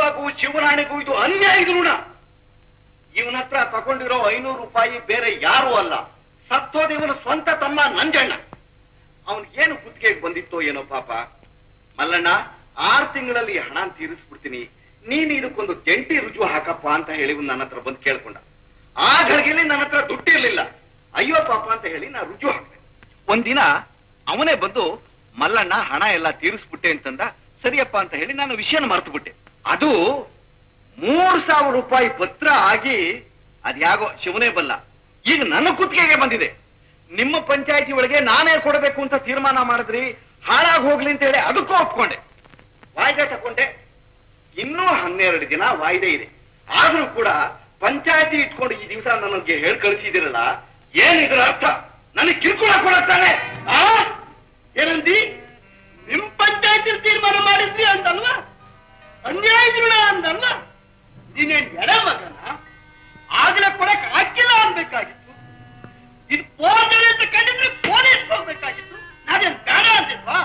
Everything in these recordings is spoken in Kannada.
ಹಾಗೂ ಶಿವರಾಣಿಗೂ ಇದು ಅನ್ಯಾಯದ ಋಣ ಇವನ ಹತ್ರ ತಗೊಂಡಿರೋ ಐನೂರು ರೂಪಾಯಿ ಬೇರೆ ಯಾರೂ ಅಲ್ಲ ಸತ್ತೋದ ಇವನ ಸ್ವಂತ ತಮ್ಮ ನಂಜಣ್ಣ ಅವನಿಗೇನು ಗುತ್ತಿಗೆಗೆ ಬಂದಿತ್ತೋ ಏನೋ ಪಾಪ ಮಲ್ಲಣ್ಣ ಆರು ತಿಂಗಳಲ್ಲಿ ಈ ಹಣ ತೀರಿಸ್ಬಿಡ್ತೀನಿ ನೀನು ಇದಕ್ಕೊಂದು ಜಂಟಿ ರುಜು ಹಾಕಪ್ಪ ಅಂತ ಹೇಳಿ ಇವ್ನು ನನ್ನ ಹತ್ರ ಬಂದು ಕೇಳ್ಕೊಂಡ ಆ ಘಳಿಗೆಯಲ್ಲಿ ನನ್ನ ಹತ್ರ ದುಡ್ಡು ಇರ್ಲಿಲ್ಲ ಅಯ್ಯೋ ಪಾಪ ಅಂತ ಹೇಳಿ ನಾ ರುಜು ಹಾಕ್ದೆ ಒಂದಿನ ಅವನೇ ಬಂದು ಮಲ್ಲಣ್ಣ ಹಣ ಎಲ್ಲ ತೀರಿಸ್ಬಿಟ್ಟೆ ಅಂತಂದ ಸರಿಯಪ್ಪ ಅಂತ ಹೇಳಿ ನಾನು ವಿಷಯನ ಮರೆತು ಬಿಟ್ಟೆ ಅದು ಮೂರ್ ಸಾವಿರ ರೂಪಾಯಿ ಪತ್ರ ಆಗಿ ಅದ್ಯಾಗೋ ಶಿವನೇ ಬಲ್ಲ ಈಗ ನನ್ನ ಕುತ್ತಿಗೆಗೆ ಬಂದಿದೆ ನಿಮ್ಮ ಪಂಚಾಯತಿ ಒಳಗೆ ನಾನೇ ಕೊಡಬೇಕು ಅಂತ ತೀರ್ಮಾನ ಮಾಡಿದ್ರಿ ಹಾಳಾಗಿ ಹೋಗ್ಲಿ ಅಂತ ಹೇಳಿ ಅದಕ್ಕೂ ಒಪ್ಕೊಂಡೆ ವಾಯ್ದೆ ತಕೊಂಡೆ ಇನ್ನೂ ಹನ್ನೆರಡು ದಿನ ವಾಯ್ದೆ ಇದೆ ಆದ್ರೂ ಕೂಡ ಪಂಚಾಯತಿ ಇಟ್ಕೊಂಡು ಈ ದಿವಸ ನನಗೆ ಹೇಳಿ ಕಳಿಸಿದಿರಲ್ಲ ಏನಿದ್ರ ಅರ್ಥ ನನಗೆ ಕಿರುಕುಳ ಕೊಡುತ್ತಾನೆ ಆ ಏನಂದಿ ನಿಮ್ ಪಂಚಾಯತಿ ತೀರ್ಮಾನ ಮಾಡಿದ್ರಿ ಅಂತಲ್ವಾ ಅನ್ಯಾಯಗಳ ಅಂತಲ್ವಾ ನೀನೇನ್ ಎಡ ಮಗನ ಆಗ್ಲೇ ಕೊಡಕ್ ಹಾಕಿಲ್ಲ ಅನ್ಬೇಕಾಗಿತ್ತು ಇದು ಪೋರ್ಜರಿ ಅಂತ ಕಂಡಿದ್ರೆ ಪೊಲೀಸ್ ಹೋಗ್ಬೇಕಾಗಿತ್ತು ನಾನೇನ್ ಬೇಡ ಅಂತಿಲ್ವಾ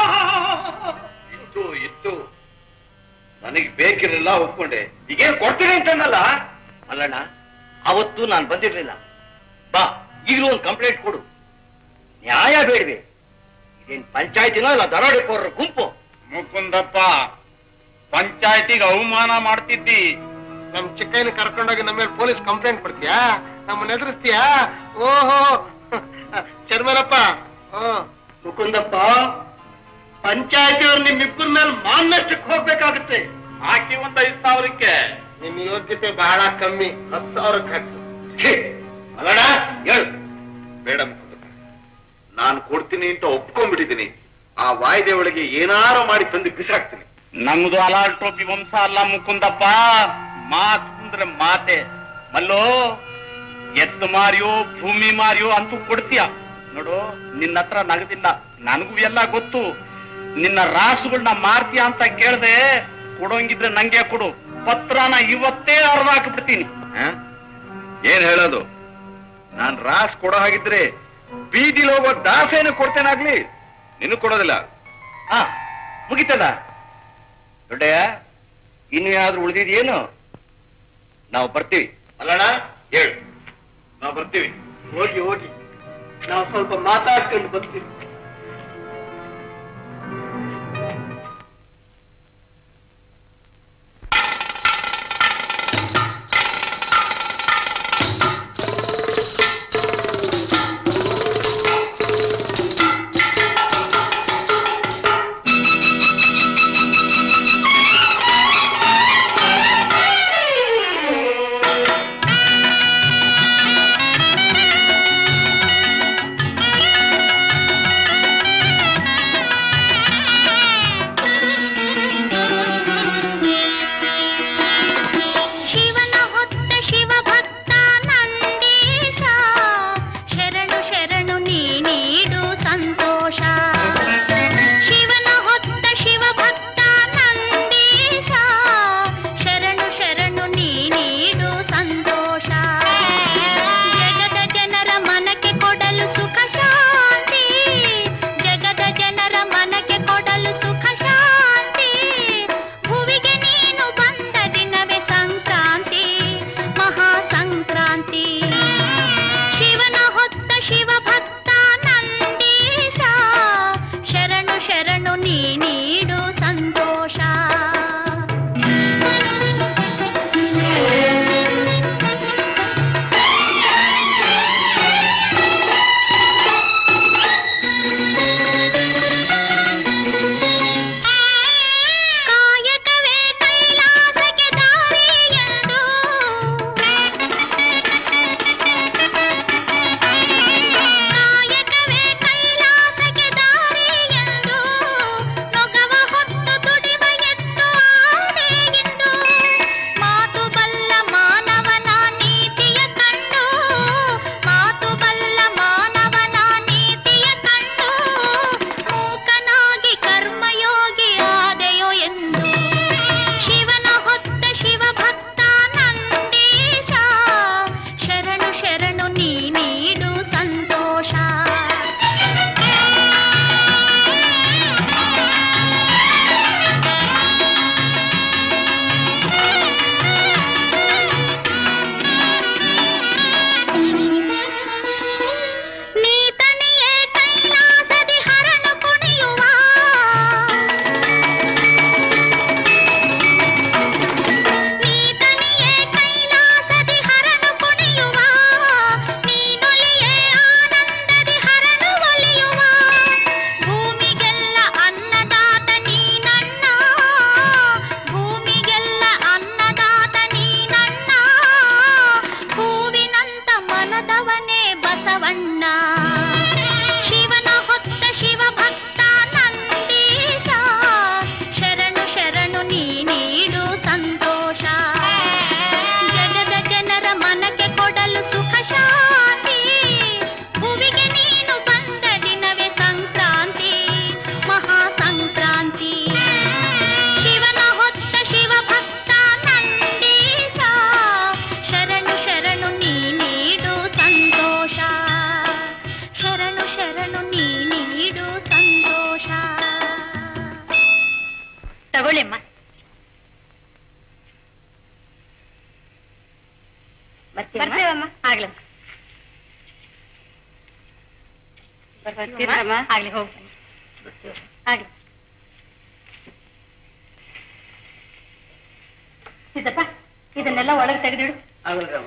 ಇತ್ತು ಇತ್ತು ನನಗೆ ಬೇಕಿರಲಿಲ್ಲ ಒಪ್ಕೊಂಡೆ ಈಗೇನ್ ಕೊಡ್ತೀನಿ ಅಂತಂದಲ್ಲ ಅಲ್ಲಣ್ಣ ಅವತ್ತು ನಾನು ಬಂದಿರ್ಲಿಲ್ಲ ಬಾ ಈಗಲೂ ಒಂದು ಕಂಪ್ಲೇಂಟ್ ಕೊಡು ನ್ಯಾಯ ಬೇಡವೆ ಇದೇನ್ ಪಂಚಾಯತಿನೋ ಇಲ್ಲ ದರೋಡೆಕೋರರ ಗುಂಪು ಮುಕುಂದಪ್ಪ ಪಂಚಾಯತಿಗೆ ಅವಮಾನ ಮಾಡ್ತಿದ್ದಿ ನಮ್ ಚಿಕ್ಕಯ್ಯನ ಕರ್ಕೊಂಡೋಗಿ ನಮ್ಮ ಮೇಲೆ ಪೊಲೀಸ್ ಕಂಪ್ಲೇಂಟ್ ಕೊಡ್ತೀಯಾ ನಮ್ಮನ್ನ ಎದುರಿಸ್ತೀಯಾ ಓಹೋ ಚರ್ಮನಪ್ಪ ಹ್ಮ್ ಮುಕುಂದಪ್ಪ ಪಂಚಾಯತಿಯವ್ರು ನಿಮ್ಮಿಬ್ಬರ ಮೇಲೆ ಮಾನ್ನಷ್ಟಕ್ಕೆ ಹೋಗ್ಬೇಕಾಗುತ್ತೆ ಹಾಕಿ ಒಂದ್ ಐದ್ ಸಾವಿರಕ್ಕೆ ನಿಮ್ ಯೋಗ್ಯತೆ ಬಹಳ ಕಮ್ಮಿ ಹತ್ತು ಸಾವಿರ ಖರ್ಚು ಅಲ್ಲಣ್ಣ ಹೇಳು ಬೇಡ ಮುಕುಂದಪ್ಪ ನಾನು ಕೊಡ್ತೀನಿ ಅಂತ ಒಪ್ಕೊಂಡ್ಬಿಟ್ಟಿದ್ದೀನಿ ಆ ವಾಯ್ದೆ ಒಳಗೆ ಏನಾರು ಮಾಡಿ ತಂದು ಬಿಸಾಕ್ತೀನಿ ನಮ್ದು ಅಲಾಲ್ ಟೋಪಿ ವಂಶ ಅಲ್ಲ ಮುಕುಂದಪ್ಪ ಮಾತ್ ಅಂದ್ರೆ ಮಾತೆ ಮಲ್ಲೋ ಎತ್ತು ಮಾರಿಯೋ ಭೂಮಿ ಮಾರಿಯೋ ಅಂತೂ ಕೊಡ್ತೀಯ ನೋಡು ನಿನ್ನ ಹತ್ರ ನಗದಿಲ್ಲ ನನಗೂ ಎಲ್ಲ ಗೊತ್ತು ನಿನ್ನ ರಾಸುಗಳನ್ನ ಮಾರ್ತೀಯ ಅಂತ ಕೇಳ್ದೆ ಕೊಡೋಂಗಿದ್ರೆ ನಂಗೆ ಕೊಡು ಪತ್ರನ ಇವತ್ತೇ ಅರ್ಧ ಹಾಕ್ಬಿಡ್ತೀನಿ ಹ? ಏನ್ ಹೇಳೋದು ನಾನ್ ರಾಸ್ ಕೊಡೋ ಹಾಗಿದ್ರೆ ಬೀದಿಲಿ ಹೋಗೋ ದಾಸೇನು ಕೊಡ್ತೇನಾಗ್ಲಿ ನಿನಗ್ ಕೊಡೋದಿಲ್ಲ ಹಾ ಮುಗಿತದ ದೊಡ್ಡಯ್ಯ ಇನ್ನು ಯಾವ್ದು ಉಳಿದಿದೆಯೇನು ನಾವು ಬರ್ತೀವಿ ಅಲ್ಲಣ್ಣ ಹೇಳು ನಾವು ಬರ್ತೀವಿ ಹೋಗಿ ಹೋಗಿ ನಾವು ಸ್ವಲ್ಪ ಮಾತಾಡ್ಕೊಂಡು ಬರ್ತೀವಿ ಆ ತಗೊಳ್ಳಿಮ್ಮ ಬರ್ತೇವಮ್ಮ? ಆಗ್ಲಮ್ಮ ಬರ್ತೀರಮ್ಮ? ಆಗ್ಲಿ ಹೋಗಿ ಬನ್ನಿ ಆಗ್ಲಿ ಸಿದ್ದಪ್ಪ ಇದನ್ನೆಲ್ಲ ಒಳಗೆ ತೆಗೆದಿಡು ಆಗಲ್ರಮ್ಮ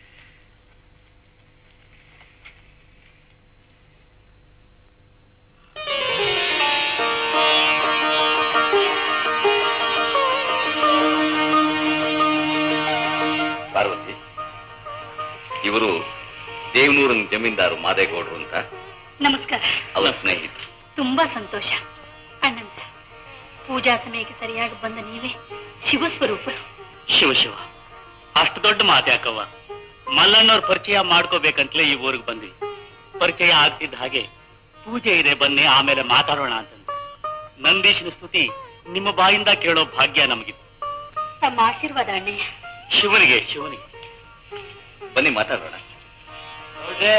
ಪಾರ್ವತಿ ಇವರು ದೇವನೂರಿನ ಜಮೀನ್ದಾರು ಮಾದೇಗೌಡರು ಅಂತ ನಮಸ್ಕಾರ ಅವರ ಸ್ನೇಹಿತರು ತುಂಬಾ ಸಂತೋಷ ಅಣ್ಣಂತ ಪೂಜಾ ಸಮಯಕ್ಕೆ ಸರಿಯಾಗಿ ಬಂದ ನೀವೇ ಶಿವಸ್ವರೂಪರು ಶಿವ ಶಿವ ಅಷ್ಟು ದೊಡ್ಡ ಮಾತ್ಯಾಕವ್ವ ಮಲ್ಲಣ್ಣವ್ರ ಪರಿಚಯ ಮಾಡ್ಕೋಬೇಕಂತಲೇ ಈ ಊರಿಗೆ ಬಂದ್ವಿ ಪರಿಚಯ ಆಗ್ತಿದ್ದ ಹಾಗೆ ಪೂಜೆ ಇದೆ ಬನ್ನಿ ಆಮೇಲೆ ಮಾತಾಡೋಣ ಅಂತಂದು ನಂದೀಶನ ಸ್ತುತಿ ನಿಮ್ಮ ಬಾಯಿಂದ ಕೇಳೋ ಭಾಗ್ಯ ನಮಗಿತ್ತು ತಮ್ಮ ಆಶೀರ್ವಾದ ಅಣ್ಣಯ್ಯ ಶಿವನಿಗೆ ಶಿವನಿಗೆ ಬನ್ನಿ ಮಾತಾಡೋಣ ನೋಡ್ರೆ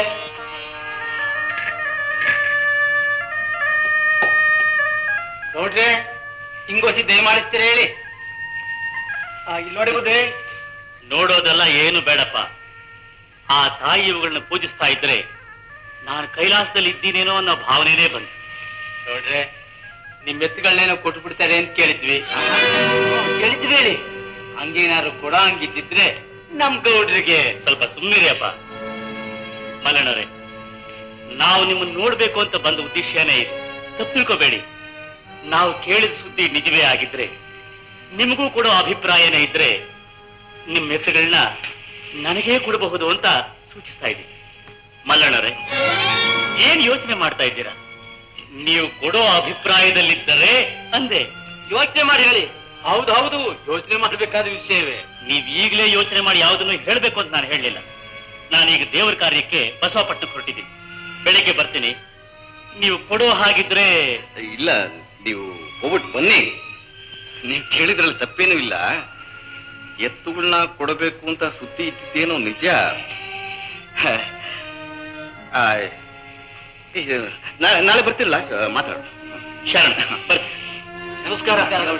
ನೋಡ್ರೆ ಹಿಂಗೋಸಿ ದಯಮಾಡಿಸ್ತೀರ ಹೇಳಿ ಇಲ್ಲಿ ನೋಡಿ ಬುದ್ಧಿ ನೋಡೋದೆಲ್ಲ ಏನು ಬೇಡಪ್ಪ ಆ ತಾಯಿ ಇವುಗಳನ್ನ ಪೂಜಿಸ್ತಾ ಇದ್ರೆ ನಾನು ಕೈಲಾಸದಲ್ಲಿ ಇದ್ದೀನೇನೋ ಅನ್ನೋ ಭಾವನೆನೇ ಬಂತು ನೋಡ್ರೆ ನಿಮ್ ಎತ್ತುಗಳನ್ನೇನೋ ಕೊಟ್ಟು ಬಿಡ್ತಾರೆ ಅಂತ ಕೇಳಿದ್ವಿ ಕೇಳಿದ್ವಿ ಹೇಳಿ ಹಂಗೇನಾದ್ರು ಕೊಡ ಹಂಗಿದ್ದಿದ್ರೆ ನಮ್ ಗೌಡ್ರಿಗೆ ಸ್ವಲ್ಪ ಸುಮ್ಮನಿರಿಯಪ್ಪ ಮಲ್ಲಣ್ಣರೇ ನಾವು ನಿಮ್ಮನ್ನ ನೋಡ್ಬೇಕು ಅಂತ ಬಂದ ಉದ್ದೇಶನೇ ಇದೆ ತಪ್ಪು ತಿಳ್ಕೋಬೇಡಿ ನಾವು ಕೇಳಿದ ಸುದ್ದಿ ನಿಜವೇ ಆಗಿದ್ರೆ ನಿಮಗೂ ಕೊಡೋ ಅಭಿಪ್ರಾಯನೇ ಇದ್ರೆ ನಿಮ್ಮ ಹೆಸರುಗಳನ್ನ ನನಗೇ ಕೊಡಬಹುದು ಅಂತ ಸೂಚಿಸ್ತಾ ಇದ್ದೀನಿ ಮಲ್ಲಣ್ಣರೇ ಏನ್ ಯೋಚನೆ ಮಾಡ್ತಾ ಇದ್ದೀರಾ ನೀವು ಕೊಡೋ ಅಭಿಪ್ರಾಯದಲ್ಲಿದ್ದರೆ ಅಂದೆ ಯೋಚನೆ ಮಾಡಿ ಹೇಳಿ ಹೌದು ಹೌದು ಯೋಚನೆ ಮಾಡಬೇಕಾದ ವಿಷಯವೇ ನೀವ್ ಈಗಲೇ ಯೋಚನೆ ಮಾಡಿ ಯಾವುದನ್ನು ಹೇಳ್ಬೇಕು ಅಂತ ನಾನು ಹೇಳಲಿಲ್ಲ ನಾನೀಗ ದೇವರ ಕಾರ್ಯಕ್ಕೆ ಬಸವಪಟ್ಟಣಕ್ಕೆ ಹೊರಟಿದ್ದೀನಿ ಬೆಳಿಗ್ಗೆ ಬರ್ತೀನಿ ನೀವು ಕೊಡೋ ಹಾಗಿದ್ರೆ ಇಲ್ಲ ನೀವು ಹೋಗ್ಬಿಟ್ಟು ಬನ್ನಿ ನೀವು ಕೇಳಿದ್ರಲ್ಲಿ ತಪ್ಪೇನೂ ಇಲ್ಲ ಎತ್ತುಗಳನ್ನ ಕೊಡಬೇಕು ಅಂತ ಸುದ್ದಿ ಇದ್ದಿದ್ದೇನೋ ನಿಜ ಹ. ಆ, ಇದು, ನಾ- ನಾಳೆ ಬರ್ತಿರಲ್ಲ ಮಾತಾಡ ಶರಣ ಬರ್ತೀನಿ ನಮಸ್ಕಾರ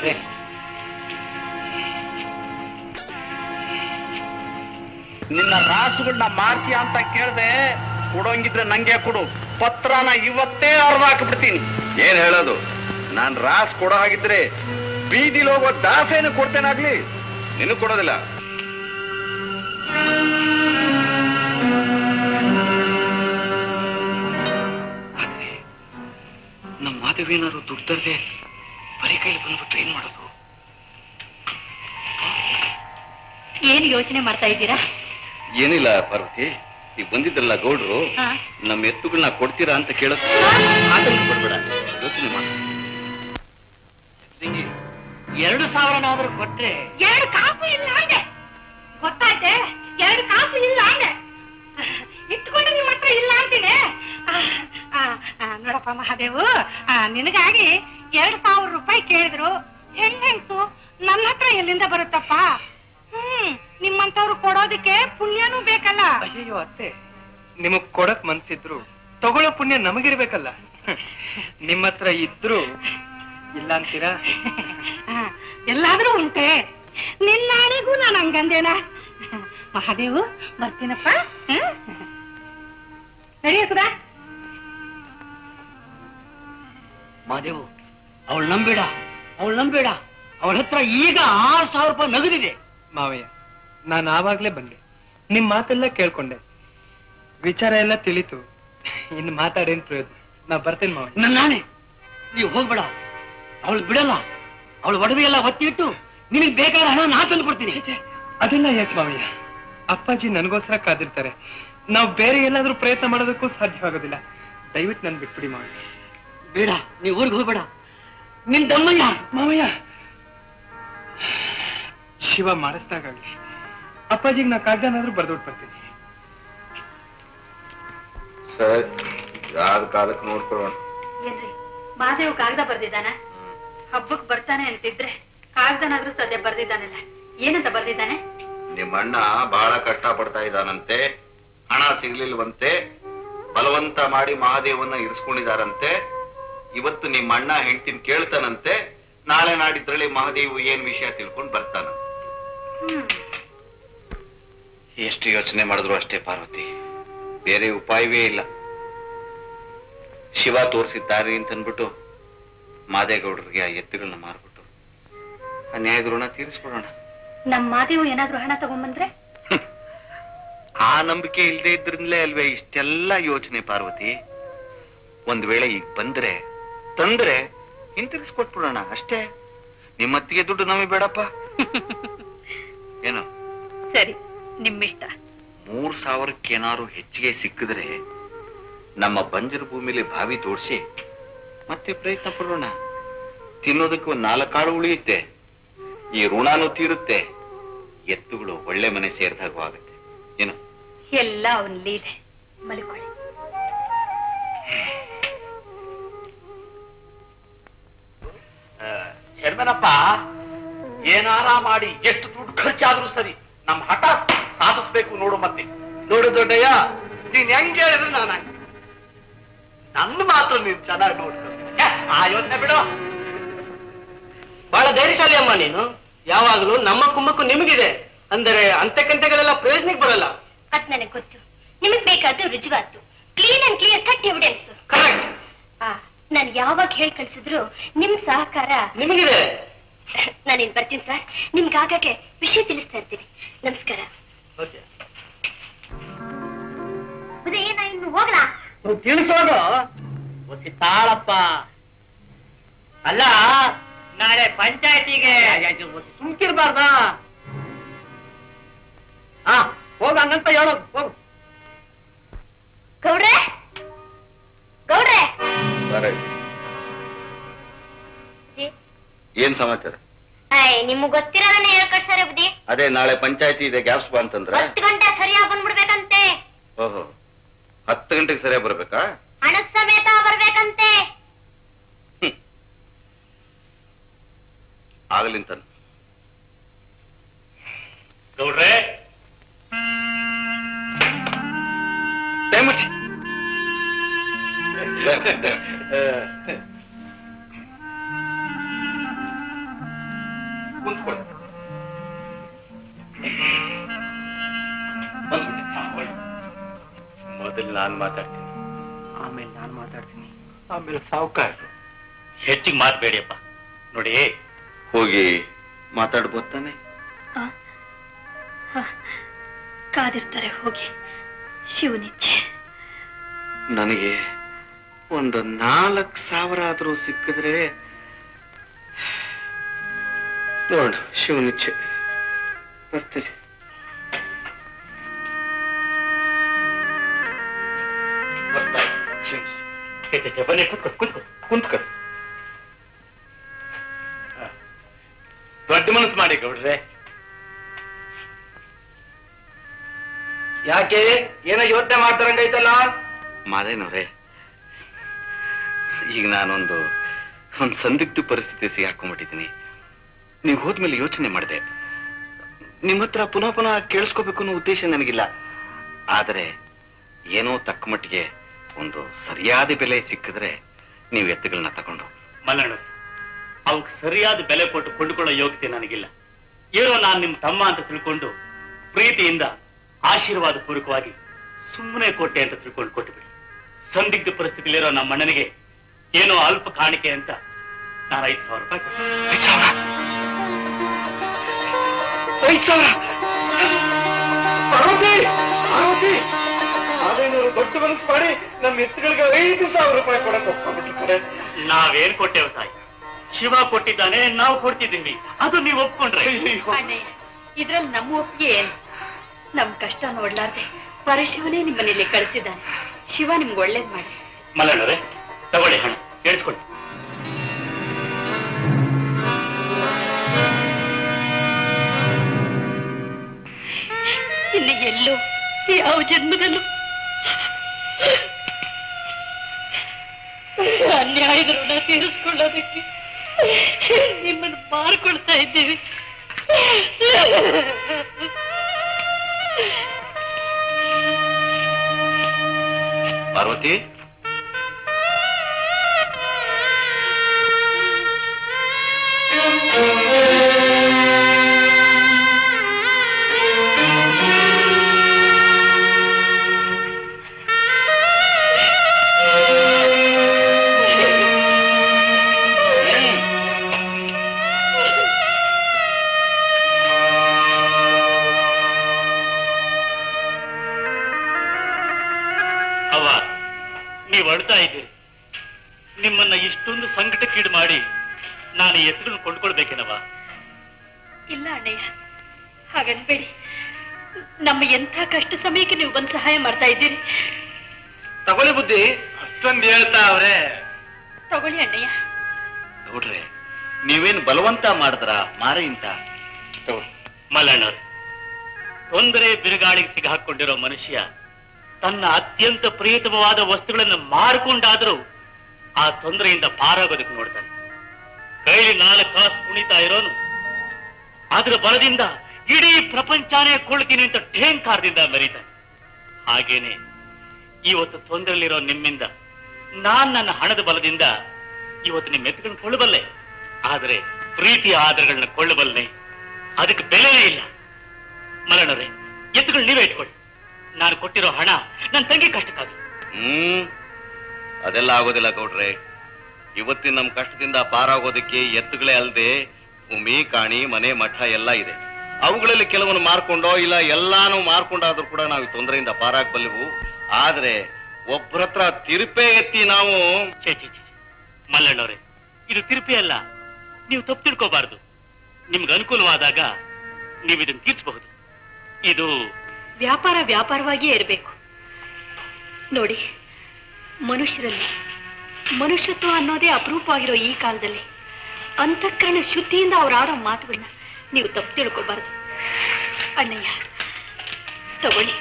ನಿನ್ನ ರಾಸುಗಳನ್ನ ಮಾರ್ಸಿ ಅಂತ ಕೇಳ್ದೆ ಕೊಡೋಂಗಿದ್ರೆ ನಂಗೆ ಕೊಡು ಪತ್ರನ ಇವತ್ತೇ ಅರ್ಧ ಹಾಕ್ಬಿಡ್ತೀನಿ ಏನ್ ಹೇಳೋದು ನಾನ್ ರಾಸ್ ಕೊಡೋ ಹಾಗಿದ್ರೆ ಬೀದಿಲಿ ಹೋಗೋ ದಾಸೇನು ಕೊಡ್ತೇನಾಗ್ಲಿ ನಿನಗ್ ಕೊಡೋದಿಲ್ಲ ಆದ್ರೆ ನಮ್ಮ ಮಾಧವೇನಾದ್ರು ದುಡ್ಡು ತರದೆ ಬರೀ ಕೈಲಿ ಬಂದ್ಬಿಟ್ರೆ ಏನ್ ಮಾಡೋದು ಏನ್ ಯೋಚನೆ ಮಾಡ್ತಾ ಇದ್ದೀರಾ ಏನಿಲ್ಲ ಪಾರ್ವತಿ ಈಗ ಬಂದಿದ್ರಲ್ಲ ಗೌಡ್ರು ಹಾ. ನಮ್ಮ ಎತ್ತುಗಳನ್ನ ಕೊಡ್ತೀರಾ ಅಂತ ಕೇಳಕ್ ಆತಂಕ ಪಡ್ಬೇಡ ಯೋಚನೆ ಮಾಡ ಎರಡು ಸಾವಿರನಾದ್ರೂ ಕೊಟ್ರೆ ಎರಡು ಕಾಸು ಇಲ್ಲ ಅಂದೆ ಗೊತ್ತಾಯ್ತೆ ಎರಡು ಕಾಸು ಇಲ್ಲ ಅಂದೆ ಇಟ್ಕೊಂಡು ನಿಮ್ಮ ಹತ್ರ ಇಲ್ಲ ಅಂತೀನಿ ಆ, ಆ, ಆ, ನೋಡಪ್ಪ ಮಹಾದೇವು ಆ, ನಿನಗಾಗಿ ಎರಡ್ ಸಾವಿರ ರೂಪಾಯಿ ಕೇಳಿದ್ರು ಹೆಂಗ್ ಹೆಂಗ್ಸು ನನ್ನ ಹತ್ರ ಎಲ್ಲಿಂದ ಬರುತ್ತಪ್ಪ ಹ್ಮ್ ನಿಮ್ಮಂತವ್ರು ಕೊಡೋದಕ್ಕೆ ಪುಣ್ಯನೂ ಬೇಕಲ್ಲ ಅಯ್ಯೋ ಅತ್ತೆ ನಿಮಗ್ ಕೊಡಕ್ ಮನ್ಸಿದ್ರು ತಗೊಳ್ಳೋ ಪುಣ್ಯ ನಮಗಿರ್ಬೇಕಲ್ಲ ನಿಮ್ಮ ಹತ್ರ ಇದ್ರು ಇಲ್ಲ ಅಂತೀರಾ ಆ, ಎಲ್ಲಾದ್ರೂ ಉಂಟೆ ನಿನ್ನಾಣಿಗೂ ನಾನು ಹಂಗಂದೇನ ಮಹಾದೇವು ಬರ್ತೀನಪ್ಪ ಸರಿಯಾ ಮಾದೇವು ಅವಳು ನಂಬೇಡ ಅವಳು ನಂಬೇಡ ಅವಳ ಹತ್ರ ಈಗ ಆರು ಸಾವಿರ ರೂಪಾಯಿ ನಗದಿದೆ ಮಾವಯ್ಯ ನಾನು ಆವಾಗ್ಲೇ ಬಂದೆ ನಿಮ್ ಮಾತೆಲ್ಲ ಕೇಳ್ಕೊಂಡೆ ವಿಚಾರ ಎಲ್ಲ ತಿಳಿತು ಇನ್ನು ಮಾತಾಡೇನ್ ಪ್ರಯೋಜನ ನಾ ಬರ್ತೇನೆ ಮಾವಯ್ಯ ನನ್ನ ನಾಣೆ ನೀವು ಹೋಗ್ಬೇಡ ಅವಳು ಬಿಡಲ್ಲ ಅವಳು ಒಡವೆ ಎಲ್ಲ ಒತ್ತಿ ಇಟ್ಟು ನಿನಗೆ ಬೇಕಾದ ಹಣ ನಾ ತಂದು ಕೊಡ್ತೀನಿ ಅದೆಲ್ಲ ಯಾಕೆ ಮಾವಯ್ಯ ಅಪ್ಪಾಜಿ ನನಗೋಸ್ಕರ ಕಾದಿರ್ತಾರೆ ನಾವು ಬೇರೆ ಎಲ್ಲಾದ್ರೂ ಪ್ರಯತ್ನ ಮಾಡೋದಕ್ಕೂ ಸಾಧ್ಯವಾಗೋದಿಲ್ಲ ದಯವಿಟ್ಟು ನನ್ ಬಿಟ್ಬಿಡಿ ಮಾವಯ್ಯ ಬೇಡ ನೀವು ಊರಿಗೆ ಹೋಗ್ಬೇಡ ನಿನ್ ದಮ್ಮಯ್ಯ ಮಾವಯ್ಯ ಶಿವ ಮಾಡಿಸ್ದಾಗ್ಲಿ ಅಪ್ಪಾಜಿಗೆ ನಾ ಕಾಗ್ದನಾದ್ರೂ ಬರ್ದೋಟ್ ಬರ್ತೀನಿ ಸರಿ ಯಾವ್ದು ಕಾಲಕ್ಕೆ ನೋಡ್ಕೊಳ್ಳೋಣ ಏನ್ರಿ ಮಹಾದೇವ್ ಕಾಗದ ಬರ್ದಿದ್ದಾನ ಹಬ್ಬಕ್ ಬರ್ತಾನೆ ಅಂತಿದ್ರೆ ಕಾಗದನಾದ್ರೂ ಸದ್ಯ ಬರ್ದಿದ್ದಾನಲ್ಲ ಏನಂತ ಬರ್ದಿದ್ದಾನೆ ನಿಮ್ಮಣ್ಣ ಬಹಳ ಕಷ್ಟ ಪಡ್ತಾ ಇದ್ದಾನಂತೆ ಹಣ ಸಿಗ್ಲಿಲ್ವಂತೆ ಬಲವಂತ ಮಾಡಿ ಮಹಾದೇವನ್ನ ಇರಿಸ್ಕೊಂಡಿದಾರಂತೆ ಇವತ್ತು ನಿಮ್ಮ ಅಣ್ಣ ಹೆಂಡ್ತಿನ ಕೇಳ್ತಾನಂತೆ ನಾಳೆ ನಾಡಿದ್ರಲ್ಲಿ ಮಹಾದೇವು ಏನ್ ವಿಷಯ ತಿಳ್ಕೊಂಡು ಬರ್ತಾನ ಎಷ್ಟು ಯೋಚನೆ ಮಾಡಿದ್ರು ಅಷ್ಟೇ ಪಾರ್ವತಿ ಬೇರೆ ಉಪಾಯವೇ ಇಲ್ಲ ಶಿವ ತೋರಿಸಿದ್ದಾರೆ ಅಂತ ಅನ್ಬಿಟ್ಟು ಮಾದೇಗೌಡರಿಗೆ ಆ ಎತ್ತುಗಳನ್ನ ಮಾರ್ಬಿಟ್ಟು ಆ ನ್ಯಾಯದ ಋಣ ತೀರಿಸ್ಬಿಡೋಣ ನಮ್ ಮಾದೇವು ಏನಾದ್ರೂ ಹಣ ತಗೊಂಬಂದ್ರೆ ಆ ನಂಬಿಕೆ ಇಲ್ಲದೆ ಇದ್ರಿಂದಲೇ ಅಲ್ವೇ ಇಷ್ಟೆಲ್ಲ ಯೋಚನೆ ಪಾರ್ವತಿ ಒಂದ್ ವೇಳೆ ಈಗ ಬಂದ್ರೆ ತಂದ್ರೆ ಹಿಂತಿರ್ಗಿಸ್ಕೊಟ್ಬಿಡೋಣ ಅಷ್ಟೇ ನಿಮ್ಮತ್ತಿಗೆ ದುಡ್ಡು ನಮಗೆ ಬೇಡಪ್ಪ ಏನು ಸರಿ ನಿಮ್ಮಿಷ್ಟ ಮೂರ್ ಸಾವಿರಕ್ಕೇನಾರು ಹೆಚ್ಚಿಗೆ ಸಿಕ್ಕಿದ್ರೆ ನಮ್ಮ ಬಂಜರು ಭೂಮಿಲಿ ಬಾವಿ ತೋಡ್ಸಿ ಮತ್ತೆ ಪ್ರಯತ್ನ ಪಡೋಣ ತಿನ್ನೋದಕ್ಕೆ ಒಂದ್ ನಾಲ್ಕಾಳು ಉಳಿಯುತ್ತೆ ಈ ಋಣನೂ ತೀರುತ್ತೆ ಎತ್ತುಗಳು ಒಳ್ಳೆ ಮನೆ ಸೇರಿದಾಗೂ ಆಗುತ್ತೆ ಏನು ಎಲ್ಲ ಅವನ್ ಲೀಲೆ ಮಲ್ಕೊಳ್ಳಿ ಶರ್ಮನಪ್ಪ ಏನಾರ ಮಾಡಿ ಎಷ್ಟು ದುಡ್ಡು ಖರ್ಚಾದ್ರೂ ಸರಿ ನಮ್ಮ ಹಠ ಸಾಧಿಸ್ಬೇಕು ನೋಡು ಮತ್ತೆ ನೋಡು ದೊಡ್ಡಯ್ಯ ನೀನ್ ಹೆಂಗ್ ಹೇಳಿದ್ರೆ ನಾನು ಹಂಗೆ ನನ್ನ ಮಾತು ನೀನ್ ಚೆನ್ನಾಗಿ ನೋಡ್ಕೊ ಛೆ, ಆ ಯೋಚನೆ ಬಿಡು ಬಹಳ ಧೈರ್ಯಶಾಲಿ ಅಮ್ಮ ನೀನು ಯಾವಾಗಲೂ ನಮ್ಮ ಕುಮ್ಮಕ್ಕು ನಿಮಗಿದೆ ಅಂದರೆ ಅಂತೆಕಂತೆಗಳೆಲ್ಲ ಪ್ರಯೋಜನಕ್ಕೆ ಬರಲ್ಲ ಅದ್ ನನಗ್ ಗೊತ್ತು ನಿಮಗ್ ಬೇಕಾದ್ದು ರುಜುವಾತು clean and clear cut evidence correct ನಾನ್ ಯಾವಾಗ ಹೇಳ್ ಕಳ್ಸಿದ್ರು ನಿಮ್ ಸಹಕಾರ ನಿಮಗಿದೆ ನಾನಿನ್ ಬರ್ತೀನಿ ಸರ್ ನಿಮ್ಗೆ ಆಗಾಗ್ಗೆ ವಿಷಯ ತಿಳಿಸ್ತಾ ಇರ್ತೀನಿ ನಮಸ್ಕಾರ ಓಕೆ ಉದಯ ನಾ ಇನ್ನು ಹೋಗ್ಲಾ ತಿಳಿಸೋದು ತಾಳಪ್ಪ ಅಲ್ಲ ನಾಳೆ ಪಂಚಾಯತಿಗೆ ಸುಮ್ಕಿರ್ಬಾರ್ದ ಹಾ ಹೋಗ ಹಂಗಂತ ಹೇಳೋ ಹೋಗು ಗೌಡ್ರೆ ಗೌಡ್ರೆ ಬುದ್ಧಿ? ಏನ್ ಸಮಾಚಾರ ಆಯ್ ನಿಮ್ಗ್ ಗೊತ್ತಿರೋದನ್ನ ಹೇಳ್ಕೊಡ್ತಾರೆ ಬುದ್ಧಿ ಅದೇ ನಾಳೆ ಪಂಚಾಯತಿ ಇದೆ ಗ್ಯಾಪ್ಸ್ ಬಾ ಅಂತಂದ್ರ ಹತ್ತು ಗಂಟೆ ಸರಿಯಾಗಿ ಬಂದ್ಬಿಡ್ಬೇಕಂತೆ ಓಹೋ ಹತ್ತು ಗಂಟೆಗೆ ಸರಿಯಾಗಿ ಬರ್ಬೇಕಾ ಹಣದ ಸಮೇತ ಬರ್ಬೇಕಂತೆ ಆಗಲಿಂತ ಗೌಡ್ರೆ ದಯಮಾಡಿ ಕುಂತ್ಕೊಳ್ಳಿ ಬಂದ್ಬಿಟ್ಟೆ. ಮೊದಲು ನಾನ್ ಮಾತಾಡ್ತೀನಿ ಆಮೇಲೆ ನಾನು ಮಾತಾಡ್ತೀನಿ ಆಮೇಲೆ ಸಾವುಕಾರರು ಹೆಚ್ಚಿಗೆ ಮಾತಬೇಡಿಯಪ್ಪ ನೋಡಿ ಹೋಗಿ ಮಾತಾಡ್ಬೋದು ತಾನೆ ಕಾದಿರ್ತಾರೆ ಹೋಗಿ ಶಿವನಿಚ್ಛೆ ನನಗೆ ಒಂದು ನಾಲ್ಕು ಸಾವಿರ ಆದ್ರೂ ಸಿಕ್ಕಿದ್ರೆ ನೋಡು ಶಿವನಿಚ್ಛೆ ಬರ್ತೀನಿ ಕ್ಷಮಿಸಿ. ಛೆ, ಛೆ, ಛೆ, ಬನ್ನಿ ಕುತ್ಕೊ ಕುತ್ಕೊ ಕುಂತ್ಕೊ ದೊಡ್ಡ ಮನಸ್ಸು ಮಾಡಿ ಗೌಡ್ರೆ ಯಾಕೆ ಏನೋ ಯೋಚನೆ ಮಾಡ್ತಾರಂಗೈತಲ್ಲ ಮಾದೇನವ್ರೆ ಈಗ ನಾನೊಂದು ಒಂದು ಸಂದಿಗ್ಧ ಪರಿಸ್ಥಿತಿ ಸಿಗಾಕೊಂಡ್ಬಿಟ್ಟಿದ್ದೀನಿ ನೀವು ಹೋದ್ಮೇಲೆ ಯೋಚನೆ ಮಾಡಿದೆ ನಿಮ್ಮ ಹತ್ರ ಪುನಃ ಪುನಃ ಕೇಳಿಸ್ಕೋಬೇಕು ಅನ್ನೋ ಉದ್ದೇಶ ನನಗಿಲ್ಲ ಆದರೆ ಏನೋ ತಕ್ಕ ಮಟ್ಟಿಗೆ ಒಂದು ಸರಿಯಾದ ಬೆಲೆ ಸಿಕ್ಕಿದ್ರೆ ನೀವು ಎತ್ತುಗಳನ್ನ ತಗೊಂಡು ಮಲ್ಲಣ್ಣ ಅವಕ್ ಸರಿಯಾದ ಬೆಲೆ ಕೊಟ್ಟು ಕೊಂಡುಕೊಳ್ಳೋ ಯೋಗ್ಯತೆ ನನಗಿಲ್ಲ ಏನೋ ನಾನು ನಿಮ್ ತಮ್ಮ ಅಂತ ತಿಳ್ಕೊಂಡು ಪ್ರೀತಿಯಿಂದ ಆಶೀರ್ವಾದ ಪೂರ್ವಕವಾಗಿ ಸುಮ್ಮನೆ ಕೊಟ್ಟೆ ಅಂತ ತಿಳ್ಕೊಂಡು ಕೊಟ್ಟುಬಿಡಿ ಸಂದಿಗ್ಧ ಪರಿಸ್ಥಿತಿಲಿರೋ ನಮ್ಮ ಅಣ್ಣನಿಗೆ ಏನೋ ಅಲ್ಪ ಕಾಣಿಕೆ ಅಂತ ನಾನು ಐದು ಸಾವಿರ ರೂಪಾಯಿ ಕೊಟ್ಟೆ. ಐದ್ ಸಾವಿರ ಐದ್ ಸಾವಿರ ಪಾರ್ವತಿ ಪಾರ್ವತಿ ಅದೇನೂರು ದೊಡ್ಡ ಮನಸ್ಸು ಮಾಡಿ ನಮ್ಮ ಎತ್ತುಗಳಿಗೆ ಐದು ಸಾವಿರ ರೂಪಾಯಿ ಕೊಡಕ್ಕೆ ಒಪ್ಕೊಂಡ್ಬಿಟ್ಟಿರ್ತಾರೆ ನಾವೇನ್ ಕೊಟ್ಟೇವು ತಾಯಿ ಶಿವ ಕೊಟ್ಟಿದ್ದಾನೆ ನಾವು ಕೊಡ್ತಿದ್ದೀವಿ ಅದು ನೀವು ಒಪ್ಕೊಂಡ್ರೆ ಇದ್ರಲ್ಲಿ ನಮ್ಮ ಒಪ್ಪಿಗೆ ಏನು ನಮ್ ಕಷ್ಟ ನೋಡ್ಲಾರ್ದೆ ಪರಶಿವನೇ ನಿಮ್ಮನೇಲಿ ಕಳಿಸಿದ್ದಾನೆ ಶಿವ ನಿಮ್ಗೆ ಒಳ್ಳೇದ್ ಮಾಡಿ ಮಲ್ಲಣ್ಣರೇ ತಗೊಳ್ಳಿ ಹಣ ಕೇಳಿಸ್ಕೊಳ್ಳಿ ಇನ್ನು ಎಲ್ಲೋ ಯಾವ ಜನ್ಮದಲ್ಲೂ ಅನ್ಯಾಯದ ಋಣ ತೀರಿಸ್ಕೊಳ್ಳೋದಕ್ಕೆ ನಿಮ್ಮನ್ನು ಮಾರ್ಕೊಳ್ತಾ ಇದ್ದೀವಿ ಪಾರ್ವತಿ ನಿಮ್ಮನ್ನ ಇಷ್ಟೊಂದು ಸಂಕಟಕ್ಕೀಡು ಮಾಡಿ ನಾನು ಎತ್ತುಗಳನ್ನ ಕೊಂಡ್ಕೊಳ್ಬೇಕೇನವ ಇಲ್ಲ ಅಣ್ಣಯ್ಯ ಹಾಗನ್ಬೇಡಿ ನಮ್ಮ ಎಂಥ ಕಷ್ಟ ಸಮಯಕ್ಕೆ ನೀವು ಬಂದು ಸಹಾಯ ಮಾಡ್ತಾ ಇದ್ದೀರಿ ತಗೊಳ್ಳಿ ಬುದ್ಧಿ ಅಷ್ಟೊಂದು ಹೇಳ್ತಾ ಅವ್ರೆ ತಗೊಳ್ಳಿ ಅಣ್ಣಯ್ಯ ನೋಡ್ರೆ ನೀವೇನ್ ಬಲವಂತ ಮಾಡಿದ್ರ ಮಾರಿ ಅಂತ ಮಲ್ಲಣ್ಣವ್ರೆ ತೊಂದರೆ ಬಿರುಗಾಳಿಗೆ ಸಿಗಾಕೊಂಡಿರೋ ಮನುಷ್ಯ ತನ್ನ ಅತ್ಯಂತ ಪ್ರಿಯತಮವಾದ ವಸ್ತುಗಳನ್ನು ಮಾರ್ಕೊಂಡಾದ್ರೂ ಆ ತೊಂದರೆಯಿಂದ ಪಾರಾಗೋದಕ್ಕೆ ನೋಡ್ತಾನೆ ಕೈಲಿ ನಾಲ್ಕು ಕಾಸು ಕುಣಿತಾ ಇರೋನು ಅದರ ಬಲದಿಂದ ಇಡೀ ಪ್ರಪಂಚನೇ ಕೊಳ್ತೀನಿ ಅಂತ ಠೇಂಕಾರದಿಂದ ಮೆರೀತಾನೆ ಹಾಗೇನೆ ಇವತ್ತು ತೊಂದರೆಯಲ್ಲಿರೋ ನಿಮ್ಮಿಂದ ನಾನ್ ನನ್ನ ಹಣದ ಬಲದಿಂದ ಇವತ್ತು ನಿಮ್ಮ ಎತ್ತುಗಳನ್ನ ಕೊಳ್ಳಬಲ್ಲೆ ಆದರೆ ಪ್ರೀತಿಯ ಆಧಾರಗಳನ್ನ ಕೊಳ್ಳಬಲ್ಲೆ ಅದಕ್ಕೆ ಬೆಲೆನೇ ಇಲ್ಲ ಮರಣರೇ ಎತ್ತುಗಳು ನೀವೇ ಇಟ್ಕೊಳ್ಳಿ ನಾನು ಕೊಟ್ಟಿರೋ ಹಣ ನನ್ನ ತಂಗಿ ಕಷ್ಟಕ್ಕಾಗಿ ಹ್ಮ್ ಅದೆಲ್ಲ ಆಗೋದಿಲ್ಲ ಗೌಡ್ರೆ ಇವತ್ತಿನ ನಮ್ ಕಷ್ಟದಿಂದ ಪಾರಾಗೋದಕ್ಕೆ ಎತ್ತುಗಳೇ ಅಲ್ಲದೆ ಭೂಮಿ ಕಾಣಿ ಮನೆ ಮಠ ಎಲ್ಲ ಇದೆ ಅವುಗಳಲ್ಲಿ ಕೆಲವನ್ನು ಮಾರ್ಕೊಂಡೋ ಇಲ್ಲ ಎಲ್ಲಾನು ಮಾರ್ಕೊಂಡಾದ್ರೂ ಕೂಡ ನಾವು ಈ ತೊಂದರೆಯಿಂದ ಪಾರಾಗಬಲ್ಲೆವು ಆದ್ರೆ ಒಬ್ಬರ ಹತ್ರ ತಿರುಪೆ ಎತ್ತಿ ನಾವು ಛೇ ಛೇ ಛೇ ಛೇ. ಮಲ್ಲಣ್ಣವ್ರೆ ಇದು ತಿರುಪಿ ಅಲ್ಲ ನೀವು ತಪ್ಪು ತಿಳ್ಕೋಬಾರದು ನಿಮ್ಗೆ ಅನುಕೂಲವಾದಾಗ ನೀವು ಇದನ್ನು ತೀರ್ಸಬಹುದು ಇದು ವ್ಯಾಪಾರ ವ್ಯಾಪಾರವಾಗಿಯೇ ಇರಬೇಕು ನೋಡಿ ಮನುಷ್ಯರಲ್ಲಿ ಮನುಷ್ಯತ್ವ ಅನ್ನೋದೇ ಅಪರೂಪವಾಗಿರೋ ಈ ಕಾಲದಲ್ಲಿ ಅಂತಃಕರಣ ಶುದ್ಧಿಯಿಂದ ಅವ್ರು ಆಡೋ ಮಾತುಗಳನ್ನ ನೀವು ತಪ್ಪು ತಿಳ್ಕೋಬಾರದು ಅಣ್ಣಯ್ಯ ತಗೊಳ್ಳಿ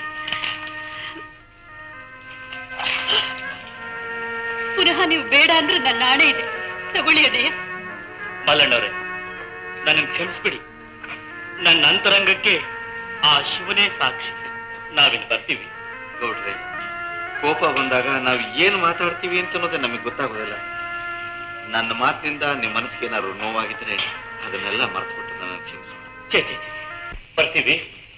ಪುನಃ ನೀವು ಬೇಡ ಅಂದ್ರೆ ನನ್ನ ಆಣೆ ಇದೆ ತಗೊಳ್ಳಿ ಅಣ್ಣಯ್ಯ ಮಲ್ಲಣ್ಣವ್ರೆ ನನ್ನನ್ನು ಕ್ಷಮಿಸ್ಬಿಡಿ ನನ್ನ ಅಂತರಂಗಕ್ಕೆ ಆ ಶಿವನೇ ಸಾಕ್ಷಿ ನಾವಿಲ್ಲಿ ಬರ್ತೀವಿ ಗೌಡ್ರೆ ಕೋಪ ಬಂದಾಗ ನಾವು ಏನು ಮಾತಾಡ್ತೀವಿ ಅಂತ ಅನ್ನೋದೇ ನಮಗೆ ಗೊತ್ತಾಗೋದಿಲ್ಲ ನನ್ನ ಮಾತಿನಿಂದ ನಿಮ್ಮ ಮನಸ್ಸಿಗೆ ಏನಾದ್ರು ನೋವಾಗಿದ್ರೆ ಅದನ್ನೆಲ್ಲ ಮರ್ತ್ಬಿಟ್ಟು ನನ್ನ ಕ್ಷಮಿಸಿ ಛೇ ಛೇ ಛೇ ಛೇ. ಬರ್ತೀವಿ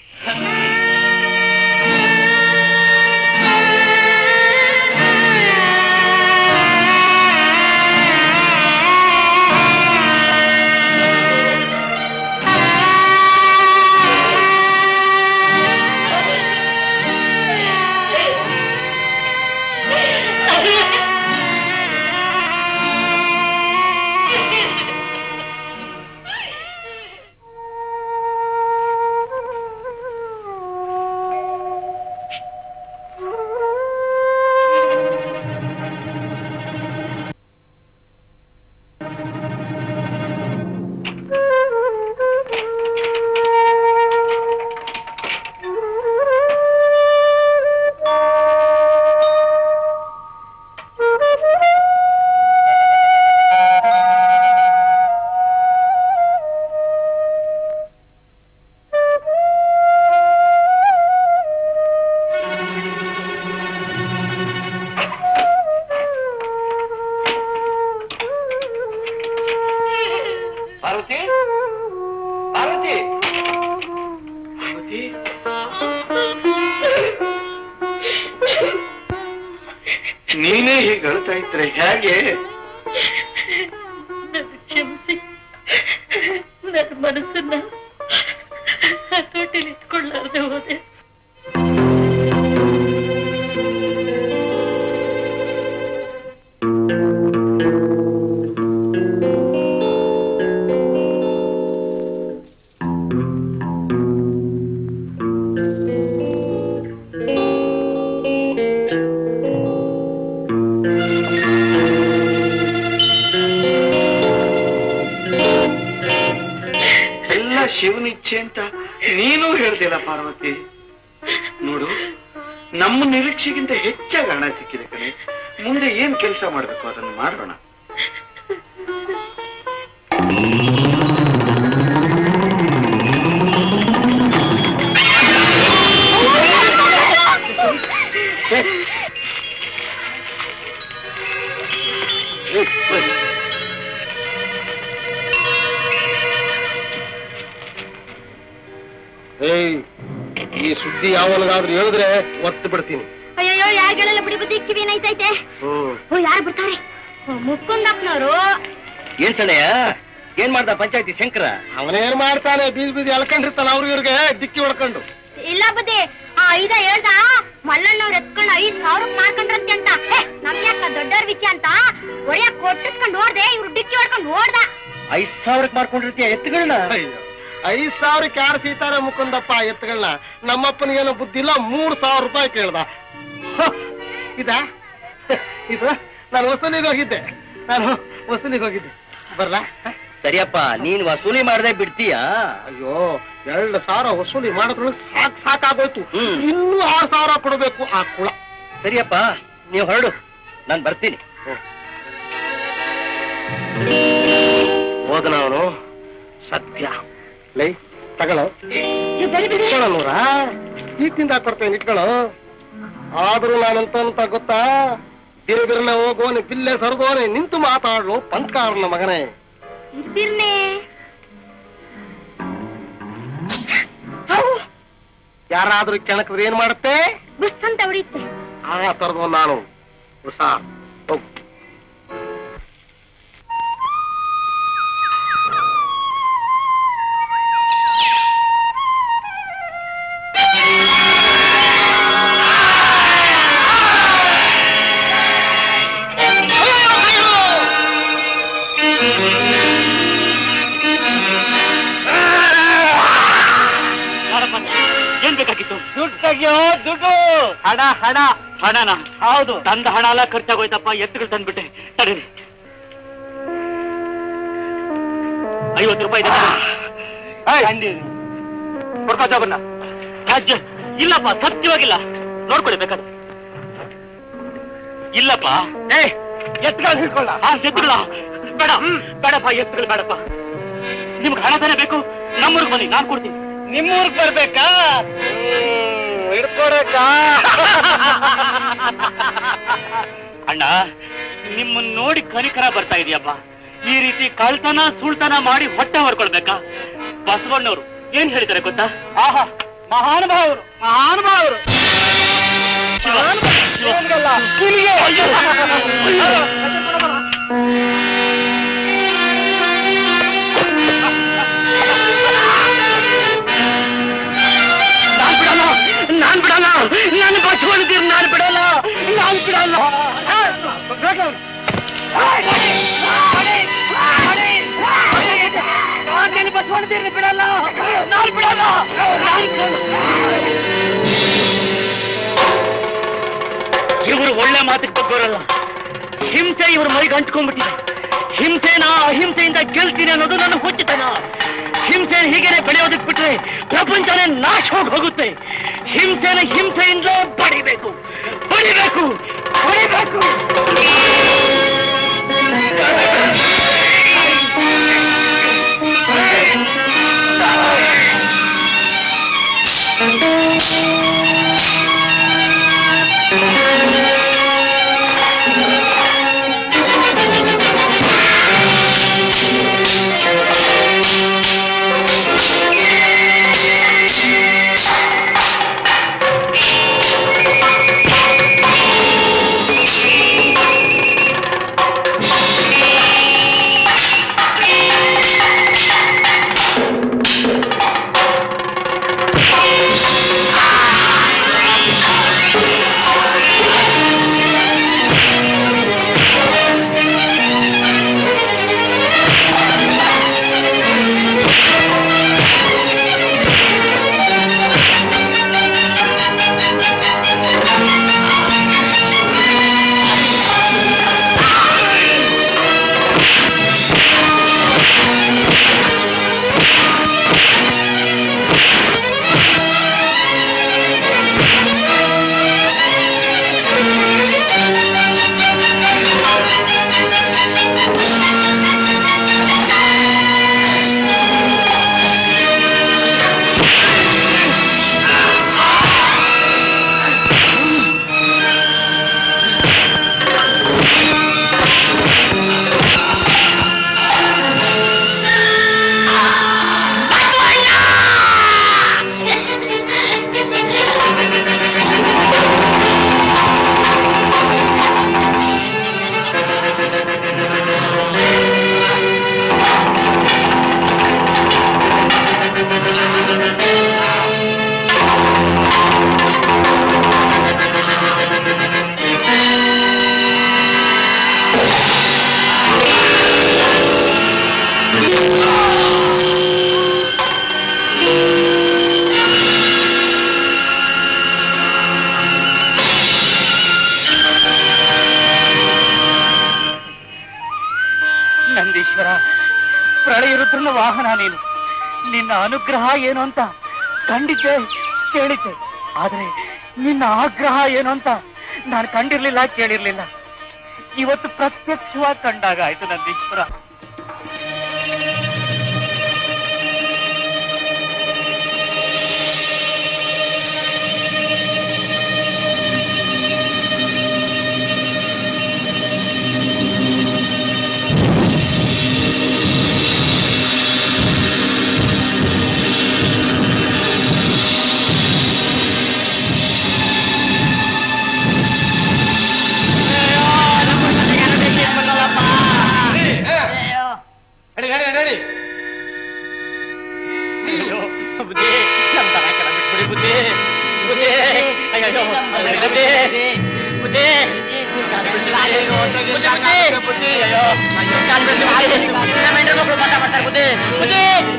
ಪಾರ್ವತಿ ಪಾರ್ವತಿ ಪಾರ್ವತಿ ನೀನೇ ಹೀಗೆ ಅಳ್ತಾ ಇದ್ರೆ ಹೇಗೆ ನನ್ನ ಕ್ಷಮಿಸಿ ನನ್ನ ಮನಸ್ಸನ್ನ ಹತೋಟಿಲಿ ಇಟ್ಕೊಳ್ಳಾರ್ದೆ ಹೋದೆ ಎಲ್ಲ ಶಿವನ ಇಚ್ಛೆ ಅಂತ ನೀನು ಹೇಳ್ದಿಲ್ಲ ಪಾರ್ವತಿ ನೋಡು ನಮ್ಮ ನಿರೀಕ್ಷೆಗಿಂತ ಹೆಚ್ಚಾಗಿ ಹಣ ಸಿಕ್ಕಿದೆ ಕಣೆ ಮುಂದೆ ಏನ್ ಕೆಲಸ ಮಾಡ್ಬೇಕು ಅದನ್ನು ಮಾಡೋಣ ಏಯ್ ಈ ಸುದ್ದಿ ಯಾವನಿಗಾದ್ರೂ ಹೇಳಿದ್ರೆ ಒತ್ತು ಬಿಡ್ತೀನಿ ಅಯ್ಯೋ ಯಾರಿಗೆಲ್ಲ ಬಿಡಿ ಬುದ್ಧಿ ಕಿವಿ ಏನಾಯ್ತೈತೆ ಓ ಯಾರು ಬರ್ತಾರೆ ಮುಕ್ಕುಂದಪ್ಪನವರು ಏನ್ ಸಣಯ್ಯ ಏನ್ ಮಾಡ್ದ ಪಂಚಾಯತಿ ಶಂಕರ ಅವನೇನ್ ಮಾಡ್ತಾನೆ ಬೀದಿ ಬೀದಿ ಎಳ್ಕೊಂಡಿರ್ತಾನ ಅವ್ರ ಇವ್ರಿಗೆ ದಿಕ್ಕಿ ಹೊಡ್ಕೊಂಡು ಇಲ್ಲ ಬುದ್ಧಿ ಆ ಐದ ಹೇಳ್ದ ಮಲ್ಲಣ್ಣವ್ರು ಎತ್ಕೊಂಡು ಐದ್ ಸಾವಿರ ಮಾಡ್ಕೊಂಡ್ರಂತೆ ಅಂತ ಹೇ, ನಮ್ಗ್ಯಾಕ ದೊಡ್ಡವ್ರ ವಿಷಯ ಅಂತ ಒಳ್ಳೆ ಕೊಟ್ಟಿಸ್ಕೊಂಡ್ ನೋಡ್ದೆ ಇವ್ರು ಡಿಕ್ಕಿ ಹೊಡ್ಕೊಂಡ್ ನೋಡ್ದ ಐದ್ ಸಾವಿರಕ್ಕೆ ಮಾಡ್ಕೊಂಡಿರ್ತೀಯ ಎತ್ತುಗಳನ್ನ ಐದ್ ಸಾವಿರಕ್ಕೆ ಯಾರು ಸೀತಾರೆ ಮುಕುಂದಪ್ಪ ಎತ್ತುಗಳನ್ನ ನಮ್ಮಪ್ಪನಿಗೇನು ಬುದ್ಧಿ ಇಲ್ಲ ಮೂರ್ ಸಾವಿರ ರೂಪಾಯಿ ಕೇಳ್ದ ಹ, ಇದಾ ಇದು ನಾನು ವಸೂಲಿಗೆ ಹೋಗಿದ್ದೆ ನಾನು ವಸೂಲಿಗೆ ಹೋಗಿದ್ದೆ ಬರ್ಲಾ ಸರಿಯಪ್ಪ ನೀನ್ ವಸೂಲಿ ಮಾಡದೆ ಬಿಡ್ತೀಯಾ ಅಯ್ಯೋ ಎರಡು ಸಾವಿರ ವಸೂಲಿ ಮಾಡೋದ್ರೊಳಗೆ ಸಾಕ್ ಸಾಕಾಗೋಯ್ತು ಹ್ಮ್. ಇನ್ನೂ ಆರು ಸಾವಿರ ಕೊಡಬೇಕು ಆ ಕುಳ ಸರಿಯಪ್ಪ ನೀವು ಹೊರಡು ನಾನ್ ಬರ್ತೀನಿ ಹೋದನ ಅವನು ಸತ್ಯ ಲೈ ತಗೊಳ್ಳೋ ಇಟ್ಕೊಳ್ಳೋ ನೂರ ಈಗ ತಿಂದ ಕೊಡ್ತೇನೆ ಇಟ್ಕೊಳ್ಳೋ ಆದ್ರೂ ನಾನಂತ ಅಂತ ಗೊತ್ತಾ ಬಿರುಬಿರ್ಲೆ ಹೋಗೋನೆ ಬಿಲ್ಲೆ ಸರಗೋನೆ ನಿಂತು ಮಾತಾಡ್ಲು ಪಂಕಾರನ ಮಗನೇ ಇರ್ದಿರ್ನೆ ಯಾರಾದ್ರೂ ಕೆಣಕಿದ್ರೆ ಏನ್ ಮಾಡುತ್ತೆ ಬುಸ್ ಅಂತ ಹೊಡಿತೆ ಆ ತರದವ್ ನಾನು ಹೊಸ ಹೋಗು. ಯಾರಪ್ಪ ನೀನು? ಏನ್ ಬೇಕಾಗಿತ್ತು ದುಡ್ಡು ತೆಗಿಯೋ ದುಡ್ಡು ಹಣ ಹಣ ಹಣನ ಹೌದು ತಂದ ಹಣ ಎಲ್ಲ ಖರ್ಚಾಗೋಯ್ತಪ್ಪ ಎತ್ತುಗಳು ತಂದ್ಬಿಟ್ಟೆ ತಡೀರಿ ಐವತ್ತು ರೂಪಾಯಿ ಇದೆ ತಗೊಳ್ಳಿ. ಕೊಡ್ಕೋ ಜಾಬನ್ನ. ಅಜ್ಜ, ಇಲ್ಲಪ್ಪ ಸತ್ಯವಾಗಿಲ್ಲ ನೋಡ್ಕೊಳ್ಳಿ ಬೇಕಾದ್ರೆ ಇಲ್ಲಪ್ಪ ಏ ಎತ್ಕೊಂಡು ಹಿಡ್ಕೊಳ್ಳ ಆ ಎತ್ತುಗಳ ಬೇಡ ಬೇಡಪ್ಪ ಎತ್ತುಗಳು ಬೇಡಪ್ಪ ನಿಮ್ಗೆ ಹಣ ತಾನೇ ಬೇಕು ನಮ್ಮೂರಿಗೆ ಬನ್ನಿ ನಾನು ಕೊಡ್ತೀನಿ ನಿಮ್ಮೂರ್ಗ್ ಬರ್ಬೇಕಾ ಹಿಡ್ಕೊಡಕ್ಕ ಅಣ್ಣ ನಿಮ್ಮನ್ನ ನೋಡಿ ಕನಿಕರ ಬರ್ತಾ ಇದೆಯಪ್ಪ ಈ ರೀತಿ ಕಳ್ತನ ಸುಳ್ತನ ಮಾಡಿ ಹೊಟ್ಟೆ ಹೊರ್ಕೊಳ್ಬೇಕಾ ಬಸವಣ್ಣವರು ಏನ್ ಹೇಳಿದ್ದಾರೆ ಗೊತ್ತಾ ಆಹಾ ಮಹಾನುಭಾವರು ಮಹಾನುಭಾವರು ಶಿವ, ಶಿವ. ಏನ್ಗಲ್ಲ? ಹುಲಿಗೆ. ನಾನ್ ಬಿಡಲ್ಲ ನಾನ್ ಬಿಡಲ್ಲ ನಾನು ಬಚ್ಕೊಂಡಿದ್ದೀನಿ ನಾನು ಬಿಡಲ್ಲ ನಾನ್ ಬಿಡಲ್ಲ ನಾನು ಬಚ್ಕೊಂಡಿದ್ದೀನಿ ಬಿಡಲ್ಲ ನಾನು ಬಿಡಲ್ಲ ನಾನ್ ಬಿಡಲ್ಲ ಇವರು ಒಳ್ಳೆ ಮಾತಿಗೆ ಬಗ್ಗೋರಲ್ಲ ಹಿಂಸೆ ಇವ್ರ ಮೈಗೆ ಅಂಟ್ಕೊಂಡ್ಬಿಟ್ಟಿದೆ ಹಿಂಸೆನ ಅಹಿಂಸೆಯಿಂದ ಗೆಲ್ತೀನಿ ಅನ್ನೋದು ನನ್ನ ಹುಚ್ಚುತನ ಹಿಂಸೆ ಹೀಗೇನೆ ಬೆಳೆಯೋದಕ್ ಬಿಟ್ರೆ ಪ್ರಪಂಚನೇ ನಾಶ ಹೋಗಿ ಹೋಗುತ್ತೆ ಹಿಂಸೆನ ಹಿಂಸೆಯಿಂದಲೇ ಬಡಿಬೇಕು ಬಡಿಬೇಕು ಬಡಿಬೇಕು ಆ ನಂದೀಶ್ವರ ಪ್ರಳಯ ರುದ್ರನ ವಾಹನ ನೀನು ನಿನ್ನ ಅನುಗ್ರಹ ಏನು ಅಂತ ಕಂಡಿದ್ದೆ ಕೇಳಿದ್ದೆ ಆದ್ರೆ ನಿನ್ನ ಆಗ್ರಹ ಏನು ಅಂತ ನಾನು ಕಂಡಿರ್ಲಿಲ್ಲ ಕೇಳಿರ್ಲಿಲ್ಲ ಇವತ್ತು ಪ್ರತ್ಯಕ್ಷವಾಗಿ ಕಂಡಾಗ ಆಯ್ತು ನಂದೀಶ್ವರ ನಡಿ ನಡಿ ನಡಿ ಅಯ್ಯೋ ಬುದ್ಧಿ ನಮ್ ತನ ಕೆಳ ಬಿಟ್ಬಿಡಿ ಬುದ್ಧಿ ಬುದ್ಧಿ ಅಯ್ಯೋ ಬುದ್ಧಿ ಬುದ್ಧಿ ಕಾಲ್ ಬಿಡ್ತೀನಿ. ಬುದ್ಧಿ, ಬುದ್ಧಿ, ಅಯ್ಯೋ ಅಯ್ಯೋ, ಕಾಲ್ ಬಿಡ್ತೀನಿ. ನಮ್ಮ ಹೆಂಡ್ರು ಮಕ್ಳು ಪಾಠ ಮಾಡ್ತಾರೆ ಬುದ್ಧಿ ಬುದ್ಧಿ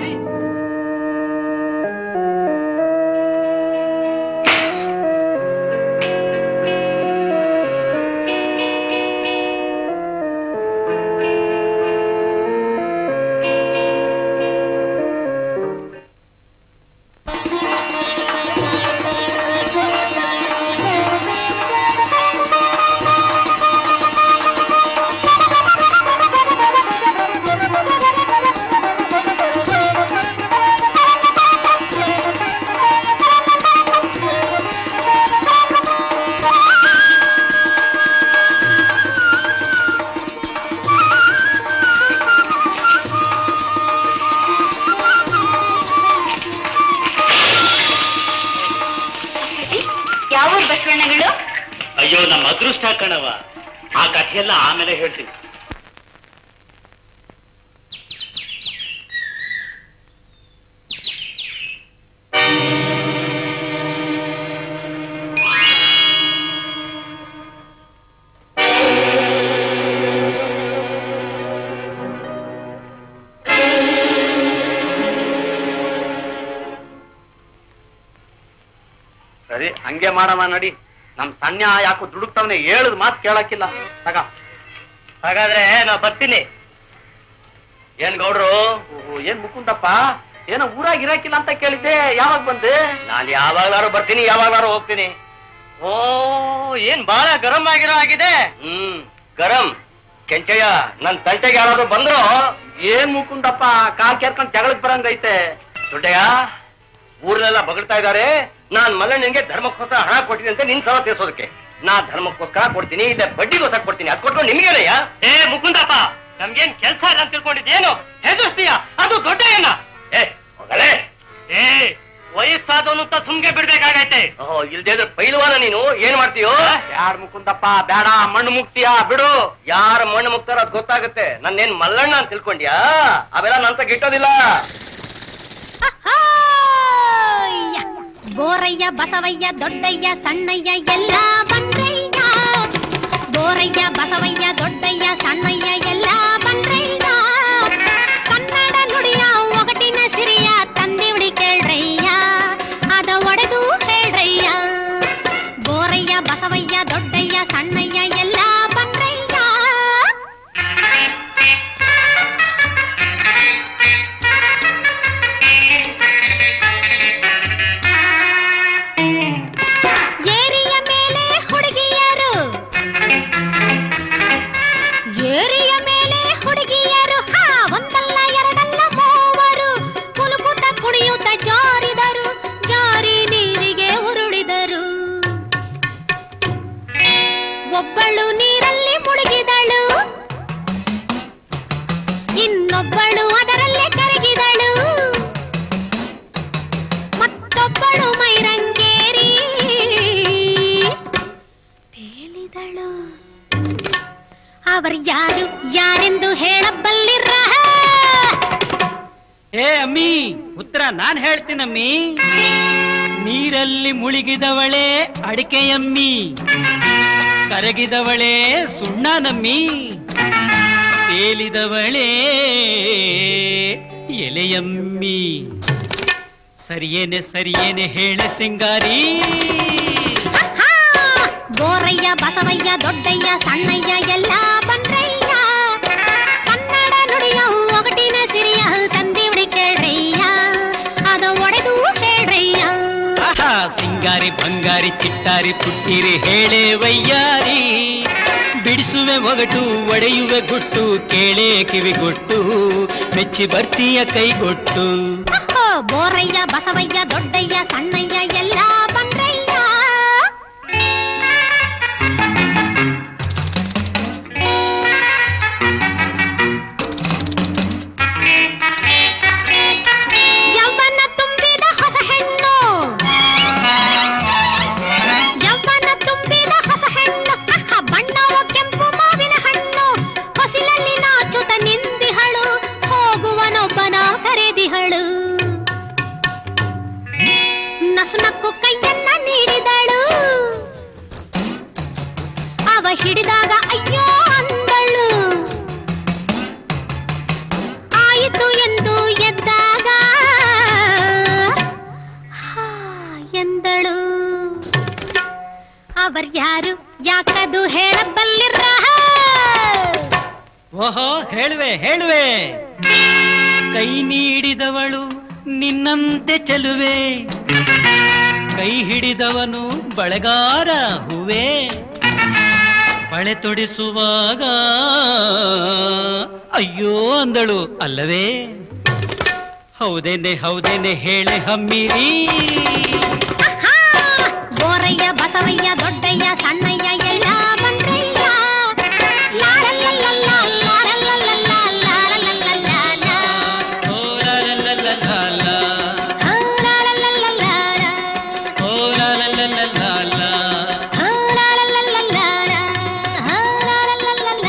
ಯಾವ ಬಸವಣ್ಣಗಳು ಅಯ್ಯೋ ನಮ್ಮ ಅದೃಷ್ಟ ಕಣವ ಆ ಕಥೆಯೆಲ್ಲ ಆಮೇಲೆ ಹೇಳ್ತೀನಿ ಸರಿ ಹಂಗೆ ಮಾಡವ ನಡಿ ನಮ್ ಸಣ್ಣ ಯಾಕೋ ದುಡುಕ್ತವನೆ ಹೇಳದ್ ಮಾತ್ ಕೇಳಕ್ಕಿಲ್ಲ ತಗ ಹಾಗಾದ್ರೆ ನಾ ಬರ್ತೀನಿ ಏನ್ ಗೌಡ್ರು ಓಹೋ, ಏನ್ ಮುಕುಂದಪ್ಪ ಏನೋ ಊರಾಗ ಇರಾಕಿಲ್ಲ ಅಂತ ಕೇಳಿದ್ದೆ ಯಾವಾಗ ಬಂದೆ ನಾನ್ ಯಾವಾಗ್ಲಾರು ಬರ್ತೀನಿ ಯಾವಾಗ್ಲಾರು ಹೋಗ್ತೀನಿ ಓ ಏನ್ ಬಹಳ ಗರಂ ಆಗಿರೋ ಆಗಿದೆ ಹ್ಮ್ ಗರಂ ಕೆಂಚಯ್ಯ ನನ್ ತಂಟೆಗೆ ಯಾರಾದ್ರೂ ಬಂದ್ರು ಏನ್ ಮುಕುಂದಪ್ಪ ಕಾಲ್ ಕೇರ್ಕೊಂಡ್ ಜಗಳಕ್ ಬರಂಗೈತೆ ದೊಡ್ಡಯ್ಯ ಊರ್ನೆಲ್ಲ ಬಗಳ್ತಾ ಇದಾರೆ ನಾನ್ ಮಲ್ಲಣ್ಣನ್ಗೆ ಧರ್ಮಕ್ಕೋಸ್ಕರ ಹಣ ಕೊಟ್ಟಿದ್ದೀನಿ ಅಂತ ನಿನ್ ಸಲ ತೀರ್ಸೋದಕ್ಕೆ ನಾ ಧರ್ಮಕ್ಕೋಸ್ಕರ ಕೊಡ್ತೀನಿ ಇಲ್ಲ ಬಡ್ಡಿಗೋಸ್ಕರ ಕೊಡ್ತೀನಿ ಅದ್ ಕೊಟ್ಕೊಂಡು ನಿಮ್ಗೇನಯ್ಯ ಏ ಮುಕುಂದಪ್ಪ ನಮ್ಗೇನ್ ಕೆಲ್ಸ ಇಲ್ಲ ಅಂತ ತಿಳ್ಕೊಂಡಿದ್ದೇನು ಹೆದರ್ಸ್ತೀಯ ಅದು ದೊಡ್ಡ ಏನ ಏ ಹೋಗಲೇ ಏ ವಯಸ್ಸಾದವನು ಅಂತ ಸುಮ್ಗೆ ಬಿಡ್ಬೇಕಾಗೈತೆ ಓಹೋ ಇಲ್ದೇ ಇದ್ರೆ ಪೈಲ್ವಾನ ನೀನು ಏನ್ ಮಾಡ್ತೀಯೋ ಯಾರ್ ಮುಕುಂದಪ್ಪ ಬೇಡ ಮಣ್ಣು ಮುಕ್ತಿಯಾ ಬಿಡು ಯಾರ ಮಣ್ಣು ಮುಕ್ತಾರ ಅದ್ ಗೊತ್ತಾಗುತ್ತೆ ನನ್ನೇನ್ ಮಲ್ಲಣ್ಣ ಅಂತ ತಿಳ್ಕೊಂಡ್ಯಾ ಅವೆಲ್ಲ ನಂತ ಗಿಟ್ಟೋದಿಲ್ಲ ಅಯ್ಯ! ಬೋರಯ್ಯ ಬಸವಯ್ಯ ದೊಡ್ಡಯ್ಯ ಸಣ್ಣಯ್ಯ ಎಲ್ಲ ಬಂದ್ರಯ್ಯ ಬೋರಯ್ಯ ಬಸವಯ್ಯ ದೊಡ್ಡಯ್ಯ ಸಣ್ಣಯ್ಯ ಎಲ್ಲ ಬಂದ್ರಯ್ಯ ಕನ್ನಡ ನುಡಿಯ ಒಗಟಿನ ಸಿರಿಯ ತಂದಿವಡಿ ಕೇಳ್ರಯ್ಯ ಅದ ಒಡೆದು ಹೇಳ್ರಯ್ಯ ಬೋರಯ್ಯ ಬಸವಯ್ಯ ದೊಡ್ಡಯ್ಯ ಸಣ್ಣಯ್ಯ ಎಲ್ಲ ಬಂದ್ರಯ್ಯ ಏರಿಯ ಮೇಲೆ ಹುಡುಗಿಯರು ಏರಿಯ ಮೇಲೆ ಹುಡುಗಿಯರು ಹಾ ಒಂದಲ್ಲ ಎರಡಲ್ಲ ಮೂವರು ಕುಲುಕುತ ಕುಣಿಯುತ್ತ ಜಾರಿದರು ಜಾರಿ ನೀರಿಗೆ ಉರುಳಿದರು ಒಬ್ಬಳು ನೀರಲ್ಲಿ ಮುಳುಗಿದಳು ಇನ್ನೊಬ್ಬಳು ಅದರಲ್ಲೇ ಕರಗಿದಳು ಮತ್ತೊಬ್ಬಳು ಮೈರಂಗೇರಿ ತೇಲಿದಳು ಅವರು ಯಾರು ಯಾರೆಂದು ಹೇಳಬಲ್ಲಿರ ಏ ಅಮ್ಮಿ ಉತ್ತರ ನಾನ್ ಹೇಳ್ತೀನಮ್ಮಿ ನೀರಲ್ಲಿ ಮುಳುಗಿದವಳೇ ಅಡಿಕೆಯಮ್ಮಿ ಕರಗಿದವಳೇ ಸುಣ್ಣನಮ್ಮಿ ತೇಲಿದವಳೇ ಎಲೆಯಮ್ಮಿ ಸರಿಯೇನೆ ಸರಿಯೇನೆ ಹೇಳೆ ಸಿಂಗಾರಿ ಹಾ! ಬೋರಯ್ಯ ಬಸವಯ್ಯ ದೊಡ್ಡಯ್ಯ ಸಣ್ಣಯ್ಯ ಎಲ್ಲ ಬಂದ್ರಯ್ಯ ಕನ್ನಡ ನುಡಿಯ ಒಗಟಿನ ಸಿರಿಯ ತಂದಿವಡಿ ಕೇಳ್ರಯ್ಯ ಅದ ಒಡೆದು ಹೇಳ್ರಯ್ಯ ಆಹಾ ಸಿಂಗಾರಿ ಬಂಗಾರಿ ಚಿಟ್ಟಾರಿ ಪುಟ್ಟಿರಿ ಹೇಳೆ ವಯ್ಯಾರಿ ಬಿಡಿಸುವೆ ಒಗಟು ಒಡೆಯುವೆ ಗುಟ್ಟು ಕೇಳೆ ಕಿವಿಗೊಟ್ಟು ಮೆಚ್ಚಿ ಬರ್ತೀಯ ಕೈಗೊಟ್ಟು ಅಹೋ, ಬೋರಯ್ಯ ಬಸವಯ್ಯ ದೊಡ್ಡಯ್ಯ ಸಣ್ಣಯ್ಯ ಎಲ್ಲ ಬಂದ್ರಯ್ಯ ಯೌವನ ತುಂಬಿದ ಹೊಸ ಹೆಣ್ಣು ಯೌವನ ತುಂಬಿದ ಹೊಸ ಹೆಣ್ಣು ಅಹ, ಬಣ್ಣವು ಕೆಂಪು ಮಾವಿನ ಹಣ್ಣು ಹೊಸಿಲಲ್ಲಿ ನಾಚುತ ನಿಂದಿಹಳು ಹೋಗುವನೊಬ್ಬನ ಕರೆದಿಹಳು ನಸುನಕ್ಕು ಕೈಯನ್ನ ನೀಡಿದಳು ಅವ ಹಿಡಿದಾಗ ಅಯ್ಯೋ ಅಂದಳು ಆಯಿತು ಎಂದು ಎದ್ದಾಗ ಹಾ ಎಂದಳು ಅವರ್ಯಾರು ಯಾಕದು ಹೇಳಬಲ್ಲಿರ ಓಹೋ ಹೇಳುವೆ ಹೇಳುವೆ ಕೈ ನೀಡಿದವಳು ನಿನ್ನಂತೆ ಚೆಲುವೆ ಕೈ ಹಿಡಿದವನು ಬಳೆಗಾರ ಹೂವೆ ಬಳೆ ತೊಡಿಸುವಾಗ ಅಯ್ಯೋ ಅಂದಳು ಅಲ್ಲವೇ ಹೌದೇನೆ ಹೌದೇನೆ ಹೇಳೆ ಹಮ್ಮಿರಿ ಆಹಾ! ಬೋರಯ್ಯ ಬಸವಯ್ಯ ದೊಡ್ಡಯ್ಯ ಸಣ್ಣಯ್ಯ ಎಲ್ಲ ಬಂದ್ರಯ್ಯ ಲಾಲಲ್ಲಲ್ಲಲ್ಲ, ಲಾಲಲ್ಲಲ್ಲಲ್ಲ, ಲಾಲಲ್ಲಲ್ಲಲ್ಲ. ಓ ಲಾ ಲಾ ಲಾ ಲಾ ಲಾ ಲಾ. ಹೋ ಲಾಲಲ್ಲಲ್ಲಲ್ಲ, ಓ ಲಾ ಲಾ ಲಾ ಲಾ ಲಾ ಲಾ. ಹೋ ಲಾಲಲ್ಲಲ್ಲಲ್ಲ, ಹೋ ಲಾಲಲ್ಲಲ್ಲಲ್ಲ.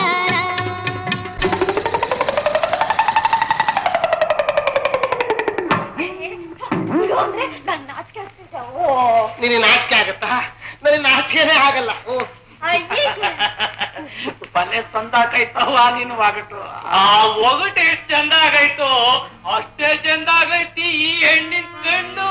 ನಿನಗೆ ನಾಚಿಕೆ ಆಗತ್ತಾ ನನಗೆ ನಾಚಿಕೆನೇ ಆಗಲ್ಲ ಓ ಬಲೆ ಸಂದಾಕೈತವ ನೀನು ಒಗಟು ಆ ಒಗಟು ಎಷ್ಟು ಚಂದ ಆಗೈತು ಅಷ್ಟೇ ಚಂದ ಆಗೈತಿ ಈ ಹೆಣ್ಣಿನ ಕಣ್ಣು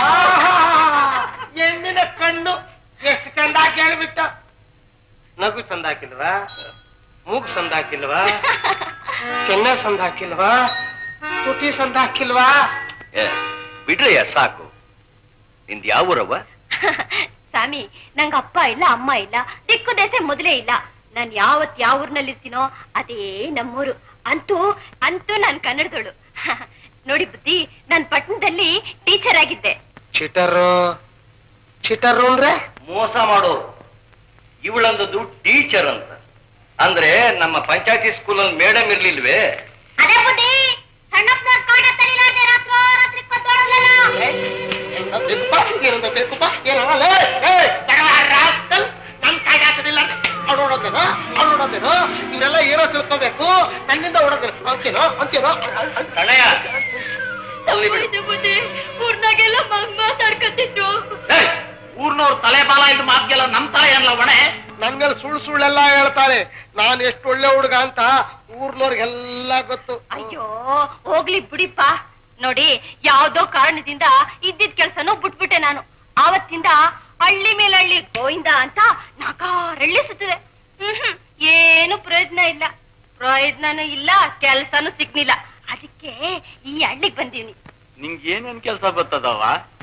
ಹೆಣ್ಣಿನ ಕಣ್ಣು ಎಷ್ಟು ಚಂದ ಕೇಳ್ಬಿಟ್ಟ ನಗು ಚಂದ ಹಾಕಿಲ್ವಾ ಮೂಗು ಸಂದ ಹಾಕಿಲ್ವಾ ಕೆನ್ನೆ ಸಂದ ಹಾಕಿಲ್ವಾ ತುಟಿ ಸಂದ ಹಾಕಿಲ್ವಾ ಬಿಡ್ರಯ್ಯ ಸಾಕು ನಿಂದ್ ಯಾವ ಊರವ್ವ ಸ್ವಾಮಿ ನಂಗ ಅಪ್ಪ ಇಲ್ಲ ಅಮ್ಮ ಇಲ್ಲ ದಿಕ್ಕು ದೇಸೆ ಮೊದಲೇ ಇಲ್ಲ ನಾನ್ ಯಾವತ್ ಯಾವ ಊರ್ನಲ್ಲಿರ್ತೀನೋ ಅದೇ ನಮ್ಮೂರು ಅಂತೂ ಅಂತೂ ನಾನ್ ಕನ್ನಡದೋಳು ನೋಡಿ ಬುದ್ಧಿ ನಾನ್ ಪಟ್ಟಣದಲ್ಲಿ ಟೀಚರ್ ಆಗಿದ್ದೆ ಚಿಟರು ಚಿಟರು ಅಂದ್ರೆ ಮೋಸ ಮಾಡೋ ಇವಳಂದದ್ದು ಟೀಚರ್ ಅಂತ ಅಂದ್ರೆ ನಮ್ಮ ಪಂಚಾಯತಿ ಸ್ಕೂಲಲ್ಲಿ ಮೇಡಮ್ ಇರ್ಲಿಲ್ವೇ ಅದೇ ಬುದ್ಧಿ ಸಣ್ಣಪ್ಪನವ್ರ ಕಾಡ ತಳಿಲಾರ್ದೆ ರಾತ್ರೋ ರಾತ್ರಿ ಕದ್ದೋಡಲ್ಲ ಏನಂತ ಬೇಕಪ್ಪ ಏನಂತ ಬೇಕಪ್ಪ ಏನಲ್ಲ ರಾಸ್ಕಲ್ ನನ್ ಕೈಗೆ ಹಾಕೋದಿಲ್ಲ ಅವ್ಳು ನೋಡೋದೇನೋ ಅವ್ಳು ನೋಡೋದೇನೋ ಇವರೆಲ್ಲ ಏನೋ ತಿಳ್ಕೋಬೇಕು ನನ್ನಿಂದ ಓಡೋದೇನೋ ಅಂತೇನೋ ಅಂತೇನೋ ಕಣಯ್ಯ ಅಲ್ಲಿ ಬಿಡು ಬುದ್ಧಿ ಊರ್ನಾಗೆಲ್ಲ ಮಾತಾಡ್ಕತ್ತಿತ್ತು ಏಯ್, ಊರ್ನವ್ರ ತಲೆ ಬಾಲ ಇದ್ ಮಾತ್ಗೆಲ್ಲ ನಮ್ ತಲೆ ಅಲ್ಲ ಒಣೆ ನನ್ ಮೇಲೆ ಸುಳ್ಳು ಸುಳ್ಳೆಲ್ಲ ಹೇಳ್ತಾಳೆ ನಾನ್ ಎಷ್ಟು ಒಳ್ಳೆ ಹುಡುಗ ಅಂತ ಊರ್ನವ್ರಿಗೆಲ್ಲ ಗೊತ್ತು ಅಯ್ಯೋ ಹೋಗ್ಲಿ ಬಿಡಿಪ್ಪ ನೋಡಿ ಯಾವ್ದೋ ಕಾರಣದಿಂದ ಇದ್ದಿದ್ ಕೆಲ್ಸನೂ ಬಿಟ್ಬಿಟ್ಟೆ ನಾನು ಆವತ್ತಿಂದ ಹಳ್ಳಿ ಮೇಲೆ ಹಳ್ಳಿ ಗೋಯಿಂದ ಅಂತ ನಾಕಾರಳ್ಳಿ ಸುತ್ತಿದೆ ಹ್ಮ್ ಏನು ಪ್ರಯೋಜನ ಇಲ್ಲ ಪ್ರಯೋಜನನೂ ಇಲ್ಲ ಕೆಲ್ಸನೂ ಸಿಗ್ನಿಲ್ಲ ಅದಕ್ಕೆ ಈ ಹಳ್ಳಿಗ್ ಬಂದೀನಿ ನಿಂಗೆ ಏನೇನ್ ಕೆಲ್ಸ ಬರ್ತದವ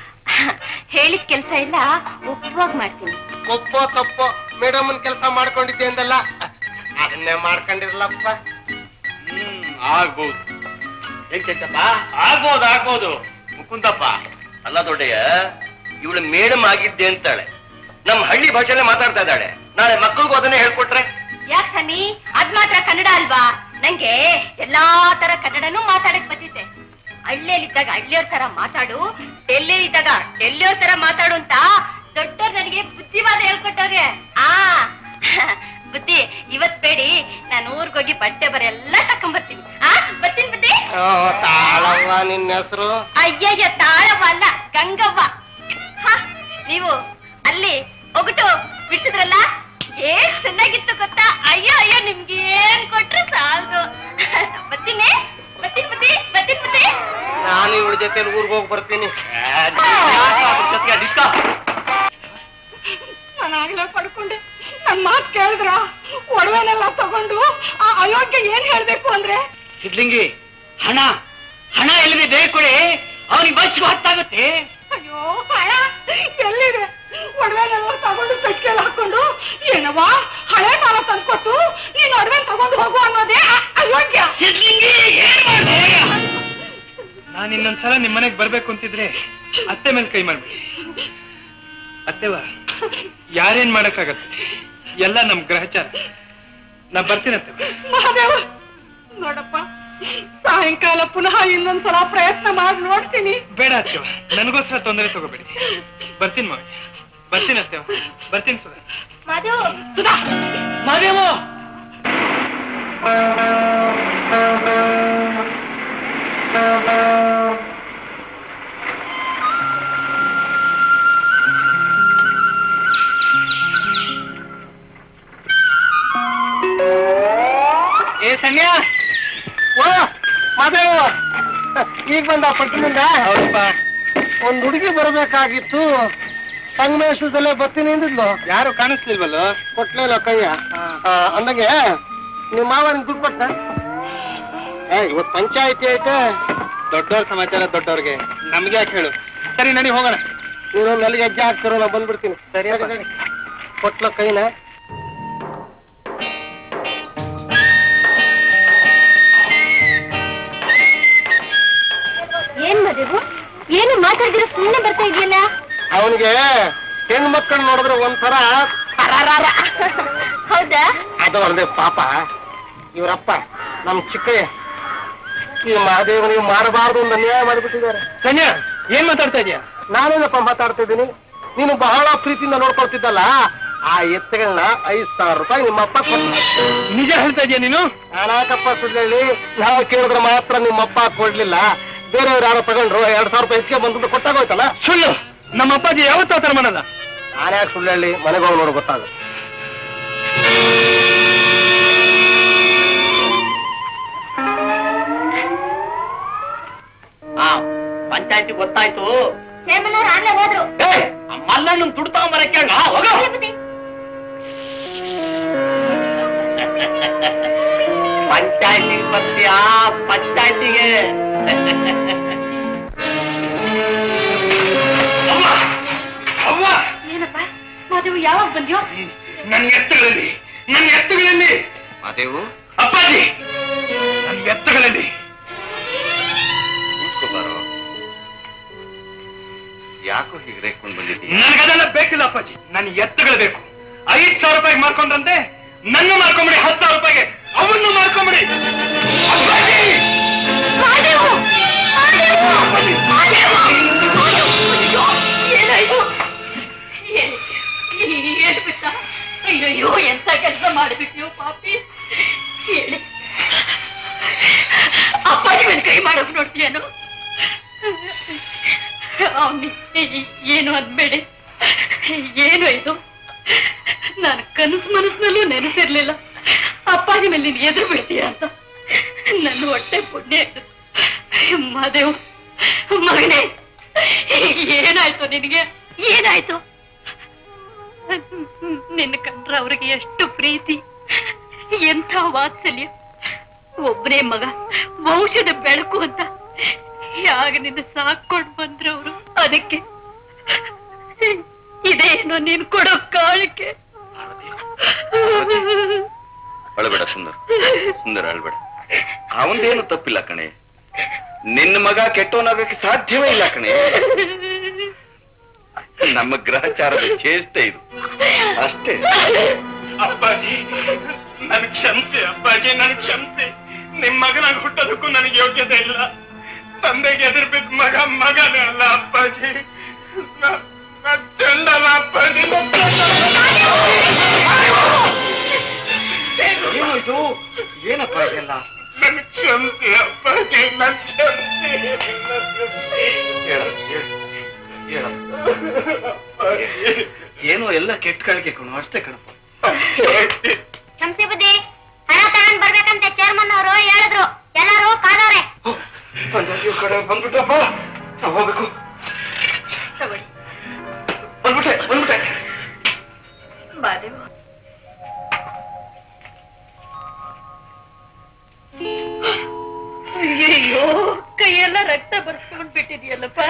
ಹೇಳಿದ ಕೆಲ್ಸ ಎಲ್ಲ ಒಪ್ಪುವಾಗ ಮಾಡ್ತೀನಿ ಒಪ್ಪೋ ತಪ್ಪೋ ಮೇಡಮ್ ಕೆಲಸ ಮಾಡ್ಕೊಂಡಿದ್ದೆ ಅಂದಲ್ಲ ಅದನ್ನೇ ಮಾಡ್ಕೊಂಡಿರ್ಲಪ್ಪ ಹ್ಮ್ ಆಗ್ಬೋದು ಏನ್ ಚಂಚಪ್ಪ ಆಗ್ಬೋದು ಆಗ್ಬೋದು ಮುಕುಂದಪ್ಪ ಅಲ್ಲ ದೊಡ್ಡಯ್ಯ ಇವಳು ಮೇಡಮ್ ಆಗಿದ್ದೆ ಅಂತಾಳೆ ನಮ್ಮ ಹಳ್ಳಿ ಭಾಷೆಲೆ ಮಾತಾಡ್ತಾ ಇದ್ದಾಳೆ ನಾಳೆ ಮಕ್ಕಳಿಗೂ ಅದನ್ನೇ ಹೇಳ್ಕೊಟ್ರೆ ಯಾಕ್ ಸ್ವಾಮಿ ಅದ್ ಮಾತ್ರ ಕನ್ನಡ ಅಲ್ವಾ ನಂಗೆ ಎಲ್ಲಾ ತರ ಕನ್ನಡನೂ ಮಾತಾಡಕ್ ಬಂದಿದ್ದೆ ಹಳ್ಳಿಯಲ್ಲಿದ್ದಾಗ ಹಳ್ಳಿಯವ್ರ ತರ ಮಾತಾಡು ಡೆಲ್ಲಿಯಲ್ಲಿದ್ದಾಗ ಡೆಲ್ಲಿಯವ್ರ ತರ ಮಾತಾಡು ಅಂತ ದೊಡ್ಡವ್ರು ನನಗೆ ಬುದ್ಧಿವಾದ ಹೇಳ್ಕೊಟ್ಟವ್ರೆ ಆ ಬುದ್ಧಿ ಇವತ್ ಬೇಡಿ ನಾನು ಊರ್ಗೋಗಿ ಬಟ್ಟೆ ಬರೆ ಎಲ್ಲ ತಕೊಂಬರ್ತೀನಿ ಆ ಬರ್ತೀನಿ ಬುದ್ಧಿ ಓ, ತಾಳವ್ವ ನಿನ್ನ ಹೆಸರು ಅಯ್ಯಯ್ಯ ತಾಳವ್ವ ಅಲ್ಲ ಗಂಗವ್ವ ಹ, ನೀವು ಅಲ್ಲಿ ಒಗಟು ಬಿಡಿಸಿದ್ರಲ್ಲ ಏನ್ ಚೆನ್ನಾಗಿತ್ತು ಗೊತ್ತಾ ಅಯ್ಯೋ ಅಯ್ಯೋ ನಿಮ್ಗೆ ಏನ್ ಕೊಟ್ರು ಸಾಲದು ಜೊತೆಲಿ ಊರಿಗೆ ಹೋಗಿ ಬರ್ತೀನಿ ಜೊತೆಗೆ ಡಿಸ್ಕ ನಾನಾಗ್ಲೇ ಪಡ್ಕೊಂಡೆ ನನ್ ಮಾತ್ ಕೇಳಿದ್ರ ಒಡವೆನೆಲ್ಲ ತಗೊಂಡು ಆ ಅಯೋಗ್ಯ ಏನ್ ಹೇಳ್ಬೇಕು ಅಂದ್ರೆ ಸಿದ್ಲಿಂಗಿ ಹಣ ಹಣ ಎಲ್ಲಿದೆ ಕೊಡಿ ಅವನಿಗೆ ಬಸ್ಗೆ ಹೊತ್ತಾಗುತ್ತೆ ಅಯ್ಯೋ ಹಣ ಎಲ್ಲಿದೆ ಒಡವೆನೆಲ್ಲ ತಗೊಂಡು ಪೆಟ್ಟಿಗೆಲ್ಲ ಹಾಕೊಂಡು ಏನವ್ವ ಹಳೆ ಕಾಲ ತಂದ್ಕೊಟ್ಟು ನೀನ್ ಒಡವೆ ತಗೊಂಡು ಹೋಗು ಅನ್ನೋದೇ ಆ ಅಯೋಗ್ಯ ಸಿದ್ಲಿಂಗಿ ಏನ್ ಮಾಡ್ದೆ? ನಾನು ಇನ್ನೊಂದ್ಸಲ ನಿಮ್ ಮನೆಗ್ ಬರ್ಬೇಕು ಅಂತಿದ್ರೆ ಅತ್ತೆ ಮೇಲೆ ಕೈ ಮಾಡ್ಬಿಡಿ ಅತ್ತೆವ ಯಾರೇನ್ ಮಾಡಕ್ಕಾಗತ್ತೆ ಎಲ್ಲ ನಮ್ ಗ್ರಹಚಾರ ನಾ ಬರ್ತೀನತ್ತೆ ಮಹಾದೇವ ನೋಡಪ್ಪ ಸಾಯಂಕಾಲ ಪುನಃ ಇನ್ನೊಂದ್ಸಲ ಪ್ರಯತ್ನ ಮಾಡಿ ನೋಡ್ತೀನಿ ಬೇಡ ಅತ್ತೆವ ನನಗೋಸ್ಕರ ತೊಂದರೆ ತಗೋಬೇಡಿ ಬರ್ತೀನಿ ಮಾವಿ ಬರ್ತೀನಿ ಅತ್ತೆವ ಬರ್ತೀನಿ ಸುಧಾ ಮಧು ಸುಧಾ ಮಾದೇವ ಏ ಸಣ್ಯ ಓ ಮಾದೇವ ಈಗ ಬಂದ ಪಟ್ಟಣದಿಂದ ಹೌದಪ್ಪ ಒಂದ್ ಹುಡುಗಿ ಬರ್ಬೇಕಾಗಿತ್ತು ಸಂಗಮೇಶ್ವರದಲ್ಲೇ ಬರ್ತೀನಿ ಅಂದಿದ್ಲು ಯಾರು ಕಾಣಿಸ್ಲಿಲ್ವಲ್ಲೋ ಕೊಟ್ಲಿಲ್ಲ ಕೈಯ ಆ, ಅಂದಂಗೆ ನಿಮ್ಮ ಮಾವ ನಿಂಗೆ ದುಡ್ಡು ಕೊಟ್ಟ ಏ ಇವತ್ತು ಪಂಚಾಯತಿ ಐತೆ ದೊಡ್ಡವ್ರ ಸಮಾಚಾರ ದೊಡ್ಡವ್ರಿಗೆ ನಮ್ಗೆ ಯಾಕೆ ಹೇಳು ಸರಿ ನಡಿ ಹೋಗೋಣ ನೀನು ನಲ್ಲಿಗೆ ಹೆಜ್ಜೆ ಹಾಕ್ತಿರೋ ನಾ ಬಂದ್ಬಿಡ್ತೀನಿ ಸರಿ ಅಪ್ಪ. ಸರಿ. ಕೊಟ್ಲ ಕೈನ ಏನ್ ಮಧು ಏನು ಮಾತಾಡಿದ್ರೆ ಸುಮ್ಮನೆ ಬರ್ತಾ ಇದೆಯಲ್ಲ ಅವನಿಗೆ ಹೆಣ್ಣು ಮಕ್ಕಳು ನೋಡಿದ್ರೆ ಒಂಥರ ಹೌದಾ ಅದು ಅಲ್ಲದೆ ಪಾಪ ಇವರಪ್ಪ ನಮ್ ಚಿಕ್ಕಯ್ಯ ಈ ಮಹಾದೇವನಿಗೆ ಮಾಡಬಾರ್ದು ಒಂದು ಅನ್ಯಾಯ ಮಾಡಿಬಿಟ್ಟಿದ್ದಾರೆ ಸಂಜಯ ಏನ್ ಮಾತಾಡ್ತಾ ಇದೀಯ ನಾನೇನಪ್ಪ ಮಾತಾಡ್ತಿದ್ದೀನಿ ನೀನು ಬಹಳ ಪ್ರೀತಿಯಿಂದ ನೋಡ್ಕೊಳ್ತಿದ್ದಲ್ಲ ಆ ಎತ್ತುಗಳನ್ನ ಐದ್ ಸಾವಿರ ರೂಪಾಯಿ ನಿಮ್ಮಪ್ಪ ಕೊಟ್ಟು ನಿಜ ಹೇಳ್ತಾ ಇದೀಯ ನೀನು ನಾನಾಕಪ್ಪ ಸುಳ್ಳಿ ನಾವು ಕೇಳಿದ್ರೆ ಮಾತ್ರ ನಿಮ್ಮಪ್ಪ ಕೊಡ್ಲಿಲ್ಲ ಬೇರೆಯವ್ರು ಯಾರೋ ತಗೊಂಡ್ರು ಎರಡ್ ಸಾವಿರ ರೂಪಾಯಿ ಹೆಚ್ಚಿಗೆ ಬಂದು ಕೊಟ್ಟಾಗೋಯ್ತಲ್ಲ ಸುಳ್ಳು ನಮ್ಮ ಅಪ್ಪಾಜಿ ಯಾವತ್ತೂ ಆ ಥರ ಮಾಡಲ್ಲ ನಾನ್ಯಾಕೆ ಸುಳ್ಳು ಹೇಳಿ ಮನೆಗೆ ಹೋಗಿ ನೋಡು ಗೊತ್ತಾಗುತ್ತೆ ಆ ಪಂಚಾಯತಿ ಗೊತ್ತಾಯ್ತು ಹೇಮಣ್ಣವ್ರು ಆಗ್ಲೇ ಹೋದ್ರು ಮಲ್ಲಣ್ಣನ್ ದುಡ್ಡು ತಗೊಂಬರಕ್ಕೆ ಹೇಳ ಹೋಗ ಪಂಚಾಯತಿಗೆ ಬರ್ತೀಯಾ ಪಂಚಾಯತಿಗೆ ಅವ್ವ ಅವ್ವ ಏನಪ್ಪ ಮದುವೆ ಯಾವಾಗ ಬಂದ್ಯೋ ನನ್ನ ಎತ್ತುಗಳಲ್ಲಿ ನನ್ನ ಎತ್ತುಗಳಲ್ಲಿ ಮಾದೇವು ಅಪ್ಪಾಜಿ ನನ್ನ ಎತ್ತುಗಳಲ್ಲಿ ಕೂತ್ಕೋಬಾರೋ ಯಾಕೋ ಹೀಗೆ ರೇಕೊಂಡು ಬಂದಿದ್ದೀಯ ನನಗದೆಲ್ಲ ಬೇಕಿಲ್ಲ ಅಪ್ಪಾಜಿ ನನ್ನ ಎತ್ತುಗಳು ಬೇಕು ಐದ್ ಸಾವಿರ ರೂಪಾಯಿಗೆ ಮಾರ್ಕೊಂಡ್ರಂತೆ ನನ್ನ ಮಾರ್ಕೊಂಬಿಡಿ ಹತ್ತು ಸಾವಿರ ರೂಪಾಯಿಗೆ ಅವನ್ನು ಮಾರ್ಕೊಂಬಿಡಿ ಅಪ್ಪಾಜಿ! ಏನಾಯ್ತು ಹೇಳ್ಬಿಟ್ಟ ಅಯ್ಯಯ್ಯೋ ಎಂತ ಕೆಲಸ ಮಾಡಿಬಿಟ್ಯೋ ಪಾಪಿ ಹೇಳಿ ಅಪ್ಪಾಜಿ ಮೇಲೆ ಕೈ ಮಾಡೋಕ್ ನೋಡ್ತೀಯನು ಅವ್ನಿಗೆ ಏನು ಅನ್ಬೇಡಿ ಏನು ಇದು ನಾನು ಕನಸು ಮನಸ್ಸಿನಲ್ಲೂ ನೆನೆಸಿರ್ಲಿಲ್ಲ ಅಪ್ಪಾಜಿ ಮೇಲೆ ನೀನು ಎದುರು ಬಿಡ್ತೀಯ ಅಂತ ನನ್ನ ಹೊಟ್ಟೆ ಪುಣ್ಯ ಆಯ್ತು ಮಾದೇವ್ ಮಗನೇ ಏನಾಯ್ತು ನಿನಗೆ ಏನಾಯ್ತು ನಿನ್ನ ಕಂಡ್ರೆ ಅವ್ರಿಗೆ ಎಷ್ಟು ಪ್ರೀತಿ ಎಂಥ ವಾತ್ಸಲ್ಯ ಒಬ್ಬನೇ ಮಗ ವಂಶದ ಬೆಳಕು ಅಂತ ಯಾಗ ನಿನ್ನ ಸಾಕೊಂಡು ಬಂದ್ರು ಅವರು ಅದಕ್ಕೆ ಇದೇನೋ ನೀನ್ ಕೊಡೋ ಕಾಳಕ್ಕೆ ಅಳಬೇಡ ಸುಂದರ್ ಸುಂದರ ಅಳಬೇಡ ಅವಂದೇನು ತಪ್ಪಿಲ್ಲ ಕಣೆ ನಿನ್ನ ಮಗ ಕೆಟ್ಟವನಾಗಕ್ಕೆ ಸಾಧ್ಯವೇ ಇಲ್ಲ ಕಣೆ ನಮ್ಮ ಗ್ರಹಚಾರದ ಚೇಷ್ಟೆ ಇದು ಅಷ್ಟೇ ಅಪ್ಪಾಜಿ ನನ್ ಕ್ಷಮಿಸಿ ಅಪ್ಪಾಜಿ ನನ್ ಕ್ಷಮಿಸಿ ನಿಮ್ ಮಗನಾಗ ಹುಟ್ಟೋದಕ್ಕೂ ನನಗೆ ಯೋಗ್ಯತೆ ಇಲ್ಲ ತಂದೆಗೆ ಎದುರು ಬಿದ್ದ ಮಗ ಮಗನೇ ಅಲ್ಲ ಅಪ್ಪಾಜಿ ನ- ನ ಚಂಡಲ್ಲ ಅಪ್ಪಾಜಿ ನ ಏನಾಯ್ತು ಏನಪ್ಪ ಇದೆಲ್ಲ ನನ್ ಕ್ಷಮಿಸಿ ಅಪ್ಪಾಜಿ ನನ್ ಕ್ಷಮಿಸಿ ಹೇಳ, ಹೇಳ, ಹೇಳ. ಏನೋ ಎಲ್ಲ ಕೆಟ್ಟ ಕಳಿಕೆ ಕಣು ಅಷ್ಟೇ ಕಣಪ್ಪ ಶಂಸಿ ಬುದ್ಧಿ ಹಣ ತಗೊಂಡ್ ಬರ್ಬೇಕಂತ ಚೇರ್ಮನ್ ಅವರು ಹೇಳಿದ್ರು ಎಲ್ಲರೂ ಕಾದವ್ರೆ ಅಯ್ಯೋ ಕಡೆ ಬಂದ್ಬಿಟ್ಟಪ್ಪ ಕೈಯೆಲ್ಲ ರಕ್ತ ಬರ್ಸ್ಕೊಂಡ್ ಬಿಟ್ಟಿದ್ಯಲ್ಲಪ್ಪ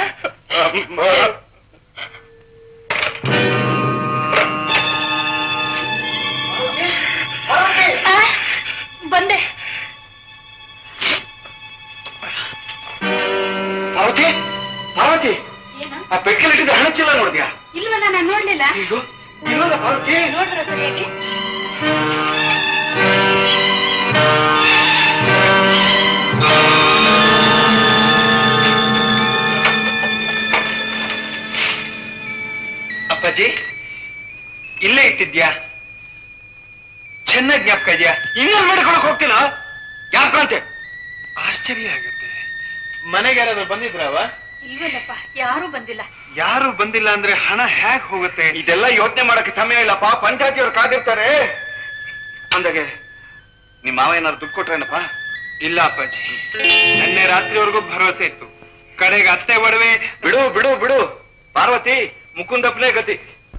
ಆ, ಬಂದೆ ಪಾರ್ವತಿ ಪಾರ್ವತಿ ಏನು ಆ ಪೆಟ್ಟಿಗೆಲಿಟ್ಟಿದ್ದ ಹಣ ಚೀಲ ನೋಡಿದ್ಯಾ ಇಲ್ವಲ್ಲ ನಾನು ನೋಡ್ಲಿಲ್ಲ ಇದು ಇಲ್ಲಲ್ಲ ಪಾರ್ವತಿ ನೋಡ್ರ ಸರಿಯಾಗಿ ಅಪ್ಪಾಜಿ ಇಲ್ಲೇ ಇಟ್ಟಿದ್ಯಾ ಚೆನ್ನಾಗಿ ಜ್ಞಾಪಕ ಇದೆಯಾ ಇನ್ನೊಂದು ಮಾಡ್ಕೊಳಕ್ ಹೋಗ್ತೀನ ಯಾಕಂತೆ ಆಶ್ಚರ್ಯ ಆಗುತ್ತೆ ಮನೆಗೆ ಯಾರಾದ್ರೂ ಬಂದಿದ್ರವ ಇಲ್ವಲ್ಲಪ್ಪ ಯಾರೂ ಬಂದಿಲ್ಲ ಯಾರು ಬಂದಿಲ್ಲ ಅಂದ್ರೆ ಹಣ ಹೇಗ್ ಹೋಗುತ್ತೆ ಇದೆಲ್ಲ ಯೋಚನೆ ಮಾಡಕ್ಕೆ ಸಮಯ ಇಲ್ಲಪ್ಪ ಪಂಚಾಯತಿಯವ್ರು ಕಾದಿರ್ತಾರೆ ಅಂದಾಗೆ ನಿಮ್ಮ ಮಾವ ಏನಾದ್ರು ದುಡ್ಡು ಕೊಟ್ರೇನಪ್ಪ ಇಲ್ಲ ಅಪ್ಪಾಜಿ ನಿನ್ನೆ ರಾತ್ರಿವರೆಗೂ ಭರವಸೆ ಇತ್ತು ಕಡೆಗೆ ಅತ್ತೆ ಒಡವೆ ಬಿಡು ಬಿಡು ಬಿಡು ಪಾರ್ವತಿ ಮುಕುಂದಪ್ಪನೇ ಗತಿ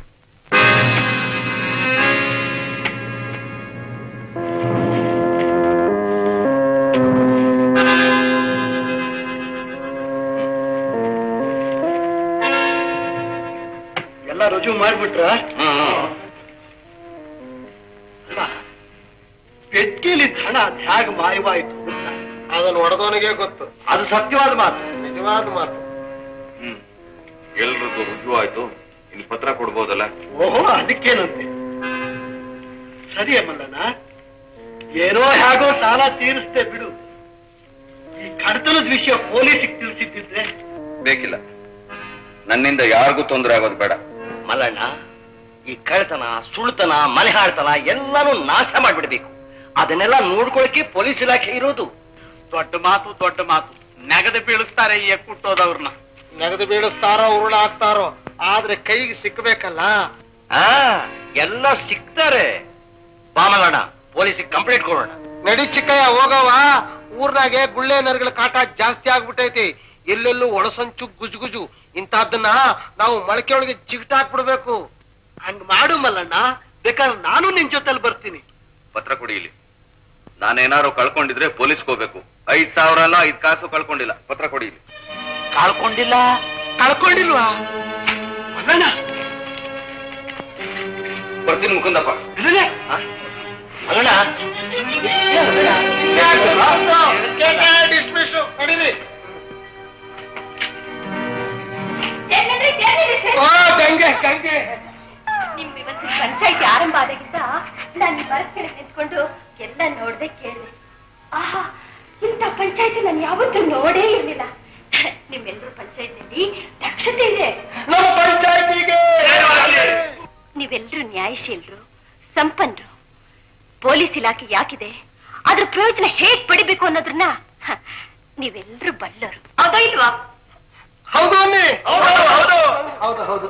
ಎಲ್ಲ ರುಜು ಮಾಡ್ಬಿಟ್ರ ಪೆಟ್ಟಿಲಿ ಹಣ ಹೇಗ್ ಮಾಯವಾಯ್ತು ಅಂತ ಅದನ್ನು ಹೊಡೆದವನಿಗೆ ಗೊತ್ತು ಅದು ಸತ್ಯವಾದ ಮಾತು ನಿಜವಾದ ಮಾತು ಹ್ಮ್ ಎಲ್ರದ್ದು ರುಜು ಆಯ್ತು ಇನ್ನು ಪತ್ರ ಕೊಡ್ಬೋದಲ್ಲ ಓಹೋ ಅದಕ್ಕೇನಂತೆ ಸರಿ ಅಮ್ಮಲ್ಲಣ್ಣ ಏನೋ ಹೇಗೋ ಸಾಲ ತೀರಿಸ್ದೆ ಬಿಡು ಈ ಕಡತನದ ವಿಷಯ ಪೊಲೀಸಿಗೆ ತಿಳಿಸಿದ್ದಿದ್ರೆ ಬೇಕಿಲ್ಲ ನನ್ನಿಂದ ಯಾರಿಗೂ ತೊಂದರೆ ಆಗೋದು ಬೇಡ ಮಲ್ಲಣ್ಣ ಈ ಕಳ್ತನ ಸುಳ್ತನ ಮನೆ ಹಾಳ್ತನ ಎಲ್ಲಾನು ನಾಶ ಮಾಡ್ಬಿಡ್ಬೇಕು ಅದನ್ನೆಲ್ಲ ನೋಡ್ಕೊಳಕ್ಕೆ ಪೊಲೀಸ್ ಇಲಾಖೆ ಇರೋದು ದೊಡ್ಡ ಮಾತು ದೊಡ್ಡ ಮಾತು ನೆಗದು ಬೀಳಿಸ್ತಾರೆ ಈ ಕುಟ್ಟೋದವ್ರನ್ನ ನೆಗದು ಬೀಳಿಸ್ತಾರೋ ಉರುಳ ಹಾಕ್ತಾರೋ ಆದ್ರೆ ಕೈಗೆ ಸಿಕ್ಕಬೇಕಲ್ಲ ಆ ಎಲ್ಲ ಸಿಗ್ತಾರೆ ಬಾ ಮಲ್ಲಣ್ಣ ಪೊಲೀಸಿಗೆ ಕಂಪ್ಲೇಂಟ್ ಕೊಡೋಣ ನಡಿ ಚಿಕ್ಕಯ್ಯ ಹೋಗವ ಊರ್ನಾಗೆ ಗುಳ್ಳೆ ನರಿಗಳ ಕಾಟ ಜಾಸ್ತಿ ಆಗ್ಬಿಟ್ಟೈತಿ ಎಲ್ಲೆಲ್ಲೂ ಒಳಸಂಚು ಗುಜುಗುಜು ಇಂತಹದ್ದನ್ನ ನಾವು ಮೊಳಕೆ ಒಳಗೆ ಚಿಗಟಾಕ್ಬಿಡ್ಬೇಕು ಹಂಗ್ ಮಾಡು ಮಲ್ಲಣ್ಣ ಬೇಕಾದ್ರೆ ನಾನು ನಿನ್ ಜೊತೆಲಿ ಬರ್ತೀನಿ ಪತ್ರ ಕೊಡಿ ಇಲ್ಲಿ ನಾನೇನಾರು ಕಳ್ಕೊಂಡಿದ್ರೆ ಪೊಲೀಸ್ಗೆ ಹೋಗ್ಬೇಕು ಐದ್ ಸಾವಿರ ಅಲ್ಲ ಐದ್ ಕಾಸು ಕಳ್ಕೊಂಡಿಲ್ಲ ಪತ್ರ ಕೊಡಿ ಇಲ್ಲಿ ಕಳ್ಕೊಂಡಿಲ್ಲ ಕಳ್ಕೊಂಡಿಲ್ವಾ ಮಲ್ಲಣ್ಣ ಬರ್ತೀನಿ ಮುಕುಂದಪ್ಪ ಆ? ಮಲ್ಲಣ್ಣ ಡಿಸ್ಮಿಸ್ ನಡೀರಿ ಓ ಗಂಗೆ ಗಂಗೆ ನಿಮ್ ಇವತ್ತಿನ ಪಂಚಾಯತಿ ಆರಂಭ ಆದಾಗಿಂದ ನಾನು ಈ ಮರದ ಕೆಳಗೆ ನಿಂತ್ಕೊಂಡು ಎಲ್ಲ ನೋಡ್ದೆ ಕೇಳಿದೆ ಆಹಾ ಇಂಥ ಪಂಚಾಯತಿ ನಾನು ಯಾವತ್ತೂ ನೋಡೇ ಇರ್ಲಿಲ್ಲ ನಿಮ್ಮೆಲ್ಲರೂ ಪಂಚಾಯತಿನಲ್ಲಿ ದಕ್ಷತೆ ಇದೆ ನಮ್ಮ ಪಂಚಾಯತಿಗೆ ನೀವೆಲ್ಲರೂ ನ್ಯಾಯಶೀಲರು ಸಂಪನ್ನರು ಪೊಲೀಸ್ ಇಲಾಖೆ ಯಾಕಿದೆ ಅದ್ರ ಪ್ರಯೋಜನ ಹೇಗ್ ಪಡಿಬೇಕು ಅನ್ನೋದ್ರನ್ನ ಹ, ನೀವೆಲ್ಲರೂ ಬಲ್ಲರು ಹೌದಾ ಇಲ್ವಾ ಹೌದು ಅನ್ನಿ ಹೌದು ಹೌದು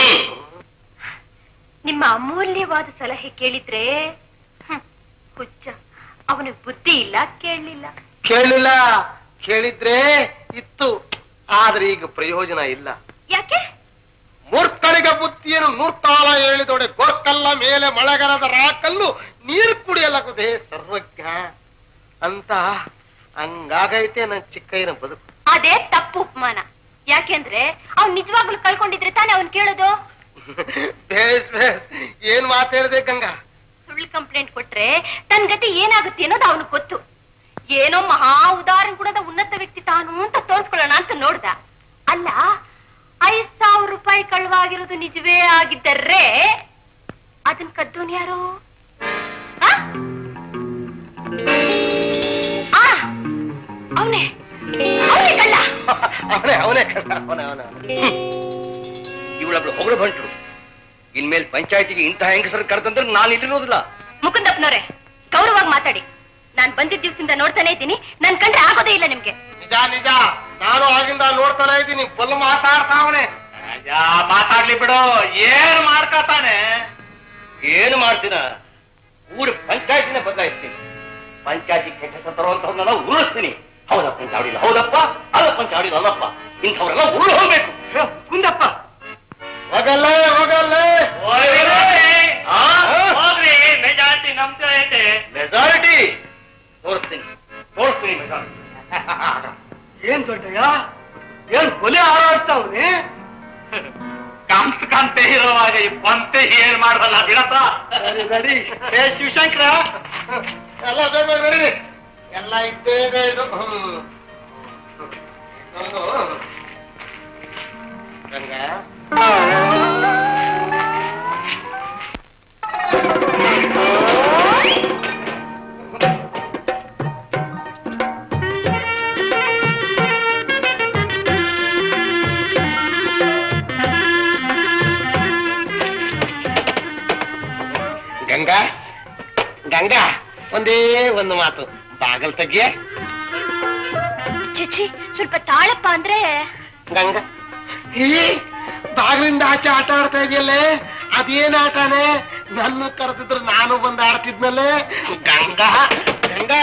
ನಿಮ್ಮ ಅಮೂಲ್ಯವಾದ ಸಲಹೆ ಕೇಳಿದ್ರೆ ಹ್ಮ್, ಹುಚ್ಚ ಅವನಿಗೆ ಬುದ್ಧಿ ಇಲ್ಲ ಕೇಳಲಿಲ್ಲ ಕೇಳಿಲ್ಲ ಕೇಳಿದ್ರೆ ಇತ್ತು ಆದ್ರೆ ಈಗ ಪ್ರಯೋಜನ ಇಲ್ಲ ಯಾಕೆ ಮೂರ್ಖನಿಗೆ ಬುದ್ಧಿಯನ್ನು ನೂರ್ತಾಳ ಹೇಳಿದೊಡೆ ಗೊರ್ಕಲ್ಲ ಮೇಲೆ ಮಳೆಗರದ ರಾಕಲ್ಲು ನೀರು ಕುಡಿಯಲಾಗದೆ ಸರ್ವಜ್ಞ ಅಂತ ಹಂಗಾಗೈತೆ ನನ್ ಚಿಕ್ಕಯ್ಯನ ಬದುಕು ಅದೇ ತಪ್ಪು ಉಪಮಾನ ಯಾಕೆಂದ್ರೆ ಅವ್ನ್ ನಿಜವಾಗ್ಲೂ ಕಳ್ಕೊಂಡಿದ್ರೆ ತಾನೇ ಅವ್ನ್ ಕೇಳೋದು ಬೇಸ್ ಬೇಸ್ ಏನ್ ಮಾತಾಡಿದೆ ಗಂಗಾ ಸುಳ್ಳು ಕಂಪ್ಲೇಂಟ್ ಕೊಟ್ರೆ ತನ್ ಗತಿ ಏನಾಗುತ್ತೆ ಅನ್ನೋದು ಅವನು ಗೊತ್ತು ಏನೋ ಮಹಾ ಉದಾಹರಣೆ ಕೂಡ ಉನ್ನತ ವ್ಯಕ್ತಿ ತಾನು ಅಂತ ತೋರ್ಸ್ಕೊಳ್ಳೋಣ ಅಂತ ನೋಡ್ದ ಅಲ್ಲ ಐದ್ ಸಾವಿರ ರೂಪಾಯಿ ಕಳ್ವಾಗಿರೋದು ನಿಜವೇ ಆಗಿದ್ದರೆ ಅದನ್ ಕದ್ದೋನ್ ಯಾರು ಆ? ಆ, ಅವ್ನೇ ಅವನೇ ಕಳ್ಳ ಅವನೇ ಅವನೇ ಕಳ್ಳ, ಅವನೇ ಅವನೇ ಅವನೇ. ಇವಳೊಬ್ಳು ಹೊಗಳು ಬಂಟ್ರು ಇನ್ಮೇಲೆ ಪಂಚಾಯತಿಗೆ ಇಂತಹ ಹೆಂಗಸರು ಕರೆದಂದ್ರೆ ನಾನು ಇಲ್ಲಿರೋದಿಲ್ಲ ಮುಕುಂದಪ್ಪನವ್ರೆ ಗೌರವಾಗಿ ಮಾತಾಡಿ ನಾನ್ ಬಂದಿದ್ದ ದಿವಸದಿಂದ ನೋಡ್ತಾನೆ ಇದ್ದೀನಿ ನನ್ ಕಂಡ್ರೆ ಆಗೋದೇ ಇಲ್ಲ ನಿಮ್ಗೆ ನಿಜ ನಿಜ ನಾನು ಆಗಿಂದ ನೋಡ್ತಾನೆ ಇದ್ದೀನಿ ಫುಲ್ ಮಾತಾಡ್ತಾವನೆ ಯಾ ಮಾತಾಡ್ಲಿ ಬಿಡು ಏನ್ ಮಾಡ್ಕತಾನೆ ಏನು ಮಾಡ್ತೀನ ಊರು ಪಂಚಾಯತಿನ ಬದಲಾಯಿಸ್ತೀನಿ ಪಂಚಾಯತಿ ಕೆಟ್ಟ ತರುವಂತವ್ರನ್ನೆಲ್ಲ ಉರುಳಿಸ್ತೀನಿ ಹೌದಾ ಪಂಚಾವಡಿಲ್ಲ ಹೌದಪ್ಪ ಅಲ್ಲ ಪಂಚಾವಡಿಲ್ಲ ಅಲ್ಲಪ್ಪ ಇಂಥವ್ರೆಲ್ಲ ಉರುಳು ಹೋಗ್ಬೇಕು ಕುಂದಪ್ಪ ಹೋಗಲ್ಲ ಹೋಗಲ್ಲ ಆ? ಹೋಗ್ರಿ ಮೆಜಾರಿಟಿ ನಮ್ದೇ ಐತೆ ಮೆಜಾರಿಟಿ ತೋರಿಸ್ತೀನಿ ತೋರಿಸ್ತೀನಿ ಮೆಜಾರಿಟಿ ಏನ್ ದೊಡ್ಡಯ್ಯ ಏನ್ ಕೊಲೆ ಹಾರಾಡ್ತಾವ್ನೆ ಕಾಂತ ಕಾಂತೆ ಇರುವಾಗ ಈ ಪಂತೆ ಏನ್ ಮಾಡಲ್ಲ ಬಿಡತ್ತ ಸರಿ ನಡಿ ಏ ಶಿವಶಂಕರ ಎಲ್ಲ ಬೇಗ ಬೇಗ ನಡೀರಿ ಎಲ್ಲ ಇದ್ದೇಗ ಇದು ಹ್ಮ್. ಇದೊಂದು ಗಂಗಾ ಗಂಗಾ ಗಂಗಾ ಒಂದೇ ಒಂದು ಮಾತು ಬಾಗಲ್ ತೆಗಿಯೇ ಚಿಚಿ ಸ್ವಲ್ಪ ತಾಳಪ್ಪ ಅಂದ್ರೆ ಗಂಗಾ ಈ ಬಾಗಿಲಿಂದ ಆಚೆ ಆಟ ಆಡ್ತಾ ಇದೆಯಲ್ಲೇ ಅದೇನ್ ಆಟನೇ ನನ್ನ ಕರೆದಿದ್ರು ನಾನು ಬಂದು ಆಡ್ತಿದ್ನಲ್ಲೇ ಗಂಗಾ ಗಂಗಾ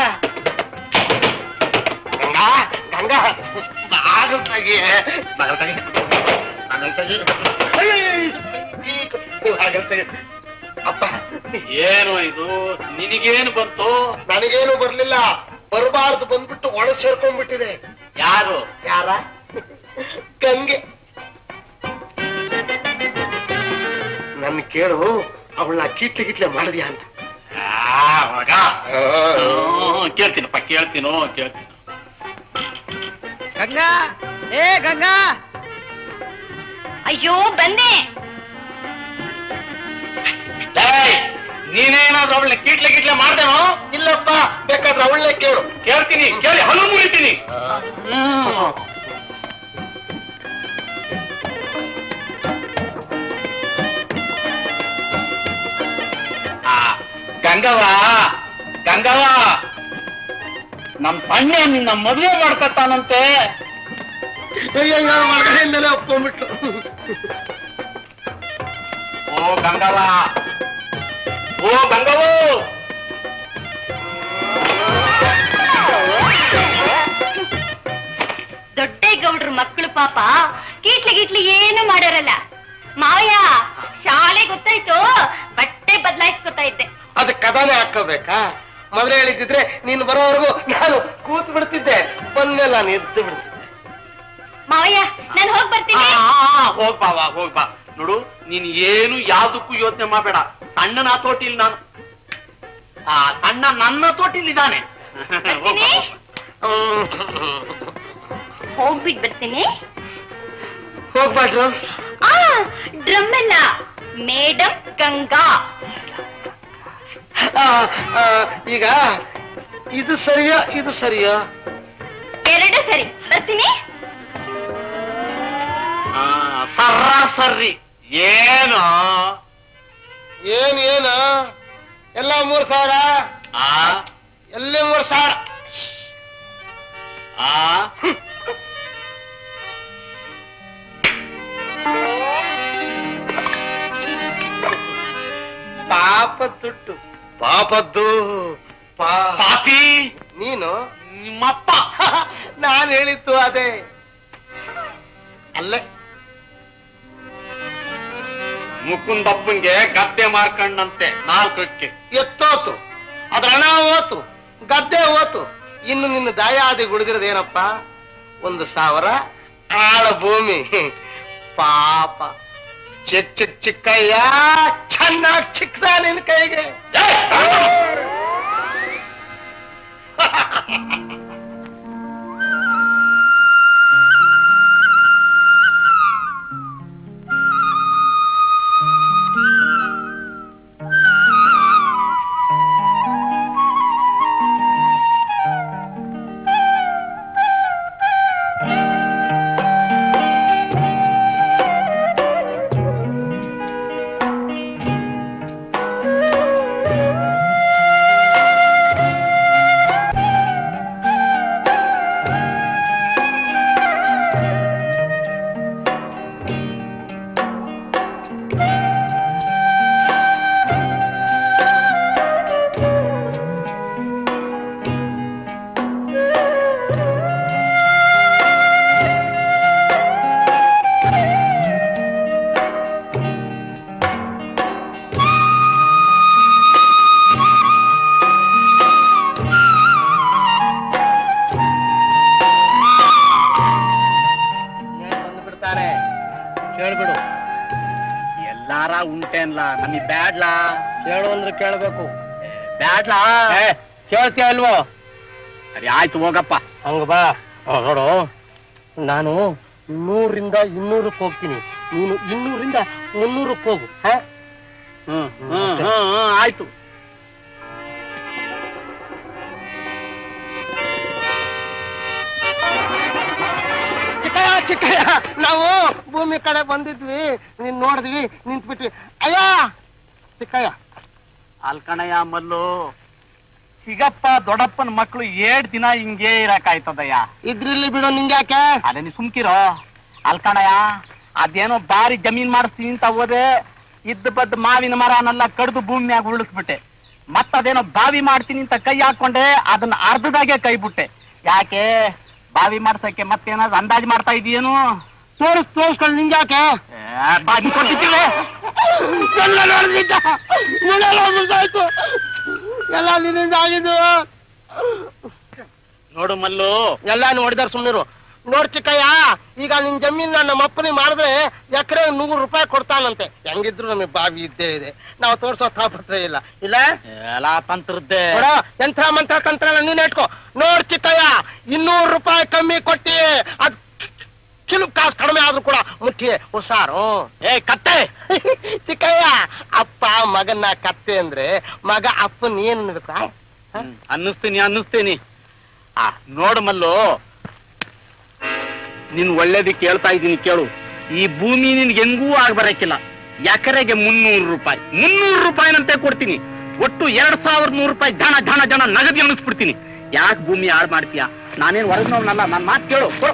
ಗಂಗಾ ಗಂಗಾ ಬಾಗಿಲು ತೆಗಿ ಬಾಗಿಲು ತೆಗಿ ಬಾಗಿಲು ತೆಗಿ ಅಯ್ಯಯ್ಯಯ್ಯ. ಬಾಗಿಲು ತೆಗಿ ಅಪ್ಪ ಏನು ಇದು ನಿನಗೇನು ಬಂತು ನನಗೇನು ಬರ್ಲಿಲ್ಲ ಬರಬಾರ್ದು ಬಂದ್ಬಿಟ್ಟು ಒಳ ಸೇರ್ಕೊಂಡ್ಬಿಟ್ಟಿದೆ ಯಾರು ಯಾರ ಗಂಗೆ ನನ್ ಕೇಳು ಅವಳನ್ನ ಕೀಟ್ಲೆ ಗಿಟ್ಲೆ ಮಾಡಿದ್ಯಾ ಅಂತ ಆ, ಮಗ ಹ್ಮ್, ಕೇಳ್ತೀನಪ್ಪ ಕೇಳ್ತೀನೋ ಕೇಳ್ತೀನಿ ಗಂಗಾ ಏ ಗಂಗಾ ಅಯ್ಯೋ ಬಂದೆ ಏಯ್, ನೀನೇನಾದ್ರೂ ಅವಳನ್ನ ಕೀಟ್ಲೆ ಗಿಟ್ಲೆ ಮಾಡ್ದೇನೋ ಇಲ್ಲಪ್ಪ ಬೇಕಾದ್ರೆ ಅವಳನ್ನೇ ಕೇಳು ಕೇಳ್ತೀನಿ ಕೇಳಿ ಹಲು ಮುರಿತೀನಿ ಆ, ಗಂಗವ್ವ ಗಂಗವ್ವ ನಮ್ ಸಣ್ಣ ನಿನ್ನ ಮದುವೆ ಮಾಡ್ಕೊತಾನಂತೆ ಅಯ್ಯಯ್ಯೋ, ಒಳಗಡೆಯಿಂದಲೇ ಒಪ್ಕೊಂಡ್ಬಿಟ್ಲು ಓ ಗಂಗವ್ವ ಓ ಗಂಗವ್ವ ದೊಡ್ಡೇಗೌಡ್ರ ಮಕ್ಕಳು ಪಾಪ ಕೀಟ್ಲಿ ಗಿಟ್ಲಿ ಏನು ಮಾಡೋರಲ್ಲ ಮಾವಯ್ಯ ಶಾಲೆ ಗೊತ್ತಾಯ್ತು ಬಟ್ಟೆ ಬದಲಾಯಿಸ್ಕೊತಾ ಇದ್ದೆ ಅದ್ ಕದಾನೆ ಹಾಕೋಬೇಕಾ ಮೊದಲೇ ಹೇಳಿದ್ದಿದ್ರೆ ನೀನು ಬರೋವರೆಗೂ ನಾನು ಕೂತ್ ಬಿಡ್ತಿದ್ದೆ ಬಂದ್ಮೇಲೆ ನಾನು ಎದ್ದು ಬಿಡ್ತಿದ್ದೆ ಮಾವಯ್ಯ ನಾನು ಹೋಗ್ ಬರ್ತೀನಿ ಹೋಗ್ಬಾ ವಾ ಹೋಗ್ಬಾ ನೋಡು ನೀನ್ ಏನು ಯಾವ್ದಕ್ಕೂ ಯೋಚನೆ ಮಾಡಬೇಡ ಸಣ್ಣನ ತೋಟಿಲ್ ನಾನು ಆ ಸಣ್ಣ ನನ್ನ ತೋಟಿಲ್ ಇದ್ದಾನೆ ಬರ್ತೀನಿ ಹೋಗ್ಬಿಟ್ ಬರ್ತೀನಿ ಹೋಗ್ಬಾಡ್ರು ಆ ಡ್ರಮ್ ಅಲ್ಲ ಮೇಡಮ್ ಗಂಗಾ ಆ, ಆ, ಈಗ ಇದು ಸರಿಯಾ ಇದು ಸರಿಯಾ ಎರಡು ಸರಿ ಬರ್ತೀನಿ ಆ, ಸರಾಸರಿ ಏನು ಏನ್ ಏನು ಎಲ್ಲ ಮೂರ್ ಸಾವಿರ ಆ ಎಲ್ಲಿ ಮೂರ್ ಸಾವಿರ ಆ ಪಾಪ ದುಡ್ಡು ಪಾಪದ್ದು ಪಾ ಪಾಪಿ ನೀನು ನಿಮ್ಮಪ್ಪ ನಾನು ಹೇಳಿದ್ದು ಅದೇ ಅಲ್ಲೇ ಮುಕುಂದಪ್ಪಂಗೆ ಗದ್ದೆ ಮಾರ್ಕಂಡಂತೆ ನಾಲ್ಕಕ್ಕೆ ಎತ್ತೋತು ಅದ್ರ ಹಣ ಹೋತು ಗದ್ದೆ ಹೋತು ಇನ್ನು ನಿನ್ನ ದಾಯ ಆದಿ ಗುಡಿದಿರೋದೇನಪ್ಪ ಒಂದು ಸಾವಿರ ಆಳ ಭೂಮಿ ಪಾಪ ಚಿಕ್ಕ ಚಿಕ್ಕ ಚಿಕ್ಕಯ್ಯ ಚೆನ್ನಾಗ್ ಚಿಕ್ಕದ ನಿನ್ ಕೈಗೆ ಅನ್ಲ ನಮಗ್ ಬ್ಯಾಡ್ಲಾ ಕೇಳು ಅಂದ್ರೆ ಕೇಳ್ಬೇಕು ಬ್ಯಾಡ್ಲಾ ಕೇಳ್ತೀಯ ಅಲ್ವೋ ಸರಿ ಆಯ್ತು ಹೋಗಪ್ಪ ಹಂಗ ಬಾ ಆ, ನೋಡು ನಾನು ನೂರಿಂದ ಇನ್ನೂರಕ್ಕೆ ಹೋಗ್ತೀನಿ ನೀನು ಇನ್ನೂರಿಂದ ಮುನ್ನೂರಕ್ಕೆ ಹೋಗು ಹಾ ಹ್ಮ್ ಹ್ಮ್ ಹ್ಮ್ ಹ್ಮ್ ಆಯ್ತು ಚಿಕ್ಕಯ್ಯ ಚಿಕ್ಕಯ್ಯ ನಾವು ಭೂಮಿ ಕಡೆ ಬಂದಿದ್ವಿ ನೀನ್ ನೋಡಿದ್ವಿ ನಿಂತ್ಬಿಟ್ವಿ ಅಯ್ಯ ಚಿಕ್ಕಯ್ಯ ಅಲ್ಕಣಯ್ಯ ಮಲ್ಲು ಸಿಗಪ್ಪ ದೊಡ್ಡಪ್ಪನ ಮಕ್ಕಳು ಏಳ್ ದಿನ ಹಿಂಗೇ ಇರಕಾಯ್ತದಯ್ಯ ಇದ್ರಿಲ್ಲಿ ಬಿಡು ನಿಂಗ್ಯಾಕೆ ಅದೇ ನೀ ಸುಮ್ಕಿರೋ ಅಲ್ಕಣಯ್ಯ ಅದೇನೋ ಬಾರಿ ಜಮೀನ್ ಮಾಡಿಸ್ತೀನಿ ಅಂತ ಹೋದೆ ಇದ್ದ ಬದ್ದ ಮಾವಿನ ಮರನೆಲ್ಲ ಕಡ್ದು ಭೂಮಿಯಾಗ ಉರುಳಿಸ್ಬಿಟ್ಟೆ ಮತ್ತದೇನೋ ಬಾವಿ ಮಾಡ್ತೀನಿ ಅಂತ ಕೈ ಹಾಕೊಂಡೆ ಅದನ್ನ ಅರ್ಧದಾಗೆ ಕೈ ಬಿಟ್ಟೆ ಯಾಕೆ ಬಾವಿ ಮಾಡ್ಸಕ್ಕೆ ಮತ್ತೇನಾದ್ರು ಅಂದಾಜ್ ಮಾಡ್ತಾ ಇದೀಯೇನು ತೋರಿಸ್ ತೋರಿಸ್ಕೊಂಡು ನಿಂಗ್ಯಾಕೆ ಏ, ಬಾವಿ ಕೊಟ್ಟಿದ್ದೀವಿ ಎಲ್ಲ ನೋಡ್ದಿದ್ದ ಎಲ್ಲ ಮುಗ್ದಾಯ್ತು ಎಲ್ಲ ನಿನ್ನಿಂದ ಆಗಿದ್ದು ನೋಡು ಮಲ್ಲು ಎಲ್ಲ ನೋಡಿದಾರ ಸುಮ್ನಿರು ನೋಡ್ ಚಿಕ್ಕಯ್ಯ ಈಗ ನಿನ್ ಜಮೀನ್ ನಮ್ಮ ಅಪ್ಪನಿಗೆ ಮಾಡಿದ್ರೆ ಎಕರೆ ನೂರು ರೂಪಾಯಿ ಕೊಡ್ತಾನಂತೆ ಹೆಂಗಿದ್ರು ನಮಗೆ ಬಾವಿ ಇದ್ದೇ ಇದೆ ನಾವು ತೋರ್ಸೋ ತಾಪತ್ರ ಇಲ್ಲ ಇಲ್ಲ ಎಲ್ಲ ತಂತ್ರದ್ದೆ ನೋಡ ಯಂತ್ರ ಮಂತ್ರ ತಂತ್ರ ಎಲ್ಲ ನೀನ್ ಇಟ್ಕೋ ನೋಡ್ ಚಿಕ್ಕಯ್ಯ ಇನ್ನೂರು ರೂಪಾಯಿ ಕಮ್ಮಿ ಕೊಟ್ಟಿ ಅದ್ ಕಿಲು ಕಾಸು ಕಡಿಮೆ ಆದ್ರೂ ಕೂಡ ಮುಟ್ಟಿ ಹುಷಾರು ಏ ಕತ್ತೆ ಚಿಕ್ಕಯ್ಯ ಅಪ್ಪ ಮಗನ್ನ ಕತ್ತೆ ಅಂದ್ರೆ ಮಗ ಅಪ್ಪನ್ ಏನ್ ಅನ್ಬೇಕು ಆ? ಹ್ಮ್, ಅನ್ನಿಸ್ತೀನಿ ಅನ್ನಿಸ್ತೀನಿ ಆ ನೋಡು ಮಲ್ಲು ನೀನ್ ಒಳ್ಳೇದಕ್ಕೆ ಕೇಳ್ತಾ ಇದ್ದೀನಿ ಕೇಳು ಈ ಭೂಮಿ ನಿನ್ಗೆ ಹೆಂಗೂ ಆಗ್ ಬರಕ್ಕಿಲ್ಲ ಎಕರೆಗೆ ಮುನ್ನೂರು ರೂಪಾಯಿ ಮುನ್ನೂರು ರೂಪಾಯಿನಂತೆ ಕೊಡ್ತೀನಿ ಒಟ್ಟು ಎರಡ್ ಸಾವಿರದ ನೂರು ರೂಪಾಯಿ ಜನ ಜನ ಜನ ನಗದಿ ಅನ್ನಿಸ್ಬಿಡ್ತೀನಿ ಯಾಕೆ ಭೂಮಿ ಹಾಳು ಮಾಡ್ತೀಯ ನಾನೇನ್ ಹೊರಗ್ನವ್ನಲ್ಲ ನನ್ ಮಾತು ಕೇಳು ಕೊಡು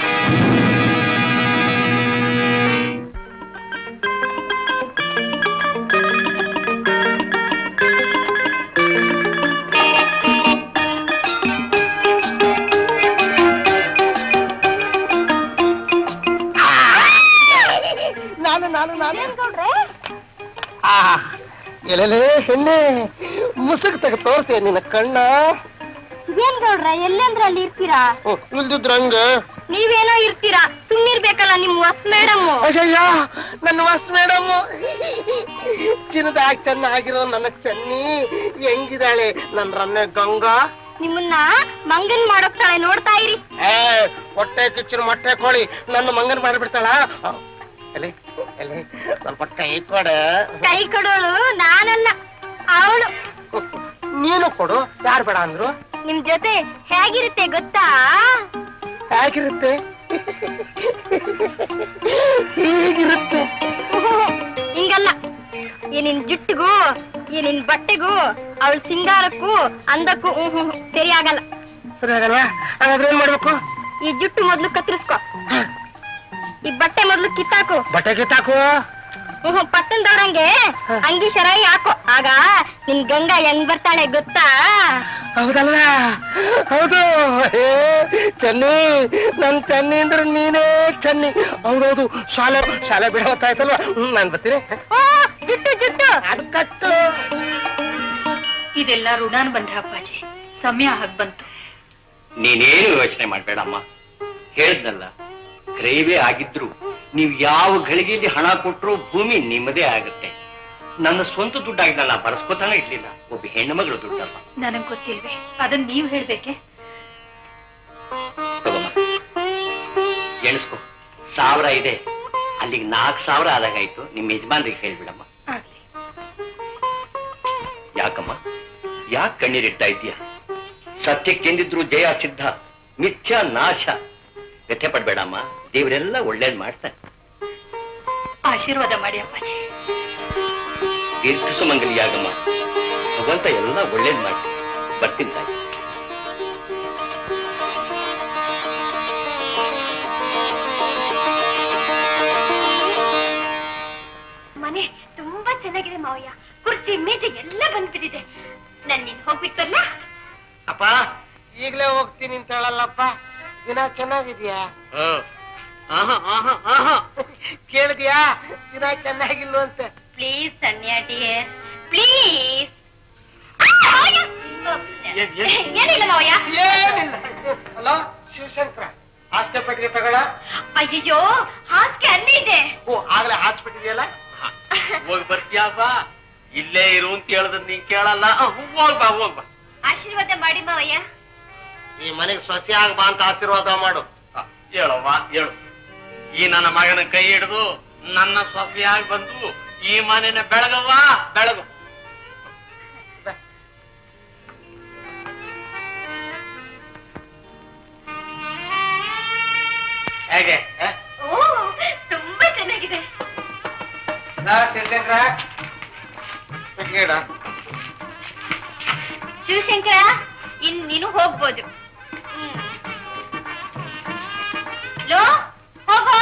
ನಾನು ನಾನು ನಾನು ಆ ಎಲೆಲೆ ಹೆಣ್ಣೆ ಮುಸುಗ್ ತೆಗೆ ತೋರ್ಸೆ ನಿನ್ನ ಕಣ್ಣ ಏನ್ ಗೌಡ್ರ ಎಲ್ಲಂದ್ರ ಅಲ್ಲಿ ಇರ್ತೀರಾ ಹ್ಮ್, ಇಲ್ದಿದ್ರಂಗ ನೀವೇನೋ ಇರ್ತೀರಾ ಸುಮ್ನಿರ್ಬೇಕಲ್ಲ ನಿಮ್ ವಸ್ ಮೇಡಮ್ ಅಯ್ಯಯ್ಯ ನನ್ನ ವಸ್ ಮೇಡಮ್ ಚಿನ್ನದಾಗ ಚೆನ್ನಾಗಿರೋ ನನ್ನ ಚೆನ್ನಿ ಹೆಂಗಿದಾಳೆ ನನ್ನ ರನ್ನೆ ಗಂಗಾ ನಿಮ್ಮನ್ನ ಮಂಗನ್ ಮಾಡೋಗ್ತಾಳೆ ನೋಡ್ತಾ ಇರಿ ಏ ಹೊಟ್ಟೆ ಕಿಚ್ಚಿನ ಮೊಟ್ಟೆ ಕೋಳಿ ನನ್ನ ಮಂಗನ್ ಮಾಡಿಬಿಡ್ತಾಳ ಎಲೆ ಎಲೆ ಸ್ವಲ್ಪ ಕೈ ಕೊಡ ಕೈ ಕೊಡೋಳು ನಾನಲ್ಲ ಅವಳು ನೀನು ಕೊಡು ಯಾರು ಬೇಡ ಅಂದ್ರು ನಿಮ್ ಜೊತೆ ಹೇಗಿರುತ್ತೆ ಗೊತ್ತಾ ಹೇಗಿರುತ್ತೆ ಹೀಗಿರುತ್ತೆ ಹಿಂಗಲ್ಲ ಈ ನಿನ್ ಜುಟ್ಟಿಗೂ ಈ ನಿನ್ ಬಟ್ಟೆಗೂ ಅವಳ ಸಿಂಗಾರಕ್ಕೂ ಅಂದಕ್ಕೂ ಹ್ಮ್ ಹ್ಮ್ ಹ್ಮ್, ಸರಿ ಆಗಲ್ಲ ಸರಿ ಆಗಲ್ವಾ ಹಾಗಾದ್ರೆ ಏನ್ ಮಾಡ್ಬೇಕು ಈ ಜುಟ್ಟು ಮೊದ್ಲು ಕತ್ತರಿಸ್ಕೊ ಈ ಬಟ್ಟೆ ಮೊದ್ಲು ಕಿತ್ತಾಕು ಬಟ್ಟೆ ಕಿತ್ತಾಕು ಹ್ಮ್ ಹ್ಮ್, ಪಟ್ಟಣದವ್ರಂಗೆ ಅಂಗಿ ಶರಾಯಿ ಹಾಕೋ ಆಗ ನಿನ್ ಗಂಗಾ ಹೆಂಗ್ ಬರ್ತಾಳೆ ಗೊತ್ತಾ ಹೌದಲ್ಲ ಹೌದು ಏ, ಚನ್ನಿ ನನ್ ಚನ್ನಿ ಅಂದ್ರೆ ನೀನೇ ಚನ್ನಿ ಹೌದೌದು ಶಾಲೆ ಶಾಲೆ ಬಿಡ ಗೊತ್ತಾಯ್ತಲ್ವಾ ಹ್ಮ್ ನಾನ್ ಬರ್ತೀನಿ ಓ ಜುಟ್ಟು ಜುಟ್ಟು ಅದು ಕಟ್ಟು ಇದೆಲ್ಲ ಋಣಾನ್ ಬಂಧ ಅಪ್ಪಾಜಿ ಸಮಯ ಹಾಗ್ ಬಂತು ನೀನೇನು ಯೋಚನೆ ಮಾಡ್ಬೇಡಮ್ಮ ಹೇಳ್ದಲ್ಲ ಕ್ರಯವೇ ಆಗಿದ್ರು ನೀವು ಯಾವ ಗಳಿಗೆಯಲ್ಲಿ ಹಣ ಕೊಟ್ಟರು ಭೂಮಿ ನಿಮ್ಮದೇ ಆಗುತ್ತೆ ನನ್ನ ಸ್ವಂತ ದುಡ್ಡಾಗಿದ್ದಲ್ಲ ಬಳಸ್ಕೊತಾನೆ ಇರ್ಲಿಲ್ಲ ಒಬ್ಬ ಹೆಣ್ಣು ಮಗಳು ದುಡ್ಡಲ್ಲ ನನಗ್ ಗೊತ್ತಿಲ್ವೇ ಅದನ್ ನೀವ್ ಹೇಳ್ಬೇಕೆ ತಗೋಮ್ಮ ಎಣಿಸ್ಕೊ ಸಾವಿರ ಇದೆ ಅಲ್ಲಿಗೆ ನಾಲ್ಕು ಸಾವಿರ ಆದಾಗಾಯ್ತು ನಿಮ್ಮ ಯಜಮಾನ್ರಿಗೆ ಹೇಳ್ಬಿಡಮ್ಮ ಆಗ್ಲಿ ಯಾಕಮ್ಮ ಯಾಕೆ ಕಣ್ಣೀರಿಡ್ತಾ ಇದೀಯ ಸತ್ಯಕ್ಕೆಂದಿದ್ರು ಜಯ ಸಿದ್ಧ ಮಿಥ್ಯಾ ನಾಶ ವ್ಯಥೆ ಪಡ್ಬೇಡಮ್ಮ ದೇವರೆಲ್ಲ ಒಳ್ಳೇದ್ ಮಾಡ್ತಾರೆ ಆಶೀರ್ವಾದ ಮಾಡಿ ಅಪ್ಪಾಜಿ ದೀರ್ಘ ಸುಮಂಗಲಿಯಾಗಮ್ಮ ಭಗವಂತ ಎಲ್ಲ ಒಳ್ಳೇದ್ ಮಾಡ್ತಾರೆ ಬರ್ತೀನಿ ತಾಯಿ ಮನೆ ತುಂಬಾ ಚೆನ್ನಾಗಿದೆ ಮಾವಯ್ಯ ಕುರ್ಚಿ ಮೇಜೆ ಎಲ್ಲ ಬಂದ್ಬಿಟ್ಟಿದೆ ನನ್ ನೀನ್ ಹೋಗ್ಬಿಟ್ಟು ಬರ್ಲಾ ಅಪ್ಪ ಈಗ್ಲೇ ಹೋಗ್ತೀನಿ ಅಂತ ಹೇಳಲ್ಲಪ್ಪ ದಿನ ಚೆನ್ನಾಗಿದ್ಯಾ ಆಹಾ ಆಹಾ ಆಹಾ ಕೇಳಿದ್ಯಾ ದಿನ ಚೆನ್ನಾಗಿಲ್ವ ಅಂತ ಪ್ಲೀಸ್ ಸನ್ಯಾ ಡಿಯರ್ ಪ್ಲೀಸ್ ಏನಿಲ್ಲ ಮಾವಯ್ಯ ಏನಿಲ್ಲ ಹಲೋ ಶಿವಶಂಕರ ಹಾಸ್ಟೆಲ್ ಪೆಟ್ಟಿಗೆ ತಗೊಳ ಅಯ್ಯೋ ಹಾಸಿಗೆ ಅಲ್ಲೇ ಇದೆ ಓ ಆಗ್ಲೇ ಹಾಸ್ಪಿಟಲ್ ಇದೆಯಲ್ಲ ಹೋಗಿ ಬರ್ತೀಯಾ ಬಾ ಇಲ್ಲೇ ಇರು ಅಂತ ಹೇಳಿದ್ರೆ ನೀನ್ ಕೇಳಲ್ಲ ಹೋಗ್ಬಾ ಹೋಗ್ಬಾ ಆಶೀರ್ವಾದ ಮಾಡಿ ಮಾವಯ್ಯ ಈ ಮನೆಗೆ ಸೊಸೆ ಆಗ್ ಬಾ ಅಂತ ಆಶೀರ್ವಾದ ಮಾಡು ಹೇಳವ್ವ ಹೇಳು ಈ ನನ್ನ ಮಗನ ಕೈ ಹಿಡಿದು ನನ್ನ ಸೊಸೆಯಾಗಿ ಬಂದು ಈ ಮನೆನ ಬೆಳಗವ್ವ ಬೆಳಗು ಹೇಗೆ ಹ? ಓ ತುಂಬಾ ಚೆನ್ನಾಗಿದೆ ನಾ ಶಿವಶಂಕರ ಬಿಟ್ಗೇಡ ಶಿವಶಂಕರ ಇನ್ ನೀನು ಹೋಗ್ಬೋದು ಹ್ಮ್. ಲೋ ಹೋಗೋ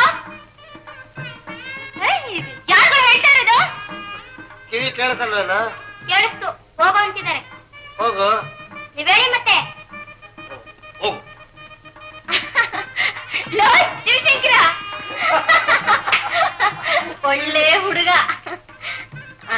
ಯಾರಿಗೋ ಹೇಳ್ತಾ ಇರೋದು ಕಿವಿ ಕೇಳಿಸಲ್ವೇನ ಕೇಳಿಸ್ತು ಹೋಗೋ ಅಂತಿದ್ದಾರೆ ಹೋಗು ನೀವ್ ಹೇಳಿ ಮತ್ತೆ ಹೋಗು ಲೋ ಶಿವಶಂಕರ ಒಳ್ಳೆ ಹುಡುಗ ಆ.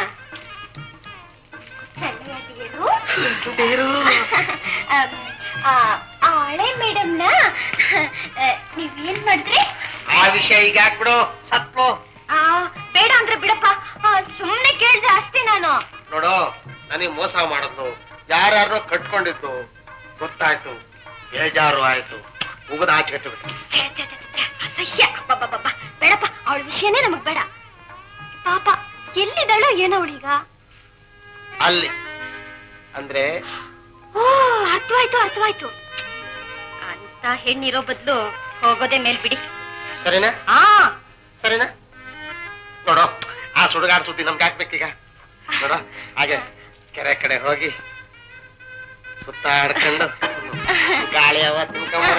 ಸರಿಯಾಗಿರು. ಅಮ್, ಆ ಆ ಹಳೆ ಮೇಡಮ್ನ ನೀವೇನ್ ಮಾಡಿದ್ರಿ ಆ ವಿಷಯ ಈಗ ಹಾಕ್ಬಿಡು ಸತ್ಲು ಆ ಬೇಡ ಅಂದ್ರೆ ಬಿಡಪ್ಪ ಆ, ಸುಮ್ನೆ ಕೇಳ್ದೆ ಅಷ್ಟೇ ನಾನು ನೋಡು ನನಗೆ ಮೋಸ ಮಾಡಿದ್ಲು ಯಾರ್ಯಾರೋ ಕಟ್ಕೊಂಡಿದ್ದು ಗೊತ್ತಾಯ್ತು ಬೇಜಾರು ಆಯ್ತು ಉಗದ ಆಚೆ ಕಟ್ಟಿಬಿಟ್ಟು ಛೆ, ಛೆ, ಛೆ, ಛೆ, ಅಸಹ್ಯ ಅಬ್ಬಬ್ಬಬ್ಬ. ಬೇಡಪ್ಪ ಅವಳ ವಿಷಯನೇ ನಮಗ್ ಬೇಡ ಪಾಪ ಎಲ್ಲಿದ್ದಾಳೋ ಏನೋ ಅವಳೀಗ ಅಲ್ಲಿ ಅಂದ್ರೆ ಓ ಅರ್ಥವಾಯ್ತು ಅರ್ಥವಾಯ್ತು ಅಂತ ಹೆಣ್ಣಿರೋ ಬದ್ಲು ಹೋಗೋದೇ ಮೇಲ್ ಬಿಡಿ ಸರಿನಾ ಆ ಸರಿನಾ ನೋಡು ಆ ಸುಡುಗಾಡ ಸುದ್ದಿ ನಮ್ಗೆ ಹಾಕ್ಬೇಕೀಗ ನೋಡು ಹಾಗೆ ಕೆರೆ ಕಡೆ ಹೋಗಿ ಸುತ್ತಾಡ್ಕೊಂಡು ಗಾಳಿ ಹವ ತಿನ್ಕೊಂಬರ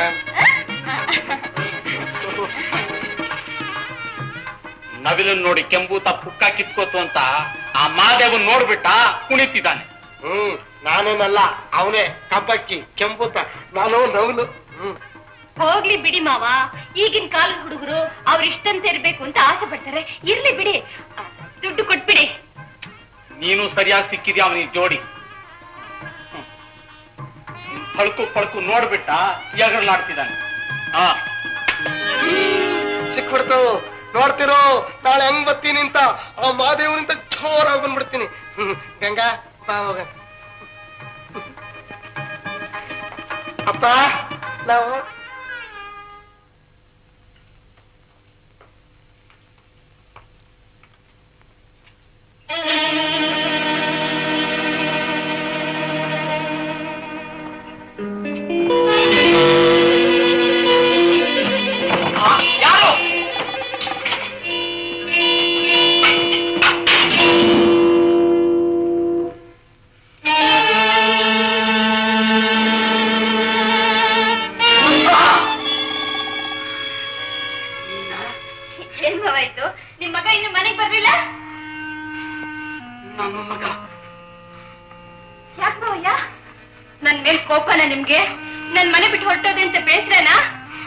ನವಿಲನ್ ನೋಡಿ ಕೆಂಬೂತ ಪುಕ್ಕ ಕಿತ್ಕೋತು ಅಂತ ಆ ಮಾದೇವನ್ ನೋಡ್ಬಿಟ್ಟ ಕುಣಿತಿದ್ದಾನೆ ಹ್ಮ್ ನಾನೇನಲ್ಲ ಅವನೇ ಕಬ್ಬಕ್ಕಿ ಕೆಂಪುತ ನಾನು ನವಲು ಹ್ಮ್ ಹೋಗ್ಲಿ ಬಿಡಿ ಮಾವ ಈಗಿನ ಕಾಲದ ಹುಡುಗರು ಅವ್ರ ಇಷ್ಟಂತ ಇರ್ಬೇಕು ಅಂತ ಆಸೆ ಪಡ್ತಾರೆ ಇರ್ಲಿ ಬಿಡಿ ಆ, ದುಡ್ಡು ಕೊಟ್ಬಿಡಿ ನೀನು ಸರಿಯಾಗಿ ಸಿಕ್ಕಿದ್ಯಾ ಅವನಿಗೆ ಜೋಡಿ ಹ್ಮ್. ಪಳ್ಕು ಪಳ್ಕು ನೋಡ್ಬಿಟ್ಟ ಎಗರ್ಲಾಡ್ತಿದ್ದಾನೆ ಹಾ ಸಿಕ್ಬಿಡ್ತು ನೋಡ್ತಿರೋ ನಾಳೆ ಹೆಂಗ್ ಬರ್ತೀನಿ ಅಂತ ಆ ಮಾದೇವನಿಂದ ಜೋರಾಗಿ ಬಂದ್ಬಿಡ್ತೀನಿ ಹ್ಮ್ ಗಂಗಾ ಬಾ ಹೋಗ ಅಪ್ಪ ನಾವು ಯಾರು ಏನ್ ಮಾವ ಆಯ್ತು ನಿಮ್ ಮಗ ಇನ್ನು ಮನೆಗ್ ಬರ್ಲಿಲ್ಲ ನನ್ನ ಮಗ ಯಾಕೆ ಮಾವಯ್ಯ ನನ್ ಮೇಲ್ ಕೋಪನ ನಿಮ್ಗೆ ನನ್ ಮನೆ ಬಿಟ್ಟು ಹೊರಟೋದೆ ಅಂತ ಬೇಸ್ರನಾ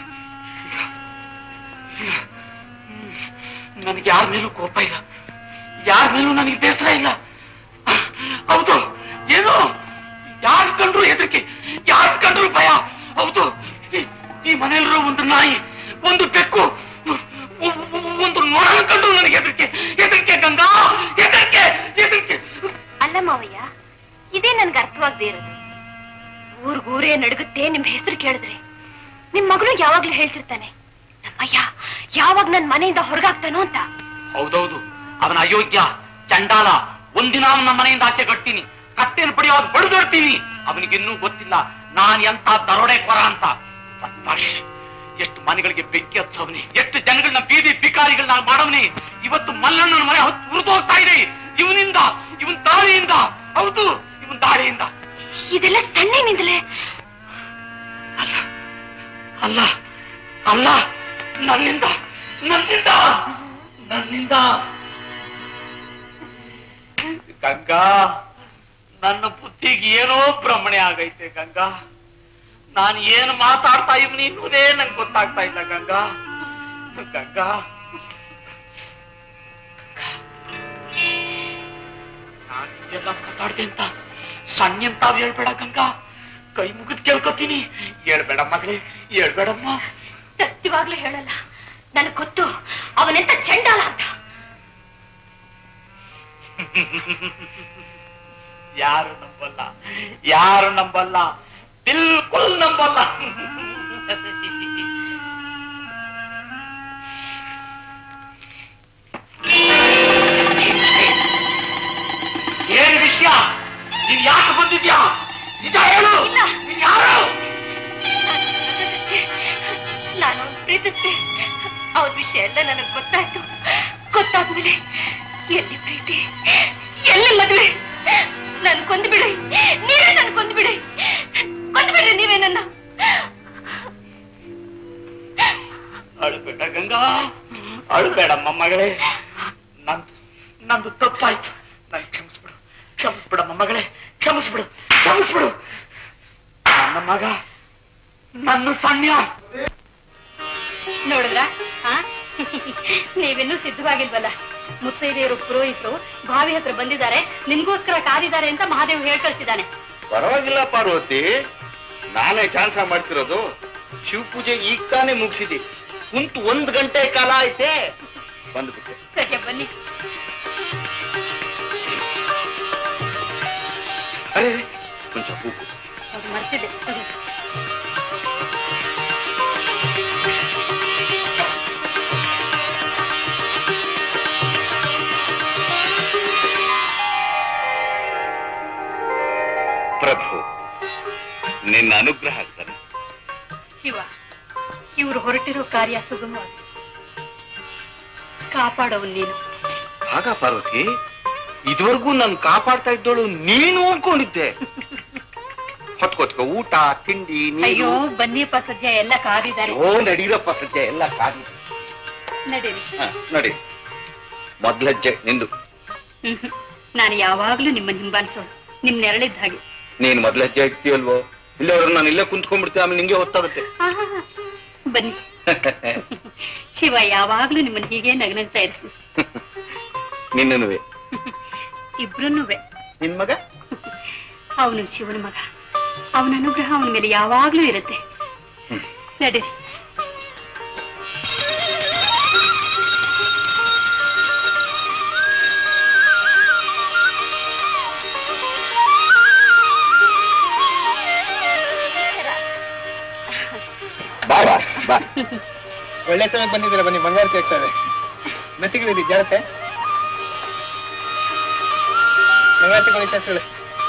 ನನಗೆ ಯಾರ ಮೇಲೂ ಕೋಪ ಇಲ್ಲ ಯಾರ ಮೇಲೂ ನನಗೆ ಬೇಸರ ಇಲ್ಲ ಹೌದು ಏನು ಯಾರು ಕಂಡ್ರು ಹೆದರಿಕೆ ಯಾರು ಕಂಡ್ರು ಭಯ ಹೌದು ಈ- ಈ ಮನೆಯಲ್ಲಿರೋ ಒಂದು ನಾಯಿ ಒಂದು ಬೆಕ್ಕು ಒ- ಒ- ಒಂದು ನೊಣ ಕಂಡ್ರು ನನಗೆ ಹೆದರಿಕೆ ಹೆದರಿಕೆ ಗಂಗಾ ಹೆದರಿಕೆ ಹೆದರಿಕೆ ಅಲ್ಲ ಮಾವಯ್ಯ ಇದೇ ನನ್ಗೆ ಅರ್ಥವಾಗದೆ ಇರೋದು ಊರ್ಗೂರೇ ನಡುಗುತ್ತೆ ನಿಮ್ ಹೆಸರು ಕೇಳಿದ್ರೆ ನಿಮ್ ಮಗಳು ಯಾವಾಗ್ಲೂ ಹೇಳ್ತಿರ್ತಾನೆ ನಮ್ಮಯ್ಯ ಯಾವಾಗ ನನ್ ಮನೆಯಿಂದ ಹೊರಗಾಗ್ತಾನೋ ಅಂತ ಹೌದೌದು ಅವನ ಅಯೋಗ್ಯ ಚಂಡಾಲ ಒಂದಿನ ಅವನ ಮನೆಯಿಂದ ಆಚೆ ಕಟ್ತೀನಿ ಕಟ್ಟೆನ ಪಡೆಯೋದು ಬಡಿದೊಡ್ತೀನಿ ಅವನಿಗಿನ್ನೂ ಗೊತ್ತಿಲ್ಲ ನಾನ್ ಎಂತ ದರೋಡೆ ಕೊರ ಅಂತ ಬದ್ಮಾಶ್. ಎಷ್ಟು ಮನೆಗಳಿಗೆ ಬೆಂಕಿ ಹಚ್ಚವನಿ ಎಷ್ಟು ಜನಗಳನ್ನ ಬೀದಿ ಬಿಕಾರಿಗಳನ್ನ ಮಾಡವನಿ ಇವತ್ತು ಮಲ್ಲಣ್ಣನ ಮನೆ ಹೊತ್ತು ಉರಿದು ಹೋಗ್ತಾ ಇದೆ ಇವನಿಂದ ಇವನ್ ದಾಳಿಯಿಂದ ಹೌದು ಇವನ್ ದಾಳಿಯಿಂದ ಇದೆಲ್ಲ ಸಣ್ಣನಿಂದಲೇ ಅಲ್ಲ ಅಲ್ಲ ನನ್ನಿಂದ ನನ್ನಿಂದ ನನ್ನಿಂದ ಗಂಗಾ ನನ್ನ ಬುದ್ಧಿಗೆ ಏನೋ ಭ್ರಮಣೆ ಆಗೈತೆ ಗಂಗಾ ನಾನು ಏನು ಮಾತಾಡ್ತಾ ಇವ್ನಿ ಇನ್ನುದೇ ನಂಗೆ ಗೊತ್ತಾಗ್ತಾ ಇಲ್ಲ ಗಂಗಾ ಗಂಗಾ ನಾನು ಎಲ್ಲ ಮಾತಾಡ್ದೆ ಅಂತ ಸಣ್ಣ ಅಂತ ಹೇಳ್ಬೇಡ ಗಂಗಾ ಕೈ ಮುಗಿದ್ ಕೇಳ್ಕೊತೀನಿ ಹೇಳ್ಬೇಡ ಮಗಳೇ ಹೇಳ್ಬೇಡಮ್ಮ ಸತ್ಯವಾಗ್ಲೂ ಹೇಳಲ್ಲ ನನಗ್ ಗೊತ್ತು ಅವನೆಂತ ಚಂಡಾಲ ಅಂತ ಯಾರು ನಂಬಲ್ಲ ಯಾರು ನಂಬಲ್ಲ ಬಿಲ್ಕುಲ್ ನಂಬಲ್ಲ ಏನ್ ವಿಷಯ ನೀನ್ ಯಾಕೆ ಬಂದಿದ್ಯಾ ನಿಜ ಹೇಳು ಇಲ್ಲ. ನೀನ್ ಯಾರು ನಾನು ಅವ್ನ್ ಪ್ರೀತಿಸ್ದೆ ಅವ್ರ ವಿಷಯ ಎಲ್ಲ ನನಗ್ ಗೊತ್ತಾಯ್ತು ಗೊತ್ತಾದ್ಮೇಲೆ ಎಲ್ಲಿ ಪ್ರೀತಿ ಎಲ್ಲಿ ಮದುವೆ ನನ್ ಕೊಂದು ಬಿಡಿ ನೀವೇ ನನ್ ಕೊಂದು ಬಿಡಿ ಕೊಂದು ಬಿಡ್ರಿ ನೀವೇ ನನ್ನ ಅಳ್ಬೇಡ ಗಂಗಾ ಅಳ್ಬೇಡಮ್ಮ ಮಗಳೇ ನಂದು ನಂದು ತಪ್ಪಾಯ್ತು ನನ್ ಕ್ಷಮಿಸ್ಬಿಡು ಕ್ಷಮಿಸ್ಬಿಡಮ್ಮ ಮಗಳೇ ಕ್ಷಮಿಸ್ಬಿಡು ಕ್ಷಮಿಸ್ಬಿಡು ನನ್ನ ಮಗ ನನ್ನ ಸಣ್ಣ ನೋಡಿದ್ರ ನೀವಿನ್ನೂ ಸಿದ್ಧವಾಗಿಲ್ವಲ್ಲ ಮುತ್ತೈದೆಯರು ಪುರೋಹಿತರು ಬಾವಿ ಹತ್ರ ಬಂದಿದ್ದಾರೆ ನಿಮ್ಗೋಸ್ಕರ ಕಾದಿದ್ದಾರೆ ಅಂತ ಮಹಾದೇವ್ ಹೇಳ್ ಕಳ್ಸಿದ್ದಾನೆ ಪರವಾಗಿಲ್ಲ ಪಾರ್ವತಿ ನಾನೇ ಚಾನ್ಸ ಮಾಡ್ತಿರೋದು ಶಿವ ಪೂಜೆ ಈಗ ತಾನೇ ಮುಗಿಸಿದಿ ಕುಂತು ಒಂದ್ ಗಂಟೆ ಕಾಲ ಐತೆ ಬಂದ್ಬಿಟ್ಟೆ ಸದ್ಯ ಬನ್ನಿ ಅರೆ ಕೊಂಚ ಹೂಕು ಅದು ಮರ್ತಿದ್ದೆ ತಗೊಳ್ಳಿ. ಪ್ರಭು ನಿನ್ನ ಅನುಗ್ರಹ ಆಗ್ತಾನೆ ಶಿವ ಇವರು ಹೊರಟಿರೋ ಕಾರ್ಯ ಸುಗಮವಾಗಿ ಕಾಪಾಡೋವು ನೀನು ಆಗ ಪಾರ್ವತಿ ಇದುವರೆಗೂ ನಾನು ಕಾಪಾಡ್ತಾ ಇದ್ದೋಳು ನೀನು ಅನ್ಕೊಂಡಿದ್ದೆ ಹೊತ್ಕೊತ್ಕೊ ಊಟ ತಿಂಡಿ ಅಯ್ಯೋ ನೀರು ಬನ್ನಿಪ್ಪ ಸದ್ಯ ಎಲ್ಲ ಕಾದಿದ್ದಾರೆ ಓ ನಡೀರಪ್ಪ ಸದ್ಯ ಎಲ್ಲ ಕಾದಿ ನಡೀರಿ ಹ, ನಡಿ ಮೊದ್ಲಜ್ಜೆ ನಿಂದು ಹ್ಮ್. ನಾನು ಯಾವಾಗ್ಲೂ ನಿಮ್ಮನ್ನ ಹಿಂಬಾಲಿಸೋಳು ನಿಮ್ ನೆರಳಿದ್ದ ಹಾಗೆ ನೀನ್ ಮೊದ್ಲಜ್ಜೆ ಇಡ್ತೀಯಲ್ವೋ ಇಲ್ಲ ಅವ್ರು ನಾನು ಇಲ್ಲೇ ಕುಂತ್ಕೊಂಡ್ಬಿಡ್ತೀನಿ ಆಮೇಲೆ ನಿಂಗೆ ಹೊತ್ತಾಗುತ್ತೆ ಆಹಾ. ಬನ್ನಿ ಶಿವ ಯಾವಾಗ್ಲೂ ನಿಮ್ಮನ್ನ ಹೀಗೆ ನಗನಗ್ತಾ ಇರ್ತೀನಿ ನಿನ್ನನುವೆ ಇಬ್ರುನುವೆ ನಿನ್ ಮಗ ಅವನು ಶಿವನ ಮಗ ಅವನ ಅನುಗ್ರಹ ಅವನ ಮೇಲೆ ಯಾವಾಗ್ಲೂ ಇರುತ್ತೆ ನಡೀರಿ ಬಾ ಬಾ ಬಾ ಒಳ್ಳೆ ಸಮಯಕ್ಕೆ ಬಂದಿದ್ದೀರಾ ಬನ್ನಿ ಬಂಗಾರ ಕೇಳ್ತಾರೆ ಮೆತ್ತಿಗಳಿರಿ ಜಾಗ್ರತೆ ಬಂಗಾರ ತಗೊಳ್ಳಿ ಶಾಸ್ತ್ರಗಳೇ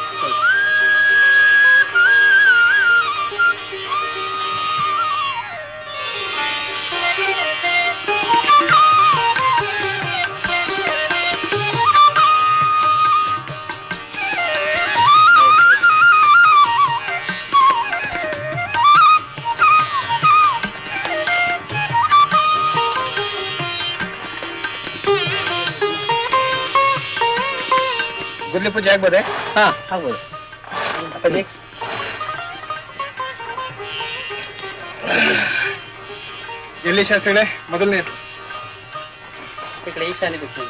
ಗುದ್ಲಿ ಪೂಜೆ ಆಗ್ಬೋದೆ ಹಾ ಆಗ್ಬೋದು ಅಪ್ಪಾಜಿ ಎಲ್ಲಿ ಶಾಸ್ತ್ರಿಗಳೇ ಮೊದಲನೇ ಈ ಕಡೆ ಈಶಾನ್ಯ ದಿಕ್ಕು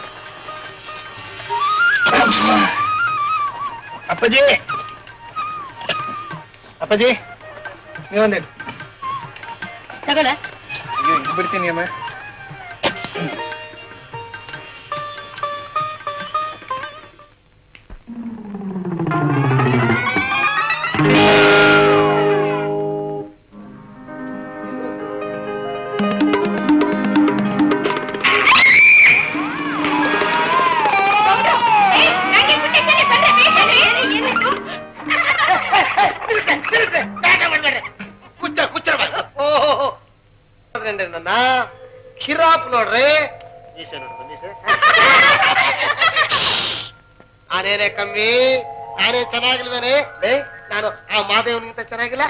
ಅಪ್ಪಾಜಿ ಅಪ್ಪಾಜಿ ನೀವೊಂದೇ ತಗೊಳ ಅಯ್ಯೋ ಇದು ಬಿಡ್ತೀನಿ ಅಮ್ಮ ಕುಚ್ಚ ಕುಚ್ಚರ ಓಹೋ ನನ್ನ ಕಿರಾಪ್ ನೋಡ್ರಿ ಈಶ ನೋಡು ಬನ್ನಿ ಸರ್ ನಾನೇನೆ ಕಮ್ಮಿ ನಾನೇ ಚೆನ್ನಾಗಿಲ್ವೇನೆ ಲೇ, ನಾನು ಆ ಮಾದೇವನಿಗಿಂತ ಚೆನ್ನಾಗಿಲ್ಲ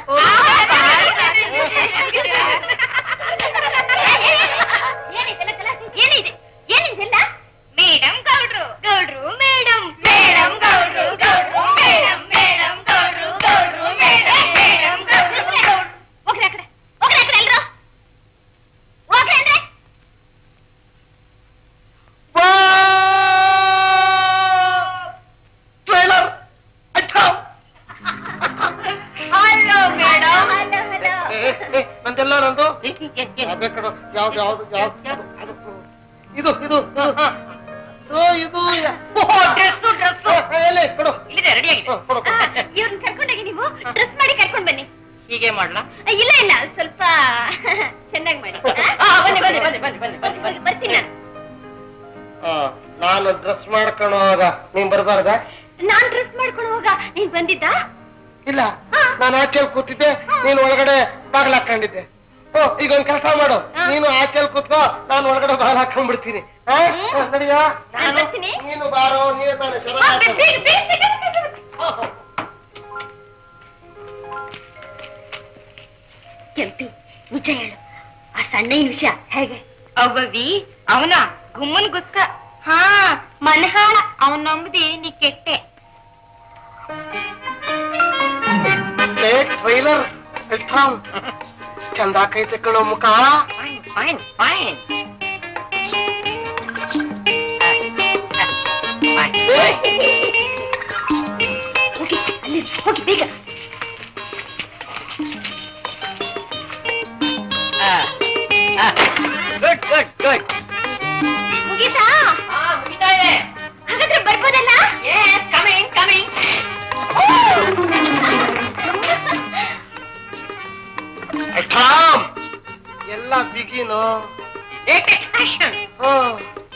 ಏನಿದೆ ಏನಿದೆಲ್ಲ ಮೇಡಮ್ ಗೌಡ್ರು ಗೌಡ್ರು ಮೇಡಮ್ ಮೇಡಮ್ ಗೌಡ್ರು ಗೌಡ್ರು ಮೇಡಮ್ ಮೇಡಮ್ ಗೌಡ್ರು ಗೌಡ್ರು ಮೇಡಮ್ ಮೇಡಮ್ ಗೌಡ್ರು ಹೋಗ್ರಿ ಆ ಕಡೆ ಹೋಗ್ರಿ ಆ ಕಡೆ ಎಲ್ರು ಹೋಗ್ರಿ ಅಂದ್ರೆ trailer hello madam hello hello ನಂದೆಲ್ಲ ನಂದು ಅದೇ ಕಡೆ ಯಾವ್ದು ಯಾವ್ದು ಯಾವ್ದು ಅದು- ಇದು ಇದು ಇದು ಇದು ಡ್ರೆಸ್ ಡ್ರೆಸ್ ಎಲೆ, ಕೊಡು ಇಲ್ಲಿದೆ ರೆಡಿ ಆಗಿದೆ ಹ್ಮ್, ಕೊಡು, ಕೊಡು. ಇವ್ರನ್ನ ಕರ್ಕೊಂಡೋಗಿ ನೀವು ಡ್ರೆಸ್ ಮಾಡಿ ಕರ್ಕೊಂಡ್ ಬನ್ನಿ ಹೀಗೆ ಮಾಡ್ಲಾ ಆ, ಇಲ್ಲ ಇಲ್ಲ ಸ್ವಲ್ಪ ಚೆನ್ನಾಗಿ ಮಾಡಿ ಆ, ಬನ್ನಿ ಬನ್ನಿ ಬನ್ನಿ ಬನ್ನಿ ಬನ್ನಿ ಬನ್ನಿ ಬನ್ನಿ ಬರ್ತೀನಿ ನಾನು ಆ, ನಾನು ಡ್ರೆಸ್ ಮಾಡ್ಕೊಳ್ಳೋವಾಗ ನೀನ್ ಬರ್ಬಾರ್ದ ನಾನ್ ಡ್ರೆಸ್ ಮಾಡ್ಕೊಳ್ಳುವಾಗ ನೀನ್ ಬಂದಿದ್ದ ಇಲ್ಲ ನಾನು ಆಚೆಲ್ ಕೂತಿದ್ದೆ ನೀನು ಒಳಗಡೆ ಬಾಗಿಲು ಹಾಕೊಂಡಿದ್ದೆ ಓ ಈಗ ಒಂದ್ ಕೆಲಸ ಮಾಡು ನೀನು ಆಚೆಲ್ ಕೂತ್ಕೋ ನಾನು ಒಳಗಡೆ ಬಾಗಿಲು ಹಾಕೊಂಡ್ಬಿಡ್ತೀನಿ ಆ? ಆ, ನಡಿಯಾ ನಾನ್ ಬರ್ತೀನಿ ನೀನು ಬಾರೋ ನೀನೇ ತಾನೆ ಶರಣ ಆ, ಹಾಕೊಂಡು. ಬೇಗ, ಬೇಗ, ಬೇಗ, ಬೇಗ, ಬೇಗ. ಕೆಂಪಿ ನಿಜ ಹೇಳು ಆ ಸಣ್ಣಯ್ಯನ ವಿಷಯ ಹೇಗೆ ಅವ್ವವಿ ಅವನ ಗುಮ್ಮನ್ ಗುಸ್ಕ ಹಾ ಮನಹಾಳ ಅವನ್ ನಂಬದಿ ನೀ ಕೆಟ್ಟೆ ಏ ಟ್ರೈಲರ್ ಎಲ್ಟ್ರಾಮ್ ಚಂದ ಆಕೈತೆ ಕಣೋ ಮುಖ ಫೈನ್ ಫೈನ್ ಫೈನ್ ಹೋಗಿ ಅಲ್ಲಿ ಹೋಗಿ ಬೇಗ ಗುಡ್ ಗುಡ್ ಗುಡ್ ಮುಗೀತಾ ಹಾಗಾದ್ರೆ ಬರ್ಬೋದಲ್ಲ ಕಮಿಂಗ್ ಕಮಿಂಗ್ ಎಲ್ಟ್ರಾಮ್ ಎಲ್ಲ begin latest fashion hmm.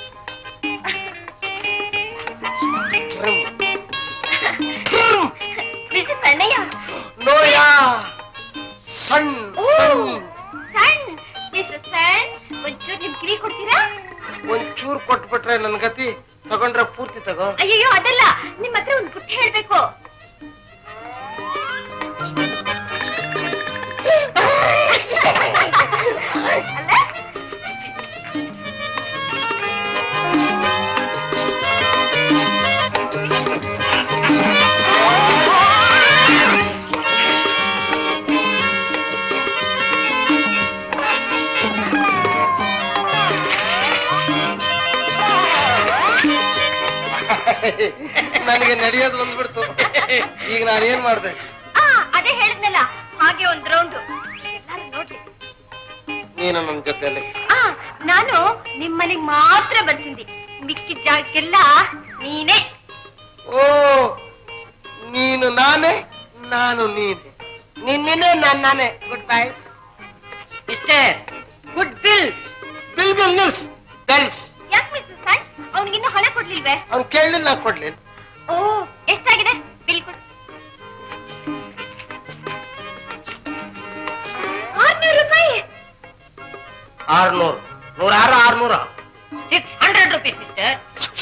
Hmm. Mister Sannayya ನೋಯ ಸಣ್ಣ ಓ ಸಣ್ಣ ಸಣ್ ಮಿಸ್ಟರ್ ಸಣ್ ಒಂಚೂರು ನಿಮ್ ಕಿವಿ ಕೊಡ್ತೀರಾ ಒಂಚೂರು ಕೊಟ್ಬಿಟ್ರೆ ನನ್ ಗತಿ ತಗೊಂಡ್ರೆ ಪೂರ್ತಿ ತಗೋ ಅಯ್ಯಯ್ಯೋ ಅದಲ್ಲ ನಿಮ್ ಹತ್ರ ಒಂದು ಪುಟ್ಟ ಹೇಳ್ಬೇಕು ಅಲ್ಲ ನನಗೆ ನಡೆಯೋದು ಬಂದ್ಬಿಡ್ತು ಈಗ ನಾನೇನ್ ಮಾಡ್ದೆ ಆ ಅದೇ ಹೇಳಿದ್ನಲ್ಲ ಹಾಗೆ ಒಂದ್ ರೌಂಡ್ ಎಲ್ಲಾರು ನೋಡ್ರಿ ನೀನು ನನ್ನ ಜೊತೆಯಲ್ಲಿ ಆ ನಾನು ನಿಮ್ಮನೆಗ್ ಮಾತ್ರ ಬರ್ತೀನಿ ಮಿಕ್ಕಿದ ಜಾಗಕ್ಕೆಲ್ಲ ನೀನೇ ಓ ನೀನು ನಾನೇ ನಾನು ನೀನೆ ನಿನ್ನೆ ನಾನು ನಾನೇ good bye mister good bill bill bill ನಿಲ್ಸ್ ಬೆಲ್ಸ್ ಯಾಕೆ ಮಿಸ್ಟರ್ ಸಣ್ ಅವ್ನಿಗಿನ್ನೂ ಹಣ ಕೊಡ್ಲಿಲ್ವೇ ಅವ್ನು ಕೇಳಲಿಲ್ಲ ನಾ ಕೊಡ್ಲಿ ಓ ಎಷ್ಟಾಗಿದೆ ಬಿಲ್ ಕೊಡು ಆರ್ನೂರು ರೂಪಾಯಿ ಆರ್ನೂರು ನೂರಾರು ಆರ್ನೂರ six hundred rupees mister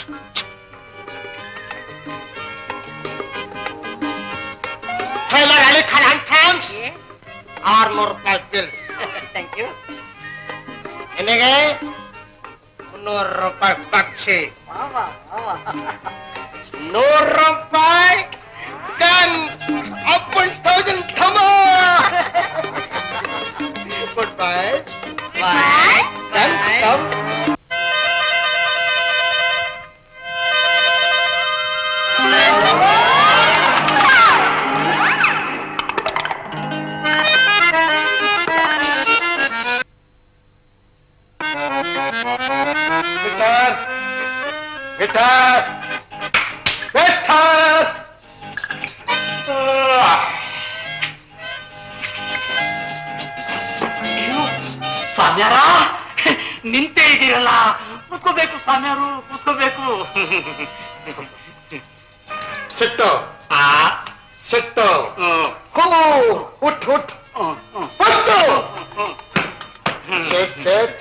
tailor Ali Khan and thanks ಆರ್ನೂರು ರೂಪಾಯಿ ಬಿಲ್ ಥ್ಯಾಂಕ್ ಯು ನಿನಗೆ ಮುನ್ನೂರು ರೂಪಾಯಿ ಪಕ್ಷಿ ನೂರು ರೂಪಾಯಿ ಗನ್ ಅಪ್ ತೌಸಂಡ್ ಥಮ good bye come Peter! Peter! Peter! ಸ್ವಾಮ್ಯಾರ ನಿಂತೇ ಇದ್ದೀರಲ್ಲ ಕೂತ್ಕೋಬೇಕು ಸ್ವಾಮ್ಯಾರು ಕೂತ್ಕೋಬೇಕು ಸಿಟ್ಟು ಆ ಸಿಟ್ಟು ಹ್ಮ್, ಹೋ ಹುಟ್ ಹುಟ್ ಹ್ಮ್, ಹ್ಮ್, ಹುಟ್ಟು ಹ್ಮ್. ಶೇಟ್ ಶೇಟ್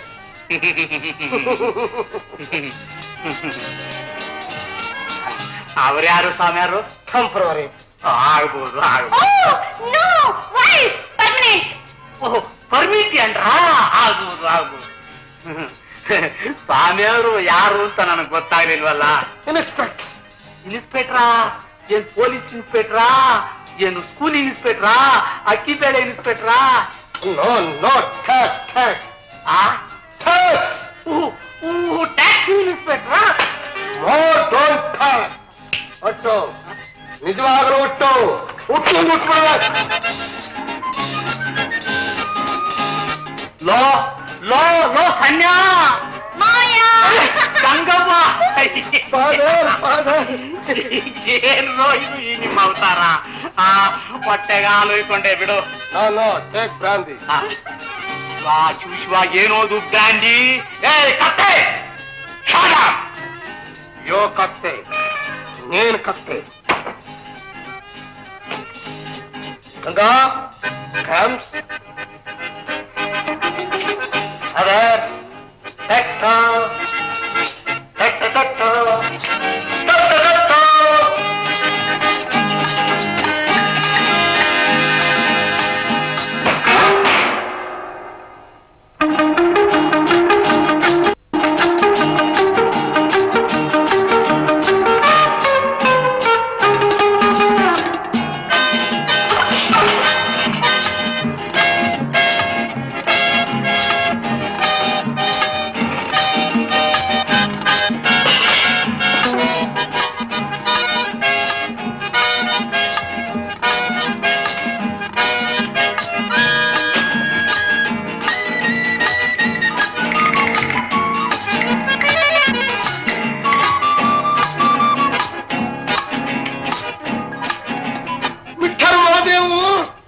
ಅವ್ರ್ಯಾರು ಸ್ವಾಮ್ಯಾರು ಟೆಂಪ್ರವರಿ ಆಗ್ಬೋದು ಆಗ್ಬೋದು ನೋ ವೈ ಪರ್ಮನೆಂಟ್ ಓಹ್ ಪರ್ಮಿತಿ ಅಂದ್ರ ಆಗ್ಬೋದು ಆಗ್ಬೋದು ಸ್ವಾಮಿಯವರು ಯಾರು ಅಂತ ನನಗೆ ಗೊತ್ತಾಗ್ಲಿಲ್ವಲ್ಲ ಇನ್ಸ್ಪೆಕ್ಟ್ ಇನ್ಸ್ಪೆಕ್ಟ್ರಾ ಏನ್ ಪೊಲೀಸ್ ಇನ್ಸ್ಪೆಕ್ಟ್ರಾ ಏನು ಸ್ಕೂಲ್ ಇನ್ಸ್ಪೆಕ್ಟ್ರಾ ಅಕ್ಕಿ ಬೇಳೆ ಇನ್ಸ್ಪೆಕ್ಟ್ರಾ ನೋ ನೋ ಟ್ಯಾಕ್ಸ್ ಟ್ಯಾಕ್ಸ್ ಆ ಟ್ಯಾಕ್ಸ್ ಟ್ಯಾಕ್ಸಿ ಇನ್ಸ್ಪೆಕ್ಟ್ರಾ ನೋ ಡೋಂಟ್ ಟ್ಯಾಕ್ಸ್ ಒಟ್ಟು ನಿಜವಾಗ್ಲೂ ಹುಟ್ಟು ಹುಟ್ಟು ಮುಟ್ಬಿಡ್ಬೇಕು ಲೋ ಲೋ ಲೋ ಸನ್ಯಾ ಮಾಯಾ ಗಂಗವ್ವ ಫಾದರ್ ಫಾದರ್ ಏನ್ರೋ ಇದು ಈ ನಿಮ್ಮ ಅವತಾರ ಆ ಹೊಟ್ಟೆಗೆ ಹಾಲು ಇಟ್ಕೊಂಡೆ ಬಿಡು ನೋ ನೋ ಟೇಕ್ ಬ್ರಾಂದಿ ಆ, ಶಿವ ಶಿವ ಶಿವ ಏನೋದು ಬ್ರ್ಯಾಂಡಿ ಏ ಕತ್ತೆ ಶಾಲ ಯೋ ಕತ್ತೆ ನೀನ್ ಕತ್ತೆ ಗಂಗಾ ಕ್ಯಾಂಪ್ಸ್ ಅದೇ ಟೆಕ್ಟ ಟೆಕ್ಟ ಟೆಕ್ಟ ಟೆಕ್ಟ ಟೆಕ್ಟ ವಿಠಲ್ ಮಹಾದೇವು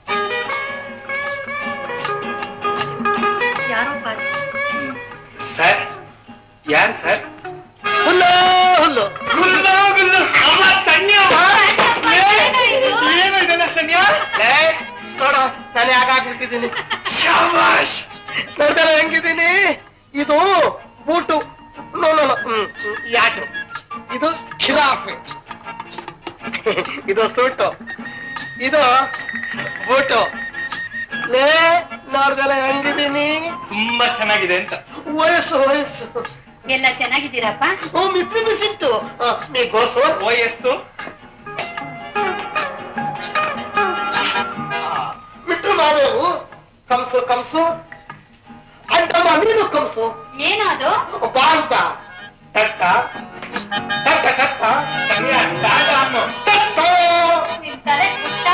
ಯಾರಪ್ಪ ಅದು? ಸರ್ ಯಾರು ಸರ್ ಹುಲ್ಲು ಹುಲ್ಲು ಗುಲ್ಲು ಗುಲ್ಲು ಅಮ್ಮ ತಣ್ಯ ಏನು ಇದೆಲ್ಲ ಸನ್ಯ ಏ, ನೋಡು ನಾನು ಯಾಕಾಗ್ಬಿಟ್ಟಿದ್ದೀನಿ ಶಾಬಾಷ್ ನೋಡ್ದಲ್ಲ ಹೆಂಗಿದ್ದೀನಿ ಇದು ಬೂಟು no no no hmm hmm, ಯಾಟು ಇದು ಖಿಲಾಫೆ ಇದು ಸೂಟು ಇದು ಬೂಟು ಲೇ ನೋಡ್ದಲ್ಲ ಹೆಂಗಿದ್ದೀನಿ ತುಂಬಾ ಚೆನ್ನಾಗಿದೆ ಅಂತ ವಯಸ್ಸು ವಯಸ್ಸು ಎಲ್ಲ ಚೆನ್ನಾಗಿದ್ದೀರಪ್ಪ ಓ ಮಿಪ್ಪಿ ಬಿಸಿತ್ತು ಆ, ನೀ ಗೋಸು ವಯಸ್ಸು ಬಿಟ್ಟು ಮಾದೇವು ಕಂಸು ಕಂಸು ಅಡ್ಡಮ್ಮ ನೀನು ಕಂಸು ಏನು ಅದು ಬಾಂತ ಟಕ್ಕ ಟಕ್ಕ ಟಕ್ಕ ಸನ್ಯ ಟಾಟ ಅನ್ನು ಟಕ್ಕ. ನಿನ್ ತಲೆ ಪುಟ್ಟ.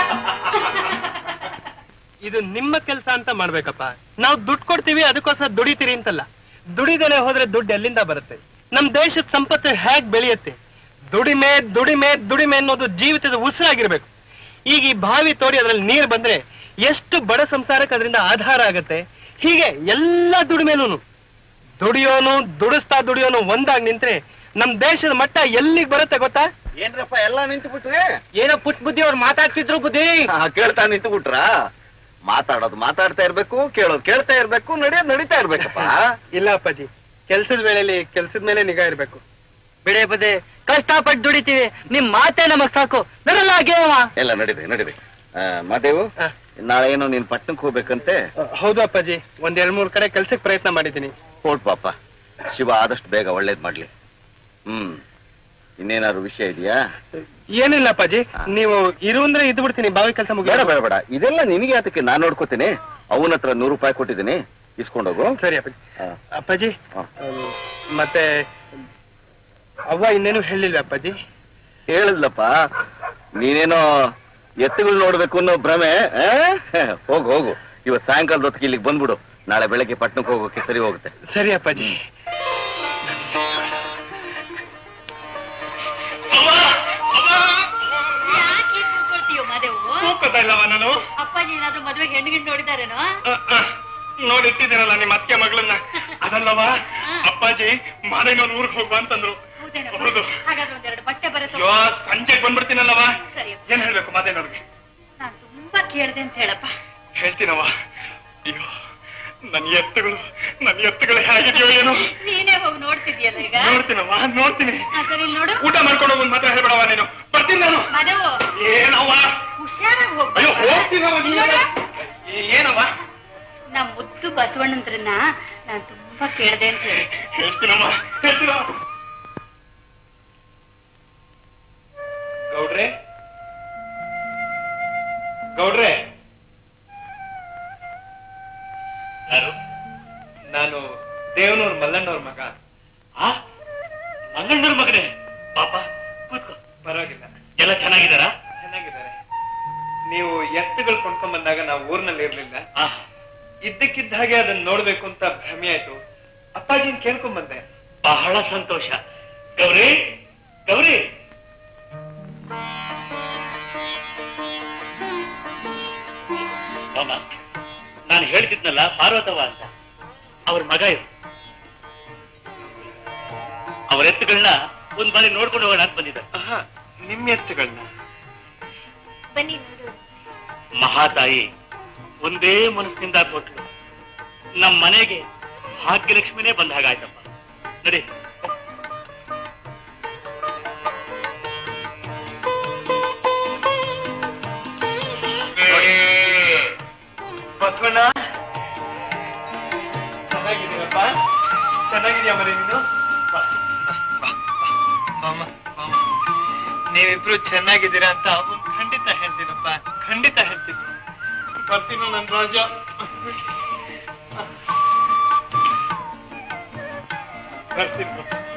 ಇದು ನಿಮ್ಮ ಕೆಲಸ ಅಂತ ಮಾಡ್ಬೇಕಪ್ಪ ನಾವು ದುಡ್ಡು ಕೊಡ್ತೀವಿ ಅದಕ್ಕೋಸ್ಕರ ದುಡಿತೀರಿ ಅಂತಲ್ಲ ದುಡಿದೇನೆ ಹೋದ್ರೆ ದುಡ್ಡು ಎಲ್ಲಿಂದ ಬರುತ್ತೆ ನಮ್ ದೇಶದ ಸಂಪತ್ತು ಹೇಗ್ ಬೆಳೆಯುತ್ತೆ ದುಡಿಮೆ ದುಡಿಮೆ ದುಡಿಮೆ ಅನ್ನೋದು ಜೀವಿತದ ಉಸಿರಾಗಿರ್ಬೇಕು ಈಗ ಈ ಬಾವಿ ತೋಡಿ ಅದ್ರಲ್ಲಿ ನೀರ್ ಬಂದ್ರೆ ಎಷ್ಟು ಬಡ ಸಂಸಾರಕ್ಕೆ ಅದರಿಂದ ಆಧಾರ ಆಗತ್ತೆ ಹೀಗೆ ಎಲ್ಲ ದುಡಿಮೆನೂ ದುಡಿಯೋನು ದುಡಿಸ್ತಾ ದುಡಿಯೋನು ಒಂದಾಗ್ ನಿಂತ್ರೆ ನಮ್ ದೇಶದ ಮಟ್ಟ ಎಲ್ಲಿಗೆ ಬರುತ್ತೆ ಗೊತ್ತಾ ಏನ್ರಪ್ಪ ಎಲ್ಲ ನಿಂತು ಬಿಟ್ರೆ ಏನೋ ಪುಟ್ ಬುದ್ಧಿ ಅವ್ರು ಮಾತಾಡ್ತಿದ್ರು ಬುದ್ಧಿ ಕೇಳ್ತಾ ನಿಂತು ಬಿಟ್ರ ಮಾತಾಡೋದು ಮಾತಾಡ್ತಾ ಇರ್ಬೇಕು ಕೇಳೋದು ಕೇಳ್ತಾ ಇರ್ಬೇಕು ನಡೆಯೋದು ನಡೀತಾ ಇರ್ಬೇಕಪ್ಪ ಇಲ್ಲ ಅಪ್ಪಾಜಿ ಕೆಲ್ಸದ ವೇಳೆಯಲ್ಲಿ ಕೆಲ್ಸದ ಮೇಲೆ ನಿಗಾ ಇರ್ಬೇಕು ಬಿಡೆ ಬದೆ ಕಷ್ಟಪಟ್ಟು ದುಡಿತೀವಿ ನಿಮ್ ಮಾತೇ ನಮಗ್ ಸಾಕು ನಡಲ್ಲ ಗೇಮ ಎಲ್ಲ ನಡೀರಿ ನಡೀರಿ ಆ, ಮಾದೇವು ಹ. ನಾಳೆ ಏನೋ ನೀನ್ ಪಟ್ಟಣಕ್ಕೆ ಹೋಗ್ಬೇಕಂತೆ ಹೌದು ಅಪ್ಪಾಜಿ ಒಂದ್ ಎರಡ್ ಮೂರ್ ಕಡೆ ಕೆಲ್ಸಕ್ಕೆ ಪ್ರಯತ್ನ ಮಾಡಿದ್ದೀನಿ ಹೊರ್ಟ್ ಪಾಪ ಶಿವ ಆದಷ್ಟು ಬೇಗ ಒಳ್ಳೇದ್ ಮಾಡ್ಲಿ ಹ್ಮ್ ಇನ್ನೇನಾದ್ರು ವಿಷಯ ಇದೆಯಾ ಏನಿಲ್ಲ ಅಪ್ಪಾಜಿ ನೀವು ಇರು ಅಂದ್ರೆ ಇದ್ದು ಬಿಡ್ತೀನಿ ಬಾವಿ ಕೆಲಸ ಮುಗಿ ಬೇಡ ಬೇಡ ಬೇಡ ಇದೆಲ್ಲ ನಿನಗೆ ಅದಕ್ಕೆ ನಾನ್ ನೋಡ್ಕೋತೀನಿ ಅವನ ಹತ್ರ ನೂರು ರೂಪಾಯಿ ಕೊಟ್ಟಿದ್ದೀನಿ ಇಸ್ಕೊಂಡೋಗು ಸರಿ ಅಪ್ಪಾಜಿ ಹ. ಅಪ್ಪಾಜಿ ಹ. ಅಮ್, ಮತ್ತೆ ಅವ್ವ ಇನ್ನೇನು ಹೇಳಿಲ್ಲ ಅಪ್ಪಾಜಿ ಹೇಳಿದ್ಲಪ್ಪ ನೀನೇನೋ ಎತ್ತುಗಳು ನೋಡ್ಬೇಕು ಅನ್ನೋ ಭ್ರಮೆ ಆ? ಹೋಗು ಹೋಗು ಇವತ್ ಸಾಯಂಕಾಲದ ಹೊತ್ತಿಗೆ ಇಲ್ಲಿಗೆ ಬಂದ್ಬಿಡು ನಾಳೆ ಬೆಳಗ್ಗೆ ಪಟ್ಟಣಕ್ಕೆ ಹೋಗೋಕೆ ಸರಿ ಹೋಗುತ್ತೆ ಸರಿ ಅಪ್ಪಾಜಿ ಯಾಕೆ ಕೂತ್ಕೊಳ್ತೀಯೋ ಮಾದೇವು ಕೂಕೋತಾ ಇಲ್ಲವ ನಾನು ಅಪ್ಪಾಜಿ ಏನಾದ್ರೂ ಮದುವೆ ಹೆಣ್ಣಿಗೆ ನೋಡಿದಾರೇನೋ ನೋಡಿಟ್ಟಿದ್ದೀರಲ್ಲ ನಿಮ್ಮ ಅತ್ತೆ ಮಗಳನ್ನ ಅದಲ್ಲವ ಅಪ್ಪಾಜಿ ಮಾದೇನವ್ರ ಊರಿಗೆ ಹೋಗುವ ಅಂತಂದ್ರು ಹೌದೇನಪ್ಪ? ಹೌದು ಹಾಗಾದ್ರೆ ಒಂದೆರಡು ಬಟ್ಟೆ ಬರುತ್ತೆ ಅಯ್ಯೋ ಸಂಜೆಗೆ ಬಂದ್ಬಿಡ್ತೀನಲ್ಲವ ಸರಿ ಏನ್ ಹೇಳ್ಬೇಕು ಮಾದೇನವ್ರಿಗೆ ನಾನ್ ತುಂಬಾ ಕೇಳ್ದೆ ಅಂತ ಹೇಳಪ್ಪ ಹೇಳ್ತೀನವ ಅಯ್ಯೋ ನನ್ನ ಎತ್ತುಗಳು ನನ್ನ ಎತ್ತುಗಳು ಹೇಗಿದೆಯೋ ಏನೋ ನೀನೇ ಹೋಗಿ ನೋಡ್ತಿದ್ಯಲ್ಲ ಈಗ ನೋಡ್ತೀನವ ನೋಡ್ತೀನಿ ಆ, ಸರಿ ಇಲ್ಲಿ ನೋಡು ಊಟ ಮಾಡ್ಕೊಂಡು ಹೋಗೋದು ಮಾತ್ರ ಹೇಳ್ಬೇಡವ ನೀನು ಬರ್ತೀನಿ ನಾನು ಮಾದೇವು ಏನವ್ವ ಹುಷಾರಾಗಿ ಅಯ್ಯೋ ಹೋಗ್ಬೇಕು ಹೋಗ್ತೀನವ ಇಲ್ಲಿ ನೀನು ನೋಡು. ಏನವ್ವ ನಮ್ಮ ಮುದ್ದು ಬಸವಣ್ಣಂದ್ರನ್ನ ನಾನ್ ತುಂಬಾ ಕೇಳ್ದೆ ಅಂತ ಹೇಳಿ ಹೇಳ್ತೀನಮ್ಮ ಹೇಳ್ತೀನವ ಗೌಡ್ರೆ ಗೌಡ್ರೆ ಯಾರು ನಾನು ದೇವನೂರ್ ಮಲ್ಲಣ್ಣವ್ರ ಮಗ ಆ ಮಂಗಣ್ಣವ್ರ ಮಗನೇ ಪಾಪ ಕೂತ್ಕೋ ಪರವಾಗಿಲ್ಲ ಎಲ್ಲ ಚೆನ್ನಾಗಿದ್ದಾರಾ ಚೆನ್ನಾಗಿದ್ದಾರೆ ನೀವು ಎತ್ತುಗಳು ಕೊಂಡ್ಕೊಂಡ್ ಬಂದಾಗ ನಾವು ಊರ್ನಲ್ಲಿ ಇರ್ಲಿಲ್ಲ ಇದ್ದಕ್ಕಿದ್ದ ಹಾಗೆ ಅದನ್ನ ನೋಡ್ಬೇಕು ಅಂತ ಭ್ರಮೆ ಆಯ್ತು ಅಪ್ಪಾಜಿನ್ ಕೇಳ್ಕೊಂಡ್ ಬಂದೆ ಬಹಳ ಸಂತೋಷ ಗೌರಿ ಗೌರಿ ಮಾಮ ನಾನು ಹೇಳ್ತಿದ್ನಲ್ಲ ಪಾರ್ವತವ್ವ ಅಂತ ಅವ್ರ ಮಗ ಇರು ಅವ್ರ ಎತ್ತುಗಳನ್ನ ಒಂದ್ ಬಾರಿ ನೋಡ್ಕೊಂಡು ಹೋಗೋಣ ಅಂತ ಬಂದಿದ್ದ ನಿಮ್ಮ ಎತ್ತುಗಳನ್ನ ಬನ್ನಿ ನೋಡು ಮಹಾತಾಯಿ ಒಂದೇ ಮನಸ್ಸಿನಿಂದ ಕೊಟ್ಲು ನಮ್ ಮನೆಗೆ ಭಾಗ್ಯಲಕ್ಷ್ಮಿನೇ ಬಂದ ಹಾಗಾಯ್ತಪ್ಪ ನಡಿ ಬಸವಣ್ಣ ಚೆನ್ನಾಗಿದ್ದೀರಪ್ಪ ಚೆನ್ನಾಗಿದ್ಯಾ ಮರಿ ನೀನು ಬಾ, ಬಾ, ಬಾ, ಮಾಮ, ಮಾಮ. ನೀವಿಬ್ರು ಚೆನ್ನಾಗಿದ್ದೀರಾ ಅಂತ ಅವ್ನ್ ಖಂಡಿತ ಹೇಳ್ತೀನಪ್ಪ ಖಂಡಿತ ಹೇಳ್ತೀನಿ ಬರ್ತೀನೋ ನನ್ ರಾಜ ಬರ್ತೀನಿ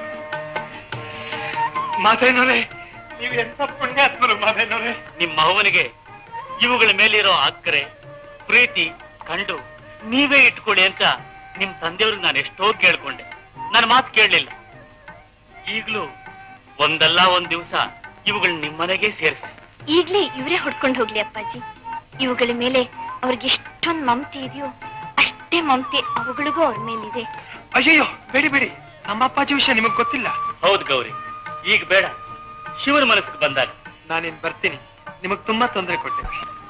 ಮಾತೇನೋರೆ ನೀವು ಎಂತ ಪುಣ್ಯಾತ್ಮರು ಮಾತೇನೋರೆ ನಿಮ್ಮ ಮಗವನಿಗೆ ಇವುಗಳ ಮೇಲಿರೋ ಅಕ್ಕರೆ ಪ್ರೀತಿ ಕಂಡು ನೀವೇ ಇಟ್ಕೊಳ್ಳಿ ಅಂತ ನಿಮ್ ತಂದೆಯವ್ರಿಗೆ ನಾನು ಎಷ್ಟೋ ಕೇಳ್ಕೊಂಡೆ ನನ್ನ ಮಾತು ಕೇಳಲಿಲ್ಲ ಈಗ್ಲೂ ಒಂದಲ್ಲ ಒಂದ್ ದಿವಸ ಇವುಗಳನ್ನ ನಿಮ್ಮನೆಗೆ ಸೇರಿಸ್ತೀನಿ ಈಗ್ಲೇ ಇವರೇ ಹೊಡ್ಕೊಂಡು ಹೋಗ್ಲಿ ಅಪ್ಪಾಜಿ ಇವುಗಳ ಮೇಲೆ ಅವ್ರಿಗೆ ಎಷ್ಟೊಂದ್ ಮಮತೆ ಇದೆಯೋ ಅಷ್ಟೇ ಮಮತೆ ಅವುಗಳಿಗೂ ಅವ್ರ ಮೇಲಿದೆ ಅಯ್ಯಯ್ಯೋ ಬೇಡಿ ಬೇಡಿ ನಮ್ಮ ಅಪ್ಪಾಜಿ ವಿಷಯ ನಿಮಗ್ ಗೊತ್ತಿಲ್ಲ ಹೌದು ಗೌರಿ ಈಗ ಬೇಡ ಶಿವನ ಮನಸ್ಸಿಗೆ ಬಂದಾಗ ನಾನಿನ್ ಬರ್ತೀನಿ ನಿಮಗ್ ತುಂಬಾ ತೊಂದರೆ ಕೊಟ್ಟೆ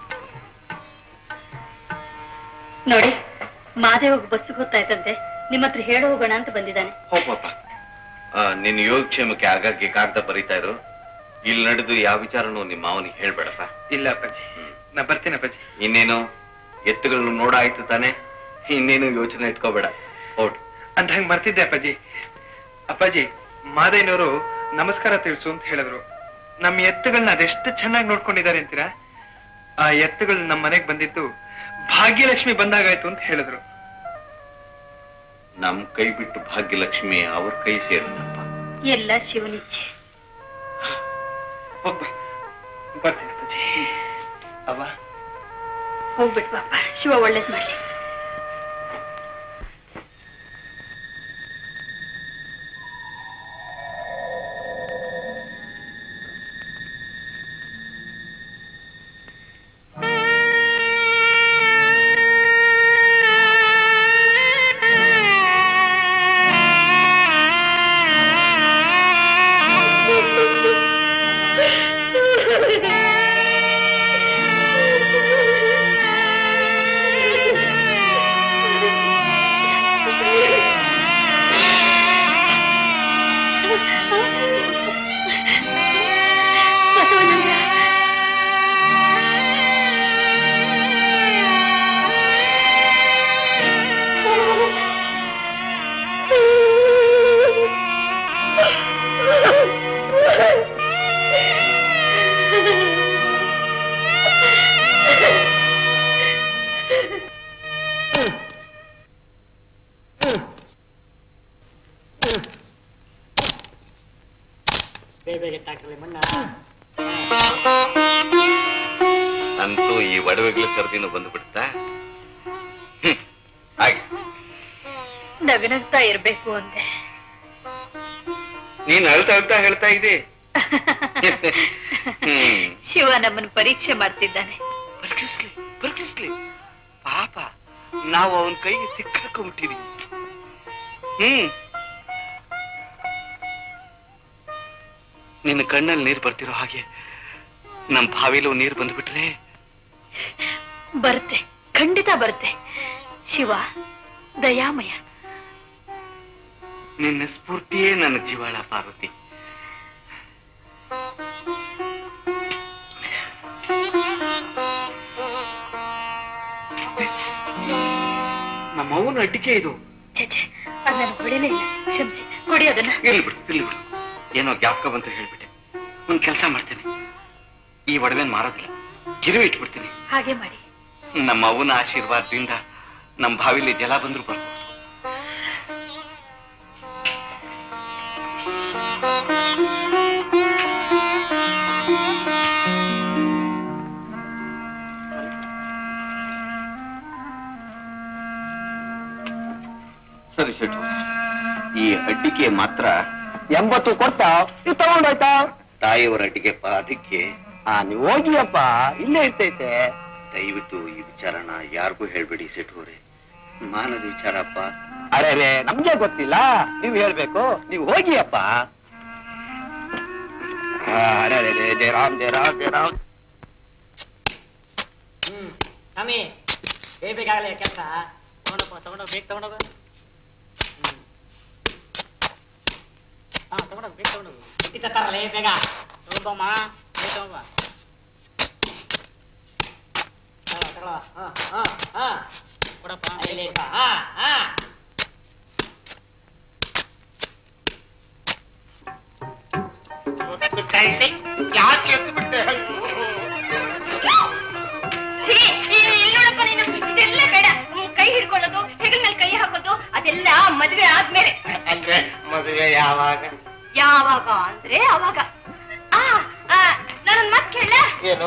ನೋಡಿ ಮಾದೇವ್ ಬಸ್ಸಿಗೆ ಗೊತ್ತಾಯ್ತಂತೆ ನಿಮ್ಮ ಹತ್ರ ಹೇಳ ಹೋಗೋಣ ಅಂತ ಬಂದಿದ್ದಾನೆ ಹೋಗಪ್ಪ ನಿನ್ನ ಯೋಗಕ್ಷೇಮಕ್ಕೆ ಆಗಾಗ್ಗೆ ಕಾಗ್ದ ಬರೀತಾ ಇರು ಇಲ್ಲಿ ನಡೆದು ಯಾವ ವಿಚಾರನೂ ನಿಮ್ಮ ಮಾವನಿಗೆ ಹೇಳ್ಬೇಡಪ್ಪ ಇಲ್ಲ ಅಪ್ಪಾಜಿ ನಾ ಬರ್ತೀನಿ ಅಪ್ಪಾಜಿ ಇನ್ನೇನು ಎತ್ತುಗಳನ್ನು ನೋಡಾಯ್ತು ತಾನೆ ಇನ್ನೇನು ಯೋಚನೆ ಇಟ್ಕೋಬೇಡ ಹೊರ್ಟು ಅಂತ ಹಂಗ್ ಬರ್ತಿದ್ದೆ ಅಪ್ಪಾಜಿ ಅಪ್ಪಾಜಿ ಮಾದಯ್ಯನವರು ನಮಸ್ಕಾರ ತಿಳಿಸು ಅಂತ ಹೇಳಿದ್ರು ನಮ್ಮ ಎತ್ತುಗಳನ್ನ ಅದೆಷ್ಟು ಚೆನ್ನಾಗಿ ನೋಡ್ಕೊಂಡಿದ್ದಾರೆ ಅಂತೀರಾ ಆ ಎತ್ತುಗಳು ನಮ್ಮ ಮನೆಗ್ ಬಂದಿದ್ದು ಭಾಗ್ಯಲಕ್ಷ್ಮಿ ಬಂದಾಗಾಯ್ತು ಅಂತ ಹೇಳಿದ್ರು ನಮ್ ಕೈ ಬಿಟ್ಟು ಭಾಗ್ಯಲಕ್ಷ್ಮಿ ಅವ್ರ ಕೈ ಸೇರಿದಪ್ಪ ಎಲ್ಲ ಶಿವನಿಚ್ಛೆ ಹೋಗ್ಬಾ ಬರ್ತೀನಿ ಅಪ್ಪಾಜಿ ಅವ್ವ ಹೋಗ್ಬಿಟ್ ಪಾಪ ಶಿವ ಒಳ್ಳೇದ್ ಮಾಡ್ಲಿ ಅಂತೂ ಈ ಒಡವೆಗಳ ಸರ್ದಿನೂ ಬಂದ್ಬಿಡ್ತಾ ಹ್ಮ್ ಹಾಗೆ ನಗನಗ್ತಾ ಇರ್ಬೇಕು ಅಂದೆ ನೀನ್ ಅಳ್ತಾ ಅಳ್ತಾ ಹೇಳ್ತಾ ಇದೆ ಹ್ಮ್ ಶಿವ ನಮ್ಮನ್ನು ಪರೀಕ್ಷೆ ಮಾಡ್ತಿದ್ದಾನೆ ಪರೀಕ್ಷಿಸ್ಲಿ ಪರೀಕ್ಷಿಸ್ಲಿ ಪಾಪ ನಾವು ಅವನ ಕೈಗೆ ಸಿಕ್ಕಾಕೊಂಬಿಟ್ಟಿದೀವಿ ಹ್ಮ್ ನಿನ್ನ ಕಣ್ಣಲ್ಲಿ ನೀರು ಬರ್ತಿರೋ ಹಾಗೆ ನಮ್ ಬಾವಿಲೂ ನೀರು ಬಂದ್ಬಿಟ್ರೆ ಬರುತ್ತೆ ಖಂಡಿತ ಬರುತ್ತೆ ಶಿವ ದಯಾಮಯ ನಿನ್ನ ಸ್ಫೂರ್ತಿಯೇ ನನ್ನ ಜೀವಾಳ ಪಾರ್ವತಿ ನಮ್ಮ ಅವನ ಅಡ್ಡಿಕೆ ಇದು ಛೆ, ಛೆ, ಅದ್ ನನ್ಗೆ ಹೊಡಿಲೇ ಇಲ್ಲ ಕ್ಷಮಿಸಿ ಕೊಡಿ ಅದನ್ನ ಇರ್ಲಿ ಬಿಡು ಇರ್ಲಿ ಬಿಡು ಏನೋ ಜ್ಞಾಪಕ ಬಂತು ಹೇಳ್ಬಿಟ್ಟೆ ಒಂದ್ ಕೆಲಸ ಮಾಡ್ತೇನೆ ಈ ಒಡವೆನ್ ಮಾರೋದಿಲ್ಲ ಗಿರುವೆ ಇಟ್ಬಿಡ್ತೀನಿ ಹಾಗೆ ಮಾಡಿ ನಮ್ಮ ಅವನ ಆಶೀರ್ವಾದದಿಂದ ನಮ್ಮ ಬಾವಿಲಿ ಜಲ ಬಂದ್ರು ಬರ್ಬೋದು ಸರಿ ಶೆಟ್ಟು ಈ ಅಡ್ಡಿಗೆ ಮಾತ್ರ ಎಂಬತ್ತು ಕೊಡ್ತಾ ನೀವು ತಗೊಂಡಾಯ್ತಾ ತಾಯಿಯವರ ಅಡ್ಡಿಗೆಪ್ಪ ಅದಕ್ಕೆ ಆ ನೀವು ಹೋಗಿಯಪ್ಪ ಇಲ್ಲೇ ಇರ್ತೈತೆ ದಯವಿಟ್ಟು ಈ ವಿಚಾರನ ಯಾರಿಗೂ ಹೇಳ್ಬೇಡಿ ಸೆಟ್ಗೋರೆ ಮಾನದ ವಿಚಾರಪ್ಪ ಅರೆ ರೇ ನಮ್ಗೆ ಗೊತ್ತಿಲ್ಲ ನೀವು ಹೇಳ್ಬೇಕು ನೀವು ಹೋಗಿಯಪ್ಪ ಆ, ಅರೆ ರೇ ರೇ, ಜಯರಾಮ್ ಜಯರಾಮ್ ಜಯರಾಮ್ ಸ್ವಾಮಿ ಬೇಗ ಬೇಕಾಗಲ್ಲ ಕೆಲಸ ತಗೊಂಡೋಗ ತಗೊಂಡೋಗ ಬೇಗ ತಗೊಂಡೋಗ ಹಾ ತಗೊಂಡೋಗ ಬೇಗ ತಗೊಂಡೋಗ ಇತ್ತ ತರಲೇ ಬೇಗ ತಗೊಂಬಮ್ಮ ಬೇಗ ತಗೊಂಬ ತಗೊಳ ತಗೊಳ ಹಾ ಹಾ ಹಾ ಕೊಡಪ್ಪ ಇಲ್ಲಿ ಇಟ್ಟ. ಹಾ ಹಾ ಯಾಕೆ ಎದ್ದು ಬಿಟ್ಟೆ ಛೀ, ಇಲ್ಲಿ ಇಲ್ಲಿ ನೋಡಪ್ಪ ನೀನು ಇದೆಲ್ಲ ಬೇಡ ಹ್ಮ್, ಕೈ ಹಿಡ್ಕೊಳ್ಳೋದು ಹೆಗಲ ಮೇಲೆ ಕೈ ಹಾಕೋದು ಅದೆಲ್ಲ ಮದ್ವೆ ಆದ್ಮೇಲೆ ಅಂದ್ರೆ ಮದುವೆ ಯಾವಾಗ ಯಾವಾಗ ಅಂದ್ರೆ ಅವಾಗ ಆ ಆ, ನಾನೊಂದ್ ಮಾತ್ ಕೇಳ ಏನು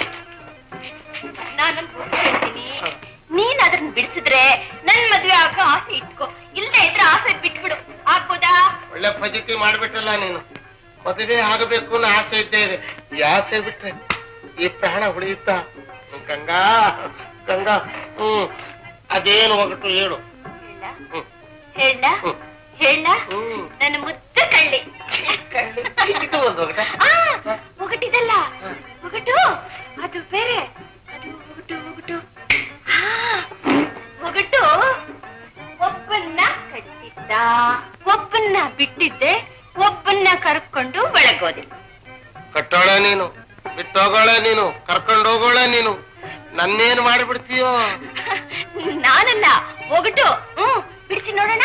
ನಾನೊಂದ್ ಕೂತು ಹೇಳ್ತೀನಿ ನೀನ್ ಅದನ್ನ ಬಿಡಿಸಿದ್ರೆ ನನ್ ಮದ್ವೆ ಆಗೋ ಆಸೆ ಇಟ್ಕೋ ಇಲ್ಲದೆ ಇದ್ರೆ ಆಸೆ ಬಿಟ್ಬಿಡು ಆಗ್ಬೋದಾ ಒಳ್ಳೆ ಫಜಿತಿ ಮಾಡ್ಬಿಟ್ಟಲ್ಲ ನೀನು ಮದುವೆ ಆಗಬೇಕು ಅನ್ನೋ ಆಸೆ ಇದ್ದೇ ಇದೆ ಈ ಆಸೆ ಬಿಟ್ರೆ ಈ ಪ್ರಾಣ ಉಳಿಯುತ್ತಾ ಗಂಗಾ ಗಂಗಾ ಹ್ಮ್ ಅದೇನು ಒಗಟು ಹೇಳು ಹೇಳ ಹ್ಮ್. ಹೇಳ ಹ್ಮ್. ಹೇಳ ಹ್ಮ್. ನನ್ನ ಮುದ್ದು ಕಳ್ಳಿ ಕಳ್ಳಿ. ಇದು ಒಂದು ಒಗಟ ಆ, ಒಗಟಿದಲ್ಲ ಒಗಟು ಅದು ಬೇರೆ ಅದು ಒಗಟು ಒಗಟು ಆ, ಒಗಟು ಒಬ್ಬನ್ನ ಕಟ್ಟಿದ್ದ ಒಬ್ಬನ್ನ ಬಿಟ್ಟಿದ್ದೆ ಒಬ್ಬನ್ನ ಕರ್ಕೊಂಡು ಒಳಗೋದೆ ಕಟ್ಟೋಳೆ ನೀನು ಬಿಟ್ಟೋಗೋಳೆ ನೀನು ಕರ್ಕೊಂಡು ಹೋಗೋಳೆ ನೀನು ನನ್ನೇನು ಮಾಡಿಬಿಡ್ತೀಯೋ ನಾನಲ್ಲ ಒಗಟು ಹ್ಮ್ ಬಿಡಿಸಿ ನೋಡೋಣ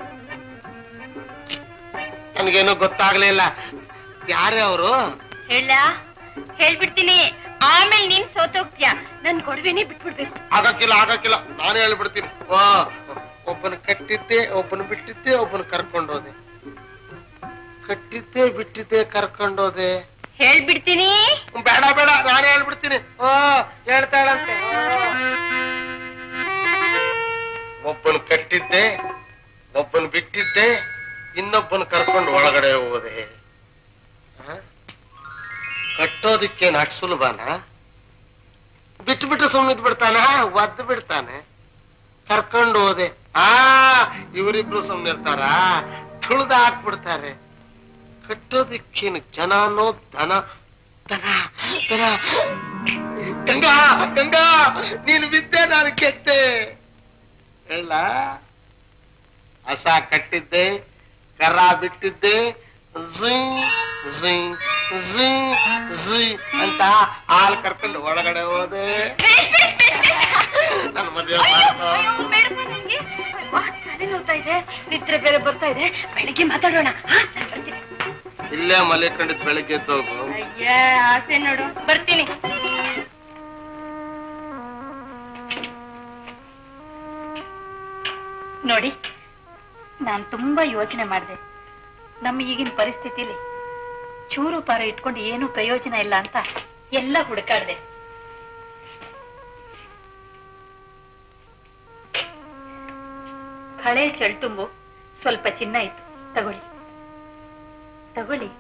ನನಗೇನು ಗೊತ್ತಾಗ್ಲಿಲ್ಲ ಯಾರೇ ಅವರು ಹೇಳ ಹೇಳ್ಬಿಡ್ತೀನಿ ಆಮೇಲೆ ನೀನ್ ಸೋತೋಗ್ತೀಯ ನನ್ ಗೊಡವೆನೇ ಬಿಟ್ಬಿಡ್ಬೇಕು ಆಗಕ್ಕಿಲ್ಲ ಆಗಕ್ಕಿಲ್ಲ ನಾನೇ ಹೇಳ್ಬಿಡ್ತೀನಿ ಓ ಒಬ್ಬನ ಕಟ್ಟಿದ್ದೆ ಒಬ್ಬನ ಬಿಟ್ಟಿದ್ದೆ ಒಬ್ಬನ ಕರ್ಕೊಂಡೋದೆ ಕಟ್ಟಿದ್ದೆ ಬಿಟ್ಟಿದ್ದೆ ಕರ್ಕೊಂಡೋದೆ ಹೇಳ್ಬಿಡ್ತೀನಿ ಬೇಡ ಬೇಡ ನಾನೇ ಹೇಳ್ಬಿಡ್ತೀನಿ ಓ ಹೇಳ್ತಾಳಂತೆ ಒಬ್ಬನ ಕಟ್ಟಿದ್ದೆ ಒಬ್ಬನ ಬಿಟ್ಟಿದ್ದೆ ಇನ್ನೊಬ್ಬನ ಕರ್ಕೊಂಡು ಒಳಗಡೆ ಹೋದೆ ಆ? ಕಟ್ಟೋದಿಕ್ಕೆ ನಾಟ್ ಸುಲಭನ ಬಿಟ್ಟು ಬಿಟ್ಟು ಸುಮ್ಮನಿದ್ ಬಿಡ್ತಾನ ಒದ್ದು ಬಿಡ್ತಾನೆ ಕರ್ಕೊಂಡು ಹೋದೆ ಆ ಇವರಿಬ್ರು ಸುಮ್ಮನಿರ್ತಾರ ತುಳಿದ ಹಾಕ್ಬಿಡ್ತಾರೆ ಕಟ್ಟೋದಿಕ್ಕೇನು ಜನನೋ ದನ ದನ ದನ ಗಂಗಾ ಗಂಗಾ ನೀನು ಬಿದ್ದೆ ನಾನು ಕೆತ್ತೆ ಹೇಳ ಹಸ ಕಟ್ಟಿದ್ದೆ ಕರ ಬಿಟ್ಟಿದ್ದೆ ಝುಯ್ ಝುಯ್ ಝುಯ್ ಝುಯ್ ಅಂತ ಹಾಲು ಕರ್ಕೊಂಡು ಒಳಗಡೆ ಹೋದೆ ಬೇಷ್, ಬೇಷ್, ಬೇಷ್, ಬೇಷ್. ನನ್ನ ಮದುವೆ ಅಯ್ಯೋ, ಮಾಡ್ಕೊ ಅಯ್ಯೋ, ಬೇಡಪ್ಪ ನಂಗೆ. ವಾ, ತಲೆ ನೋವ್ತಾ ಇದೆ ನಿದ್ರೆ ಬೇರೆ ಬರ್ತಾ ಇದೆ ಬೆಳಿಗ್ಗೆ ಮಾತಾಡೋಣ ಹಾ, ನಾನ್ ಬರ್ತೀನಿ ಇಲ್ಲೇ ಮಲಿಕೊಂಡಿದ್ ಬೆಳಿಗ್ಗೆ ಎದ್ದೋಗು ಅಯ್ಯ ಆಸೆ ನೋಡು ಬರ್ತೀನಿ ನೋಡಿ ನಾನ್ ತುಂಬಾ ಯೋಚನೆ ಮಾಡಿದೆ ನಮ್ಮ ಈಗಿನ ಪರಿಸ್ಥಿತಿಲಿ ಚೂರು ಪಾರ ಇಟ್ಕೊಂಡು ಏನು ಪ್ರಯೋಜನ ಇಲ್ಲ ಅಂತ ಎಲ್ಲ ಹುಡುಕಾಡ್ದೆ ಹಳೆ ಚಳ್ತುಂಬು ಸ್ವಲ್ಪ ಚಿನ್ನ ಇತ್ತು ತಗೊಳ್ಳಿ ತಗೊಳ್ಳಿ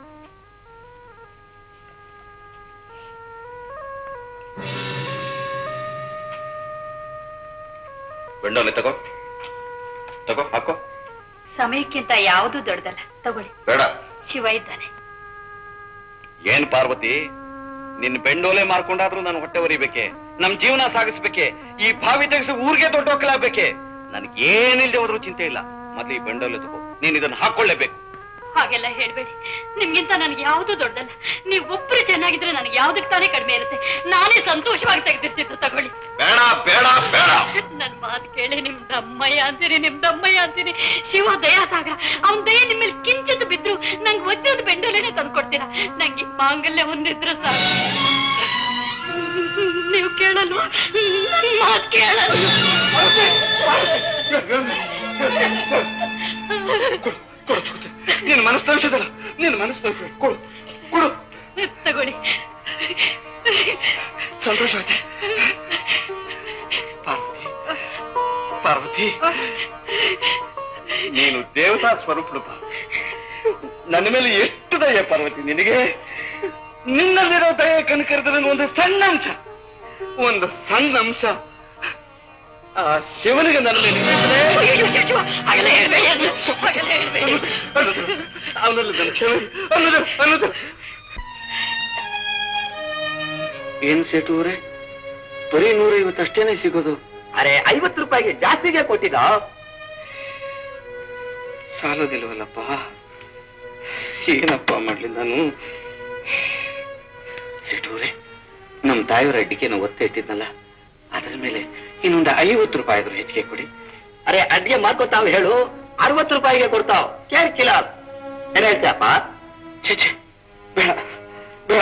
ಬೆಂಡೋಲೆ ತಗೋ ತಗೋ ಹಾಕೋ ಸಮಯಕ್ಕಿಂತ ಯಾವುದು ದೊಡ್ಡದಲ್ಲ ತಗೊಳ್ಳಿ ಬೇಡ ಶಿವ ಇದ್ದಾನೆ ಏನ್ ಪಾರ್ವತಿ ನಿನ್ ಬೆಂಡೋಲೆ ಮಾರ್ಕೊಂಡಾದ್ರೂ ನಾನು ಹೊಟ್ಟೆ ಒರಿಬೇಕೆ ನಮ್ ಜೀವನ ಸಾಗಿಸ್ಬೇಕೆ ಈ ಬಾವಿ ತೆಗೆಸಿ ಊರಿಗೆ ದೊಡ್ಡ ಹೋಗ್ಲಾಗ್ಬೇಕೆ ನನಗೇನಿಲ್ದೆ ಹೋದ್ರೂ ಚಿಂತೆ ಇಲ್ಲ ಮೊದ್ಲು ಈ ಬೆಂಡೋಲೆ ತಗೋ ನೀನ್ ಇದನ್ನ ಹಾಕೊಳ್ಳೇಬೇಕು ಹಾಗೆಲ್ಲ ಹೇಳ್ಬೇಡಿ ನಿಮ್ಗಿಂತ ನನಗೆ ಯಾವುದು ದೊಡ್ಡಲ್ಲ ನೀವು ಒಬ್ರು ಚೆನ್ನಾಗಿದ್ರೆ ನನಗೆ ಯಾವ್ದಕ್ ತಾನೇ ಕಡಿಮೆ ಇರುತ್ತೆ ನಾನೇ ಸಂತೋಷವಾಗಿ ತೆಗೆದಿರ್ತಿದ್ದು ತಗೊಳ್ಳಿ ಬೇಡ ಬೇಡ ಬೇಡ ನನ್ ಮಾತು ಕೇಳಿ ನಿಮ್ ದಮ್ಮಯ್ಯ ಅಂತೀನಿ ನಿಮ್ ದಮ್ಮಯ್ಯ ಅಂತೀನಿ ಶಿವ ದಯಾ ಸಾಗರ ಅವನ್ ದಯ ನಿಮ್ಮಲ್ಲಿ ಕಿಂಚಿತ್ ಬಿದ್ರು ನಂಗೆ ಒದ್ದೊಂದು ಬೆಂಡೋಲೆನೆ ತಂದ್ಕೊಡ್ತೀರಾ ನಂಗೆ ಈ ಮಾಂಗಲ್ಯ ಒಂದಿದ್ರೆ ಸಾಕು ನೀವು ಕೇಳಲ್ವಾ ನನ್ ಮಾತು ಕೇಳಲ್ಲ ನಿನ್ ಮನಸ್ಸು ತೋರಿಸಿದಲ್ಲ ನಿನ್ ಮನಸ್ಸು ತೋರಿಸಿ ಕೊಡು ಕೊಡು ತಗೊಳ್ಳಿ ಸಂತೋಷ ಆಯ್ತು ಪಾರ್ವತಿ ಪಾರ್ವತಿ ನೀನು ದೇವತಾ ಸ್ವರೂಪಳು ಬಾ. ನನ್ನ ಮೇಲೆ ಎಷ್ಟು ದಯ ಪಾರ್ವತಿ ನಿನಗೆ ನಿನ್ನಲ್ಲಿರೋ ದಯ ಕನಕರಿದ್ರೆ ಒಂದು ಸಣ್ಣ ಅಂಶ ಒಂದು ಸಣ್ಣ ಅಂಶ ಆ ಶಿವನಿಗೆ ನನ್ನ ಮೇಲೆ ಇದ್ದರೆ ಅವನಲ್ಲಿ ನನ್ನ ಕ್ಷಮೆ ಅನ್ನೋದು ಅನ್ನೋದು ಏನ್ ಸೇಟು ಅವರೇ ಬರೀ ನೂರೈವತ್ತು ಅಷ್ಟೇನೆ ಸಿಗೋದು ಅರೆ ಐವತ್ತು ರೂಪಾಯಿಗೆ ಜಾಸ್ತಿಗೆ ಕೊಟ್ಟಿದ್ದ ಸಾಲೋದಿಲ್ವಲ್ಲಪ್ಪ ಏನಪ್ಪ ಮಾಡ್ಲಿ ನಾನು ಸಿಟೂರೆ ನಮ್ ತಾಯಿಯವರ ಅಡ್ಡಿಗೆನ ಒತ್ತೆ ಇಟ್ಟಿದ್ನಲ್ಲ ಅದರ ಮೇಲೆ ಇನ್ನೊಂದು ಐವತ್ತು ರೂಪಾಯಿ ಆದ್ರೂ ಹೆಚ್ಚಿಗೆ ಕೊಡಿ ಅರೆ ಅಡ್ಗೆ ಮಾಡ್ಕೊತಾವ್ ಹೇಳು ಅರವತ್ತು ರೂಪಾಯಿಗೆ ಕೊಡ್ತಾವ್ ಕೇರ್ ಕಿಲ ಏನ್ ಹೇಳ್ತೀಯಪ್ಪ ಛೇ ಛೇ ಬೇಡ ಬೇಡ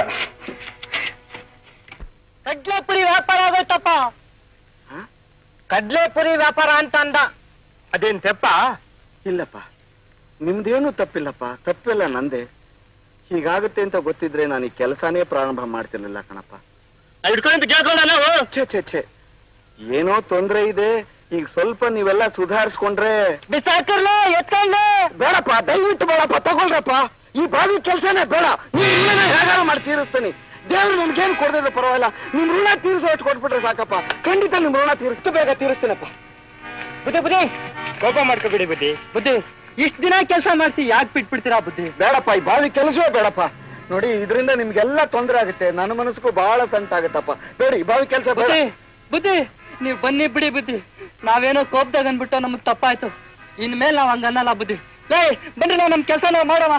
ಕಡ್ಲೆಪುರಿ ವ್ಯಾಪಾರ ಆಗೋಯ್ತಪ್ಪ ಕಡ್ಲೆಪುರಿ ವ್ಯಾಪಾರ ಅಂತ ಅಂದ ಅದೇನ್ ತೆಪ್ಪ ಇಲ್ಲಪ್ಪ ನಿಮ್ದೇನು ತಪ್ಪಿಲ್ಲಪ್ಪ ತಪ್ಪಿಲ್ಲ ನಂದೆ ಹೀಗಾಗುತ್ತೆ ಅಂತ ಗೊತ್ತಿದ್ರೆ ನಾನು ಈ ಕೆಲಸನೇ ಪ್ರಾರಂಭ ಮಾಡ್ತಿರ್ಲಿಲ್ಲ ಕಣಪ್ಪ ಇಟ್ಕೊಂಡು ಕೇಳ್ಕೊಂಡ ನಾವು ಛೇ ಛೇ ಛೇ ಏನೋ ತೊಂದ್ರೆ ಇದೆ ಈಗ ಸ್ವಲ್ಪ ನೀವೆಲ್ಲ ಸುಧಾರಿಸ್ಕೊಂಡ್ರೆ ಬಿಸಾಕರ್ಲ ಎತ್ಕೊಂಡ್ಲೆ ಬೇಡಪ್ಪ ದಯವಿಟ್ಟು ಬೇಡಪ್ಪ ತಗೊಳ್ರಪ್ಪ ಈ ಬಾವಿ ಕೆಲಸನೇ ಬೇಡ ನೀನ್ ಇಲ್ಲೇ ಹೇಗಾರು ಮಾಡಿ ತೀರಿಸ್ತೀನಿ ದೇವ್ರು ನನ್ಗೇನು ಕೊಡದಿಲ್ಲ ಪರವಾಗಿಲ್ಲ ನಿಮ್ ಋಣ ತೀರಿಸೋ ಅಷ್ಟು ಕೊಟ್ಬಿಟ್ರೆ ಸಾಕಪ್ಪ ಖಂಡಿತ ನಿಮ್ ಋಣ ತೀರಿಸ್ತು ಬೇಗ ತೀರಿಸ್ತೀನಪ್ಪ ಬುದ್ಧಿ ಬುದ್ಧಿ ಕೋಪ ಮಾಡ್ಕೋಬೇಡಿ ಬುದ್ಧಿ ಬುದ್ಧಿ ಇಷ್ಟ ದಿನ ಕೆಲಸ ಮಾಡಿಸಿ ಯಾಕೆ ಬಿಟ್ಬಿಡ್ತೀರಾ ಬುದ್ಧಿ ಬೇಡಪ್ಪ ಈ ಬಾವಿ ಕೆಲಸವೇ ಬೇಡಪ್ಪ ನೋಡಿ ಇದರಿಂದ ನಿಮ್ಗೆಲ್ಲ ತೊಂದರೆ ಆಗುತ್ತೆ ನನ್ನ ಮನಸ್ಸಿಗೂ ಬಹಳ ಸಂತಾಗುತ್ತಪ್ಪ ಬೇಡಿ ಈ ಬಾವಿ ಕೆಲಸ ಬೇಡ ಬುದ್ಧಿ ಬುದ್ಧಿ ನೀವ್ ಬನ್ನಿ ಬಿಡಿ ಬುದ್ಧಿ ನಾವೇನೋ ಕೋಪದಾಗ ಅನ್ಬಿಟ್ಟು ನಮಗ್ ತಪ್ಪಾಯ್ತು ಇನ್ಮೇಲೆ ನಾವ್ ಹಂಗನ್ನಲ್ಲ ಬುದ್ಧಿ ಲೇ ಬನ್ರಿ ನಾವು ನಮ್ ಕೆಲಸ ನಾವು ಮಾಡೋಣ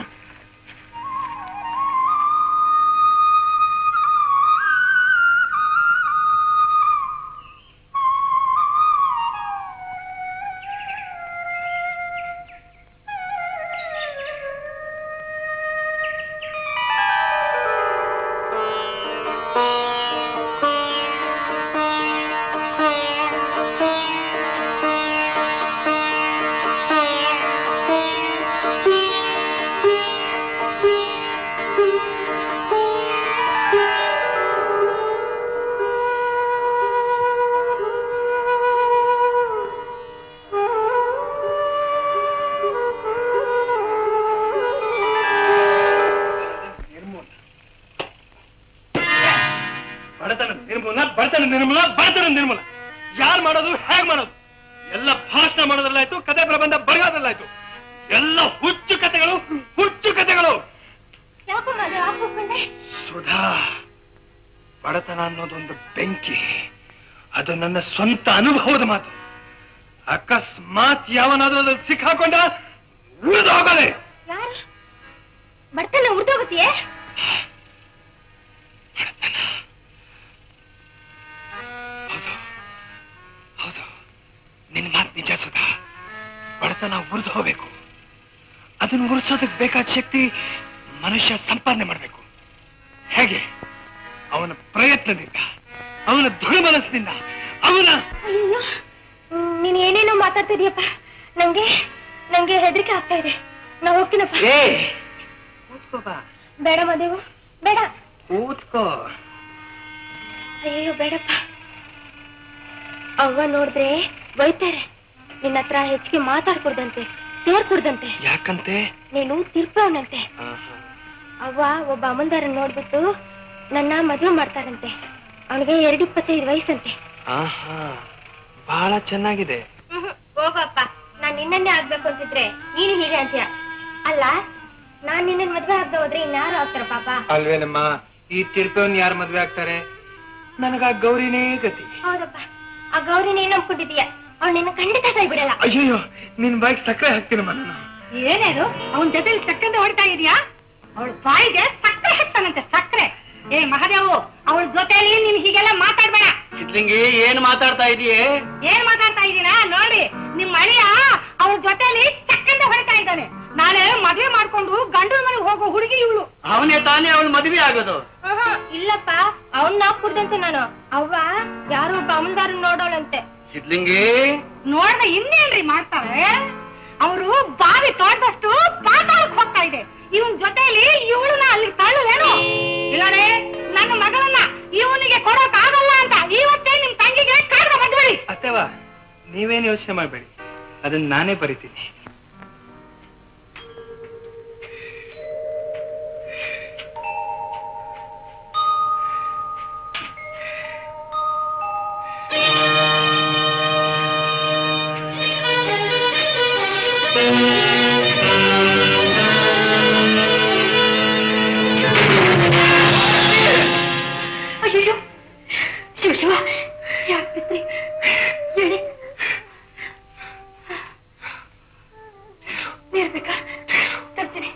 ಬಡತನ ನಿರ್ಮೂಲ ಬಡತನ ನಿರ್ಮೂಲ ಬಡತನ ನಿರ್ಮೂಲ ಯಾರು ಮಾಡೋದು ಹೇಗ್ ಮಾಡೋದು ಎಲ್ಲ ಭಾಷಣ ಮಾಡೋದ್ರಲ್ಲಾಯ್ತು ಕತೆ ಪ್ರಬಂಧ ಬರೆಯೋದ್ರಲ್ಲಾಯ್ತು ಎಲ್ಲ ಹುಚ್ಚು ಕತೆಗಳು ಹುಚ್ಚು ಕತೆಗಳು ಯಾಕೋ ಮಗ ಹಾಕೊಂಡೆ ಸುಧಾ ಬಡತನ ಅನ್ನೋದೊಂದು ಬೆಂಕಿ ಅದು ನನ್ನ ಸ್ವಂತ ಅನುಭವದ ಮಾತು ಅಕಸ್ಮಾತ್ ಯಾವನಾದ್ರೂ ಅದ್ರಲ್ಲಿ ಸಿಕ್ಕಾಕೊಂಡ ಉಳಿದು ಹೋಗಲೇ ಯಾರು ಬರ್ತೇನೆ ಉಡ್ದೋಗತಿಯೇ ಹೌದು ಹೌದು ನಿನ್ ಮಾತು ನಿಜ ಸುಧಾ ಬಡತನ ಉರಿದು ಹೋಗ್ಬೇಕು ಅದನ್ನು ಉರಿಸೋದಕ್ಕೆ ಬೇಕಾದ ಶಕ್ತಿ ಮನುಷ್ಯ ಸಂಪಾದನೆ ಮಾಡಬೇಕು ಹೇಗೆ ಅವನ ಪ್ರಯತ್ನದಿಂದ ಅವನ ದೃಢ ಮನಸ್ಸಿನಿಂದ ಅವನ ಅಯ್ಯೋ ನೀನ್ ಏನೇನೋ ಮಾತಾಡ್ತಿದ್ಯಪ್ಪ ನಂಗೆ ನಂಗೆ ಹೆದರಿಕೆ ಆಗ್ತಾ ಇದೆ ನಾ ಹೋಗ್ತೀನಪ್ಪ ಏ ಕೂತ್ಕೋ ಬಾ ಬೇಡ ಮದೇವು ಬೇಡ ಕೂತ್ಕೋ ಅಯ್ಯೋ ಬೇಡಪ್ಪ ಅವ್ವ ನೋಡಿದ್ರೆ ಬೈತಾರೆ ನಿನ್ನ ಹತ್ರ ಹೆಚ್ಚಿಗೆ ಮಾತಾಡ್ಕೊಡ್ದಂತೆ ಸೇರ್ಕೊಡ್ದಂತೆ ಯಾಕಂತೆ ನೀನು ತಿರ್ಪವನಂತೆ ಅವ್ವ ಒಬ್ಬ ಅಮ್ಮಂದಾರ ನೋಡ್ಬಿಟ್ಟು ನನ್ನ ಮದುವೆ ಮಾಡ್ತಾರಂತೆ ಅವನಿಗೆ ಎರಡು ಇಪ್ಪತ್ತೈದು ವಯಸ್ಸಂತೆ ಆಹಾ ಬಹಳ ಚೆನ್ನಾಗಿದೆ ಹೋಗಪ್ಪ ನಾನ್ ನಿನ್ನನ್ನೇ ಆಗ್ಬೇಕು ಅಂತಿದ್ರೆ ನೀನು ಹೀಗೆ ಅಂತೀಯ ಅಲ್ಲ ನಾನ್ ನಿನ್ನ ಮದ್ವೆ ಆಗದೆ ಹೋದ್ರೆ ಇನ್ಯಾರು ಆಗ್ತಾರ ಪಾಪ ಅಲ್ವೇನಮ್ಮ ಈ ತಿರುಪವನ್ ಯಾರು ಮದ್ವೆ ಆಗ್ತಾರೆ ನನಗ ಗೌರಿನೇ ಗತಿ ಹೌದಪ್ಪ ಆ ಗೌರಿ ನೀನ್ ನಂಬ್ಕೊಂಡಿದೀಯ ಅವ್ಳು ನಿನ್ನ ಖಂಡಿತ ಕೈ ಬಿಡಲ್ಲ ಅಯ್ಯಯ್ಯೋ ನಿನ್ ಬಾಯಿಗೆ ಸಕ್ಕರೆ ಹಾಕ್ತೀನಮ್ಮ ನಾನು ಏನೇನು ಅವನ್ ಜೊತೆಲಿ ಚಕ್ಕಂದ ಹೊಡಿತಾ ಇದೀಯಾ ಅವಳ ಬಾಯಿಗೆ ಸಕ್ಕರೆ ಹಾಕ್ತಾನಂತೆ ಸಕ್ಕರೆ ಏ ಮಹಾದೇವು ಅವಳ ಜೊತೆಲಿ ನೀನ್ ಹೀಗೆಲ್ಲ ಮಾತಾಡ್ಬೇಡ ಚಿತ್ಲಿಂಗಿ ಏನ್ ಮಾತಾಡ್ತಾ ಇದೀಯೇ ಏನ್ ಮಾತಾಡ್ತಾ ಇದೀನಾ ನೋಡಿ ನಿಮ್ ಅಳಿಯ ಅವಳ ಜೊತೆಲಿ ಚಕ್ಕಂದ ಹೊಡಿತಾ ಇದ್ದಾನೆ ನಾಳೆ ಮದ್ವೆ ಮಾಡ್ಕೊಂಡು ಗಂಡನ ಮನೆಗೆ ಹೋಗೋ ಹುಡುಗಿ ಇವಳು ಅವನೇ ತಾನೇ ಅವಳು ಮದುವೆ ಆಗೋದು ಆಹಾ, ಇಲ್ಲಪ್ಪ ಅವನ್ ನಾಕ್ ಕುಡ್ದಂತೆ ನಾನು ಅವ್ವ ಯಾರೋ ಒಬ್ಬ ಅಮ್ಮಂದಾರ ನೋಡೋಳಂತೆ ಸಿದ್ಲಿಂಗಿ ನೋಡ್ದೆ ಇನ್ನೇನ್ರಿ ಮಾಡ್ತಾರೆ ಅವರು ಬಾವಿ ತೋಟದಷ್ಟು ಪಾತಾಳಕ್ ಹೋಗ್ತಾ ಇದೆ ಇವನ್ ಜೊತೆಲಿ ಇವಳನ್ನ ಅಲ್ಲಿ ತಳ್ಳಲೇನು ಇಲ್ಲರೇ ನನ್ನ ಮಗಳನ್ನ ಇವನಿಗೆ ಕೊಡೋಕ್ ಆಗಲ್ಲ ಅಂತ ಇವತ್ತೇ ನಿಮ್ ತಂಗಿಗೆ ಕಾರಣ ಬಂದ್ಬಿಡಿ ಅತ್ತವ ನೀವೇನು ಯೋಚನೆ ಮಾಡಬೇಡಿ ಅದನ್ನ ನಾನೇ ಬರಿತೀನಿ ಅಯ್ಯೋ ಶಿವ ಶಿವ ಯಾಕೆ ಬಿದ್ರಿ ಹೇಳಿ ನೀರ್ ಬೇಕಾ ತರ್ತೀನಿ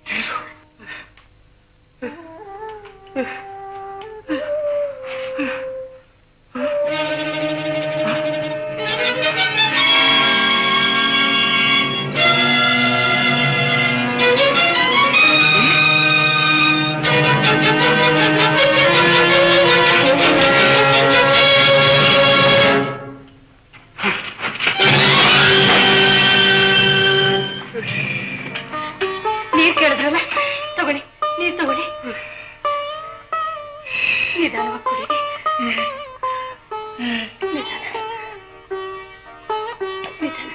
ನೀರ್ ಕೇಳಿದ್ರಲ್ಲ ತಗೊಳ್ಳಿ ನೀರ್ ತಗೊಳ್ಳಿ ನಿಧಾನವಾಗಿ ಕುಡೀರಿ ನಿಧಾನ ನಿಧಾನ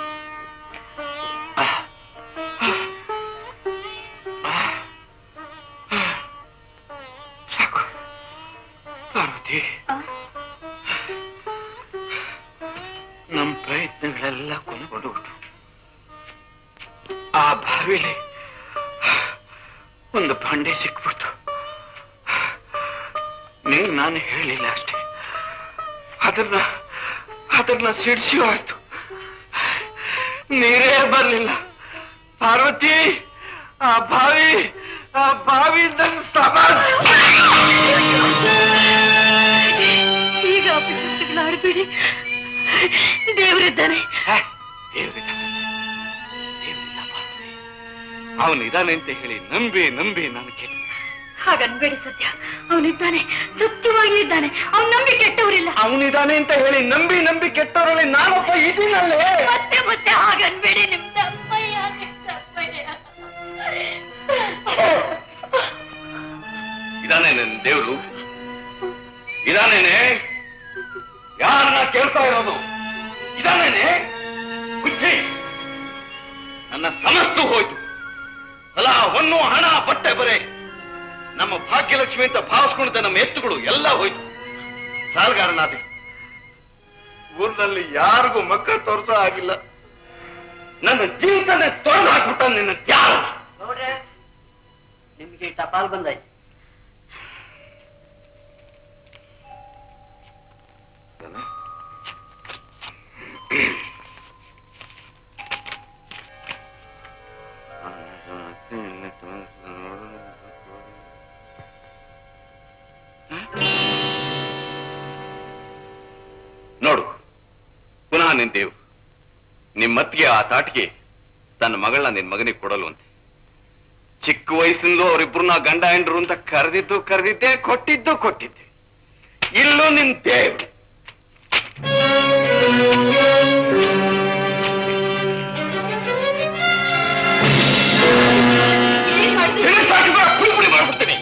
ಪಾರ್ವತಿ ಆ? ನಮ್ಮ ಪ್ರಯತ್ನಗಳೆಲ್ಲ ಕೊನೆಗೊಂಡು ಆ ಬಾವಿಲಿ ಒಂದು ಬಂಡೆ ಸಿಕ್ಬಿಡ್ತು ನೀನ್ ನಾನು ಹೇಳಿಲ್ಲ ಅಷ್ಟೇ ಅದನ್ನ ಅದನ್ನ ಸಿಡಿಸಿ ಆಯ್ತು ನೀರೇ ಬರ್ಲಿಲ್ಲ ಪಾರ್ವತಿ ಆ ಬಾವಿ ಆ ಬಾವಿ ನನ್ನ ಸಮಾಧಿ ಈಗ ಅಪಶಕ್ತಿಗಳಾಡಬೇಡಿ ದೇವರಿದ್ದಾನೆ ಅವನಿದಾನೆ ಅಂತ ಹೇಳಿ ನಂಬಿ ನಂಬಿ ನಾನು ಕೆಟ್ಟ ಹಾಗನ್ಬೇಡಿ ಸತ್ಯ ಅವನಿದ್ದಾನೆ ಸತ್ಯವಾಗಿ ಇದ್ದಾನೆ ಅವನ್ ನಂಬಿ ಕೆಟ್ಟವರಿಲ್ಲ ಅವನಿದಾನೆ ಅಂತ ಹೇಳಿ ನಂಬಿ ನಂಬಿ ಕೆಟ್ಟವರಲ್ಲಿ ನಾನೊಬ್ಬ ಇದೀನಲ್ಲೇ ಮತ್ತೆ ಮತ್ತೆ ಹಾಗನ್ಬೇಡಿ ನಿಮ್ ತಪ್ಪಯ್ಯ ನಿಮ್ ತಪ್ಪಯ್ಯ ಇದಾನೆ ನನ್ನ ದೇವ್ರು ಇದಾನೇನೆ ಯಾರನ್ನ ಕೇಳ್ತಾ ಇರೋದು ಇದಾನೇನೆ ಬುದ್ಧಿ ನನ್ನ ಸಮಸ್ತು ಹೋಯ್ತು ಹೊಲ ಹೊನ್ನು ಹಣ ಬಟ್ಟೆ ಬರೆ ನಮ್ಮ ಭಾಗ್ಯಲಕ್ಷ್ಮಿ ಅಂತ ಭಾವಿಸ್ಕೊಂಡಿದ್ದ ನಮ್ಮ ಎತ್ತುಗಳು ಎಲ್ಲ ಹೋಯ್ತು ಸಾಲಗಾರನಾದಿ ಊರಿನಲ್ಲಿ ಯಾರಿಗೂ ಮಕ್ಕ ತೋರ್ಸೋ ಆಗಿಲ್ಲ ನನ್ನ ಜೀವಿತನೇ ತೊಳೆದು ಹಾಕ್ಬಿಟ್ಟ ನಿನ್ನ ತ್ಯಾಗ ನೋಡ್ರೆ ನಿಮ್ಗೆ ಟಪಾಲ್ ಬಂದಾಯ್ತು ನೋಡು ಪುನಃ ನಿಂತೇವು ನಿಮ್ಮತ್ತಿಗೆ ಆ ತಾಟಿಗೆ ತನ್ನ ಮಗಳನ್ನ ನಿನ್ ಮಗನಿಗೆ ಕೊಡಲು ಅಂತೆ ಚಿಕ್ಕ ವಯಸ್ಸಿಂದಲೂ ಅವರಿಬ್ರನ್ನ ಗಂಡ ಹೆಂಡ್ರು ಅಂತ ಕರೆದಿದ್ದು ಕರೆದಿದ್ದೆ ಕೊಟ್ಟಿದ್ದು ಕೊಟ್ಟಿದ್ದೆ ಇಲ್ಲೂ ನಿನ್ ದೇವ್ರು ತಿಳಿಸಾಕಿದ್ರೆ ಪುಡಿ ಪುಡಿ ಮಾಡ್ಬಿಡ್ತೀನಿ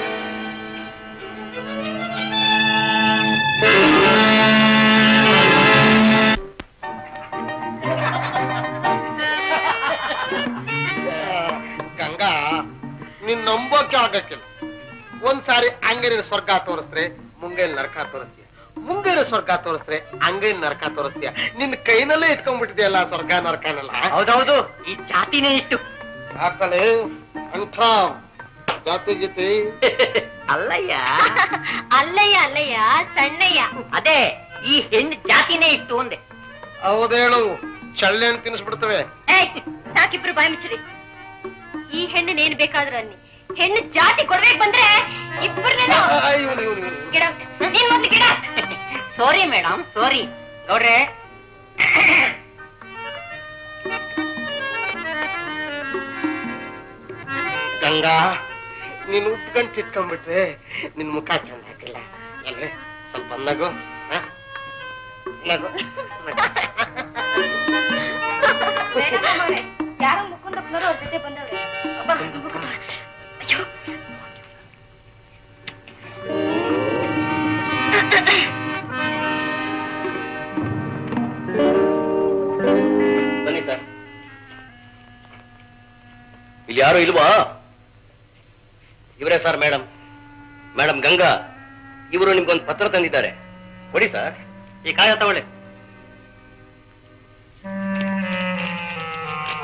ಗಂಗಾ ನೀನ್ ನಂಬೋಕೆ ಆಗಕ್ಕಿಲ್ಲ ಒಂದ್ಸಾರಿ ಅಂಗೈನ ಸ್ವರ್ಗ ತೋರಿಸ್ರೆ ಮುಂಗೈಲ್ ನರಕ ತೋರಿಸ್ತೀಯ ಮುಂಗೈನ ಸ್ವರ್ಗ ತೋರಿಸ್ರೆ ಅಂಗೈನ ನರಕ ತೋರಿಸ್ತೀಯ ನಿನ್ ಕೈನಲ್ಲೇ ಇಟ್ಕೊಂಡ್ಬಿಟ್ಟಿದೆಯಲ್ಲ ಸ್ವರ್ಗ ನರಕನೆಲ್ಲ ಹೌದೌದು ಈ ಜಾತಿನೇ ಇಷ್ಟು ಹಾಕಲೆ ಅಂಥ ಜಾತಿ ಗೀತಿ ಅಲ್ಲಯ್ಯ ಅಲ್ಲಯ್ಯ ಅಲ್ಲಯ್ಯ ಸಣ್ಣಯ್ಯ ಅದೇ ಈ ಹೆಣ್ಣು ಜಾತಿನೇ ಇಷ್ಟು ಒಂದೇ ಹೌದೇಳು ಚಳ್ಳೆನ್ ತಿನ್ಸ್ಬಿಡ್ತವೆ ಏಯ್ ಸಾಕಿಬ್ರು ಬಾಯಿ ಮುಚ್ಚ್ರಿ ಈ ಹೆಣ್ಣು ಏನ್ ಬೇಕಾದ್ರೂ ಅನ್ನಿ ಹೆಣ್ಣು ಜಾತಿ ಕೊಡ್ಬೇಕು ಬಂದ್ರೆ ಇಬ್ಬರನ್ನೇನು ಇವ್ನು ಇವ್ನು ಗಿಡ ನೀನ್ ಮೊದ್ಲು ಗಿಡ ಸಾರಿ ಮೇಡಮ್ ಸಾರಿ ನೋಡ್ರೆ ಗಂಗಾ ನೀನ್ ಉಟ್ಕೊಂಡ್ ಇಟ್ಕೊಂಡ್ಬಿಟ್ರೆ ನಿನ್ ಮುಖ ಚಂದ ಹಾಕಿಲ್ಲ ಅಲ್ವೇ ಸ್ವಲ್ಪ ನಗು ಹ? ನಗು ಯಾರೋ ಮುಖಂಡಪ್ಪನವರು ಅವ್ರ ಜೊತೆ ಬಂದವ್ರೆ ಅಬ್ಬಾ, ಮುಖ ನೋಡು. ಅಯ್ಯೋ ಬನ್ನಿ ಸರ್ ಇಲ್ಲಿ ಯಾರು ಇಲ್ವಾ ಇವರೇ ಸರ್ ಮೇಡಮ್ ಮೇಡಮ್ ಗಂಗಾ ಇವರು ನಿಮ್ಗೊಂದು ಪತ್ರ ತಂದಿದ್ದಾರೆ ಕೊಡಿ ಸರ್ ಈ ಕಾಯ ತಗೊಳ್ಳಿ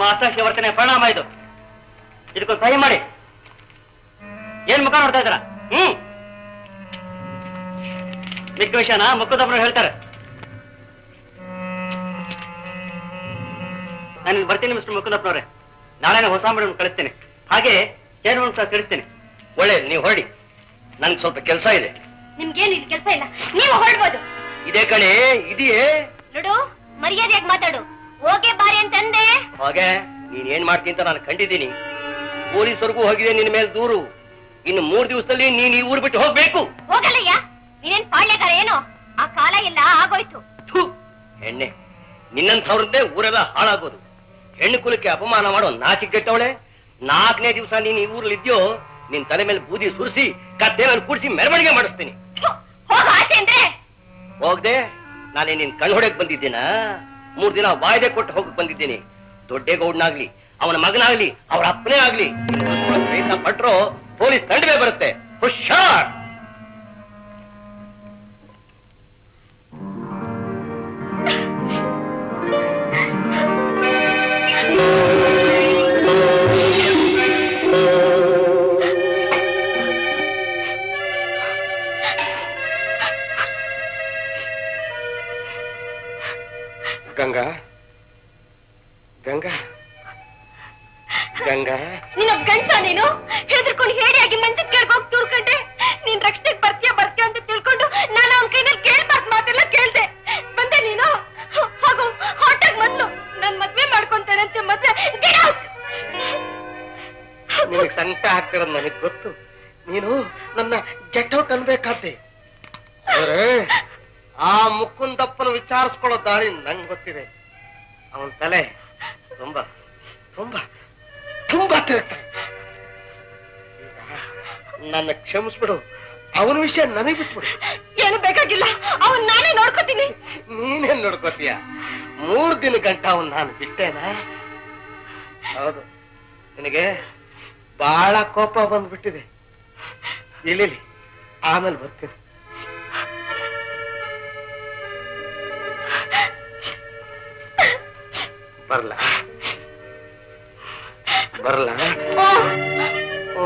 ಅಸಹ್ಯ ವರ್ತನೆ ಪರಿಣಾಮ ಇದು ಇದಕ್ಕೊಂದು ಸಹಿ ಮಾಡಿ ಏನ್ ಮುಖ ನೋಡ್ತಾ ಇದ್ದೀರಾ ಹ್ಮ್ ಮಿಕ್ಕ ವಿಷಯನ ಮುಖದೊಬ್ಬರು ಹೇಳ್ತಾರೆ ನಾನು ಬರ್ತೀನಿ ಮಿಸ್ಟರ್ ಮುಖದಪ್ಪನವ್ರೆ ನಾಳೆನೆ ಹೊಸ ಮೇಡಮ್ ಕಳಿಸ್ತೇನೆ ಹಾಗೆ ಚೇರ್ಮನ್ ಸಹ ತಿಳಿಸ್ತೇನೆ ಒಳ್ಳೆ ನೀವು ಹೊರಡಿ ನನ್ಗೆ ಸ್ವಲ್ಪ ಕೆಲಸ ಇದೆ ನಿಮ್ಗೇನು ಇಲ್ಲಿ ಕೆಲಸ ಇಲ್ಲ ನೀವು ಹೊರಡ್ಬೋದು ಇದೇ ಕಣೆ ಇದೆಯೇ ನೋಡು ಮರ್ಯಾದೆಯಾಗಿ ಮಾತಾಡು ಹೋಗೆ ಬಾರಿ ಅಂತಂದೆ ಹಾಗೆ ನೀನ್ ಏನ್ ಮಾಡ್ತೀನಿ ಅಂತ ನಾನು ಕಂಡಿದ್ದೀನಿ ಪೊಲೀಸರಿಗೂ ಹೋಗಿದೆ ನಿನ್ನ ಮೇಲೆ ದೂರು ಇನ್ನು ಮೂರ್ ದಿವಸದಲ್ಲಿ ನೀನ್ ಈ ಊರು ಬಿಟ್ಟು ಹೋಗ್ಬೇಕು ಹೋಗಲ್ಲಯ್ಯ ನೀನೇನ್ ಪಾಳ್ಯಗಾರ ಏನೋ ಆ ಕಾಲ ಎಲ್ಲ ಆಗೋಯ್ತು ಥು, ಹೆಣ್ಣೆ ನಿನ್ನಂಥವ್ರದ್ದೇ ಊರೆಲ್ಲ ಹಾಳಾಗೋದು ಹೆಣ್ಣು ಕುಲಕ್ಕೆ ಅಪಮಾನ ಮಾಡೋ ನಾಚಿಕೆಟ್ಟವಳೆ ನಾಲ್ಕನೇ ದಿವಸ ನೀನ್ ಈ ಊರಲ್ಲಿ ಇದ್ಯೋ ನಿನ್ ತಲೆ ಮೇಲೆ ಬೂದಿ ಸುರಿಸಿ ಕತ್ತೆ ಮೇಲೆ ಕೂಡಿಸಿ ಮೆರವಣಿಗೆ ಮಾಡಿಸ್ತೀನಿ ಥು, ಹೋಗ ಆಚೆ ಅಂದ್ರೆ ಹೋಗ್ದೆ ನಾನೇ ನಿನ್ ಕಣ್ ಹೊಡೆಕ್ ಬಂದಿದ್ದೀನ ಮೂರ್ ದಿನ ವಾಯ್ದೆ ಕೊಟ್ಟು ಹೋಗಕ್ ಬಂದಿದ್ದೀನಿ ದೊಡ್ಡೇಗೌಡನಾಗ್ಲಿ ಅವನ ಮಗನಾಗ್ಲಿ ಅವರ ಅಪ್ಪನೇ ಆಗ್ಲಿ ಇನ್ನು ಉಳ್ಸ್ಕೊಳಕ್ ಪ್ರಯತ್ನ ಪಟ್ರು ಪೊಲೀಸ್ ತಂಡವೇ ಬರುತ್ತೆ ಹುಷಾರ್ ಗಂಗಾ ಗಂಗಾ ಗಂಗಾ ನೀನು ಗಂಟ ನೀನು ಹೆದರ್ಕೊಂಡು ಹೇಡಿಯಾಗಿ ಮಂಚದ ಕೆಳಗೆ ಹೋಗಿ ತೂರ್ಕೊಂಡೆ ನೀನ್ ರಕ್ಷಣೆಗೆ ಬರ್ತೀಯ ಬರ್ತೀಯ ಅಂತ ತಿಳ್ಕೊಂಡು ನಾನು ಅವನ ಕೈನಲ್ಲಿ ಕೇಳ್ಬಾರ್ದು ಮಾತೆಲ್ಲ ಕೇಳ್ದೆ ಬಂದೆ ನೀನು ಹೋಗು ಹೊಟ್ಟಾಗ ಮೊದ್ಲು ನನ್ ಮದ್ವೆ ಮಾಡ್ಕೊಂತೇನಂತೆ ಮದ್ವೆ Get out! ನಿನಗೆ ಸಂಕಟ ಆಗ್ತಿರೋದು ನನಗೆ ಗೊತ್ತು ನೀನು ನನ್ನ ಗೆಟ್ ಔಟ್ ಅನ್ಬೇಕಾದ್ದೆ ಆದ್ರೆ ಆ ಮುಕುಂದಪ್ಪನ ವಿಚಾರಿಸ್ಕೊಳ್ಳೋ ದಾರಿ ನಂಗೆ ಗೊತ್ತಿದೆ ಅವನ ತಲೆ ತುಂಬಾ ತುಂಬಾ ತುಂಬಾ ತಿರುಗ್ತಾನೆ ಈಗ ನನ್ನ ಕ್ಷಮಿಸ್ಬಿಡು ಅವನ ವಿಷಯ ನನಗೆ ಬಿಟ್ಬಿಡು ಏನು ಬೇಕಾಗಿಲ್ಲ ಅವನ್ ನಾನೇ ನೋಡ್ಕೋತೀನಿ ನೀನೇನ್ ನೋಡ್ಕೋತೀಯ ಮೂರ್ ದಿನ ಗಂಟ ಅವನ್ ನಾನು ಬಿಟ್ಟೇನಾ ಹೌದು ನಿನಗೆ ಬಹಳ ಕೋಪ ಬಂದ್ಬಿಟ್ಟಿದೆ ಇಳಿಲಿ ಆಮೇಲೆ ಬರ್ತೀನಿ ಬರ್ಲಾ ಬರ್ಲಾ ಓ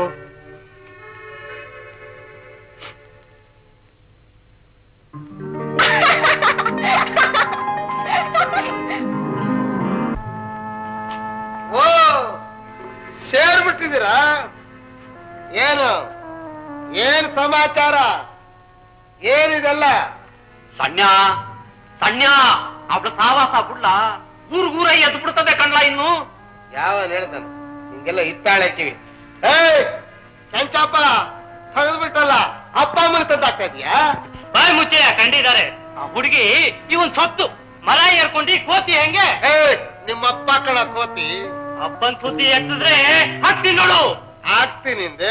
ಓ ಸೇರ್ಬಿಟ್ಟಿದ್ದೀರಾ ಏನು ಏನ್ ಸಮಾಚಾರ ಏನಿದೆಲ್ಲ ಸಣ್ಣ ಸಣ್ಣ ಅವಳ ಸಾವಾಸ ಬುಡ್ಲ ಊರ್ ಊರ ಎದ್ದು ಬಿಡ್ತದೆ ಕಣ್ಲ ಇನ್ನು ಯಾವ ಹೇಳ್ತಾನೆ ಹಿಂಗೆಲ್ಲ ಇತ್ತಾಳೆ ಕಿವಿ ಏ ಕೆಂಚಪ್ಪ ತೆಗೆದ್ಬಿಟ್ಟಲ್ಲ ಅಪ್ಪ ಅಮ್ಮನ ತಂದಾಗ್ತಾ ಇದೀಯಾ ಬಾಯ್ ಮುಚ್ಚೆ ಕಂಡಿದ್ದಾರೆ ಆ ಹುಡುಗಿ ಇವನ್ ಸೊತ್ತು ಮರ ಏರ್ಕೊಂಡಿ ಕೋತಿ ಹೆಂಗೆ ಏ ನಿಮ್ಮಪ್ಪ ಕಣ ಕೋತಿ ಅಪ್ಪನ್ ಸುದ್ದಿ ಎತ್ತಿದ್ರೆ ಹಾಕ್ತೀನಿ ನೋಡು ಆಗ್ತೀನಿಂದೆ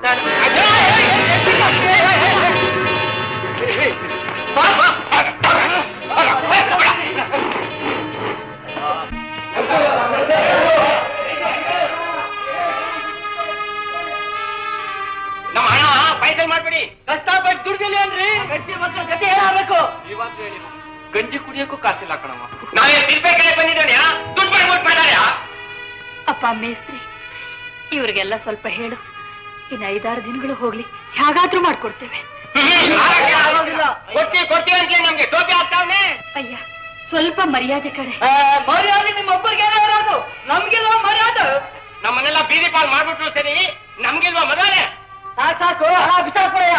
ನಮ್ಮ ಹಣ ಪೈಸಲ್ ಮಾಡ್ಬೇಡಿ ಕಷ್ಟಪಟ್ಟು ದುಡ್ದಿಲ್ಲ ಅನ್ರಿ ಗಟ್ಟಿ ಮಕ್ಕಳ ಗತಿ ಏನಾಗಬೇಕು ಗಂಜಿ ಕುಡಿಯಕ್ಕೂ ಕಾಸಿಲ್ಲ ಕಣಮ್ಮ ನಾವೇ ತಿರ್ಬೇಕಾಗಿ ಬಂದಿದ್ದಾನೆ ದುಡ್ಡು ಮಾಡ್ಬಿಟ್ಟು ಮಾಡ್ಯಾರ ಅಪ್ಪ ಮೇಸ್ತ್ರಿ ಇವ್ರಿಗೆಲ್ಲ ಸ್ವಲ್ಪ ಹೇಳು ಇನ್ನು ಐದಾರು ದಿನಗಳು ಹೋಗ್ಲಿ ಹೇಗಾದ್ರೂ ಮಾಡ್ಕೊಡ್ತೇವೆ ಕೊಡ್ತೀವಿ ಕೊಡ್ತೀವಿ ಅಂತ ನಮ್ಗೆ ಟೋಪಿ ಹಾಕ್ತಾವನೆ ಅಯ್ಯ ಸ್ವಲ್ಪ ಮರ್ಯಾದೆ ಕಡೆ ಮರ್ಯಾದೆ ನಿಮ್ಮ ಒಬ್ಬರಿಗೆ ಇರೋದು ನಮ್ಗಿಲ್ವ ಮರ್ಯಾದೆ ನಮ್ಮನ್ನೆಲ್ಲ ಬೀದಿ ಪಾಲ್ ಮಾಡ್ಬಿಟ್ರು ಸರಿ ನಮ್ಗಿಲ್ವ ಮದುವೆ ಸಾಕು ಸಾಕು ಹಣ ಬಿಸಾಕ್ಬಿಡಯ್ಯ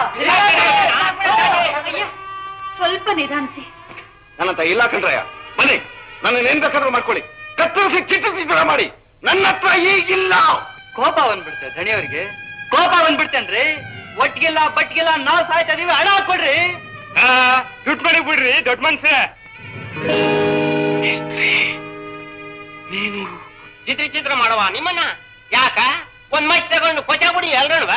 ಅಯ್ಯ ಸ್ವಲ್ಪ ನಿಧಾನಿಸಿ ನನ್ನಂತ ಇಲ್ಲ ಕಣ್ರಯ್ಯ ಬನ್ನಿ ನನ್ನ ಏನ್ ಬೇಕಾದ್ರೂ ಮಾಡ್ಕೊಳ್ಳಿ ಕತ್ತರಿಸಿ ಚಿತ್ರ ಮಾಡಿ ನನ್ನ ಹತ್ರ ಈಗಿಲ್ಲ ಕೋಪ ಬಂದ್ಬಿಡ್ತೆ ಧಣಿಯವ್ರಿಗೆ ಕೋಪ ಬಂದ್ಬಿಡ್ತೇನ್ರಿ ಒಟ್ಟಿಗೆಲ್ಲ ಬಟ್ಟಿಗೆಲ್ಲ ನಾವ್ ಸಾಯ್ತಾ ಇದೀವಿ ಹಣ ಕೊಡ್ರಿ ದುಡ್ಡು ಮಾಡಿ ಬಿಡ್ರಿ ದೊಡ್ಡ ಮನ್ಸೆ ಚಿತ್ರ ಚಿತ್ರ ಮಾಡವ ನಿಮ್ಮನ್ನ ಯಾಕ ಒಂದ್ ಮೈಕ್ ತಗೊಂಡು ಕೊಚ್ಚ ಬಿಡಿ ಎಲ್ರಲ್ವಾ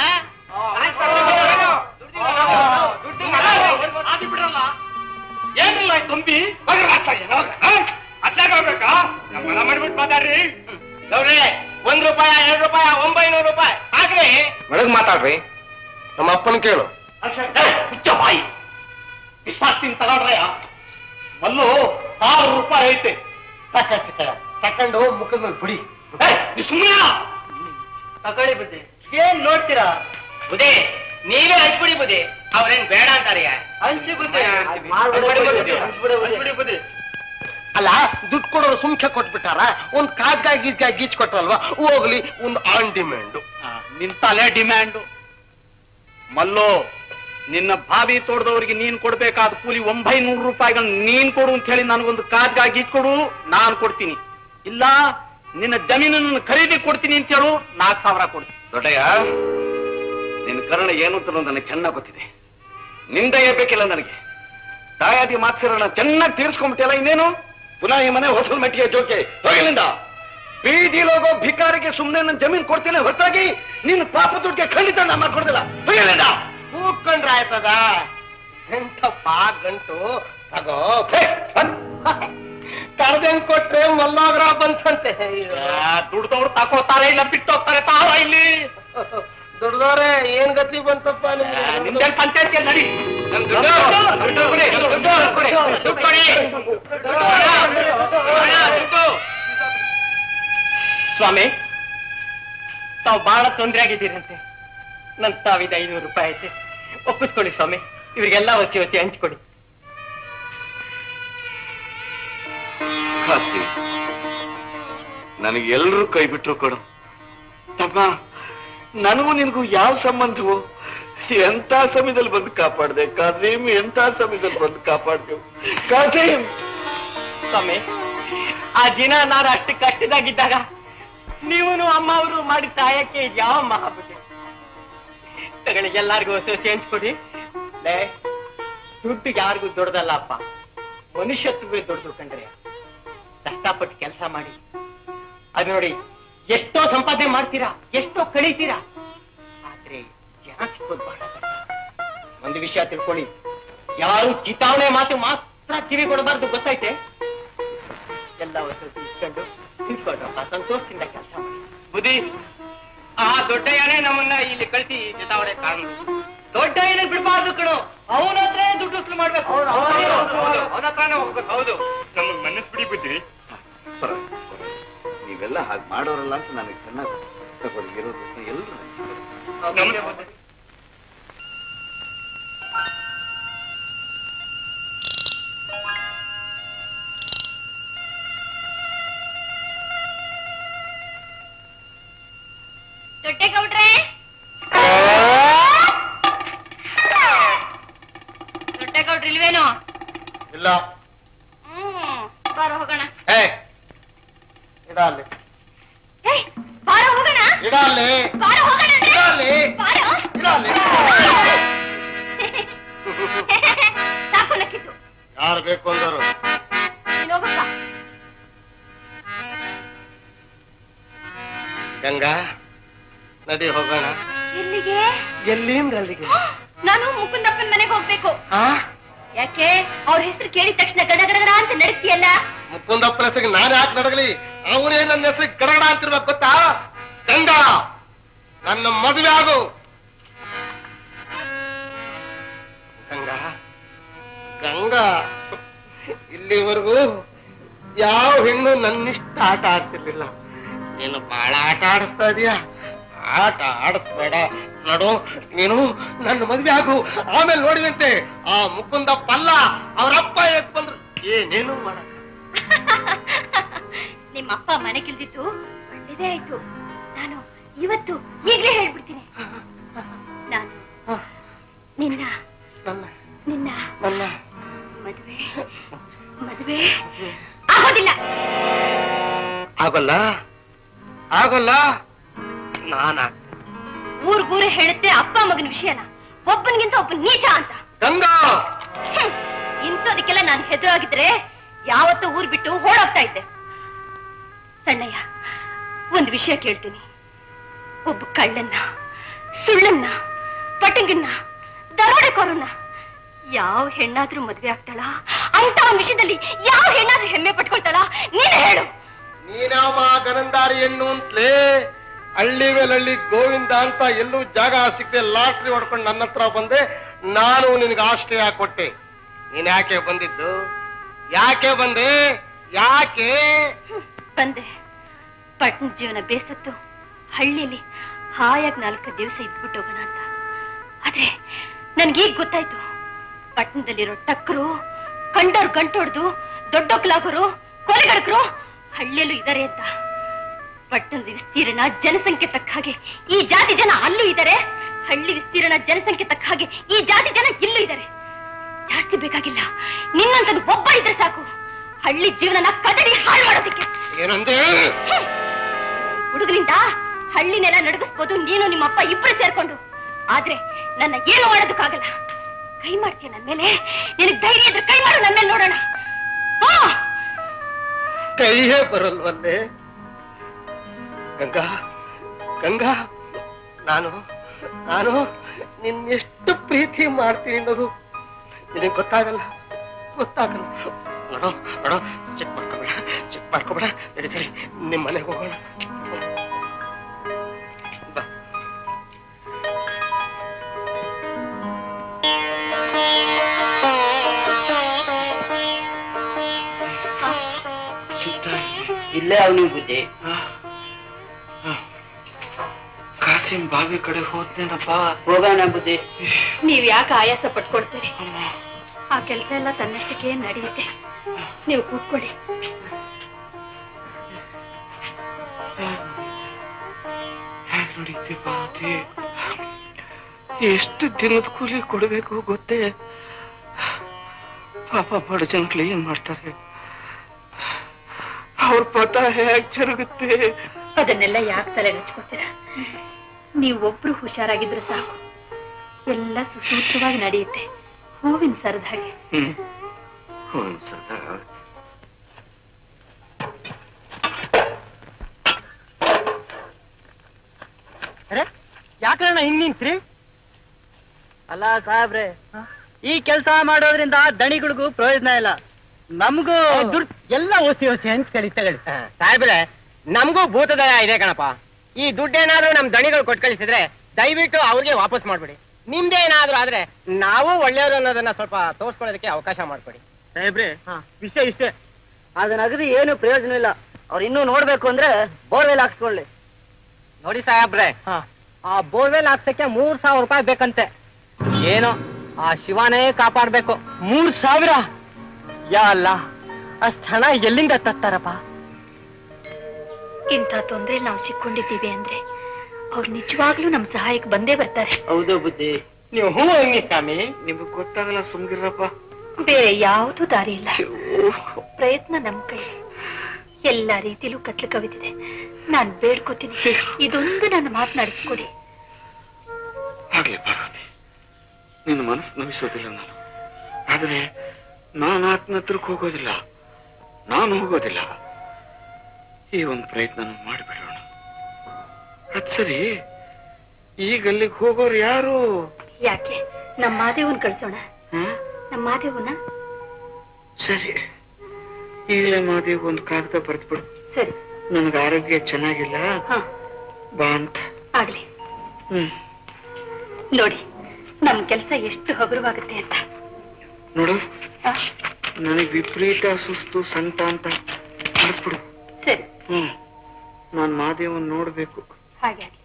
ಏನಿಲ್ಲ ಕಂಬಿ ಅದ್ಲಾಗೋಗ್ಬೇಕಾ ನಮ್ಮ ಮಾಡ್ಬಿಟ್ಟು ಮಾತಾಡ್ರಿ ನೋಡ್ರಿ ಒಂದ್ ರೂಪಾಯಿ ಎರಡ್ ರೂಪಾಯಿ ಒಂಬೈನೂರು ರೂಪಾಯಿ ಹಾಕ್ರಿ ಬೆಳಗ್ ಮಾತಾಡ್ರಿ ನಮ್ಮ ಅಪ್ಪನ ಕೇಳು ಹುಚ್ಚ ಬಾಯಿ ಬಿಸಾಕ್ತೀನಿ ತಗೊಂಡ್ರಯ್ಯ ಮಲ್ಲು ಸಾವಿರ ರೂಪಾಯಿ ಐತೆ ತಕೊಂಡು ಮುಖದ ಮೇಲೆ ಬಿಡಿ ಸುಮ್ಮನೆ ತಗೊಳ್ಳಿ ಬುದ್ಧಿ ಏನ್ ನೋಡ್ತೀರಾ ಬುದ್ಧಿ ನೀವೇ ಹಂಚ್ಬಿಡಿ ಬುದ್ಧಿ ಅವ್ರೇನ್ ಬೇಡ ಅಂತಾರೆ ಹಂಚಿ ಬುದ್ಧಿ ಹಂಚ್ಬಿಡಿ ಬುದ್ಧಿ. ಅಲ್ಲ ದುಡ್ಡು ಕೊಡೋರು ಸುಮ್ಕೆ ಕೊಟ್ಬಿಟ್ಟಾರ ಒಂದ್ ಕಾಜ್ಗಾಯಿ ಗೀಜ್ಗಾಯಿ ಗೀಚ್ ಕೊಟ್ರಲ್ವಾ ಹೋಗ್ಲಿ ಒಂದು ಆನ್ ಡಿಮ್ಯಾಂಡು ನಿನ್ ತಲೆ ಡಿಮ್ಯಾಂಡು ಮಲ್ಲೋ ನಿನ್ನ ಬಾವಿ ತೋಟದವರಿಗೆ ನೀನ್ ಕೊಡ್ಬೇಕಾದ ಕೂಲಿ ಒಂಬೈನೂರು ರೂಪಾಯಿಗಳನ್ನ ನೀನ್ ಕೊಡು ಅಂತ ಹೇಳಿ ನನಗೊಂದು ಕಾಜ್ಗಾಗಿ ಕೊಡು ನಾನ್ ಕೊಡ್ತೀನಿ ಇಲ್ಲ ನಿನ್ನ ಜಮೀನನ್ನು ಖರೀದಿ ಕೊಡ್ತೀನಿ ಅಂತ ಹೇಳು ನಾಲ್ಕು ಸಾವಿರ ಕೊಡ್ತೀನಿ ದೊಡ್ಡಯ್ಯ ನಿನ್ನ ಕರ್ಣ ಏನು ಅಂತ ನನಗೆ ಚೆನ್ನಾಗಿ ಗೊತ್ತಿದೆ ನಿಂದ ಬೇಕಿಲ್ಲ ನನಗೆ ತಾಯಾದಿ ಮಾತ್ಸರನ್ನ ಚೆನ್ನಾಗಿ ತೀರಿಸ್ಕೊಂಡ್ಬಿಟ್ಟಿಲ್ಲ ಇನ್ನೇನು ಪುನಃ ಈ ಮನೆ ಹೊಸಲ್ ಮೆಟ್ಟಿಗೆ ಜೋಕೆ ಹೋಗಿಲ್ಲಿಂದ ಬೀದಿಲೋಗೋ ಭಿಕಾರಿಗೆ ಸುಮ್ಮನೆ ನನ್ನ ಜಮೀನ್ ಕೊಡ್ತೀನಿ ಹೊರತಾಗಿ ನಿನ್ನ ಪಾಪ ದುಡ್ಡಿಗೆ ಖಂಡಿತ ನಾ ಮಾಡ್ಕೊಡ್ದಿಲ್ಲ ಹೋಗಿಲ್ಲಿಂದ ಕೂತ್ಕೊಂಡ್ರೆ ಆಯ್ತದ ಎಂಟಪ್ಪ ಗಂಟು ತಗೋ ಕರ್ದಂಗ್ ಕೊಟ್ರೆ ಮಲ್ಲೋಗ್ರ ಬಂತಂತೆ ದುಡ್ದವ್ರು ತಕೋತಾರೆ ಇಲ್ಲ ಬಿಟ್ಟು ಹೋಗ್ತಾರೆ ತಾವ ಇಲ್ಲಿ ದುಡ್ದವ್ರೆ ಏನ್ ಗತಿ ಬಂತಪ್ಪ ನಿಮ್ಗೆ ನಿಮ್ದೇನ್ ಪಂಚಾಯತ್ ನಡಿ ನನ್ ದುಡ್ಡು, ದುಡ್ಡು ಕೊಡಿ, ದುಡ್ಡು ಕೊಡಿ, ದುಡ್ಡು ಕೊಡಿ. ದುಡ್ಡು. ಸ್ವಾಮಿ ತಾವು ಬಹಳ ತೊಂದರೆ ಆಗಿದ್ದೀರಂತೆ ನನ್ ಸಾವಿದ ಐನೂರು ರೂಪಾಯಿ ಐತೆ ಒಪ್ಪಿಸ್ಕೊಳ್ಳಿ ಸ್ವಾಮಿ ಇವರಿಗೆಲ್ಲ ಹೊಚ್ಚಿ ಹೊಚ್ಚಿ ಹಂಚ್ಕೊಡಿ ಕಾಸಿ ನನಗೆ ಎಲ್ರೂ ಕೈ ಬಿಟ್ರು ಕೊಡು ತಮ್ಮ ನನಗೂ ನಿನಗೂ ಯಾವ ಸಂಬಂಧವು ಎಂತ ಸಮಯದಲ್ಲಿ ಬಂದು ಕಾಪಾಡ್ದೆ ಕಾಸೀಮ್ ಎಂತ ಸಮಯದಲ್ಲಿ ಬಂದು ಕಾಪಾಡ್ದೆವು ಕಾಸೀಮ್ ಸ್ವಾಮಿ ಆ ದಿನ ನಾನು ಅಷ್ಟು ಕಷ್ಟದಾಗಿದ್ದಾಗ ನೀವು ಅಮ್ಮ ಅವರು ಮಾಡಿದ ಸಹಾಯಕ್ಕೆ ಇದ್ ಯಾವ ಮಹಾಬುದ್ಧಿ ತಗೊಳ್ಳಿ ಎಲ್ಲಾರ್ಗೂ ಹೊಸ ಹೊಸ ಹಂಚ್ಕೊಡಿ ಲೇ, ದುಡ್ಡು ಯಾರಿಗೂ ದೊಡ್ಡದಲ್ಲ ಅಪ್ಪ ಮನುಷ್ಯತ್ವವೇ ದೊಡ್ಡದು ಕಂಡ್ರೆ ಕಷ್ಟಪಟ್ಟು ಕೆಲಸ ಮಾಡಿ ಅದು ನೋಡಿ ಎಷ್ಟೋ ಸಂಪಾದನೆ ಮಾಡ್ತೀರಾ ಎಷ್ಟೋ ಕಳೀತೀರಾ ಆದ್ರೆ ಜನ ಸಿಕ್ಕೋದು ಬಹಳ ಕಷ್ಟ ಒಂದು ವಿಷಯ ತಿಳ್ಕೊಳ್ಳಿ ಯಾರು ಚಿತಾವಣೆ ಮಾತು ಮಾತ್ರ ಕಿವಿ ಕೊಡಬಾರ್ದು ಗೊತ್ತೈತೆ ಎಲ್ಲ ವಸತಿ ಇಸ್ಕೊಂಡು ತಿಳ್ಕೊಳ್ರಪ್ಪ ಸಂತೋಷದಿಂದ ಕೆಲಸ ಮಾಡಿ ಬುದ್ಧಿ ಆ ದೊಡ್ಡಯ್ಯನೇ ನಮ್ಮನ್ನ ಇಲ್ಲಿ ಕಳಿಸಿ ಚಿತಾವಣೆ ಕಾರಣ ದೊಡ್ಡ ಏನೇ ಬಿಡಬಾರ್ದು ಕಣು ಅವನ ಹತ್ರ ದುಡ್ಡು ವಸೂಲು ಮಾಡ್ಬೇಕು ಅವನ ಹತ್ರನೇ ಹೋಗ್ಬೇಕು ಹೌದು ನಮಗ್ ಮನಸ್ ಬಿಡಿ ಬುದ್ಧಿ ಪರವಾಗಿಲ್ಲ, ಪರವಾಗಿಲ್ಲ. ನೀವೆಲ್ಲ ಹಾಗೆ ಮಾಡೋರಲ್ಲ ಅಂತ ನನಗೆ ಚೆನ್ನಾಗಿ ತಗೊಳ್ಳಿ ಇರೋದು ಎಲ್ಲರೂ ನಮಸ್ತೆ. ದೊಡ್ಡೇಗೌಡ್ರೆ ದೊಡ್ಡೇಗೌಡ್ರು ಇಲ್ವೇನೋ ಇಲ್ಲ ಹ್ಮ್ ಬಾರ ಹೋಗೋಣ ಏ ಇಡ ಅಲ್ಲಿ ಏಯ್, ಬಾರ ಹೋಗೋಣ ಇಡ ಅಲ್ಲಿ ಬಾರ ಹೋಗೋಣ ಅಂದ್ರೆ. ಇಡ ಅಲ್ಲಿ ಬಾರ ಇಡ ಅಲ್ಲಿ ಸಾಕು ನಕ್ಕಿತ್ತು ಯಾರು ಬೇಕು ಅಂದರು ನೀನ್ ಹೋಗಪ್ಪ ಗಂಗಾ ನಡಿ ಹೋಗೋಣ ಎಲ್ಲಿಗೆ ಎಲ್ಲಿಂದ ಅಲ್ಲಿಗೆ ನಾನು ಮುಕುಂದಪ್ಪನ ಮನೆಗೆ ಹೋಗ್ಬೇಕು ಆ ಯಾಕೆ ಅವ್ರ ಹೆಸರು ಕೇಳಿದ ತಕ್ಷಣ ಗಡಗಡಗಡ ಅಂತ ನಡೀತೀಯಲ್ಲ ಮುಕುಂದಪ್ಪನ ಹೆಸರಿಗೆ ನಾನು ಯಾಕೆ ನಡಗಲಿ ಅವನೇ ನನ್ನ ಹೆಸರಿಗೆ ಗರಡ ಅಂತಿರ್ಬೇಕು ಗೊತ್ತಾ ಗಂಗಾ ನನ್ನ ಮದುವೆ ಆಗು ಗಂಗಾ ಗಂಗಾ ಇಲ್ಲಿವರೆಗೂ ಯಾವ ಹೆಣ್ಣು ನನ್ನಿಷ್ಟ ಆಟ ಆಡ್ತಿರ್ಲಿಲ್ಲ ನೀನು ಬಹಳ ಆಟ ಆಡಿಸ್ತಾ ಇದೀಯ ಆಟ ಆಡಿಸ್ಬೇಡ ನೋಡು ನೀನು ನನ್ನ ಮದುವೆ ಆಗು ಆಮೇಲೆ ನೋಡಿದಂತೆ ಆ ಮುಕುಂದಪ್ಪ ಅಲ್ಲ ಅವರಪ್ಪ ಹೇಗ್ ಬಂದ್ರು ಏನೇನು ಮಾಡ ನಿಮ್ಮ ಅಪ್ಪ ಮನೆ ಕಿಲ್ದಿತ್ತು ಒಳ್ಳೇದೇ ಆಯ್ತು ನಾನು ಇವತ್ತು ಈಗಲೇ ಹೇಳ್ಬಿಡ್ತೀನಿ ನಾನು ನಿನ್ನ ನನ್ನ ನಿನ್ನ ನನ್ನ ಮದುವೆ ಮದುವೆ ಆಗೋದಿಲ್ಲ ಆಗೋಲ್ಲ ಆಗೋಲ್ಲ ನಾನ ಊರ್ಗೂರೇ ಹೇಳುತ್ತೆ ಅಪ್ಪ ಮಗನ ವಿಷಯನ ಒಬ್ಬನಿಗಿಂತ ಒಬ್ಬ ನೀಚ ಅಂತ ಗಂಗಾ ಹ್ಮ್. ಇಂಥದಕ್ಕೆಲ್ಲ ನಾನು ಹೆದರಾಗಿದ್ರೆ ಯಾವತ್ತೂ ಊರ್ ಬಿಟ್ಟು ಓಡೋಗ್ತಾ ಇದ್ದೆ ಸಣ್ಣಯ್ಯ ಒಂದು ವಿಷಯ ಕೇಳ್ತೀನಿ ಒಬ್ಬ ಕಳ್ಳನ್ನ ಸುಳ್ಳನ್ನ ಪಟಂಗನ್ನ ದರೋಡೆಕೋರನ್ನ ಯಾವ ಹೆಣ್ಣಾದ್ರೂ ಮದ್ವೆ ಆಗ್ತಾಳ ಅಂತ ಒಂದ್ ವಿಷಯದಲ್ಲಿ ಯಾವ ಹೆಣ್ಣಾದ್ರೂ ಹೆಮ್ಮೆ ಪಟ್ಕೊಳ್ತಾಳ ನೀನೇ ಹೇಳು ನೀನಾಮ ಗನಂದಾರಿ ಹೆಣ್ಣು ಅಂತಲೇ ಹಳ್ಳಿ ಮೇಲಳ್ಳಿ ಗೋವಿಂದ ಅಂತ ಎಲ್ಲೂ ಜಾಗ ಸಿಗದೆ ಲಾಟ್ರಿ ಹೊಡ್ಕೊಂಡು ನನ್ನ ಹತ್ರ ಬಂದೆ ನಾನು ನಿನಗೆ ಆಶ್ರಯ ಕೊಟ್ಟೆ ನೀನ್ ಯಾಕೆ ಬಂದಿದ್ದು ಯಾಕೆ ಬಂದೆ ಯಾಕೆ ಬಂದೆ ಪಟ್ಟಣ ಜೀವನ ಬೇಸತ್ತು ಹಳ್ಳಿಯಲ್ಲಿ ಹಾಯಾಗಿ ನಾಲ್ಕು ದಿವಸ ಇದ್ಬಿಟ್ಟು ಹೋಗೋಣ ಅಂತ ಆದ್ರೆ ನನ್ಗೀಗ ಗೊತ್ತಾಯ್ತು ಪಟ್ಟಣದಲ್ಲಿರೋ ಟಕ್ರು ಕಂಡೋರ್ ಗಂಟೊಡ್ದು ದೊಡ್ಡೊಕ್ಲಾಗೋರು ಕೊಲೆಗಡಕರು ಹಳ್ಳಿಯಲ್ಲೂ ಇದ್ದಾರೆ ಅಂತ ಪಟ್ಟಣದ ವಿಸ್ತೀರ್ಣ ಜನಸಂಖ್ಯೆ ತಕ್ಕ ಹಾಗೆ ಈ ಜಾತಿ ಜನ ಅಲ್ಲೂ ಇದ್ದಾರೆ ಹಳ್ಳಿ ವಿಸ್ತೀರ್ಣ ಜನಸಂಖ್ಯೆ ತಕ್ಕ ಹಾಗೆ ಈ ಜಾತಿ ಜನ ಇಲ್ಲೂ ಇದ್ದಾರೆ ಜಾಸ್ತಿ ಬೇಕಾಗಿಲ್ಲ ನಿನ್ನಂತನು ಒಬ್ಬ ಇದ್ರೆ ಸಾಕು ಹಳ್ಳಿ ಜೀವನನ ಕದಡಿ ಹಾಳು ಮಾಡೋದಕ್ಕೆ ಏನಂದೆ ಹುಡುಗರಿಂದ ಹಳ್ಳಿನೆಲ್ಲ ನಡಗಿಸ್ಬೋದು ನೀನು ನಿಮ್ಮಪ್ಪ ಇಬ್ರು ಸೇರ್ಕೊಂಡು ಆದ್ರೆ ನನ್ನ ಏನು ಮಾಡೋದಕ್ಕಾಗಲ್ಲ ಕೈ ಮಾಡ್ತೀಯ ನನ್ ಮೇಲೆ ನಿನಗ್ ಧೈರ್ಯ ಇದ್ರೆ ಕೈ ಮಾಡು ನನ್ನ ಮೇಲೆ ನೋಡೋಣ ಹಾ ಕೈಯೇ ಬರಲ್ವಲ್ಲೇ ಗಂಗಾ ಗಂಗಾ ನಾನು ನಾನು ನಿನ್ನೆಷ್ಟು ಪ್ರೀತಿ ಮಾಡ್ತೀನಿ ಅನ್ನೋದು ನಿನಗೆ ಗೊತ್ತಾಗಲ್ಲ ಗೊತ್ತಾಗಲ್ಲ ನೋಡೋ ನೋಡೋ ಚೆಕ್ ಮಾಡ್ಕೋಬೇಡ ಚೆಕ್ ಮಾಡ್ಕೋಬೇಡ ನಡಿ ನಡಿ ನಿಮ್ಮ ಮನೆಗೆ ಹೋಗೋಣ ಬಾ ಇಲ್ಲೇ ಅವನಿಗೆ ಬುದ್ಧಿ ಕಾಸಿಂ ಬಾವಿ ಕಡೆ ಹೋದ್ನೇನಪ್ಪ ಹೋಗೋಣ ಬುದ್ಧಿ ನೀವ್ ಯಾಕೆ ಆಯಾಸ ಪಟ್ಕೊಳ್ತೀರಿ ಆ ಕೆಲಸ ಎಲ್ಲ ತನ್ನಷ್ಟಕ್ಕೆ ನಡೆಯುತ್ತೆ ನೀವು ಕೂತ್ಕೊಳ್ಳಿ ಹ್ಯಾಂಗ್ ನಡೀತಿ ಬಾತಿ ಎಷ್ಟು ದಿನದ ಕೂಲಿ ಕೊಡ್ಬೇಕು ಗೊತ್ತೇ ಪಾಪ ಬಡ ಜನಗಳು ಏನ್ ಮಾಡ್ತಾರೆ ಅವ್ರ ಪದ ಹೇಗ್ ಜರುಗುತ್ತೆ ಅದನ್ನೆಲ್ಲ ಯಾಕೆ ತಲೆ ಹಚ್ಕೋತೀರ ನೀವೊಬ್ರು ಹುಷಾರಾಗಿದ್ರೆ ಸಾಕು ಎಲ್ಲ ಸುಸೂತ್ರವಾಗಿ ನಡೆಯುತ್ತೆ ಹೂವಿನ ಸರದ ಹಾಗೆ ಹ್ಮ್ ಹ್ಮ್ ಸದಾ ಯಾಕಣ್ಣ ಹಿಂಗ್ ನಿಂತ್ರಿ ಅಲ್ಲ ಸಾಹೇಬ್ರೆ ಈ ಕೆಲಸ ಮಾಡೋದ್ರಿಂದ ದಣಿಗಳಿಗೂ ಪ್ರಯೋಜನ ಇಲ್ಲ ನಮಗೂ ದುಡ್ಡು ಎಲ್ಲ ಓಸಿ ಓಸಿ ಅಂತ ಕಳಿ ತಗೊಳ್ಳಿ ಸಾಹೇಬ್ರೆ ನಮಗೂ ಭೂತದಯ ಇದೆ ಕಣಪ್ಪ ಈ ದುಡ್ಡೇನಾದ್ರೂ ನಮ್ ದಣಿಗಳು ಕೊಟ್ಟು ಕಳಿಸಿದ್ರೆ ದಯವಿಟ್ಟು ಅವ್ರಿಗೆ ವಾಪಸ್ ಮಾಡ್ಬಿಡಿ ನಿಮ್ದೇ ಏನಾದ್ರೂ ಆದ್ರೆ ನಾವು ಒಳ್ಳೆಯವರು ಅನ್ನೋದನ್ನ ಸ್ವಲ್ಪ ತೋರ್ಸ್ಕೊಳ್ಳೋದಕ್ಕೆ ಅವಕಾಶ ಮಾಡ್ಕೊಡಿ ಸಾಹೇಬ್ರೆ ವಿಷಯ ಇಷ್ಟೇ ಅದನ್ನ ಅಗದಿ ಏನು ಪ್ರಯೋಜನ ಇಲ್ಲ ಅವ್ರು ಇನ್ನೂ ನೋಡ್ಬೇಕು ಅಂದ್ರೆ ಬೋರ್ವೆಲ್ ಹಾಕ್ಸ್ಕೊಳ್ಳಿ ನೋಡಿ ಸಾಹೇಬ್ರೆ ಆ ಬೋರ್ವೆಲ್ ಹಾಕ್ಸಕ್ಕೆ ಮೂರ್ ಸಾವಿರ ರೂಪಾಯಿ ಬೇಕಂತೆ ಏನೋ ಆ ಶಿವನೇ ಕಾಪಾಡ್ಬೇಕು ಮೂರ್ ಸಾವಿರ ಯಾ ಅಲ್ಲ ಅಷ್ಟ್ ಹಣ ಎಲ್ಲಿಂದ ತತ್ತಾರಪ್ಪ ಇಂಥ ತೊಂದ್ರೆ ನಾವು ಸಿಕ್ಕೊಂಡಿದ್ದೀವಿ ಅಂದ್ರೆ ಅವ್ರು ನಿಜವಾಗ್ಲೂ ನಮ್ ಸಹಾಯಕ್ಕೆ ಬಂದೇ ಬರ್ತಾರೆ ಹೌದು ಬುದ್ಧಿ ನೀವು ಹೂ ಅನ್ನಿ ಸ್ವಾಮಿ ನಿಮಗ್ ಗೊತ್ತಾಗಲ್ಲ ಸುಮ್ಗಿರಪ್ಪ ಬೇರೆ ಯಾವ್ದೂ ದಾರಿ ಇಲ್ಲ ಪ್ರಯತ್ನ ನಮ್ ಕೈ ಎಲ್ಲಾ ರೀತಿಲೂ ಕತ್ಲು ಕವಿದಿದೆ ನಾನ್ ಬೇಡ್ಕೋತೀನಿ ಇದೊಂದು ನನ್ನ ಮಾತನಾಡಿಸ್ಕೊಡಿ ಆಗ್ಲಿ ಪಾರ್ವತಿ ನಿನ್ನ ಮನಸ್ಸು ನಮಿಸೋದಿಲ್ಲ ನಾನು ಆದ್ರೆ ನಾನು ಆತನ ಹತ್ರಕ್ಕೆ ಹೋಗೋದಿಲ್ಲ ನಾನು ಹೋಗೋದಿಲ್ಲ ಈ ಒಂದು ಪ್ರಯತ್ನ ಮಾಡಿಬಿಡೋಣ ಅದ್ ಸರಿ ಈಗ ಅಲ್ಲಿಗೆ ಹೋಗೋರು ಯಾರು ಯಾಕೆ ನಮ್ಮ ಮಾದೇವನ್ ಕಳ್ಸೋಣ ಹ್ಮ್? ನಮ್ಮ ಮಾದೇವನ ಸರಿ ಈಗಲೇ ಮಾದೇವ್ ಒಂದು ಕಾಗದ ಬರೆದ್ಬಿಡು ಸರಿ ನನಗೆ ಆರೋಗ್ಯ ಚೆನ್ನಾಗಿಲ್ಲ ಹಾ ಬಾ ಅಂತ ಆಗ್ಲಿ ಹ್ಮ್ ನೋಡಿ ನಮ್ ಕೆಲ್ಸ ಎಷ್ಟು ಹಗುರವಾಗುತ್ತೆ ಅಂತ ನೋಡು ಆ, ನನಗೆ ವಿಪರೀತ ಸುಸ್ತು ಸಂತ ಅಂತ ಮಾಡ್ಬಿಡು ಸರಿ ಹ್ಮ್ ನಾನ್ ಮಾದೇವನ್ ನೋಡ್ಬೇಕು ಹಾಗೆ ಆಗ್ಲಿ.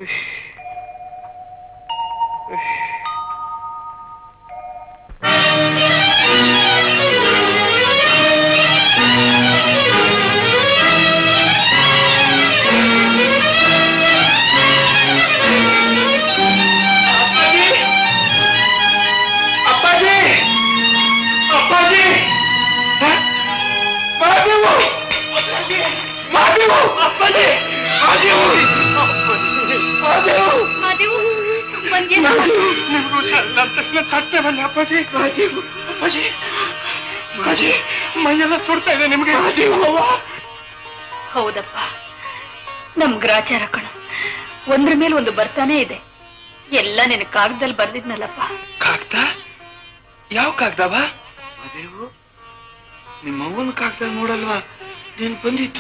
ಅಪ್ಪಾಜಿ ಅಪ್ಪಾಜಿ ಹ? ಮಾದೇವು ಮಾದೇವು ಅಪ್ಪಾಜಿ ಮಾದೇವು ಮಾದೇವು ಮಾದೇವು ಬಂದ್ಯಾ? ಮಾದೇವು ನಿಮ್ಗೆ ಹುಷಾರಿಲ್ಲ ಅಂದ ತಕ್ಷಣ ತಟ್ಟೆ ಬನ್ನಿ ಅಪ್ಪಾಜಿ ಮಾದೇವು ಅಪ್ಪಾಜಿ ಮಾಜಿ ಮೈಯೆಲ್ಲ ಸುಡ್ತಾ ಇದೆ ನಿಮ್ಗೆ ಮಾದೇವು ಅವ್ವ ಹೌದಪ್ಪ ನಮ್ ಗ್ರಾಚಾರ ಕಣು ಒಂದ್ರ ಮೇಲೆ ಒಂದು ಬರ್ತಾನೆ ಇದೆ ಎಲ್ಲ ನಿನ್ ಕಾಗದಲ್ಲಿ ಬರ್ದಿದ್ನಲ್ಲಪ್ಪ ಕಾಗ್ದ ಯಾವ ಕಾಗ್ದವ ಅದೇವು ನಿಮ್ಮ ಅವ್ವನ ಕಾಗ್ದ ನೋಡಲ್ವಾ ನೀನ್ ಬಂದಿತ್ತು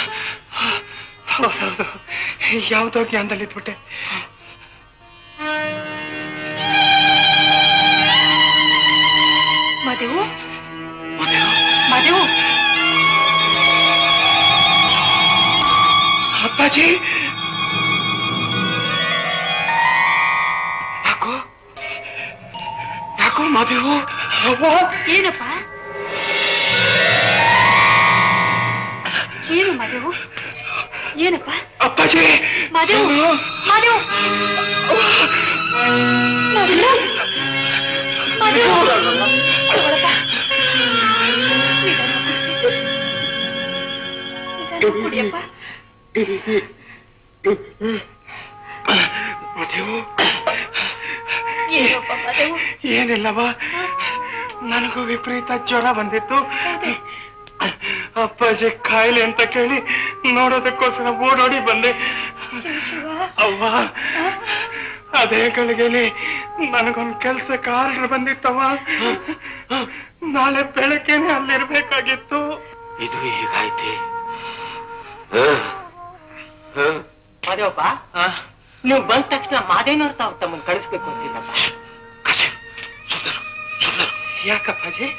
ಹೌದೌದು ಯಾವ್ದೋ ಜ್ಞಾನದಲ್ಲಿ ಇದ್ಬಿಟ್ಟೆ ಮದುವು ಮದೇವು ಮದುವು ಯಾಕೋ ಮಾದೇವು ಅವ್ವ ಏನಪ್ಪ ಏನು ಮಾದೇವು ಏನಪ್ಪ ಅಪ್ಪಾಜಿ ಮಾದೇವು ಮಾದೇವು ಮಾದೇವು ಮಾದೇವು ತಗೊಳಪ್ಪ. ನಿಧಾನ ಕುಡಿಯಪ್ಪ ಮಾದೇವು ಏನಪ್ಪ ಮಾದೇವು ಏನಿಲ್ಲವ ನನಗೂ ವಿಪರೀತ ಜ್ವರ ಬಂದಿತ್ತು ಅಪ್ಪಾಜಿ ಕಾಯಿಲೆ ಅಂತ ಕೇಳಿ ನೋಡೋದಕ್ಕೋಸ್ಕರ ಓಡೋಡಿ ಬಂದೆ ಅವ್ವ ಅದೇ ಗಳಿಗೆಲಿ ನನಗೊಂದ್ ಕೆಲ್ಸಕ್ಕೆ ಆರ್ಡರ್ ಬಂದಿತ್ತವ ನಾಳೆ ಬೆಳಗ್ಗೆನೆ ಅಲ್ಲಿರ್ಬೇಕಾಗಿತ್ತು ಇದು ಹೀಗಾಯ್ತೆ ಮಾದೇವಪ್ಪ ನೀವು ಬಂದ ತಕ್ಷಣ ಮಾದೇನವ್ರ ತಾವು ತಮ್ಮನ್ನ ಕಳಿಸ್ಬೇಕು ಅಂತಿಲ್ಲಪ್ಪ ಯಾಕಪ್ಪಾಜಿ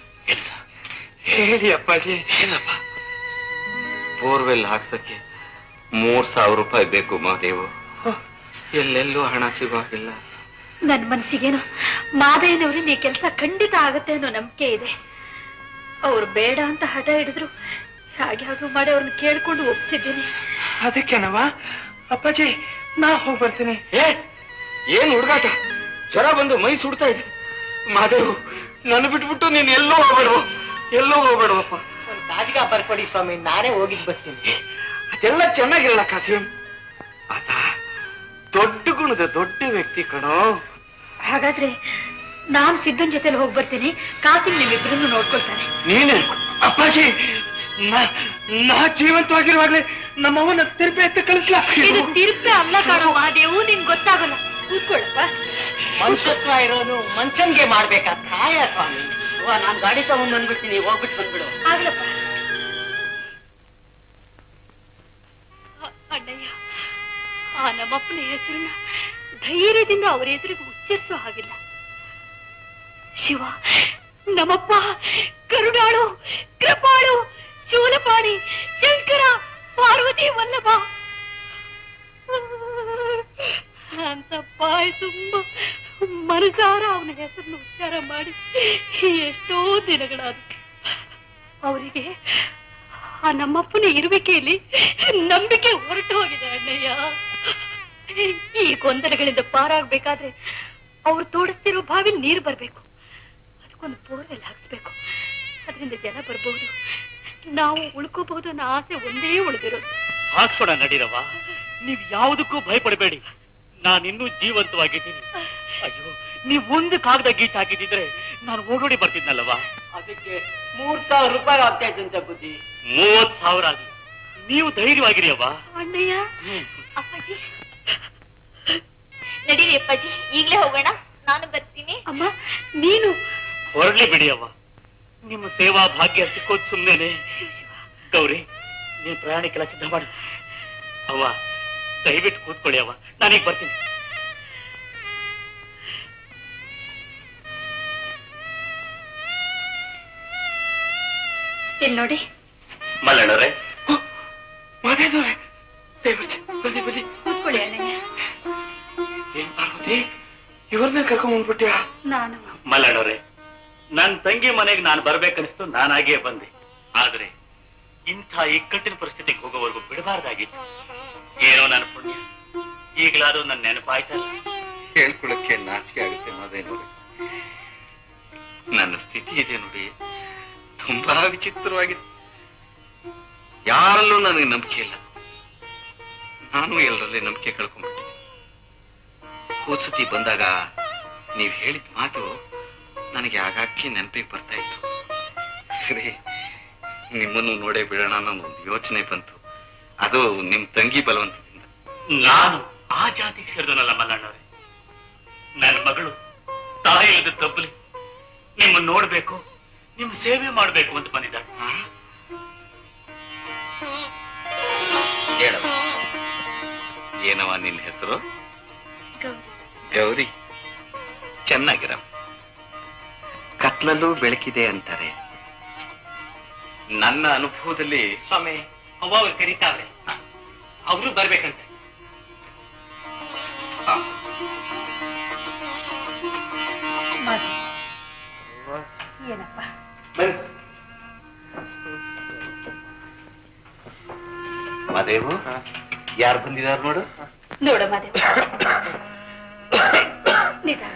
ಹೇಳಿ ಅಪ್ಪಾಜಿ ಏನಪ್ಪ ಬೋರ್ವೆಲ್ ಹಾಕ್ಸಕ್ಕೆ ಮೂರ್ ಸಾವಿರ ರೂಪಾಯಿ ಬೇಕು ಮಹಾದೇವು ಎಲ್ಲೆಲ್ಲೂ ಹಣ ಸಿಗೋ ಹಾಗಿಲ್ಲ ನನ್ ಮನ್ಸಿಗೇನು ಮಾದಯ್ಯನವ್ರಿಗೆ ಈ ಕೆಲಸ ಖಂಡಿತ ಆಗತ್ತೆ ಅನ್ನೋ ನಂಬಿಕೆ ಇದೆ ಅವ್ರು ಬೇಡ ಅಂತ ಹಠ ಹಿಡಿದ್ರು ಹಾಗೆ ಹಾಗೂ ಮಾಡಿ ಅವ್ರನ್ನ ಕೇಳ್ಕೊಂಡು ಒಪ್ಸಿದ್ದೀನಿ ಅದಕ್ಕೇನವ ಅಪ್ಪಾಜಿ ನಾ ಹೋಗ್ ಬರ್ತೀನಿ ಏ ಏನ್ ಹುಡುಗಾಟ ಜ್ವರ ಬಂದು ಮೈ ಸುಡ್ತಾ ಇದೆ ಮಹಾದೇವು ನನ್ನ ಬಿಟ್ಬಿಟ್ಟು ನೀನ್ ಎಲ್ಲೂ ಹೋಗ್ಬೇಡವು ಎಲ್ಲೂ ಹೋಗ್ಬೇಡವಪ್ಪ ಒಂದು ಕಾಜಿಗ ಬರ್ಕೊಡಿ ಸ್ವಾಮಿ ನಾನೇ ಹೋಗಿದ್ ಬರ್ತೀನಿ ಅದೆಲ್ಲ ಚೆನ್ನಾಗಿರಲ್ಲ ಕಾಸಿಂ ಆತ ದೊಡ್ಡ ಗುಣದ ದೊಡ್ಡ ವ್ಯಕ್ತಿ ಕಣೋ ಹಾಗಾದ್ರೆ ನಾನ್ ಸಿದ್ದನ್ ಜೊತೆಲಿ ಹೋಗ್ ಬರ್ತೀನಿ ಕಾಸಿಂಗ್ ನಿಮ್ಮಿಬ್ರನ್ನು ನೋಡ್ಕೊಳ್ತಾನೆ ನೀನೆ ಅಪ್ಪಾಜಿ ನಾ- ನಾ ಜೀವಂತವಾಗಿರುವಾಗ್ಲೇ ನಮ್ಮವನ ತಿರುಪಿ ಎತ್ತ ಕಳಿಸ್ಲಾ ಇದು ತಿರುಪೆ ಅಲ್ಲ ಕಾಣೋ ಮಹಾದೇವು ನಿಂಗ್ ಗೊತ್ತಾಗಲ್ಲ ಕೂತ್ಕೊಳ್ಳಪ್ಪ ಮನುಷ್ಯತ್ವ ಇರೋನು ಮನ್ಸನ್ಗೆ ಮಾಡ್ಬೇಕಾ ಕಾಯ ಸ್ವಾಮಿ ಅವ್ವ, ನಾನ್ ಗಾಡಿ ತಗೊಂಡ್ ಬಂದ್ಬಿಡ್ತೀನಿ ಹೋಗ್ಬಿಟ್ಟು ಬಂದ್ಬಿಡು ಆಗ್ಲಪ್ಪ ಅ- ಅಣ್ಣಯ್ಯ ಆ ನಮ್ಮಪ್ಪನ ಹೆಸರನ್ನ ಧೈರ್ಯದಿಂದ ಅವರ ಎದುರಿಗೆ ಉಚ್ಚರಿಸೋ ಹಾಗಿಲ್ಲ ಶಿವ ನಮ್ಮಪ್ಪ ಕರುಣಾಳು ಕೃಪಾಳು ಶೂಲಪಾಣಿ ಶಂಕರ ಪಾರ್ವತಿ ವಲ್ಲಭ ಅಂತ ಬಾಯಿ ತುಂಬ ಮನಸಾರ ಅವನ ಹೆಸರನ್ನು ಉಚ್ಚಾರ ಮಾಡಿ ಎಷ್ಟೋ ದಿನಗಳಾದ ಅವರಿಗೆ ಆ ನಮ್ಮಪ್ಪನ ಇರುವಿಕೆಯಲ್ಲಿ ನಂಬಿಕೆ ಹೊರಟು ಹೋಗಿದೆ ಅಣ್ಣಯ್ಯ ಈ ಗೊಂದಲಗಳಿಂದ ಪಾರಾಗ್ಬೇಕಾದ್ರೆ ಅವ್ರು ತೋಡಿಸ್ತಿರೋ ಬಾವಿಲಿ ನೀರು ಬರ್ಬೇಕು ಅದಕ್ಕೊಂದು ಬೋರ್ವೆಲ್ ಹಾಕ್ಸ್ಬೇಕು ಅದರಿಂದ ಜನ ಬರ್ಬಹುದು ನಾವು ಉಳ್ಕೋಬಹುದು ಅನ್ನೋ ಆಸೆ ಒಂದೇ ಉಳಿದಿರೋದು ಹಾಕ್ಸೋಣ ನಡೀರವ ನೀವ್ ಯಾವುದಕ್ಕೂ ಭಯಪಡಬೇಡಿ ನಾನಿನ್ನೂ ಜೀವಂತವಾಗಿದ್ದೀನಿ ಅಯ್ಯೋ ನೀವ್ ಒಂದು ಕಾಗದ ಗೀಚ್ ಹಾಕಿದ್ರೆ ನಾನು ಓಡೋಡಿ ಬರ್ತಿದ್ನಲ್ಲವಾ ಅದಕ್ಕೆ ಮೂರ್ ಸಾವಿರ ರೂಪಾಯಿ ಆಗ್ತಾ ಇದ್ದಂತೆ ಬುದ್ಧಿ ಮೂವತ್ ಸಾವಿರ ಆಗ್ಲಿ ನೀವು ಧೈರ್ಯವಾಗಿರಿ ಅವ್ವ ಅಣ್ಣಯ್ಯ ಅಪ್ಪಾಜಿ ನಡೀರಿ ಅಪ್ಪಾಜಿ ಈಗ್ಲೇ ಹೋಗೋಣ ನಾನು ಬರ್ತೀನಿ ಅಮ್ಮ ನೀನು ಹೊರಡ್ಲಿ ಬಿಡಿ ಅವ್ವ ನಿಮ್ಮ ಸೇವಾ ಭಾಗ್ಯ ಸಿಕ್ಕೋದ್ ಸುಮ್ನೇನೆ ಗೌರಿ ನೀನ್ ಪ್ರಯಾಣಕ್ಕೆಲ್ಲ ಸಿದ್ಧ ಮಾಡಿ ಅವ್ವ ದಯವಿಟ್ಟು ಕೂತ್ಕೊಳ್ಳಿ ಅವ್ವ ನಾನೀಗ ಬರ್ತೀನಿ ಇಲ್ಲಿ ನೋಡಿ ಮಲ್ಲಣ್ಣರೇ ಮದೇನವ್ರೆ ದಯವಿಟ್ಟು ಬನ್ನಿ ಬನ್ನಿ ಕೂತ್ಕೊಳ್ಳಿ ಅಣ್ಣಯ್ಯ ಏನ್ ಪಾರ್ವತಿ ಇವ್ರನ್ನ ಕರ್ಕೊಂಡ್ ಬಂದ್ಬಿಟ್ಯಾ ನಾನು ಮಲ್ಲಣ್ಣವ್ರೆ ನನ್ ತಂಗಿ ಮನೆಗೆ ನಾನು ಬರ್ಬೇಕನ್ನಿಸ್ತು ನಾನಾಗೇ ಬಂದೆ ಆದ್ರೆ ಇಂಥ ಇಕ್ಕಟ್ಟಿನ ಪರಿಸ್ಥಿತಿಗೆ ಹೋಗೋವರೆಗೂ ಬಿಡಬಾರ್ದಾಗಿತ್ತು ಏನೋ ನನ್ನ ಪುಣ್ಯ ಈಗಲಾದ್ರೂ ನನ್ನ ನೆನಪಾಯ್ತಲ್ಲ ಹೇಳ್ಕೊಳಕ್ಕೆ ನಾಚಿಕೆ ಆಗುತ್ತೆ ಮಾದೇನವ್ರೆ ನನ್ನ ಸ್ಥಿತಿ ಇದೆ ನೋಡಿ ತುಂಬಾ ವಿಚಿತ್ರವಾಗಿದೆ ಯಾರಲ್ಲೂ ನನಗೆ ನಂಬಿಕೆ ಇಲ್ಲ ನಾನು ಎಲ್ಲರಲ್ಲಿ ನಂಬಿಕೆ ಕಳ್ಕೊಂಡ್ಬಿಟ್ಟಿದ್ದೆ ಹೋದ್ಸತಿ ಬಂದಾಗ ನೀವು ಹೇಳಿದ ಮಾತು ನನಗೆ ಆಗಾಗ್ಗೆ ನೆನಪಿಗೆ ಬರ್ತಾ ಇತ್ತು ಸರಿ ನಿಮ್ಮನ್ನು ನೋಡೇ ಬಿಡೋಣ ಅನ್ನೋ ಒಂದು ಯೋಚನೆ ಬಂತು ಅದು ನಿಮ್ ತಂಗಿ ಬಲವಂತದಿಂದ ನಾನು ಆ ಜಾತಿಗೆ ಸೇರಿದನಲ್ಲ ಮಲ್ಲಣ್ಣವ್ರೆ ನನ್ನ ಮಗಳು ತಾಯಿ ಇಲ್ಲದ ತಬ್ಬಲಿ ನಿಮ್ಮನ್ನ ನೋಡ್ಬೇಕು ನಿಮ್ ಸೇವೆ ಮಾಡ್ಬೇಕು ಅಂತ ಬಂದಿದ್ದಾಳೆ ಹೇಳವ ಏನವ ನಿನ್ನ ಹೆಸರು ಗೌರಿ ಚೆನ್ನಾಗಿರ ಕತ್ಲಲ್ಲೂ ಬೆಳಕಿದೆ ಅಂತಾರೆ ನನ್ನ ಅನುಭವದಲ್ಲಿ ಸ್ವಾಮಿ ಅವ್ವ ಅವ್ರು ಕರೀತಾವ್ರೆ ಅವರು ಬರ್ಬೇಕಂತೆ ಮಾಧವ್ ಮಾದೇವು ಯಾರು ಬಂದಿದಾರ ನೋಡು ನೋಡು ಮಾದೇವ್ ನಿಧಾನ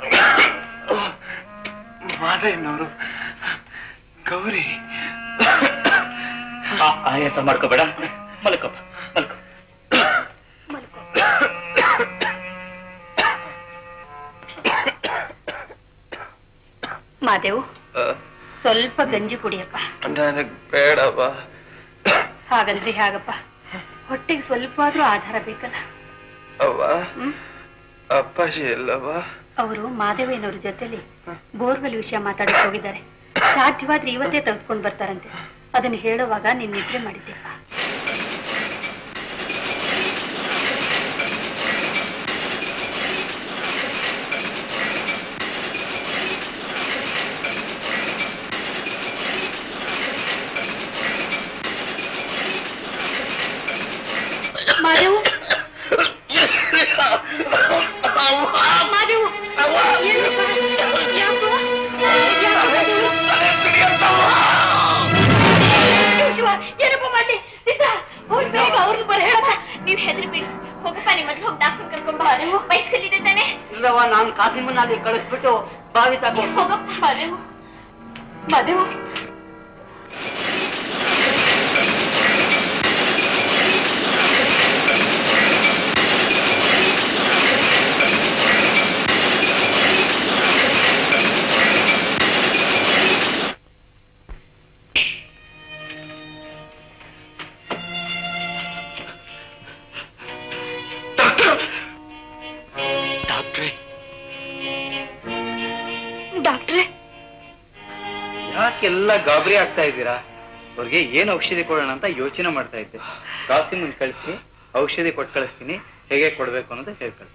ಮಾದೇವ್ನವರು ಗೌರಿ ಆ- ಆಯಾಸ ಮಾಡ್ಕೋಬೇಡ ಮಲ್ಕೋಪ್ಪ ಮಲ್ಕೋ ಮಾದೇವ್ ಸ್ವಲ್ಪ ಗಂಜಿ ಕುಡಿಯಪ್ಪ ನನಗ್ ಬೇಡವಾ ಹಾಗಂದ್ರೆ ಹಾಗಪ್ಪ ಹೊಟ್ಟೆಗೆ ಸ್ವಲ್ಪ ಆದ್ರೂ ಆಧಾರ ಬೇಕಲ್ಲ ಅವ್ವ ಹ್ಮ್? ಅಪ್ಪಾಜಿ ಎಲ್ಲವಾ ಅವರು ಮಾದೇವಯ್ಯನವ್ರ ಜೊತೆಲಿ ಬೋರ್ವೆಲ್ ವಿಷಯ ಮಾತಾಡಕ್ ಹೋಗಿದ್ದಾರೆ ಸಾಧ್ಯವಾದ್ರೆ ಇವತ್ತೇ ತೆಗೆಸ್ಕೊಂಡ್ ಬರ್ತಾರಂತೆ ಅದನ್ನ ಹೇಳುವಾಗ ನೀನ್ ನಿದ್ರೆ ಮಾಡಿದ್ದೆಪ್ಪ ಮಾದೇವು ಮಾದೇವು ಏನಪ್ಪ? ಯಾಕೋ? ಯಾಕೋ ಮಾದೇವು? ಶಿವ, ಏನಪ್ಪ ಮಾಡ್ಲಿ ನಿಜ ಅವ್ರು ಬೇಗ ಅವ್ರನ್ನ ಬರ ಹೇಳಪ್ಪ ನೀವ್ ಹೆದರ್ಬೇಡಿ ಹೋಗಪ್ಪ ನಿಮ್ಮ ಮೊದ್ಲು ಹೋಗಿ ಡಾಕ್ಟರ್ ಕರ್ಕೊಂಡ್ ಬಾ ಬೈಸ್ಕಲ್ಲಿದೆ ತಾನೆ ಇಲ್ಲವ ನಾನ್ ಕಾಸಿಮನ್ನ ಅಲ್ಲಿ ಕಳಿಸ್ಬಿಟ್ಟು ಬಾವಿ ತಗೋ ಹೋಗಪ್ಪ ಮಾದೇವು ಮಾದೇವು ಡಾಕ್ಟ್ರೇ ಡಾಕ್ಟ್ರೆ ಯಾಕೆಲ್ಲ ಗಾಬರಿ ಆಗ್ತಾ ಇದ್ದೀರಾ ಅವ್ರಿಗೆ ಏನ್ ಔಷಧಿ ಕೊಡೋಣ ಅಂತ ಯೋಚನೆ ಮಾಡ್ತಾ ಇದ್ದೆ ಕಾಸಿಮನ್ ಕಳಿಸಿ ಔಷಧಿ ಕೊಟ್ಟು ಕಳಿಸ್ತೀನಿ ಹೇಗೆ ಕೊಡ್ಬೇಕು ಅನ್ನೋದು ಹೇಳ್ಕಳಿ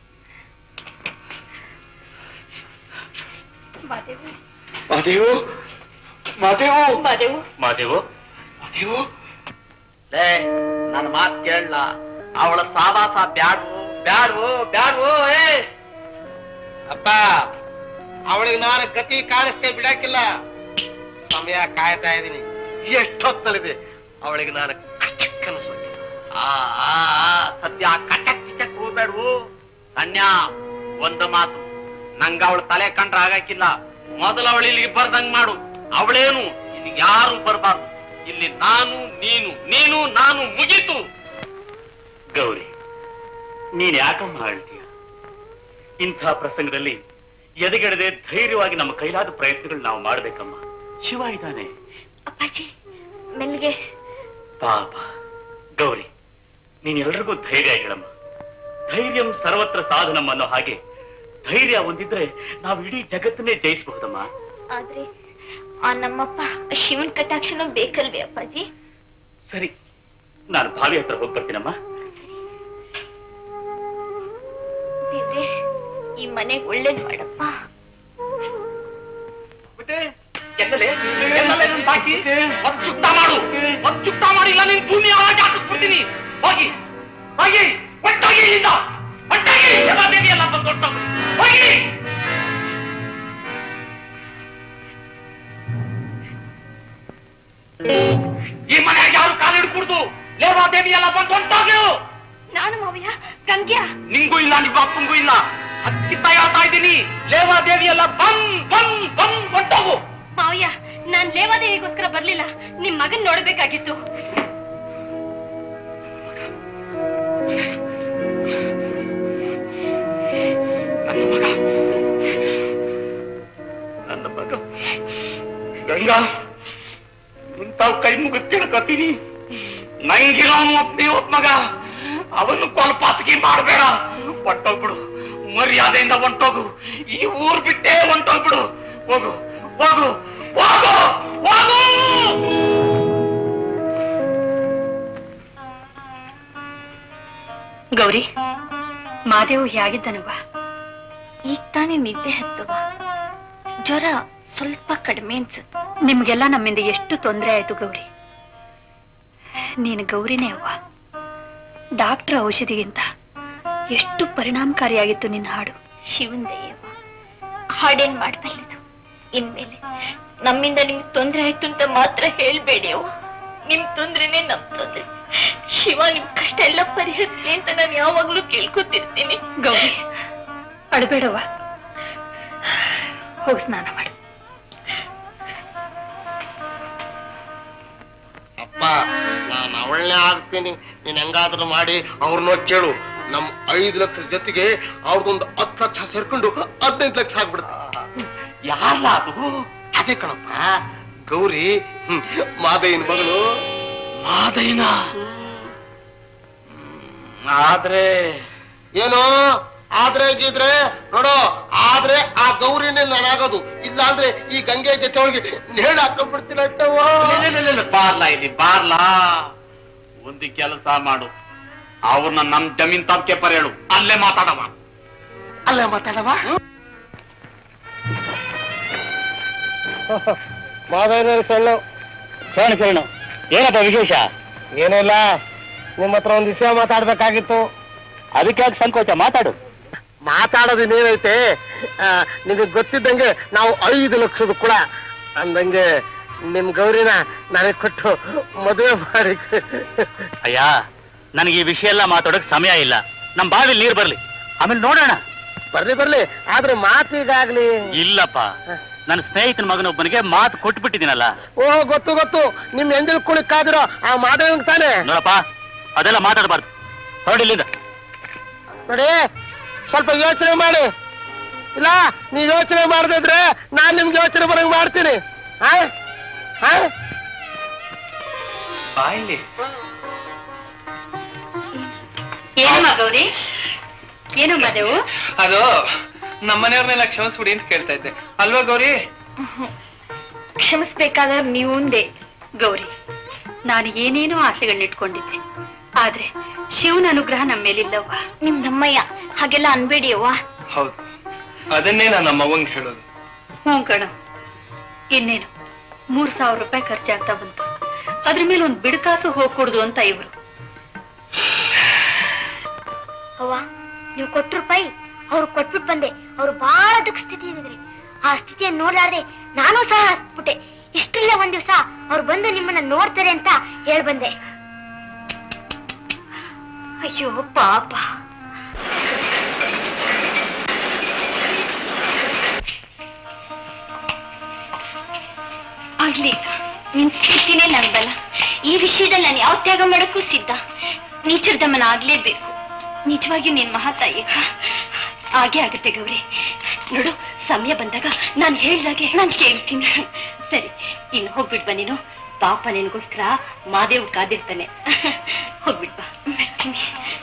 ಮಾದೇವು ಮಾದೇವು ಮಾದೇವು ಮಾದೇವು ಮಾದೇವು ಮಾದೇವು ಲೇ ನನ್ನ ಮಾತ್ ಕೇಳಲ್ಲ ಅವಳ ಸಾವಾಸ ಬ್ಯಾಡ್ವು ಬ್ಯಾಡ್ವು ಬ್ಯಾಡ್ವು ಏ ಅಪ್ಪ ಅವಳಿಗೆ ನಾನು ಗತಿ ಕಾಣಿಸ್ತೇ ಬಿಡಕ್ಕಿಲ್ಲ ಸಮಯ ಕಾಯ್ತಾ ಇದ್ದೀನಿ ಎಷ್ಟೊತ್ತಲಿದೆ ಅವಳಿಗೆ ನಾನು ಕಚಕ್ ಅನ್ಸೋದು ಆ ಆ, ಆ, ಸದ್ಯ ಕಚಕ್ ಕಿಚಕ್ ಹೋಗ್ಬೇಡ್ವು ಸನ್ಯ ಒಂದು ಮಾತು ನಂಗ ಅವಳ ತಲೆ ಕಂಡ್ರೆ ಆಗಕ್ಕಿಲ್ಲ ಮೊದಲು ಅವಳು ಇಲ್ಲಿಗೆ ಬರ್ದಂಗ್ ಮಾಡು ಅವಳೇನು ಇಲ್ಲಿ ಯಾರು ಬರಬಾರ್ದು ಇಲ್ಲಿ ನಾನು ನೀನು ನೀನು ನಾನು ಮುಗೀತು ಗೌರಿ ನೀನ್ ಯಾಕಮ್ಮ ಆಳ್ತೀಯ ಇಂಥ ಪ್ರಸಂಗದಲ್ಲಿ ಎದೆಗೆಡದೆ ಧೈರ್ಯವಾಗಿ ನಮ್ಮ ಕೈಲಾದ ಪ್ರಯತ್ನಗಳು ನಾವು ಮಾಡ್ಬೇಕಮ್ಮ ಶಿವ ಇದ್ದಾನೆ ಅಪ್ಪಾಜಿ ಮೆಲ್ಗೆ ಪಾಪ ಗೌರಿ ನೀನ್ ಎಲ್ರಿಗೂ ಧೈರ್ಯ ಹೇಳಮ್ಮ ಧೈರ್ಯಂ ಸರ್ವತ್ರ ಸಾಧನಂ ಅನ್ನೋ ಹಾಗೆ ಧೈರ್ಯ ಒಂದಿದ್ರೆ ನಾವು ಇಡೀ ಜಗತ್ತನ್ನೇ ಜಯಿಸಬಹುದಮ್ಮ ಆದ್ರೆ ಆ ನಮ್ಮಪ್ಪ ಶಿವನ್ ಕಟಾಕ್ಷಣ ಬೇಕಲ್ವೇ ಅಪ್ಪಾಜಿ ಸರಿ ನಾನು ಭಾವಿ ಹತ್ರ ಹೋಗಿ ಬರ್ತೀನಮ್ಮ ದೇವ್ರೆ ಈ ಮನೆ ಒಳ್ಳೇದ್ ಮಾಡಪ್ಪ ಎನ್ನಲೆ ಎನ್ನಲೆ ನನ್ ಬಾಕಿ ಒಂದ್ ಚುಕ್ತ ಮಾಡು ಒಂದ್ ಚುಕ್ತ ಮಾಡಿಲ್ಲ ನಿನ್ ಭೂಮಿ ಒಳಗೆ ಹಾಕಿಸ್ಬಿಡ್ತೀನಿ ಹೋಗಿ ಹೋಗಿ ಹೊಟ್ಟೋಗಿ ಇಲ್ಲಿಂದ ಹೊಟ್ಟೋಗಿ ಎಲ್ಲ ದೇವಿ ಎಲ್ಲ ಬಂದು ಹೊರ್ಟೋಗು. ಹೋಗಿ ಈ ಮನೆಯಾಗ ಯಾರು ಕಾಲು ಹಿಡ್ಕೂಡ್ದು ಲೇವಾದೇವಿ ಎಲ್ಲ ಬಂದು ಹೊಂಟೋಗು ನಾನು ಮಾವಯ್ಯ ಗಂಗ್ಯಾ ನಿಂಗೂ ಇಲ್ಲ ನಿಮ್ಮ ಅಪ್ಪಂಗೂ ಇಲ್ಲ ಹತ್ತಿತ್ತ ಹೇಳ್ತಾ ಇದ್ದೀನಿ ಲೇವಾದೇವಿ ಎಲ್ಲ ಬಂದ್ ಬಂದ್ ಬಂದ್ ಹೊಂಟೋಗು ಮಾವಯ್ಯ ನಾನ್ ಲೇವಾದೇವಿಗೋಸ್ಕರ ಬರ್ಲಿಲ್ಲ ನಿಮ್ ಮಗನ್ ನೋಡ್ಬೇಕಾಗಿತ್ತು ನನ್ನ ಮಗ ನನ್ನ ಮಗ ಗಂಗಾ ಇಂತಾವ್ ಕೈ ಮುಗಿದ್ ತಿಳ್ಕೊತೀನಿ ನಂಗಿರೋನು ಒಬ್ಬನೇ ಒಬ್ಬ ಮಗ ಅವನು ಕೊಲ್ಪಾತಿಗೆ ಮಾಡಬೇಡ ಹೊಂಟೋಗ್ಬಿಡು ಮರ್ಯಾದೆಯಿಂದ ಹೊಂಟೋಗು ಈ ಊರ್ ಬಿಟ್ಟೇ ಹೊಂಟೋಗ್ಬಿಡು ಹೋಗು ಹೋಗು ಹೋಗು ಹೋಗು ಗೌರಿ ಮಾದೇವು ಹೇಗಿದ್ದನವ್ವ ಈಗ ತಾನೇ ನಿದ್ದೆ ಹತ್ತವ ಜ್ವರ ಸ್ವಲ್ಪ ಕಡಿಮೆ ಅನ್ಸುತ್ತೆ ನಿಮ್ಗೆಲ್ಲ ನಮ್ಮಿಂದ ಎಷ್ಟು ತೊಂದರೆ ಆಯ್ತು ಗೌರಿ ನೀನು ಗೌರಿನೇ ಅವ್ವ ಡಾಕ್ಟರ್ ಔಷಧಿಗಿಂತ ಎಷ್ಟು ಪರಿಣಾಮಕಾರಿಯಾಗಿತ್ತು ನಿನ್ನ ಹಾಡು ಶಿವನ್ ದಯ್ಯವ ಹಾಡೇನ್ ಮಾಡ್ಬಲ್ಲದು ಇನ್ಮೇಲೆ ನಮ್ಮಿಂದ ನಿಮ್ಗೆ ತೊಂದ್ರೆ ಆಯ್ತು ಅಂತ ಮಾತ್ರ ಹೇಳ್ಬೇಡಿ ಅವ ನಿಮ್ ತೊಂದ್ರೆನೆ ನಮ್ ತೊಂದ್ರೆ ಶಿವ ನಿಮ್ ಕಷ್ಟ ಎಲ್ಲ ಪರಿಹರಿಸ್ಲಿ ಅಂತ ನಾನು ಯಾವಾಗ್ಲೂ ಕೇಳ್ಕೊತಿರ್ತೀನಿ ಗೌರಿ ಅಡಬೇಡವ್ವ ಹೋಗಿ ಸ್ನಾನ ಮಾಡು ಅಪ್ಪ ನಾನು ಅವಳನ್ನೇ ಆಗ್ತೀನಿ ನೀನ್ ಹೆಂಗಾದ್ರೂ ಮಾಡಿ ಅವ್ರನ್ನ ಕೇಳು ನಮ್ ಐದು ಲಕ್ಷ ಜೊತೆಗೆ ಅವ್ರದೊಂದು ಹತ್ತು ಲಕ್ಷ ಸೇರ್ಕೊಂಡು ಹದಿನೈದು ಲಕ್ಷ ಆಗ್ಬಿಡುತ್ತೆ ಯಾರಲ್ಲ ಅದು ಅದೇ ಕಣಪ್ಪ ಗೌರಿ ಹ್ಮ್, ಮಾದಯ್ಯನ ಮಗಳು ಮಾದೈನ ಆದ್ರೆ ಏನು ಆದ್ರೆ ಗಿದ್ರೆ ನೋಡು ಆದ್ರೆ ಆ ಗೌರಿನೇ ನಾನಾಗೋದು ಇಲ್ಲ ಅಂದ್ರೆ ಈ ಗಂಗೆ ಜೊತೆ ಒಳಗೆ ನೇಣ ಹಾಕೊಂಡ್ಬಿಡ್ತೀನಿ ಅಟ್ಟವ್ವ ಬಾರ್ಲಾ ಇಲ್ಲಿ ಬಾರ್ಲಾ ಒಂದು ಕೆಲಸ ಮಾಡು ಅವ್ರನ್ನ ನಮ್ ಜಮೀನ್ ತಪ್ಕೆ ಪರೇಳು ಅಲ್ಲೇ ಮಾತಾಡವ ಅಲ್ಲ ಮಾತಾಡವ ಮಾದಯ್ಯನ ಸಣ್ಣ ಶರಣ ಶರಣ ಏನಪ್ಪ ವಿಶೇಷ ಏನಿಲ್ಲ ನಿಮ್ಮ ಹತ್ರ ಒಂದ್ ವಿಷಯ ಮಾತಾಡ್ಬೇಕಾಗಿತ್ತು ಅದಕ್ಕೆ ಯಾಕೆ ಸಂಕೋಚ ಮಾತಾಡು ಮಾತಾಡೋದಿನೇನೈತೆ ನಿಮಗೆ ಗೊತ್ತಿದ್ದಂಗೆ ನಾವು ಐದು ಲಕ್ಷದ ಕೂಡ ಅಂದಂಗೆ ನಿಮ್ ಗೌರಿನ ನನಗೆ ಕೊಟ್ಟು ಮದುವೆ ಮಾಡಿ ಅಯ್ಯ ನನಗೆ ಈ ವಿಷಯ ಎಲ್ಲ ಮಾತಾಡೋಕ್ ಸಮಯ ಇಲ್ಲ ನಮ್ ಬಾವಿಲಿ ನೀರ್ ಬರ್ಲಿ ಆಮೇಲೆ ನೋಡೋಣ ಬರ್ಲಿ ಬರ್ಲಿ ಆದ್ರೆ ಮಾತೀಗಾಗ್ಲಿ ಇಲ್ಲಪ್ಪ ನನ್ನ ಸ್ನೇಹಿತನ ಮಗನೊಬ್ಬನಿಗೆ ಮಾತು ಕೊಟ್ಬಿಟ್ಟಿದ್ದೀನಲ್ಲ ಓ ಗೊತ್ತು ಗೊತ್ತು ನಿಮ್ ಎಂಜಲ್ ಕುಳಿಕ್ ಕಾದಿರೋ ಆ ಮಾದೇವಂಗ್ ತಾನೆ ನೋಡಪ್ಪ ಅದೆಲ್ಲ ಮಾತಾಡಬಾರ್ದು ಹೊರಡಿಲ್ಲಿಂದ ನೋಡಿ ಸ್ವಲ್ಪ ಯೋಚನೆ ಮಾಡಿ ಇಲ್ಲ ನೀವ್ ಯೋಚನೆ ಮಾಡದಿದ್ರೆ ನಾನ್ ನಿಮ್ಗೆ ಯೋಚನೆ ಬರಂಗ್ ಮಾಡ್ತೀನಿ ಆ? ಆ? ಬಾಯಿಲಿ ಏನಮ್ಮ ಗೌರಿ ಏನು ಮದೇವು ಅದು ನಮ್ಮನೆಯವ್ರನ್ನೆಲ್ಲ ಕ್ಷಮಿಸ್ಬಿಡಿ ಅಂತ ಕೇಳ್ತಾ ಇದ್ದೆ ಅಲ್ವಾ ಗೌರಿ ಕ್ಷಮಿಸ್ಬೇಕಾದ್ರೆ ನೀವುಂದೆ ಗೌರಿ ನಾನು ಏನೇನೋ ಆಸೆಗಳನ್ನಿಟ್ಕೊಂಡಿದ್ದೆ ಆದ್ರೆ ಶಿವನ ಅನುಗ್ರಹ ನಮ್ಮ ಮೇಲಿಲ್ಲವ್ವ ನಿಮ್ ನಮ್ಮಯ್ಯ ಹಾಗೆಲ್ಲ ಅನ್ಬೇಡಿ ಅವ್ವ ಹೌದು ಅದನ್ನೇ ನಾನು ನಮ್ಮ ಅವ್ವಂಗ್ ಹೇಳೋದು ಹ್ಞೂ ಕಣ ಇನ್ನೇನು ಮೂರ್ ಸಾವಿರ ರೂಪಾಯಿ ಖರ್ಚಾಗ್ತಾ ಬಂತು ಅದ್ರ ಮೇಲೆ ಒಂದ್ ಬಿಡ್ಕಾಸು ಹೋಗ್ಕೊಡುದು ಅಂತ ಇವ್ರು ಅವ್ವ ನೀವು ಕೊಟ್ಟ ರೂಪಾಯಿ ಅವ್ರು ಕೊಟ್ಬಿಟ್ಟು ಬಂದೆ ಅವ್ರು ಬಹಳ ದುಃಖ ಸ್ಥಿತಿ ಇದ್ರಿ ಆ ಸ್ಥಿತಿಯನ್ನು ನೋಡ್ಲಾರ್ದೆ ನಾನು ಸಹ ಹತ್ಬಿಟ್ಟೆ ಇಷ್ಟಲ್ಲ ಒಂದ್ ದಿವ್ಸ ಅವ್ರು ಬಂದು ನಿಮ್ಮನ್ನ ನೋಡ್ತಾರೆ ಅಂತ ಹೇಳ್ ಬಂದೆ ಅಯ್ಯೋ ಪಾಪ ಆಗ್ಲಿ ನಿನ್ ಸ್ಥಿತಿನೇ ನನ್ ಬಲ ಈ ವಿಷಯದಲ್ಲಿ ನಾನು ಯಾವ ತ್ಯಾಗ ಮಾಡಕ್ಕೂ ಸಿದ್ಧ ನೀಚರ ದಮನ ಆಗ್ಲೇಬೇಕು ನಿಜವಾಗಿಯೂ ನಿನ್ ಮಹಾತಾಯಿ ಹಾಗೆ ಆಗುತ್ತೆ ಗೌರಿ ನೋಡು ಸಮಯ ಬಂದಾಗ ನಾನು ಹೇಳ್ದಾಗೆ ನಾನು ಕೇಳ್ತೀನಿ ಸರಿ ಇನ್ನು ಹೋಗ್ಬಿಟ್ ಬಾ ನೀನು ಪಾಪ ನಿನಗೋಸ್ಕರ ಮಾದೇವ್ ಕಾದಿರ್ತಾನೆ ಹೋಗ್ಬಿಟ್ ಬಾ ಬರ್ತೀನಿ.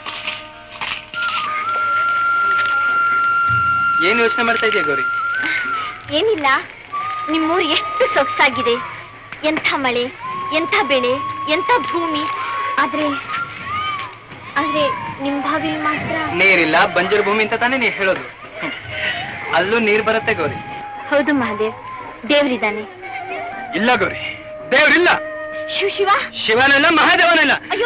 ಏನ್ ಯೋಚನೆ ಮಾಡ್ತಾ ಇದೆಯಾ ಗೌರಿ ಏನಿಲ್ಲ ನಿಮ್ಮೂರು ಎಷ್ಟು ಸೊಗಸಾಗಿದೆ ಎಂಥ ಮಳೆ ಎಂಥ ಬೆಳೆ ಎಂಥ ಭೂಮಿ ಆದ್ರೆ ಆದ್ರೆ ನಿಮ್ ಬಾವಿಲ್ ಮಾತ್ರ ನೀರಿಲ್ಲ ಬಂಜರು ಭೂಮಿ ಅಂತ ತಾನೇ ನೀವ್ ಹೇಳೋದು ಹ್ಮ್. ಅಲ್ಲೂ ನೀರ್ ಬರುತ್ತೆ ಗೌರಿ ಹೌದು ಮಹಾದೇವ್ ದೇವ್ರಿದ್ದಾನೆ ಇಲ್ಲ ಗೌರಿ ದೇವ್ರಿಲ್ಲ ಶಿವ ಶಿವ ಶಿವನಲ್ಲ ಮಹಾದೇವನಲ್ಲ ಅಯ್ಯೋ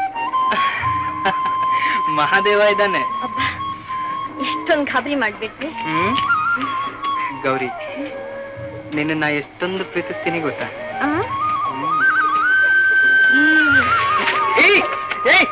ಮಹಾದೇವ ಇದ್ದಾನೆ ಅಬ್ಬ ಎಷ್ಟೊಂದು ಗಾಬರಿ ಮಾಡ್ಬಿಟ್ರಿ ಹ್ಮ್ ಗೌರಿ ನಿನ್ನ ನಾ ಎಷ್ಟೊಂದು ಪ್ರೀತಿಸ್ತೀನಿ ಗೊತ್ತಾ ಆ? ಏಯ್ ಏಯ್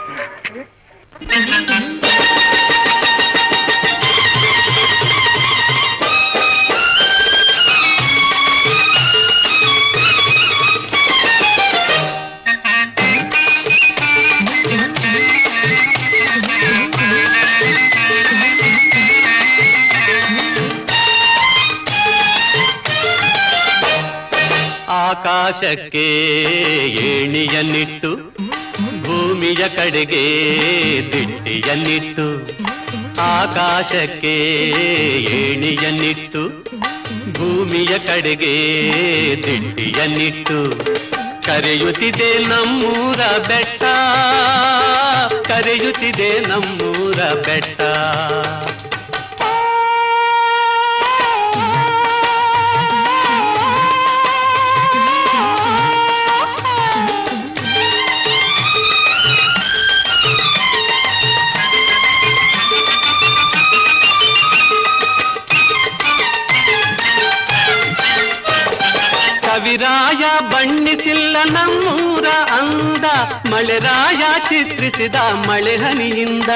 ಆಕಾಶಕ್ಕೆ ಏಣಿಯನ್ನಿಟ್ಟು ಭೂಮಿಯ ಕಡೆಗೆ ದಿಟ್ಟಿಯನ್ನಿಟ್ಟು ಆಕಾಶಕ್ಕೆ ಏಣಿಯನ್ನಿಟ್ಟು ಭೂಮಿಯ ಕಡೆಗೆ ದಿಟ್ಟಿಯನ್ನಿಟ್ಟು ಕರೆಯುತ್ತಿದೆ ನಮ್ಮೂರ ಬೆಟ್ಟ ಕರೆಯುತ್ತಿದೆ ನಮ್ಮೂರ ಬೆಟ್ಟ ಕವಿ ಕವಿರಾಯ ಬಣ್ಣಿಸಿಲ್ಲ ನಮ್ಮೂರ ಅಂದ ಮಳೆರಾಯ ಚಿತ್ರಿಸಿದ ಮಳೆ ಹನಿಯಿಂದ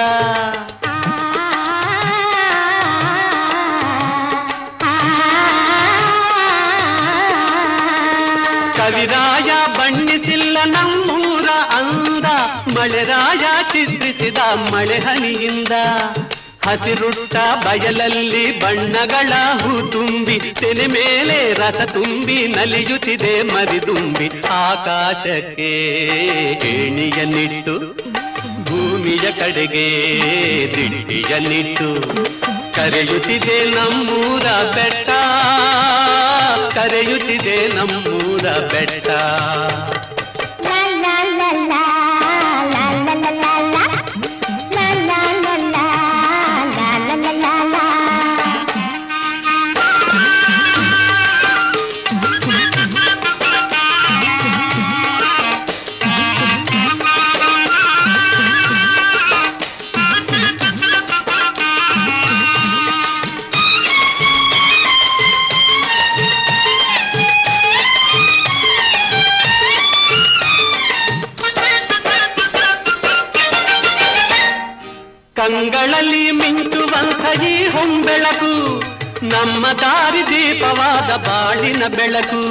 ಕವಿರಾಯ ಬಣ್ಣಿಸಿಲ್ಲ ನಮ್ಮೂರ ಅಂದ ಮಳೆರಾಯ ಚಿತ್ರಿಸಿದ ಮಳೆ ಹನಿಯಿಂದ ಹಸಿರುಟ್ಟ ಬಯಲಲ್ಲಿ ಬಣ್ಣಗಳ ಹೂ ತುಂಬಿ ತೆನೆ ಮೇಲೆ ರಸ ತುಂಬಿ ನಲಿಯುತ್ತಿದೆ ಮರಿದುಂಬಿ ಆಕಾಶಕ್ಕೆ ಏಣಿಯನ್ನಿಟ್ಟು ಭೂಮಿಯ ಕಡೆಗೆ ದಿಟ್ಟಿಯನ್ನಿಟ್ಟು ಕರೆಯುತ್ತಿದೆ ನಮ್ಮೂರ ಬೆಟ್ಟ ಕರೆಯುತ್ತಿದೆ ನಮ್ಮೂರ ಬೆಟ್ಟ ಕಂಗಳಲ್ಲಿ ಮಿಂಚುವಂಥ ಈ ಹೊಂಬೆಳಕು ನಮ್ಮ ದಾರಿ ದೀಪವಾದ ಬಾಳಿನ ಬೆಳಕು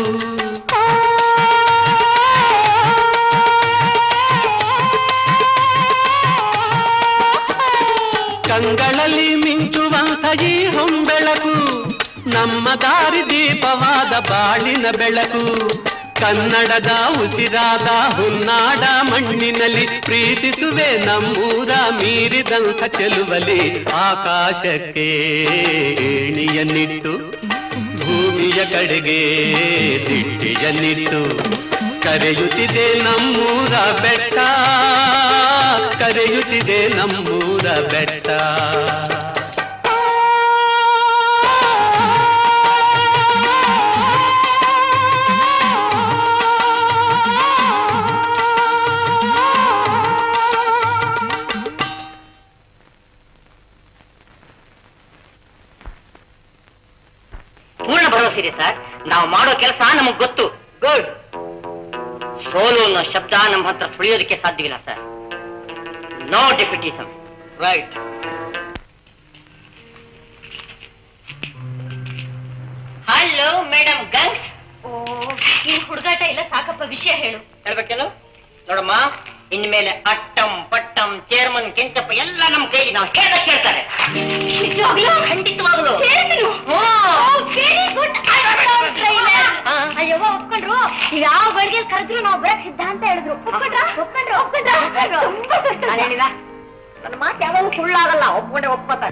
ಕಂಗಳಲ್ಲಿ ಮಿಂಚುವಂಥ ಈ ಹೊಂಬೆಳಕು ನಮ್ಮ ದಾರಿ ದೀಪವಾದ ಬಾಳಿನ ಬೆಳಕು ಕನ್ನಡದ ಉಸಿರಾದ ಹುನ್ನಾಡ ಮಣ್ಣಿನಲ್ಲಿ ಪ್ರೀತಿಸುವೆ ನಮ್ಮೂರ ಮೀರಿದಂಥ ಚೆಲುವಲಿ ಆಕಾಶಕ್ಕೆ ಏಣಿಯನ್ನಿಟ್ಟು ಭೂಮಿಯ ಕಡೆಗೆ ದಿಟ್ಟಿಯನ್ನಿಟ್ಟು ಕರೆಯುತ್ತಿದೆ ನಮ್ಮೂರ ಬೆಟ್ಟ ಕರೆಯುತ್ತಿದೆ ನಮ್ಮೂರ ಬೆಟ್ಟ ಪೂರ್ಣ ಭರವಸೆ ಇದೆ ಸರ್ ನಾವು ಮಾಡೋ ಕೆಲಸ ನಮಗ್ ಗೊತ್ತು ಗುಡ್ ಸೋಲು ಅನ್ನೋ ಶಬ್ದ ನಮ್ಮ ಹತ್ರ ಸುಳಿಯೋದಕ್ಕೆ ಸಾಧ್ಯವಿಲ್ಲ ಸರ್ ನೋ ಡೆಪ್ಯುಟಿಸಮ್ ರೈಟ್ ಹಲೋ ಮೇಡಮ್ ಗಂಗ್ಸ್ ಓ ಈ ಹುಡುಗಾಟ ಎಲ್ಲ ಸಾಕಪ್ಪ ವಿಷಯ ಹೇಳು ಹೇಳ್ಬೇಕೇನು ನೋಡಮ್ಮ ಇನ್ಮೇಲೆ ಅಟ್ಟಂ ಪಟ್ಟಂ ಚೇರ್ಮನ್ ಕೆಂಚಪ್ಪ ಎಲ್ಲ ನಮ್ಮ ಕೈಗೆ ನಾವು ಕೇಳ್ದ ಕೇಳ್ತಾರೆ ನಿಜವಾಗ್ಲೂ? ಖಂಡಿತವಾಗ್ಲು ಸೇರ್ತೀನು? ಹ್ಞೂ. ಓ, very good. ಅಯ್ಯವ್ವ ಒಪ್ಕೊಂಡ್ರು ನೀವ್ ಯಾವ ಬಡ್ಗೆ ಕರೆದ್ರು ನಾವು ಬರಕ್ ಸಿದ್ಧ ಅಂತ ಹೇಳಿದ್ರು ಒಪ್ಕೊಂಡ್ರ ಒಪ್ಕೊಂಡ್ರ ಒಪ್ಕೊಂಡ್ರ ತುಂಬಾ ಸಂತೋಷ. ನಾನೇನಿಲ್ಲ ನನ್ನ ಮಾತು ಯಾವಾಗೂ ಸುಳ್ಳಾಗಲ್ಲ ಒಪ್ಕೊಂಡೆ ಒಪ್ಕೋತಾರೆ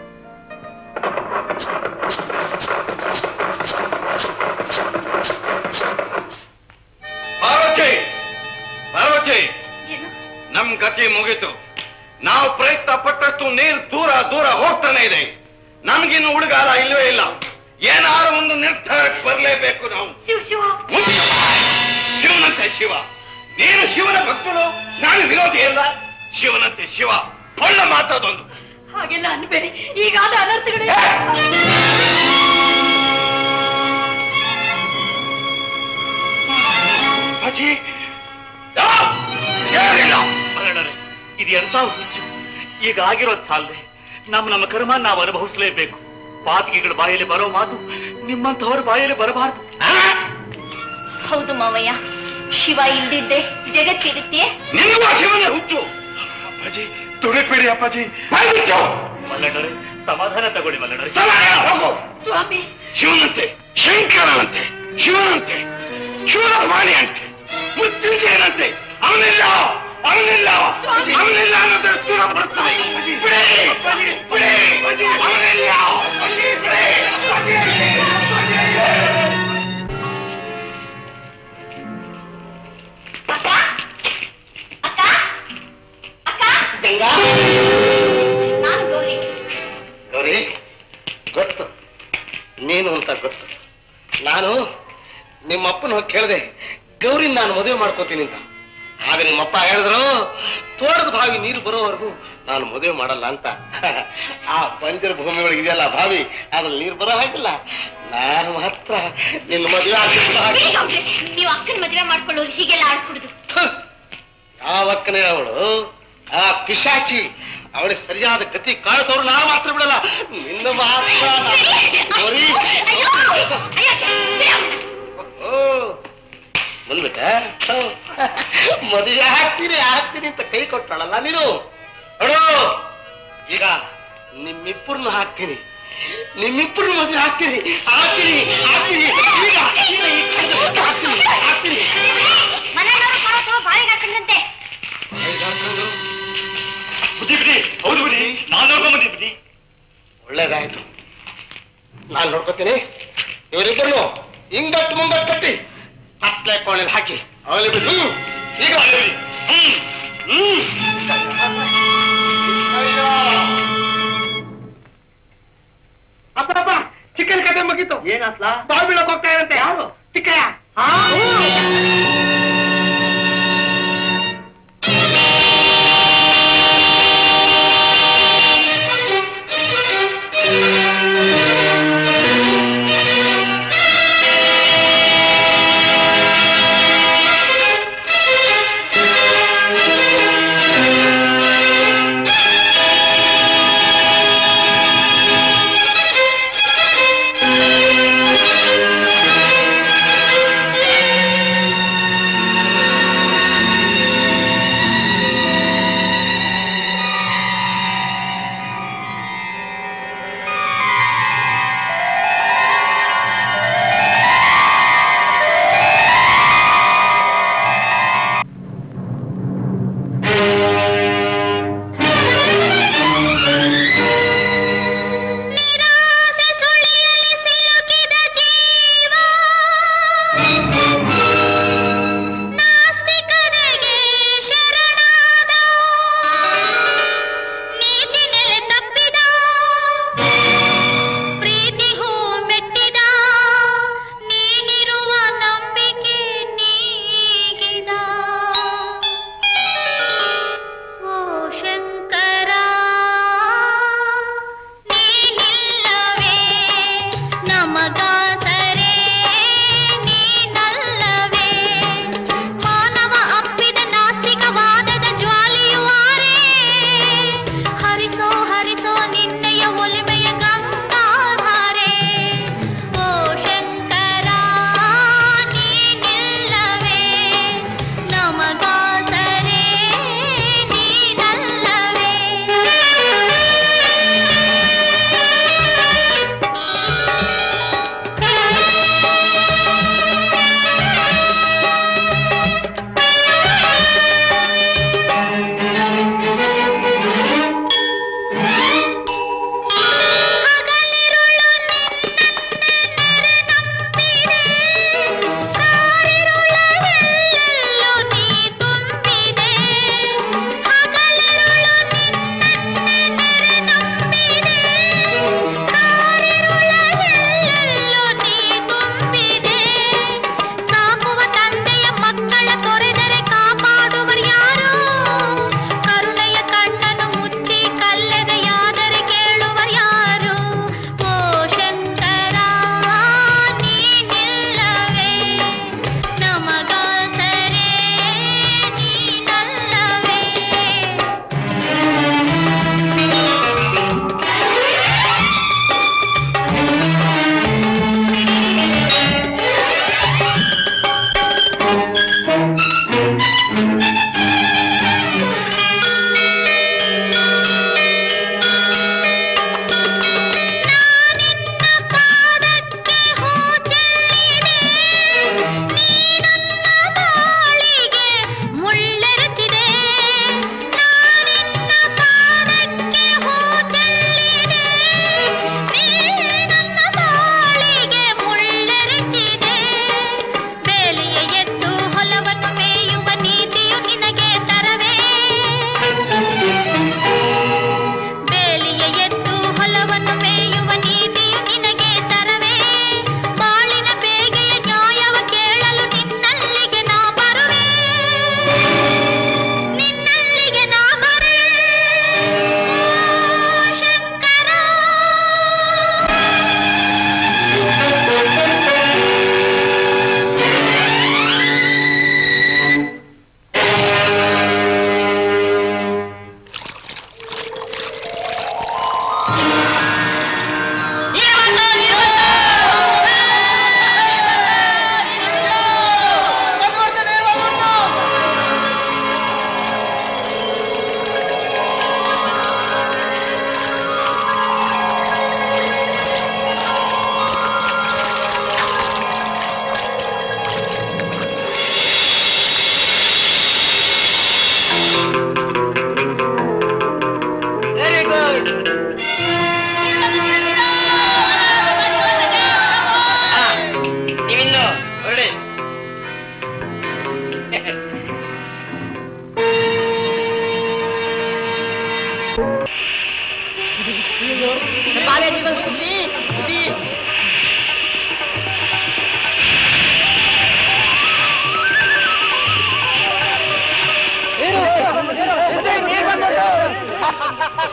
ಪಾರ್ವತಿ ಪಾರ್ವತಿ ಏನು ನಮ್ ಗತಿ ಮುಗೀತು ನಾವು ಪ್ರಯತ್ನ ಪಟ್ಟಷ್ಟು ನೀರು ದೂರ ದೂರ ಹೋಗ್ತಾನೆ ಇದೆ ನಮ್ಗಿನ್ನು ಹುಡುಗಾಲ ಇಲ್ವೇ ಇಲ್ಲ ಏನಾರು ಒಂದು ನಿರ್ಧಾರಕ್ಕೆ ಬರಲೇಬೇಕು ನಾವು ಶಿವ ಶಿವ ಮುಚ್ಚ ಬಾಯ್. ಶಿವನಂತೆ ಶಿವ ನೀನು ಶಿವನ ಭಕ್ತರು ನಾನು ವಿರೋಧಿ ಅಲ್ಲ ಶಿವನಂತೆ ಶಿವ ಒಳ್ಳೆ ಮಾತಾದೊಂದು ಹಾಗೆಲ್ಲ ಅನ್ಬೇಡಿ ಈಗಾದ ಅನರ್ಥಗಳು ಅಜ್ಜಿ ಆ! ಏನಿಲ್ಲ ಮರಳರೆ ಇದು ಎಂತ ಹುಚ್ಚು ಈಗ ಆಗಿರೋದ್ ಸಾಲದೆ ನಮ್ಮ ನಮ್ಮ ಕರ್ಮ ನಾವು ಅನುಭವಿಸಲೇಬೇಕು ಪಾತಿಗೆಗಳ ಬಾಯಲ್ಲಿ ಬರೋ ಮಾತು ನಿಮ್ಮಂಥವ್ರ ಬಾಯಲ್ಲಿ ಬರಬಾರದು ಹೌದು ಮಾವಯ್ಯ ಶಿವ ಇಲ್ದಿದ್ದೆ ಜಗತ್ತಿರುತ್ತೆ ನಿನ್ನ ಶಿವನ ಹುಚ್ಚು ಅಪ್ಪಾಜಿ ತುಳಿದ್ಬಿಡಿ ಅಪ್ಪಾಜಿ ಬಾಯ್ಬಿಟ್ಟು. ಮಲ್ಲಣ್ಣರೆ ಸಮಾಧಾನ ತಗೊಳ್ಳಿ ಮಲ್ಲಣ್ಣರೆ ಸಮಾಧಾನ ಹೋಗು ಸ್ವಾಮಿ ಶಿವನಂತೆ ಶಂಕರನಂತೆ ಶಿವನಂತೆ ಶಿವನ ಅಂತೆ ಮೃತ್ಯುಂಜಯನಂತೆ ಅವನಿಲ್ಲ ಅವನಿಲ್ಲ ಅವನಿಲ್ಲ ಅನ್ನೋದು ದೂರ ಬರುತ್ತದೆ ಬಿಡಿ, ಬಿಡಿ, ಅವನಿಲ್ಲ ಬಿಡಿ. ಅಕ್ಕ ಅಕ್ಕ ಅಕ್ಕ ನಾನು ಗೌರಿ ಗೌರಿ ಗೊತ್ತು ನೀನು ಅಂತ ಗೊತ್ತು ನಾನು ನಿಮ್ಮಪ್ಪನ ಹೋಗಿ ಕೇಳಿದೆ ಗೌರಿ ನಾನು ಮದುವೆ ಮಾಡ್ಕೋತೀನಿ ಅಂತ ಆಗ ನಿಮ್ಮಪ್ಪ ಹೇಳಿದ್ರು ತೋಟದ ಬಾವಿ ನೀರು ಬರೋವರೆಗೂ ನಾನು ಮದುವೆ ಮಾಡಲ್ಲ ಅಂತ ಆ ಬಂಜರ ಭೂಮಿ ಒಳಗೆ ಇದೆಯಲ್ಲ ಬಾವಿ ಅದ್ರಲ್ಲಿ ನೀರು ಬರೋ ಹಾಗಿಲ್ಲ ನಾನು ಮಾತ್ರ ನಿನ್ನ ಮದುವೆ ಆಗ್ಲಿಲ್ಲ ಬಿಡಿ ಗೌಡ್ರೆ, ನೀವು ಅಕ್ಕನ ಮದುವೆ ಮಾಡ್ಕೊಳ್ಳೋರು ಹೀಗೆಲ್ಲ ಆಡ್ಕೊಡುದು ಯಾವಕ್ಕನೇ ಅವಳು ಆ ಪಿಶಾಚಿ ಅವಳಿಗೆ ಸರಿಯಾದ ಗತಿ ಕಾಣಿಸೋರು ನಾನು ಮಾತ್ರ ಬಿಡಲ್ಲ ನಿನ್ನ ಮಾತ್ರ ನಾನು- ಗೌರಿ, ಓ ಬಂದ್ಬಿಟ್ಟ ಮದುವೆ ಹಾಕ್ತೀನಿ ಹಾಕ್ತೀನಿ ಅಂತ ಕೈ ಕೊಟ್ಟಾಳಲ್ಲ ನೀನು ನೋಡು ಈಗ ನಿಮ್ಮಿಬ್ಬರನ್ನು ಹಾಕ್ತೀನಿ ನಿಮ್ಮಿಬ್ಬರನ್ನು ಮದುವೆ ಹಾಕ್ತೀನಿ ಹಾಕ್ತೀನಿ ಹಾಕ್ತೀನಿ ಈಗ ಈಗ ಈ ಕೈದು ಹಾಕ್ತೀನಿ ಹಾಕ್ತೀನಿ ಮನೆಯವರು ಕೊಡೋದು ಬಾಯಿಗೆ ಹಾಕೊಂಡ್ರಂತೆ ಬುದ್ಧಿ ಬಿಡಿ ಹೌದು ಬಿಡಿ ನಾನು ನೋಡ್ಕೊಂಡ್ ಬಂದಿ ಬುದ್ಧಿ ಒಳ್ಳೇದಾಯ್ತು ನಾನ್ ನೋಡ್ಕೊತೀನಿ ಇವರಿಬ್ಬರು ಹಿಂಗಟ್ಟು ಮುಂಗಟ್ಟು ಕಟ್ಟಿ ಹತ್ಲೆ ಕೋಣೆಲ್ ಹಾಕಿ ಅವಳಿ ಬಿಡು ಈಗ ಹ್ಮ್ ಹ್ಮ್ ಅಪ್ಪ ಚಿಕನ್ ಕತೆ ಮುಗೀತು ಏನಾತ್ಲಾ ಬಾಲ್ ಬೀಳಕ್ ಹೋಗ್ತಾ ಇರಂತೆ ಯಾರು ಚಿಕ್ಕಯ್ಯ ಪ್ರೀತಿ ಹೂ ಮೆಟ್ಟಿದ ನೀನಿರುವ ನಂಬಿಕೆ ನೀಗಿದ ಓ ಶಂಕರ ನೀನಿಲ್ಲವೇ ನಮಗಾಸರೆ ನೀನಲ್ಲವೇ ಮಾನವ ಅಪ್ಪಿದ ನಾಸ್ತಿಕವಾದದ ಜ್ವಾಲೆಯುವಾರೆ ಹರಿಸೋ ಹರಿಸೋ ನಿನ್ನೆಯ ಒಲಿಮೆಯ ಗಂಗಾಧಾರೆ ಓ ಶಂಕರ ನೀನಿಲ್ಲವೇ ನಮಗಾಸರೆ ನೀನಲ್ಲವೇ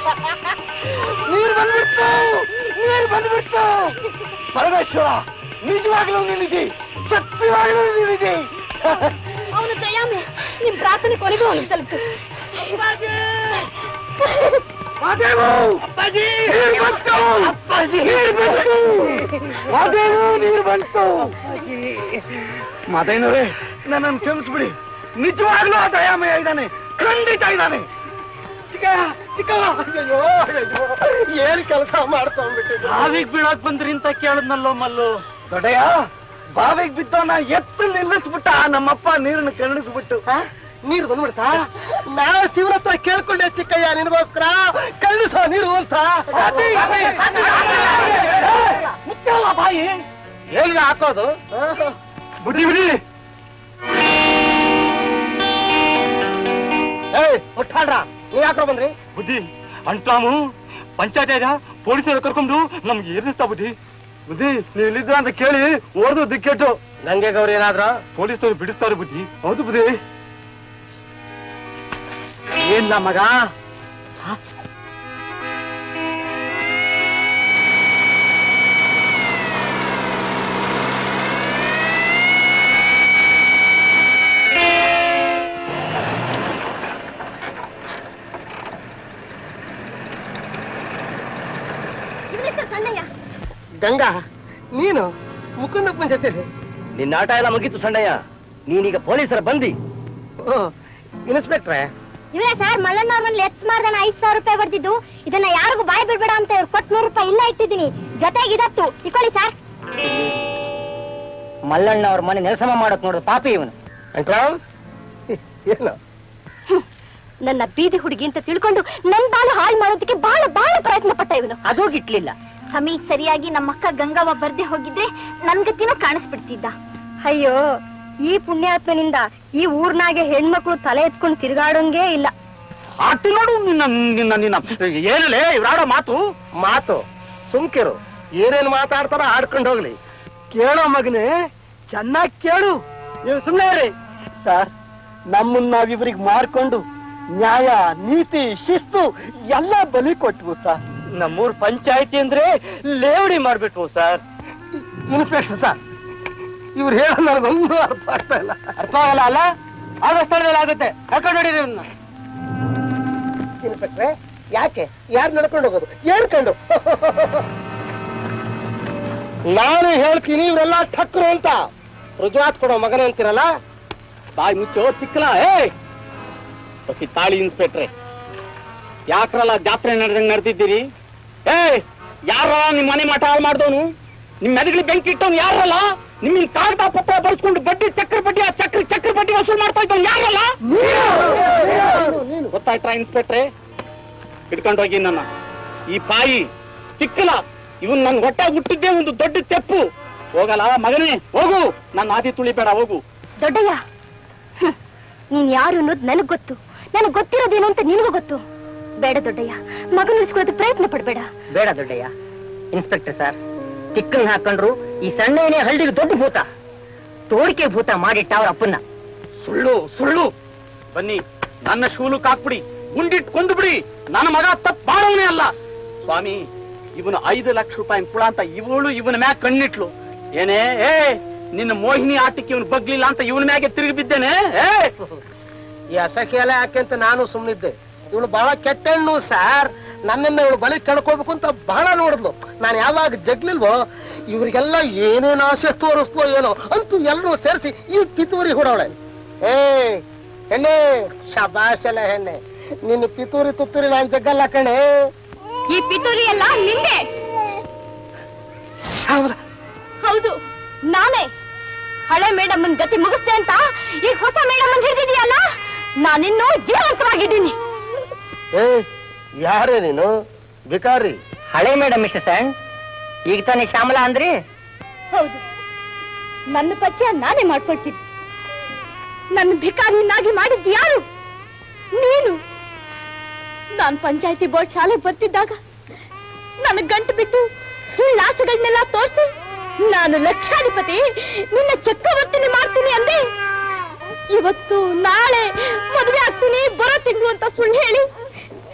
ನೀರು ಬಂದ್ಬಿಡ್ತು ನೀರು ಬಂದ್ಬಿಡ್ತು ಪರಮೇಶ್ವರ ನಿಜವಾಗ್ಲೂ ನಿನಗೆ ಸತ್ಯವಾಗ್ಲೂ ನಿನಗೆ ಅವನು ದಯಾಮೆ ನಿಮ್ ಪ್ರಾರ್ಥನೆ ಕೊನೆಗೂ ಅವನು ತಲುಪು ಮಾದೇವು ಅಪ್ಪಾಜಿ ನೀರು ಬಂತು ಅಪ್ಪಾಜಿ ನೀರು ಬಂತು ಮಾದೇವು ನೀರು ಬಂತು ಮಾದೇನವರೇ ನನ್ನನ್ನು ಕ್ಷಮಿಸ್ಬಿಡಿ ನಿಜವಾಗ್ಲೂ ಆ ದಯಾಮಯ ಇದ್ದಾನೆ ಖಂಡಿತ ಇದ್ದಾನೆ ಚಿಕ್ಕ ಚಿಕ್ಕ ಅಯ್ಯೋ ಅಯ್ಯೋ ಏನ್ ಕೆಲಸ ಮಾಡ್ಕೊಂಡ್ಬಿಟ್ಟಿದ್ರು ಬಾವಿಗೆ ಬೀಳಕ್ ಬಂದ್ರಿ ಅಂತ ಕೇಳದ್ನಲ್ಲೋ ಮಲ್ಲು ದೊಡ್ಡಯ್ಯ ಬಾವಿಗೆ ಬಿದ್ದವನ ಎತ್ತು ನಿಲ್ಲಿಸ್ಬಿಟ್ಟ ನಮ್ಮಪ್ಪ ನೀರನ್ನು ಕರುಣಿಸ್ಬಿಟ್ಟು ನೀರು ಬಂದ್ಬಿಡ್ತಾ ನಾ ಶಿವನ ಹತ್ರ ಕೇಳ್ಕೊಂಡೆ ಚಿಕ್ಕಯ್ಯ ನಿನಗೋಸ್ಕರ ಕಳ್ಳಿಸೋ ನೀರು ಅಂತ ಮುಚ್ಚಲ್ಲ ಬಾಯಿ ಎಲ್ಲಿ ಹಾಕೋದು ಬಿಡಿ ಬಿಡಿ ಏಯ್ ಮುಟ್ಟಾಡ್ರ ನೀವ್ ಯಾಕ್ರೋ ಬಂದ್ರಿ ಬುದ್ಧಿ ಅಂಟಾಮು ಪಂಚಾಯತ್ ಪೊಲೀಸರು ಕರ್ಕೊಂಡು ನಮ್ಗೆ ಏರಿಸ್ತಾ ಬುದ್ಧಿ ಬುದ್ಧಿ ನೀವ್ ಇಲ್ಲಿದ್ರ ಅಂತ ಕೇಳಿ ಓಡ್ದು ದಿಕ್ಕೆಟ್ಟು ನಂಗೆ ಗೌರಿ ಏನಾದ್ರ ಪೊಲೀಸರು ಬಿಡಿಸ್ತಾರೆ ಬುದ್ಧಿ ಹೌದು ಬುದ್ಧಿ ಏನ್ ಮಗ ಸಣ್ಣಯ್ಯ ಗಂಗಾ ನೀನು ಮುಕುಂದಪ್ಪನ ಜೊತೆಲಿ ನಿನ್ನ ಆಟ ಎಲ್ಲ ಮುಗೀತು ಸಣ್ಣಯ್ಯ ನೀನೀಗ ಪೊಲೀಸರ ಬಂದಿ ಇನ್ಸ್ಪೆಕ್ಟ್ರೆ ಇವರೇ ಸರ್ ಮಲ್ಲಣ್ಣ ಅವ್ರ ಮನೇಲಿ ಎತ್ ಮಾಡ್ದಾನ ಐದ್ ಸಾವಿರ ರೂಪಾಯಿ ಬರ್ತಿದ್ದು ಇದನ್ನ ಯಾರಿಗೂ ಬಾಯ್ ಬಿಡ್ಬೇಡ ಅಂತ ಇವ್ರು ಕೊಟ್ಟು ನೂರು ರೂಪಾಯಿ ಇಲ್ಲ ಇಟ್ಟಿದ್ದೀನಿ ಜೊತೆಗೆ ಇದತ್ತು ಇಕೊಳ್ಳಿ ಸರ್ ಮಲ್ಲಣ್ಣ ಅವ್ರ ಮನೆ ನೆಲಸಮ ಮಾಡಕ್ ನೋಡುದು ಪಾಪಿ ಇವನು ಅಂಟ್ರಾವ್ ಏನು ನನ್ನ ಬೀದಿ ಹುಡುಗಿ ಅಂತ ತಿಳ್ಕೊಂಡು ನನ್ ಬಾಳು ಹಾಳು ಮಾಡೋದಕ್ಕೆ ಬಹಳ ಬಹಳ ಪ್ರಯತ್ನ ಪಟ್ಟ ಇವನು ಅದು ಗಿಟ್ಲಿಲ್ಲ ಸಮೀ ಸರಿಯಾಗಿ ನಮ್ಮ ಅಕ್ಕ ಗಂಗವ್ವ ಬರ್ದೆ ಹೋಗಿದ್ರೆ ನನ್ ಗತಿನೂ ಕಾಣಿಸ್ಬಿಡ್ತಿದ್ದ ಅಯ್ಯೋ ಈ ಪುಣ್ಯಾತ್ಮನಿಂದ ಈ ಊರ್ನಾಗೆ ಹೆಣ್ಮಕ್ಳು ತಲೆ ಎತ್ಕೊಂಡು ತಿರುಗಾಡೋಂಗೇ ಇಲ್ಲ ಆಟಿ ನೋಡು ನಿನ್ನ ನಿನ್ನ ನಿನ್ನ ಏನಲೇ ಇವ್ರಾಡೋ ಮಾತು ಮಾತು ಸುಮ್ಕಿರು ಏನೇನ್ ಮಾತಾಡ್ತಾರ ಆಡ್ಕೊಂಡು ಹೋಗ್ಲಿ ಕೇಳೋ ಮಗನೇ ಚೆನ್ನಾಗ್ ಕೇಳು ನೀವು ಸುಮ್ಮನೆ ಇರಿ ಸರ್ ನಮ್ಮನ್ನ ನಾವಿಬ್ರಿಗೆ ಮಾರ್ಕೊಂಡು ನ್ಯಾಯ ನೀತಿ ಶಿಸ್ತು ಎಲ್ಲ ಬಲಿ ಕೊಟ್ವು ಸರ್ ನಮ್ಮೂರ್ ಪಂಚಾಯತಿ ಅಂದ್ರೆ ಲೇವಡಿ ಮಾಡ್ಬಿಟ್ವು ಸರ್ ಇನ್ಸ್ಪೆಕ್ಟರ್ ಸರ್ ಇವ್ರು ಹೇಳೋ ನನಗೊಂದು ಅರ್ಥ ಆಗ್ತಾ ಇಲ್ಲ ಅರ್ಥ ಆಗಲ್ಲ ಅಲ್ಲ ಆಗ ಸ್ಥಳದಲ್ಲಿ ಆಗುತ್ತೆ ಕರ್ಕೊಂಡು ಹೊಡೀರಿ ಇವ್ನ ಇನ್ಸ್ಪೆಕ್ಟ್ರೆ ಯಾಕೆ ಯಾರು ನಡ್ಕೊಂಡು ಹೋಗೋದು ಏನ್ ಕಂಡು ನಾನು ಹೇಳ್ತೀನಿ ಇವರೆಲ್ಲ ಠಕ್ರು ಅಂತ ರುಜುವಾತ್ ಕೊಡೋ ಮಗನ ಅಂತೀರಲ್ಲ ಬಾಯಿ ಮುಚ್ಚೋ ತಿಕ್ಕಲ ಏ ಬಸಿ ತಾಳಿ ಇನ್ಸ್ಪೆಕ್ಟ್ರೆ ಯಾಕ್ರಲ್ಲ ಜಾತ್ರೆ ನಡೆದಂಗ್ ನಡೆದಿದ್ದೀರಿ ಏ ಯಾರಲ್ಲ ನಿಮ್ ಮನೆ ಮಠ ಹಾಳು ಮಾಡ್ದವನು ನಿಮ್ ಮೆದಗಲಿ ಬೆಂಕಿ ಇಟ್ಟವ್ನು ಯಾರಲ್ಲ ನಿಮ್ಮಿನ್ ಕಾಗದ ಪತ್ರ ಬರ್ಸ್ಕೊಂಡು ಬಡ್ಡಿ ಚಕ್ರ ಬಡ್ಡಿ ಆ ಚಕ್ರ ಚಕ್ರ ಬಡ್ಡಿ ವಸೂಲ್ ಮಾಡ್ತಾ ಇದ್ದವ್ನು ಯಾರಲ್ಲ ಗೊತ್ತಾಯ್ತಾ ಇನ್ಸ್ಪೆಕ್ಟ್ರೆ ಹಿಡ್ಕೊಂಡು ಹೋಗಿ ನನ್ನ ಈ ಪಾಯಿ ತಿಕ್ಕಲ ಇವನ್ ನನ್ ಹೊಟ್ಟೆ ಹುಟ್ಟಿದ್ದೇ ಒಂದು ದೊಡ್ಡ ತೆಪ್ಪು ಹೋಗಲ್ಲ ಮಗನೇ ಹೋಗು ನನ್ನ ಆದಿ ತುಳಿಬೇಡ ಹೋಗು ದೊಡ್ಡಯ್ಯ ಹ್ಮ್. ನೀನ್ ಯಾರು ಅನ್ನೋದು ನನಗ್ ಗೊತ್ತು ನನಗ್ ಗೊತ್ತಿರೋದೇನು ಅಂತ ನಿನಗೂ ಗೊತ್ತು ಬೇಡ ದೊಡ್ಡಯ್ಯ ಮಗನ ಉಳಿಸ್ಕೊಳ್ಳೋದಕ್ಕೆ ಪ್ರಯತ್ನ ಪಡ್ಬೇಡ ಬೇಡ ದೊಡ್ಡಯ್ಯ ಇನ್ಸ್ಪೆಕ್ಟರ್ ಸರ್ ಚಿಕ್ಕನ್ ಹಾಕೊಂಡ್ರು ಈ ಸಣ್ಣನೇ ಹಳ್ಳಿಗೆ ದೊಡ್ಡ ಭೂತ ತೋಡಿಕೆ ಭೂತ ಮಾಡಿಟ್ಟ ಅವ್ರ ಅಪ್ಪನ್ನ ಸುಳ್ಳು ಸುಳ್ಳು ಬನ್ನಿ ನನ್ನ ಶೂಲಕ್ ಹಾಕ್ಬಿಡಿ ಗುಂಡಿಟ್ ಕೊಂದು ಬಿಡಿ ನನ್ನ ಮಗ ತಪ್ಪ ಬಾಳವನೇ ಅಲ್ಲ ಸ್ವಾಮಿ ಇವನು ಐದು ಲಕ್ಷ ರೂಪಾಯಿ ಕುಳ ಅಂತ ಇವಳು ಇವನ ಮ್ಯಾಗ ಕಣ್ಣಿಟ್ಲು ಏನೇ ಏ ನಿನ್ನ ಮೋಹಿನಿ ಆಟಕ್ಕೆ ಇವನು ಬಗ್ಲಿಲ್ಲ ಅಂತ ಇವನ ಮ್ಯಾಗೆ ತಿರುಗಿ ಬಿದ್ದೇನೆ ಏ ಈ ಅಸಖ್ಯ ಎಲ್ಲ ಯಾಕೆ ಅಂತ ನಾನು ಸುಮ್ಮನಿದ್ದೆ ಇವಳು ಬಹಳ ಕೆಟ್ಟ ಹೆಣ್ಣು ಸರ್ ನನ್ನನ್ನ ಇವಳು ಬಳಿ ಕಳ್ಕೋಬೇಕು ಅಂತ ಬಹಳ ನೋಡಿದ್ಲು ನಾನು ಯಾವಾಗ ಜಗ್ಲಿಲ್ವೋ ಇವ್ರಿಗೆಲ್ಲ ಏನೇನ್ ಆಸೆ ತೋರಿಸ್ಲೋ ಏನೋ ಅಂತೂ ಎಲ್ಲರೂ ಸೇರಿಸಿ ಈ ಪಿತೂರಿ ಹುಡವಳೆ ಏ ಹೆಣ್ಣೆ ಶಬಾಷ್ ಎಲ್ಲ ಹೆಣ್ಣೆ ನಿನ್ನ ಪಿತೂರಿ ತುತ್ತೂರಿ ನಾನ್ ಜಗ್ಗಲ್ಲ ಕಣೆ ಈ ಪಿತೂರಿ ಎಲ್ಲ ನಿಂದೆ ಹೌದು ನಾನೇ ಹಳೆ ಮೇಡಮ್ ಗತಿ ಮುಗಿಸ್ತೆ ಅಂತ ಈಗ ಹೊಸ ಮೇಡಮ್ ಹಿಡಿದಿದೀಯಲ್ಲ ನಾನಿನ್ನೂ ಜೀವಂತವಾಗಿದ್ದೀನಿ ಏ ಯಾರೇ ನೀನು ಬಿಕಾರಿ ಹಳೆ ಮೇಡಮ್ ಮಿಸ್ಟರ್ ಸಣ್ ಈಗ ತಾನೇ ಶ್ಯಾಮಲಾ ಅಂದ್ರಿ ಹೌದು ನನ್ನ ಪರಿಚಯ ನಾನೇ ಮಾಡ್ಕೊಳ್ತೀನಿ ನನ್ನ ಭಿಕಾರಿಯನ್ನಾಗಿ ಮಾಡಿದ್ದು ಯಾರು ನೀನು ನಾನ್ ಪಂಚಾಯತಿ ಬೋರ್ಡ್ ಶಾಲೆಗೆ ಬರ್ತಿದ್ದಾಗ ನನ್ನ ಗಂಟು ಬಿಟ್ಟು ಸುಳ್ಳಾಸೆಗಳನ್ನೆಲ್ಲ ತೋರಿಸಿ ನಾನು ಲಕ್ಷಾಧಿಪತಿ ನಿನ್ನ ಚಕ್ರವರ್ತಿನಿ ಮಾಡ್ತೀನಿ ಅಂದೆ ಇವತ್ತು ನಾಳೆ ಮದುವೆ ಆಗ್ತೀನಿ ಬರೋ ತಿಂಗಳು ಅಂತ ಸುಳ್ಳು ಹೇಳಿ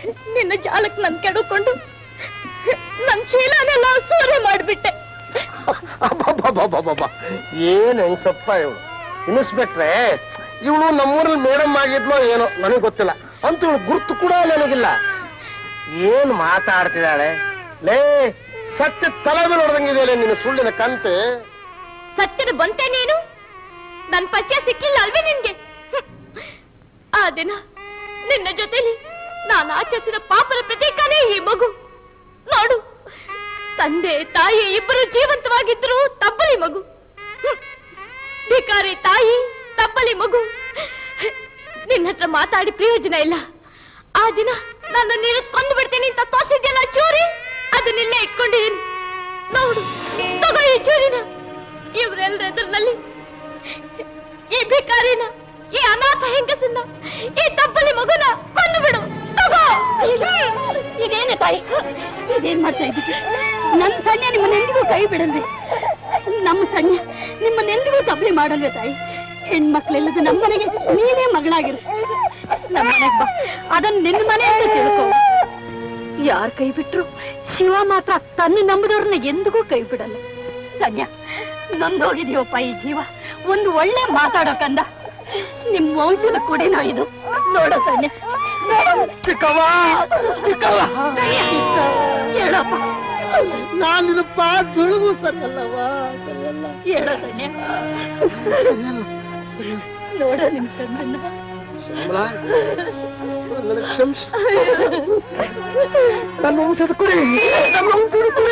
ನಿನ್ನ ಜಾಲಕ್ ನನ್ ಕೆಡುಕೊಂಡು ನನ್ ಶೀಲನೆಲ್ಲ ಸೂರೆ ಮಾಡ್ಬಿಟ್ಟೆ ಅಬ್ಬಬ್ಬಬ್ಬಬ್ಬಬ್ಬ. ಏನ್ ಹೆಂಗ್ಸಪ್ಪ ಇವಳು ಇನ್ಸ್ಪೆಕ್ಟ್ರೆ ಇವಳು ನಮ್ಮೂರಲ್ಲಿ ಮೇಡಮ್ ಆಗಿದ್ಲೋ ಏನೋ ನನಗೆ ಗೊತ್ತಿಲ್ಲ ಅಂತ ಇವಳು ಗುರ್ತು ಕೂಡ ನನಗಿಲ್ಲ ಏನ್ ಮಾತಾಡ್ತಿದ್ದಾಳೆ ಲೇ ಸತ್ಯ ತಲೆ ಮೇಲೆ ಹೊಡೆದಂಗಿದೆಯಲ್ಲ ನಿನ್ನ ಸುಳ್ಳಿನ ಕಂತೆ ಸತ್ಯದ ಬಂತೆ ನೀನು ನನ್ ಪರಿಚಯ ಸಿಕ್ಕಿಲ್ಲ ಅಲ್ವೇ ನಿನ್ಗೆ ಹ್ಮ್. ಆ ದಿನ ನಿನ್ನ ಜೊತೆಲಿ ನಾನು ಆಚರಿಸಿದ ಪಾಪದ ಪ್ರತೀಕನೇ ಈ ಮಗು ನೋಡು ತಂದೆ ತಾಯಿ ಇಬ್ಬರು ಜೀವಂತವಾಗಿದ್ರು ತಬ್ಬಲಿ ಮಗು ಹ್ಮ್. ಭಿಕಾರಿ ತಾಯಿ ತಬ್ಬಲಿ ಮಗು ನಿನ್ನ ಹತ್ರ ಮಾತಾಡಿ ಪ್ರಯೋಜನ ಇಲ್ಲ ಆ ದಿನ ನನ್ನ ನೀರು ಕೊಂದು ಬಿಡ್ತೀನಿ ಅಂತ ತೋರಿಸಿದ್ಯಲ್ಲ ಚೂರಿ ಅದನ್ನಿಲ್ಲೇ ಇಟ್ಕೊಂಡಿದ್ದೀನಿ ನೋಡು ತಗೋ ಈ ಚೂರಿನ ಇವರೆಲ್ಲರ ಎದುರಿನಲ್ಲಿ ಈ ಭಿಕಾರಿನ ಈ ಅನಾಥ ಹೆಂಗಸನ್ನ ಈ ತಪ್ಪಲಿ ಮಗುನ ಕೊಂದು ಬಿಡು ತಗೋ ಇದೇನೆ ತಾಯಿ ಇದೇನ್ ಮಾಡ್ತಾ ಇದ್ದೀವಿ ನನ್ನ ಸಣ್ಣ ನಿಮ್ಮನ್ನೆಂದಿಗೂ ಕೈ ಬಿಡಲ್ವೇ ನಮ್ಮ ಸಣ್ಣ ನಿಮ್ಮನ್ನೆಂದಿಗೂ ತಪ್ಪಲಿ ಮಾಡಲ್ವೇ ತಾಯಿ ಹೆಣ್ಮಕ್ಳೆಲ್ಲದು ನಮ್ಮನೆಗೆ ನೀನೇ ಮಗಳಾಗಿರು ನಮ್ಮನೆಗ್ ಬಾ ಅದನ್ನ ನಿನ್ನ ಮನೆ ಅಂತ ತಿಳ್ಕೊ ಯಾರ್ ಕೈ ಬಿಟ್ರು ಶಿವ ಮಾತ್ರ ತನ್ನ ನಂಬದವ್ರನ್ನ ಎಂದಿಗೂ ಕೈ ಬಿಡಲ್ಲ ಸನ್ಯ ನೊಂದೋಗಿದೀವಪ್ಪ ಈ ಜೀವ ಒಂದು ಒಳ್ಳೆ ಮಾತಾಡೋ ಕಂದ ನಿಮ್ ವಂಶದ ಕುಡಿನೋ ಇದು ನೋಡೋ ಸನ್ಯ ಚಿಕ್ಕವ್ವ ಚಿಕ್ಕವ್ವ ಹೇಳಪ್ಪ ನಾನಿನಪ್ಪ ತುಳುಗು ಸಲ್ಲಲ್ಲವ್ವ ಹೇಳೋ ಸನ್ಯ ನೋಡೋ ನಿಮ್ ಕಣ್ಣನ್ನ ಶ್ಯಾಮಲಾ, ನನಗೆ ಕ್ಷಮಿಸು ನನ್ನ ವಂಶದ ಕುಡಿ ನನ್ನ ವಂಶದ ಕುಡಿ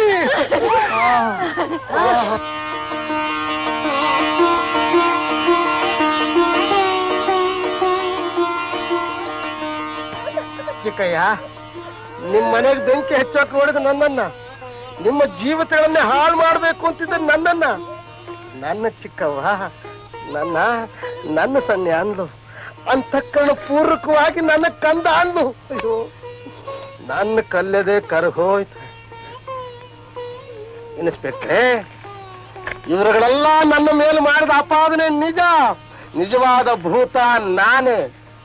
ಚಿಕ್ಕಯ್ಯ ನಿಮ್ ಮನೆಗೆ ಬೆಂಕಿ ಹೆಚ್ಚೋಕ್ ನೋಡಿದ ನನ್ನನ್ನ ನಿಮ್ಮ ಜೀವಿತಗಳನ್ನೇ ಹಾಳು ಮಾಡ್ಬೇಕು ಅಂತಿದ್ದ ನನ್ನನ್ನ ನನ್ನ ಚಿಕ್ಕವ್ವ ನನ್ನ ನನ್ನ ಸನ್ನೆ ಅಂದ್ಲು ಅಂತಃಕರಣ ಪೂರ್ವಕವಾಗಿ ನನ್ನ ಕಂದ ಅಂದ್ಲು ಅಯ್ಯೋ ನನ್ನ ಕಲ್ಲದೆ ಕರಗೋಯ್ತು ಇನ್ಸ್ಪೆಕ್ಟ್ರೆ ಇವರುಗಳೆಲ್ಲ ನನ್ನ ಮೇಲೆ ಮಾಡಿದ ಅಪಾದನೆ ನಿಜ ನಿಜವಾದ ಭೂತ ನಾನೇ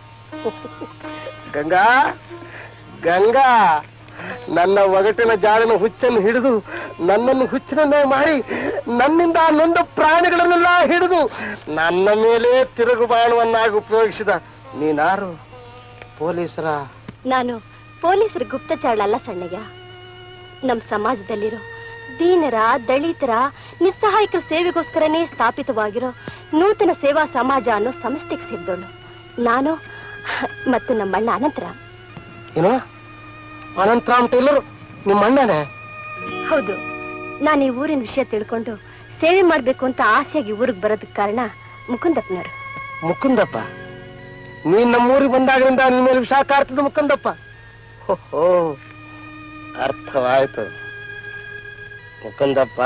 ಗಂಗಾ ಗಂಗಾ ನನ್ನ ಒಗಟಿನ ಜಾಡಿನ ಹುಚ್ಚನ್ನು ಹಿಡಿದು ನನ್ನನ್ನು ಹುಚ್ಚಿನನ್ನೇ ಮಾಡಿ ನನ್ನಿಂದ ನೊಂದ ಪ್ರಾಣಿಗಳನ್ನೆಲ್ಲ ಹಿಡಿದು ನನ್ನ ಮೇಲೆ ತಿರುಗುಬಾಣವನ್ನಾಗಿ ಉಪಯೋಗಿಸಿದ ನೀನಾರು ಪೊಲೀಸರ ನಾನು ಪೊಲೀಸರ ಗುಪ್ತಚಾರಳಲ್ಲ ಸಣ್ಣಯ್ಯ ನಮ್ ಸಮಾಜದಲ್ಲಿರೋ ದೀನರ ದಲಿತರ ನಿಸ್ಸಹಾಯಕ ಸೇವೆಗೋಸ್ಕರನೇ ಸ್ಥಾಪಿತವಾಗಿರೋ ನೂತನ ಸೇವಾ ಸಮಾಜ ಅನ್ನೋ ಸಂಸ್ಥೆಗೆ ಸೇರಿದವಳು ನಾನು ಮತ್ತು ನಮ್ಮಣ್ಣ ಅನಂತರ ಏನು ಅನಂತರಾಮ್ ಟೈಲರ್ ನಿಮ್ಮ ಅಣ್ಣನೇ ಹೌದು ನಾನು ಈ ಊರಿನ ವಿಷಯ ತಿಳ್ಕೊಂಡು ಸೇವೆ ಮಾಡ್ಬೇಕು ಅಂತ ಆಸೆಯಾಗಿ ಊರಿಗೆ ಬರೋದಕ್ಕೆ ಕಾರಣ ಮುಕುಂದಪ್ಪನವರು ಮುಕುಂದಪ್ಪ ನೀನ್ ನಮ್ಮೂರಿಗೆ ಬಂದಾಗಲಿಂದ ನಿನ್ನ ಮೇಲೆ ವಿಷ ಕಾರ್ತಿದ್ದ ಮುಕುಂದಪ್ಪ ಓ ಅರ್ಥವಾಯ್ತು ಮುಕುಂದಪ್ಪ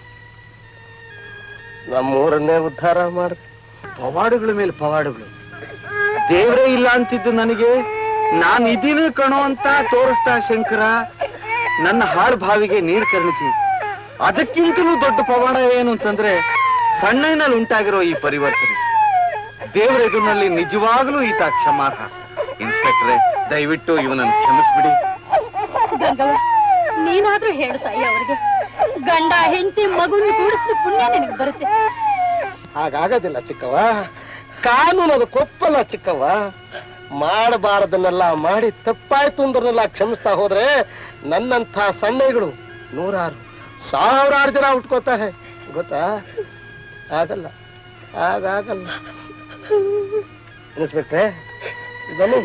ನಮ್ಮೂರನ್ನೇ ಉದ್ಧಾರ ಮಾಡಿದೆ ಪವಾಡುಗಳ ಮೇಲೆ ಪವಾಡುಗಳು ದೇವ್ರೇ ಇಲ್ಲ ಅಂತಿದ್ದು ನನಗೆ ನಾನ್ ಇದೀನಿ ಕಣೋ ಅಂತ ತೋರಿಸ್ತಾ ಶಂಕರ ನನ್ನ ಹಾಳು ಬಾವಿಗೆ ನೀರ್ ಕರುಣಿಸಿ ಅದಕ್ಕಿಂತಲೂ ದೊಡ್ಡ ಪವಾಡ ಏನು ಅಂತಂದ್ರೆ ಸಣ್ಣನಲ್ಲಿ ಉಂಟಾಗಿರೋ ಈ ಪರಿವರ್ತನೆ ದೇವರ ಎದುರಿನಲ್ಲಿ ನಿಜವಾಗ್ಲೂ ಈತ ಕ್ಷಮಾರ್ಹ ಇನ್ಸ್ಪೆಕ್ಟ್ರೆ ದಯವಿಟ್ಟು ಇವನನ್ನು ಕ್ಷಮಿಸ್ಬಿಡಿ ಗಂಗವ್ವ ನೀನಾದ್ರೂ ಹೇಳು ತಾಯಿ ಅವ್ರಿಗೆ ಗಂಡ ಹೆಂಡತಿ ಮಗುನ ಕೂಡಿಸಿದ ಪುಣ್ಯ ನಿನಗೆ ಬರುತ್ತೆ ಹಾಗಾಗೋದಿಲ್ಲ ಚಿಕ್ಕವ್ವ ಕಾನೂನು ಅದು ಕೊಪ್ಪಲ್ಲ ಚಿಕ್ಕವ್ವ ಮಾಡಬಾರದನ್ನೆಲ್ಲ ಮಾಡಿ ತಪ್ಪಾಯ್ತು ಅಂದ್ರನ್ನೆಲ್ಲ ಕ್ಷಮಿಸ್ತಾ ಹೋದ್ರೆ ನನ್ನಂಥ ಸಣ್ಣಗಳು ನೂರಾರು ಸಾವಿರಾರು ಜನ ಉಟ್ಕೋತಾರೆ ಗೊತ್ತಾ ಆಗಲ್ಲ ಹಾಗಾಗಲ್ಲ ಇನ್ಸ್ಪೆಕ್ಟ್ರೆ ಬನ್ನಿ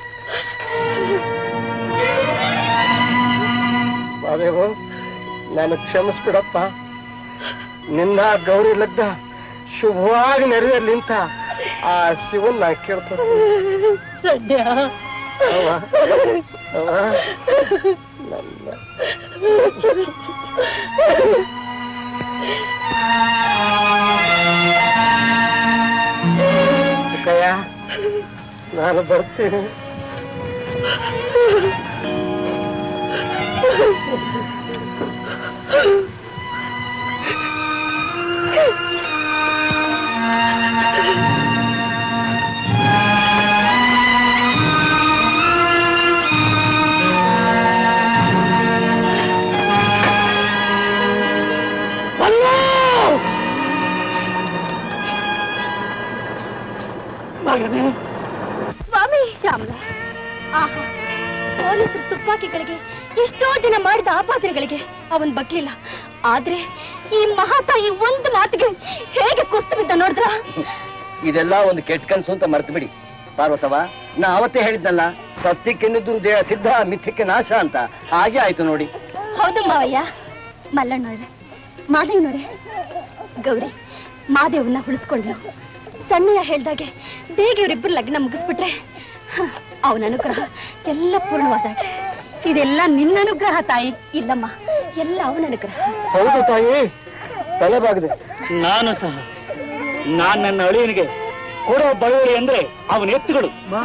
ಮಾದೇವು ನಾನು ಕ್ಷಮಿಸ್ಬಿಡಪ್ಪ ನಿನ್ನ ಗೌರಿ ಲಗ್ನ ಶುಭವಾಗಿ ನೆರವೇರ್ಲಿ ಅಂತ ಆ ಶಿವನ್ ನಾ ಕೇಳ್ಕೊತೀನಿ ಸದ್ಯ ಅವ್ವ, ಅವ್ವ, ನನ್ನ ಚಿಕ್ಕಯ್ಯ ನಾನು ಬರ್ತೀನಿ ಸ್ವಾಮಿ ಶ್ಯಾಮಲ ಆಹಾ ಪೊಲೀಸರು ತುಪಾಕಿಗಳಿಗೆ ಎಷ್ಟೋ ಜನ ಮಾಡಿದ ಆಪಾದನೆಗಳಿಗೆ ಅವನ್ ಬಗ್ಲಿಲ್ಲ ಆದ್ರೆ ಈ ಮಹಾತಾಯಿ ಒಂದು ಮಾತಿಗೆ ಹೇಗೆ ಕುಸ್ತು ಬಿದ್ದ ನೋಡಿದ್ರ ಇದೆಲ್ಲ ಒಂದು ಕೆಟ್ಟ ಕನ್ಸು ಅಂತ ಮರ್ತು ಬಿಡಿ ಪಾರ್ವತವ ನಾ ಅವತ್ತೇ ಹೇಳಿದ್ನಲ್ಲ ಸತ್ಯಕ್ಕೆಂದಿದ್ದು ದೇಹ ಸಿದ್ಧ ಮಿಥ್ಯಕ್ಕೆ ನಾಶ ಅಂತ ಹಾಗೆ ಆಯ್ತು ನೋಡಿ ಹೌದು ಮಾವಯ್ಯ ಮಲ್ಲಣ್ಣವ್ರೆ ಮಾದೇವ್ನವ್ರೆ ಗೌರಿ ಮಾದೇವನ್ನ ಉಳಿಸ್ಕೊಂಡ್ಲು ಸಣ್ಣಯ್ಯ ಹೇಳ್ದಾಗೆ ಬೇಗ ಇವರಿಬ್ಬರು ಲಗ್ನ ಮುಗಿಸ್ಬಿಟ್ರೆ ಅವನ ಅನುಗ್ರಹ ಎಲ್ಲ ಪೂರ್ಣವಾದಾಗ ಇದೆಲ್ಲ ನಿನ್ನ ಅನುಗ್ರಹ ತಾಯಿ ಇಲ್ಲಮ್ಮ ಎಲ್ಲ ಅವನ ಅನುಗ್ರಹ ಹೌದು ತಾಯಿ ತಲೆಬಾಗಿದೆ ನಾನು ಸಹ ನಾನ್ ನನ್ನ ಅಳಿಯನಿಗೆ ಕೊಡೋ ಬಳುವಳಿ ಅಂದ್ರೆ ಅವನ ಎತ್ತುಗಳು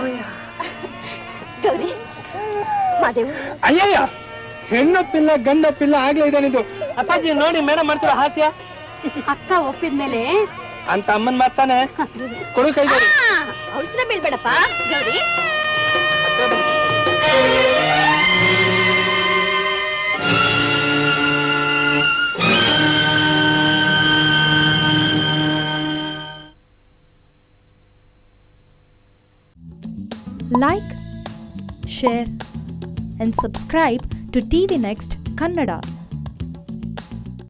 ಗೌರಿ ಮಾದೇವ್ ಅಯ್ಯಯ್ಯ ಹೆಣ್ಣಪ್ಪಿಲ್ಲ ಗಂಡಪ್ಪಿಲ್ಲ ಆಗ್ಲೇ ಇದೆ ನಿಂದು ಅಪ್ಪಾಜಿ ನೋಡಿ ಮೇಡಮ್ ಮಾಡ್ತೀರ ಹಾಸ್ಯ ಅಕ್ಕ ಒಪ್ಪಿದ್ಮೇಲೆ ಅಂತ ಅಮ್ಮನ್ ಮಾತಾನೆ ಕೊಡು ಕೈ ಜೋಡಿ. ಅವಸರ ಬೀಳ್ಬೇಡಪ್ಪ Gauri like, share, and subscribe to TV Next Kannada.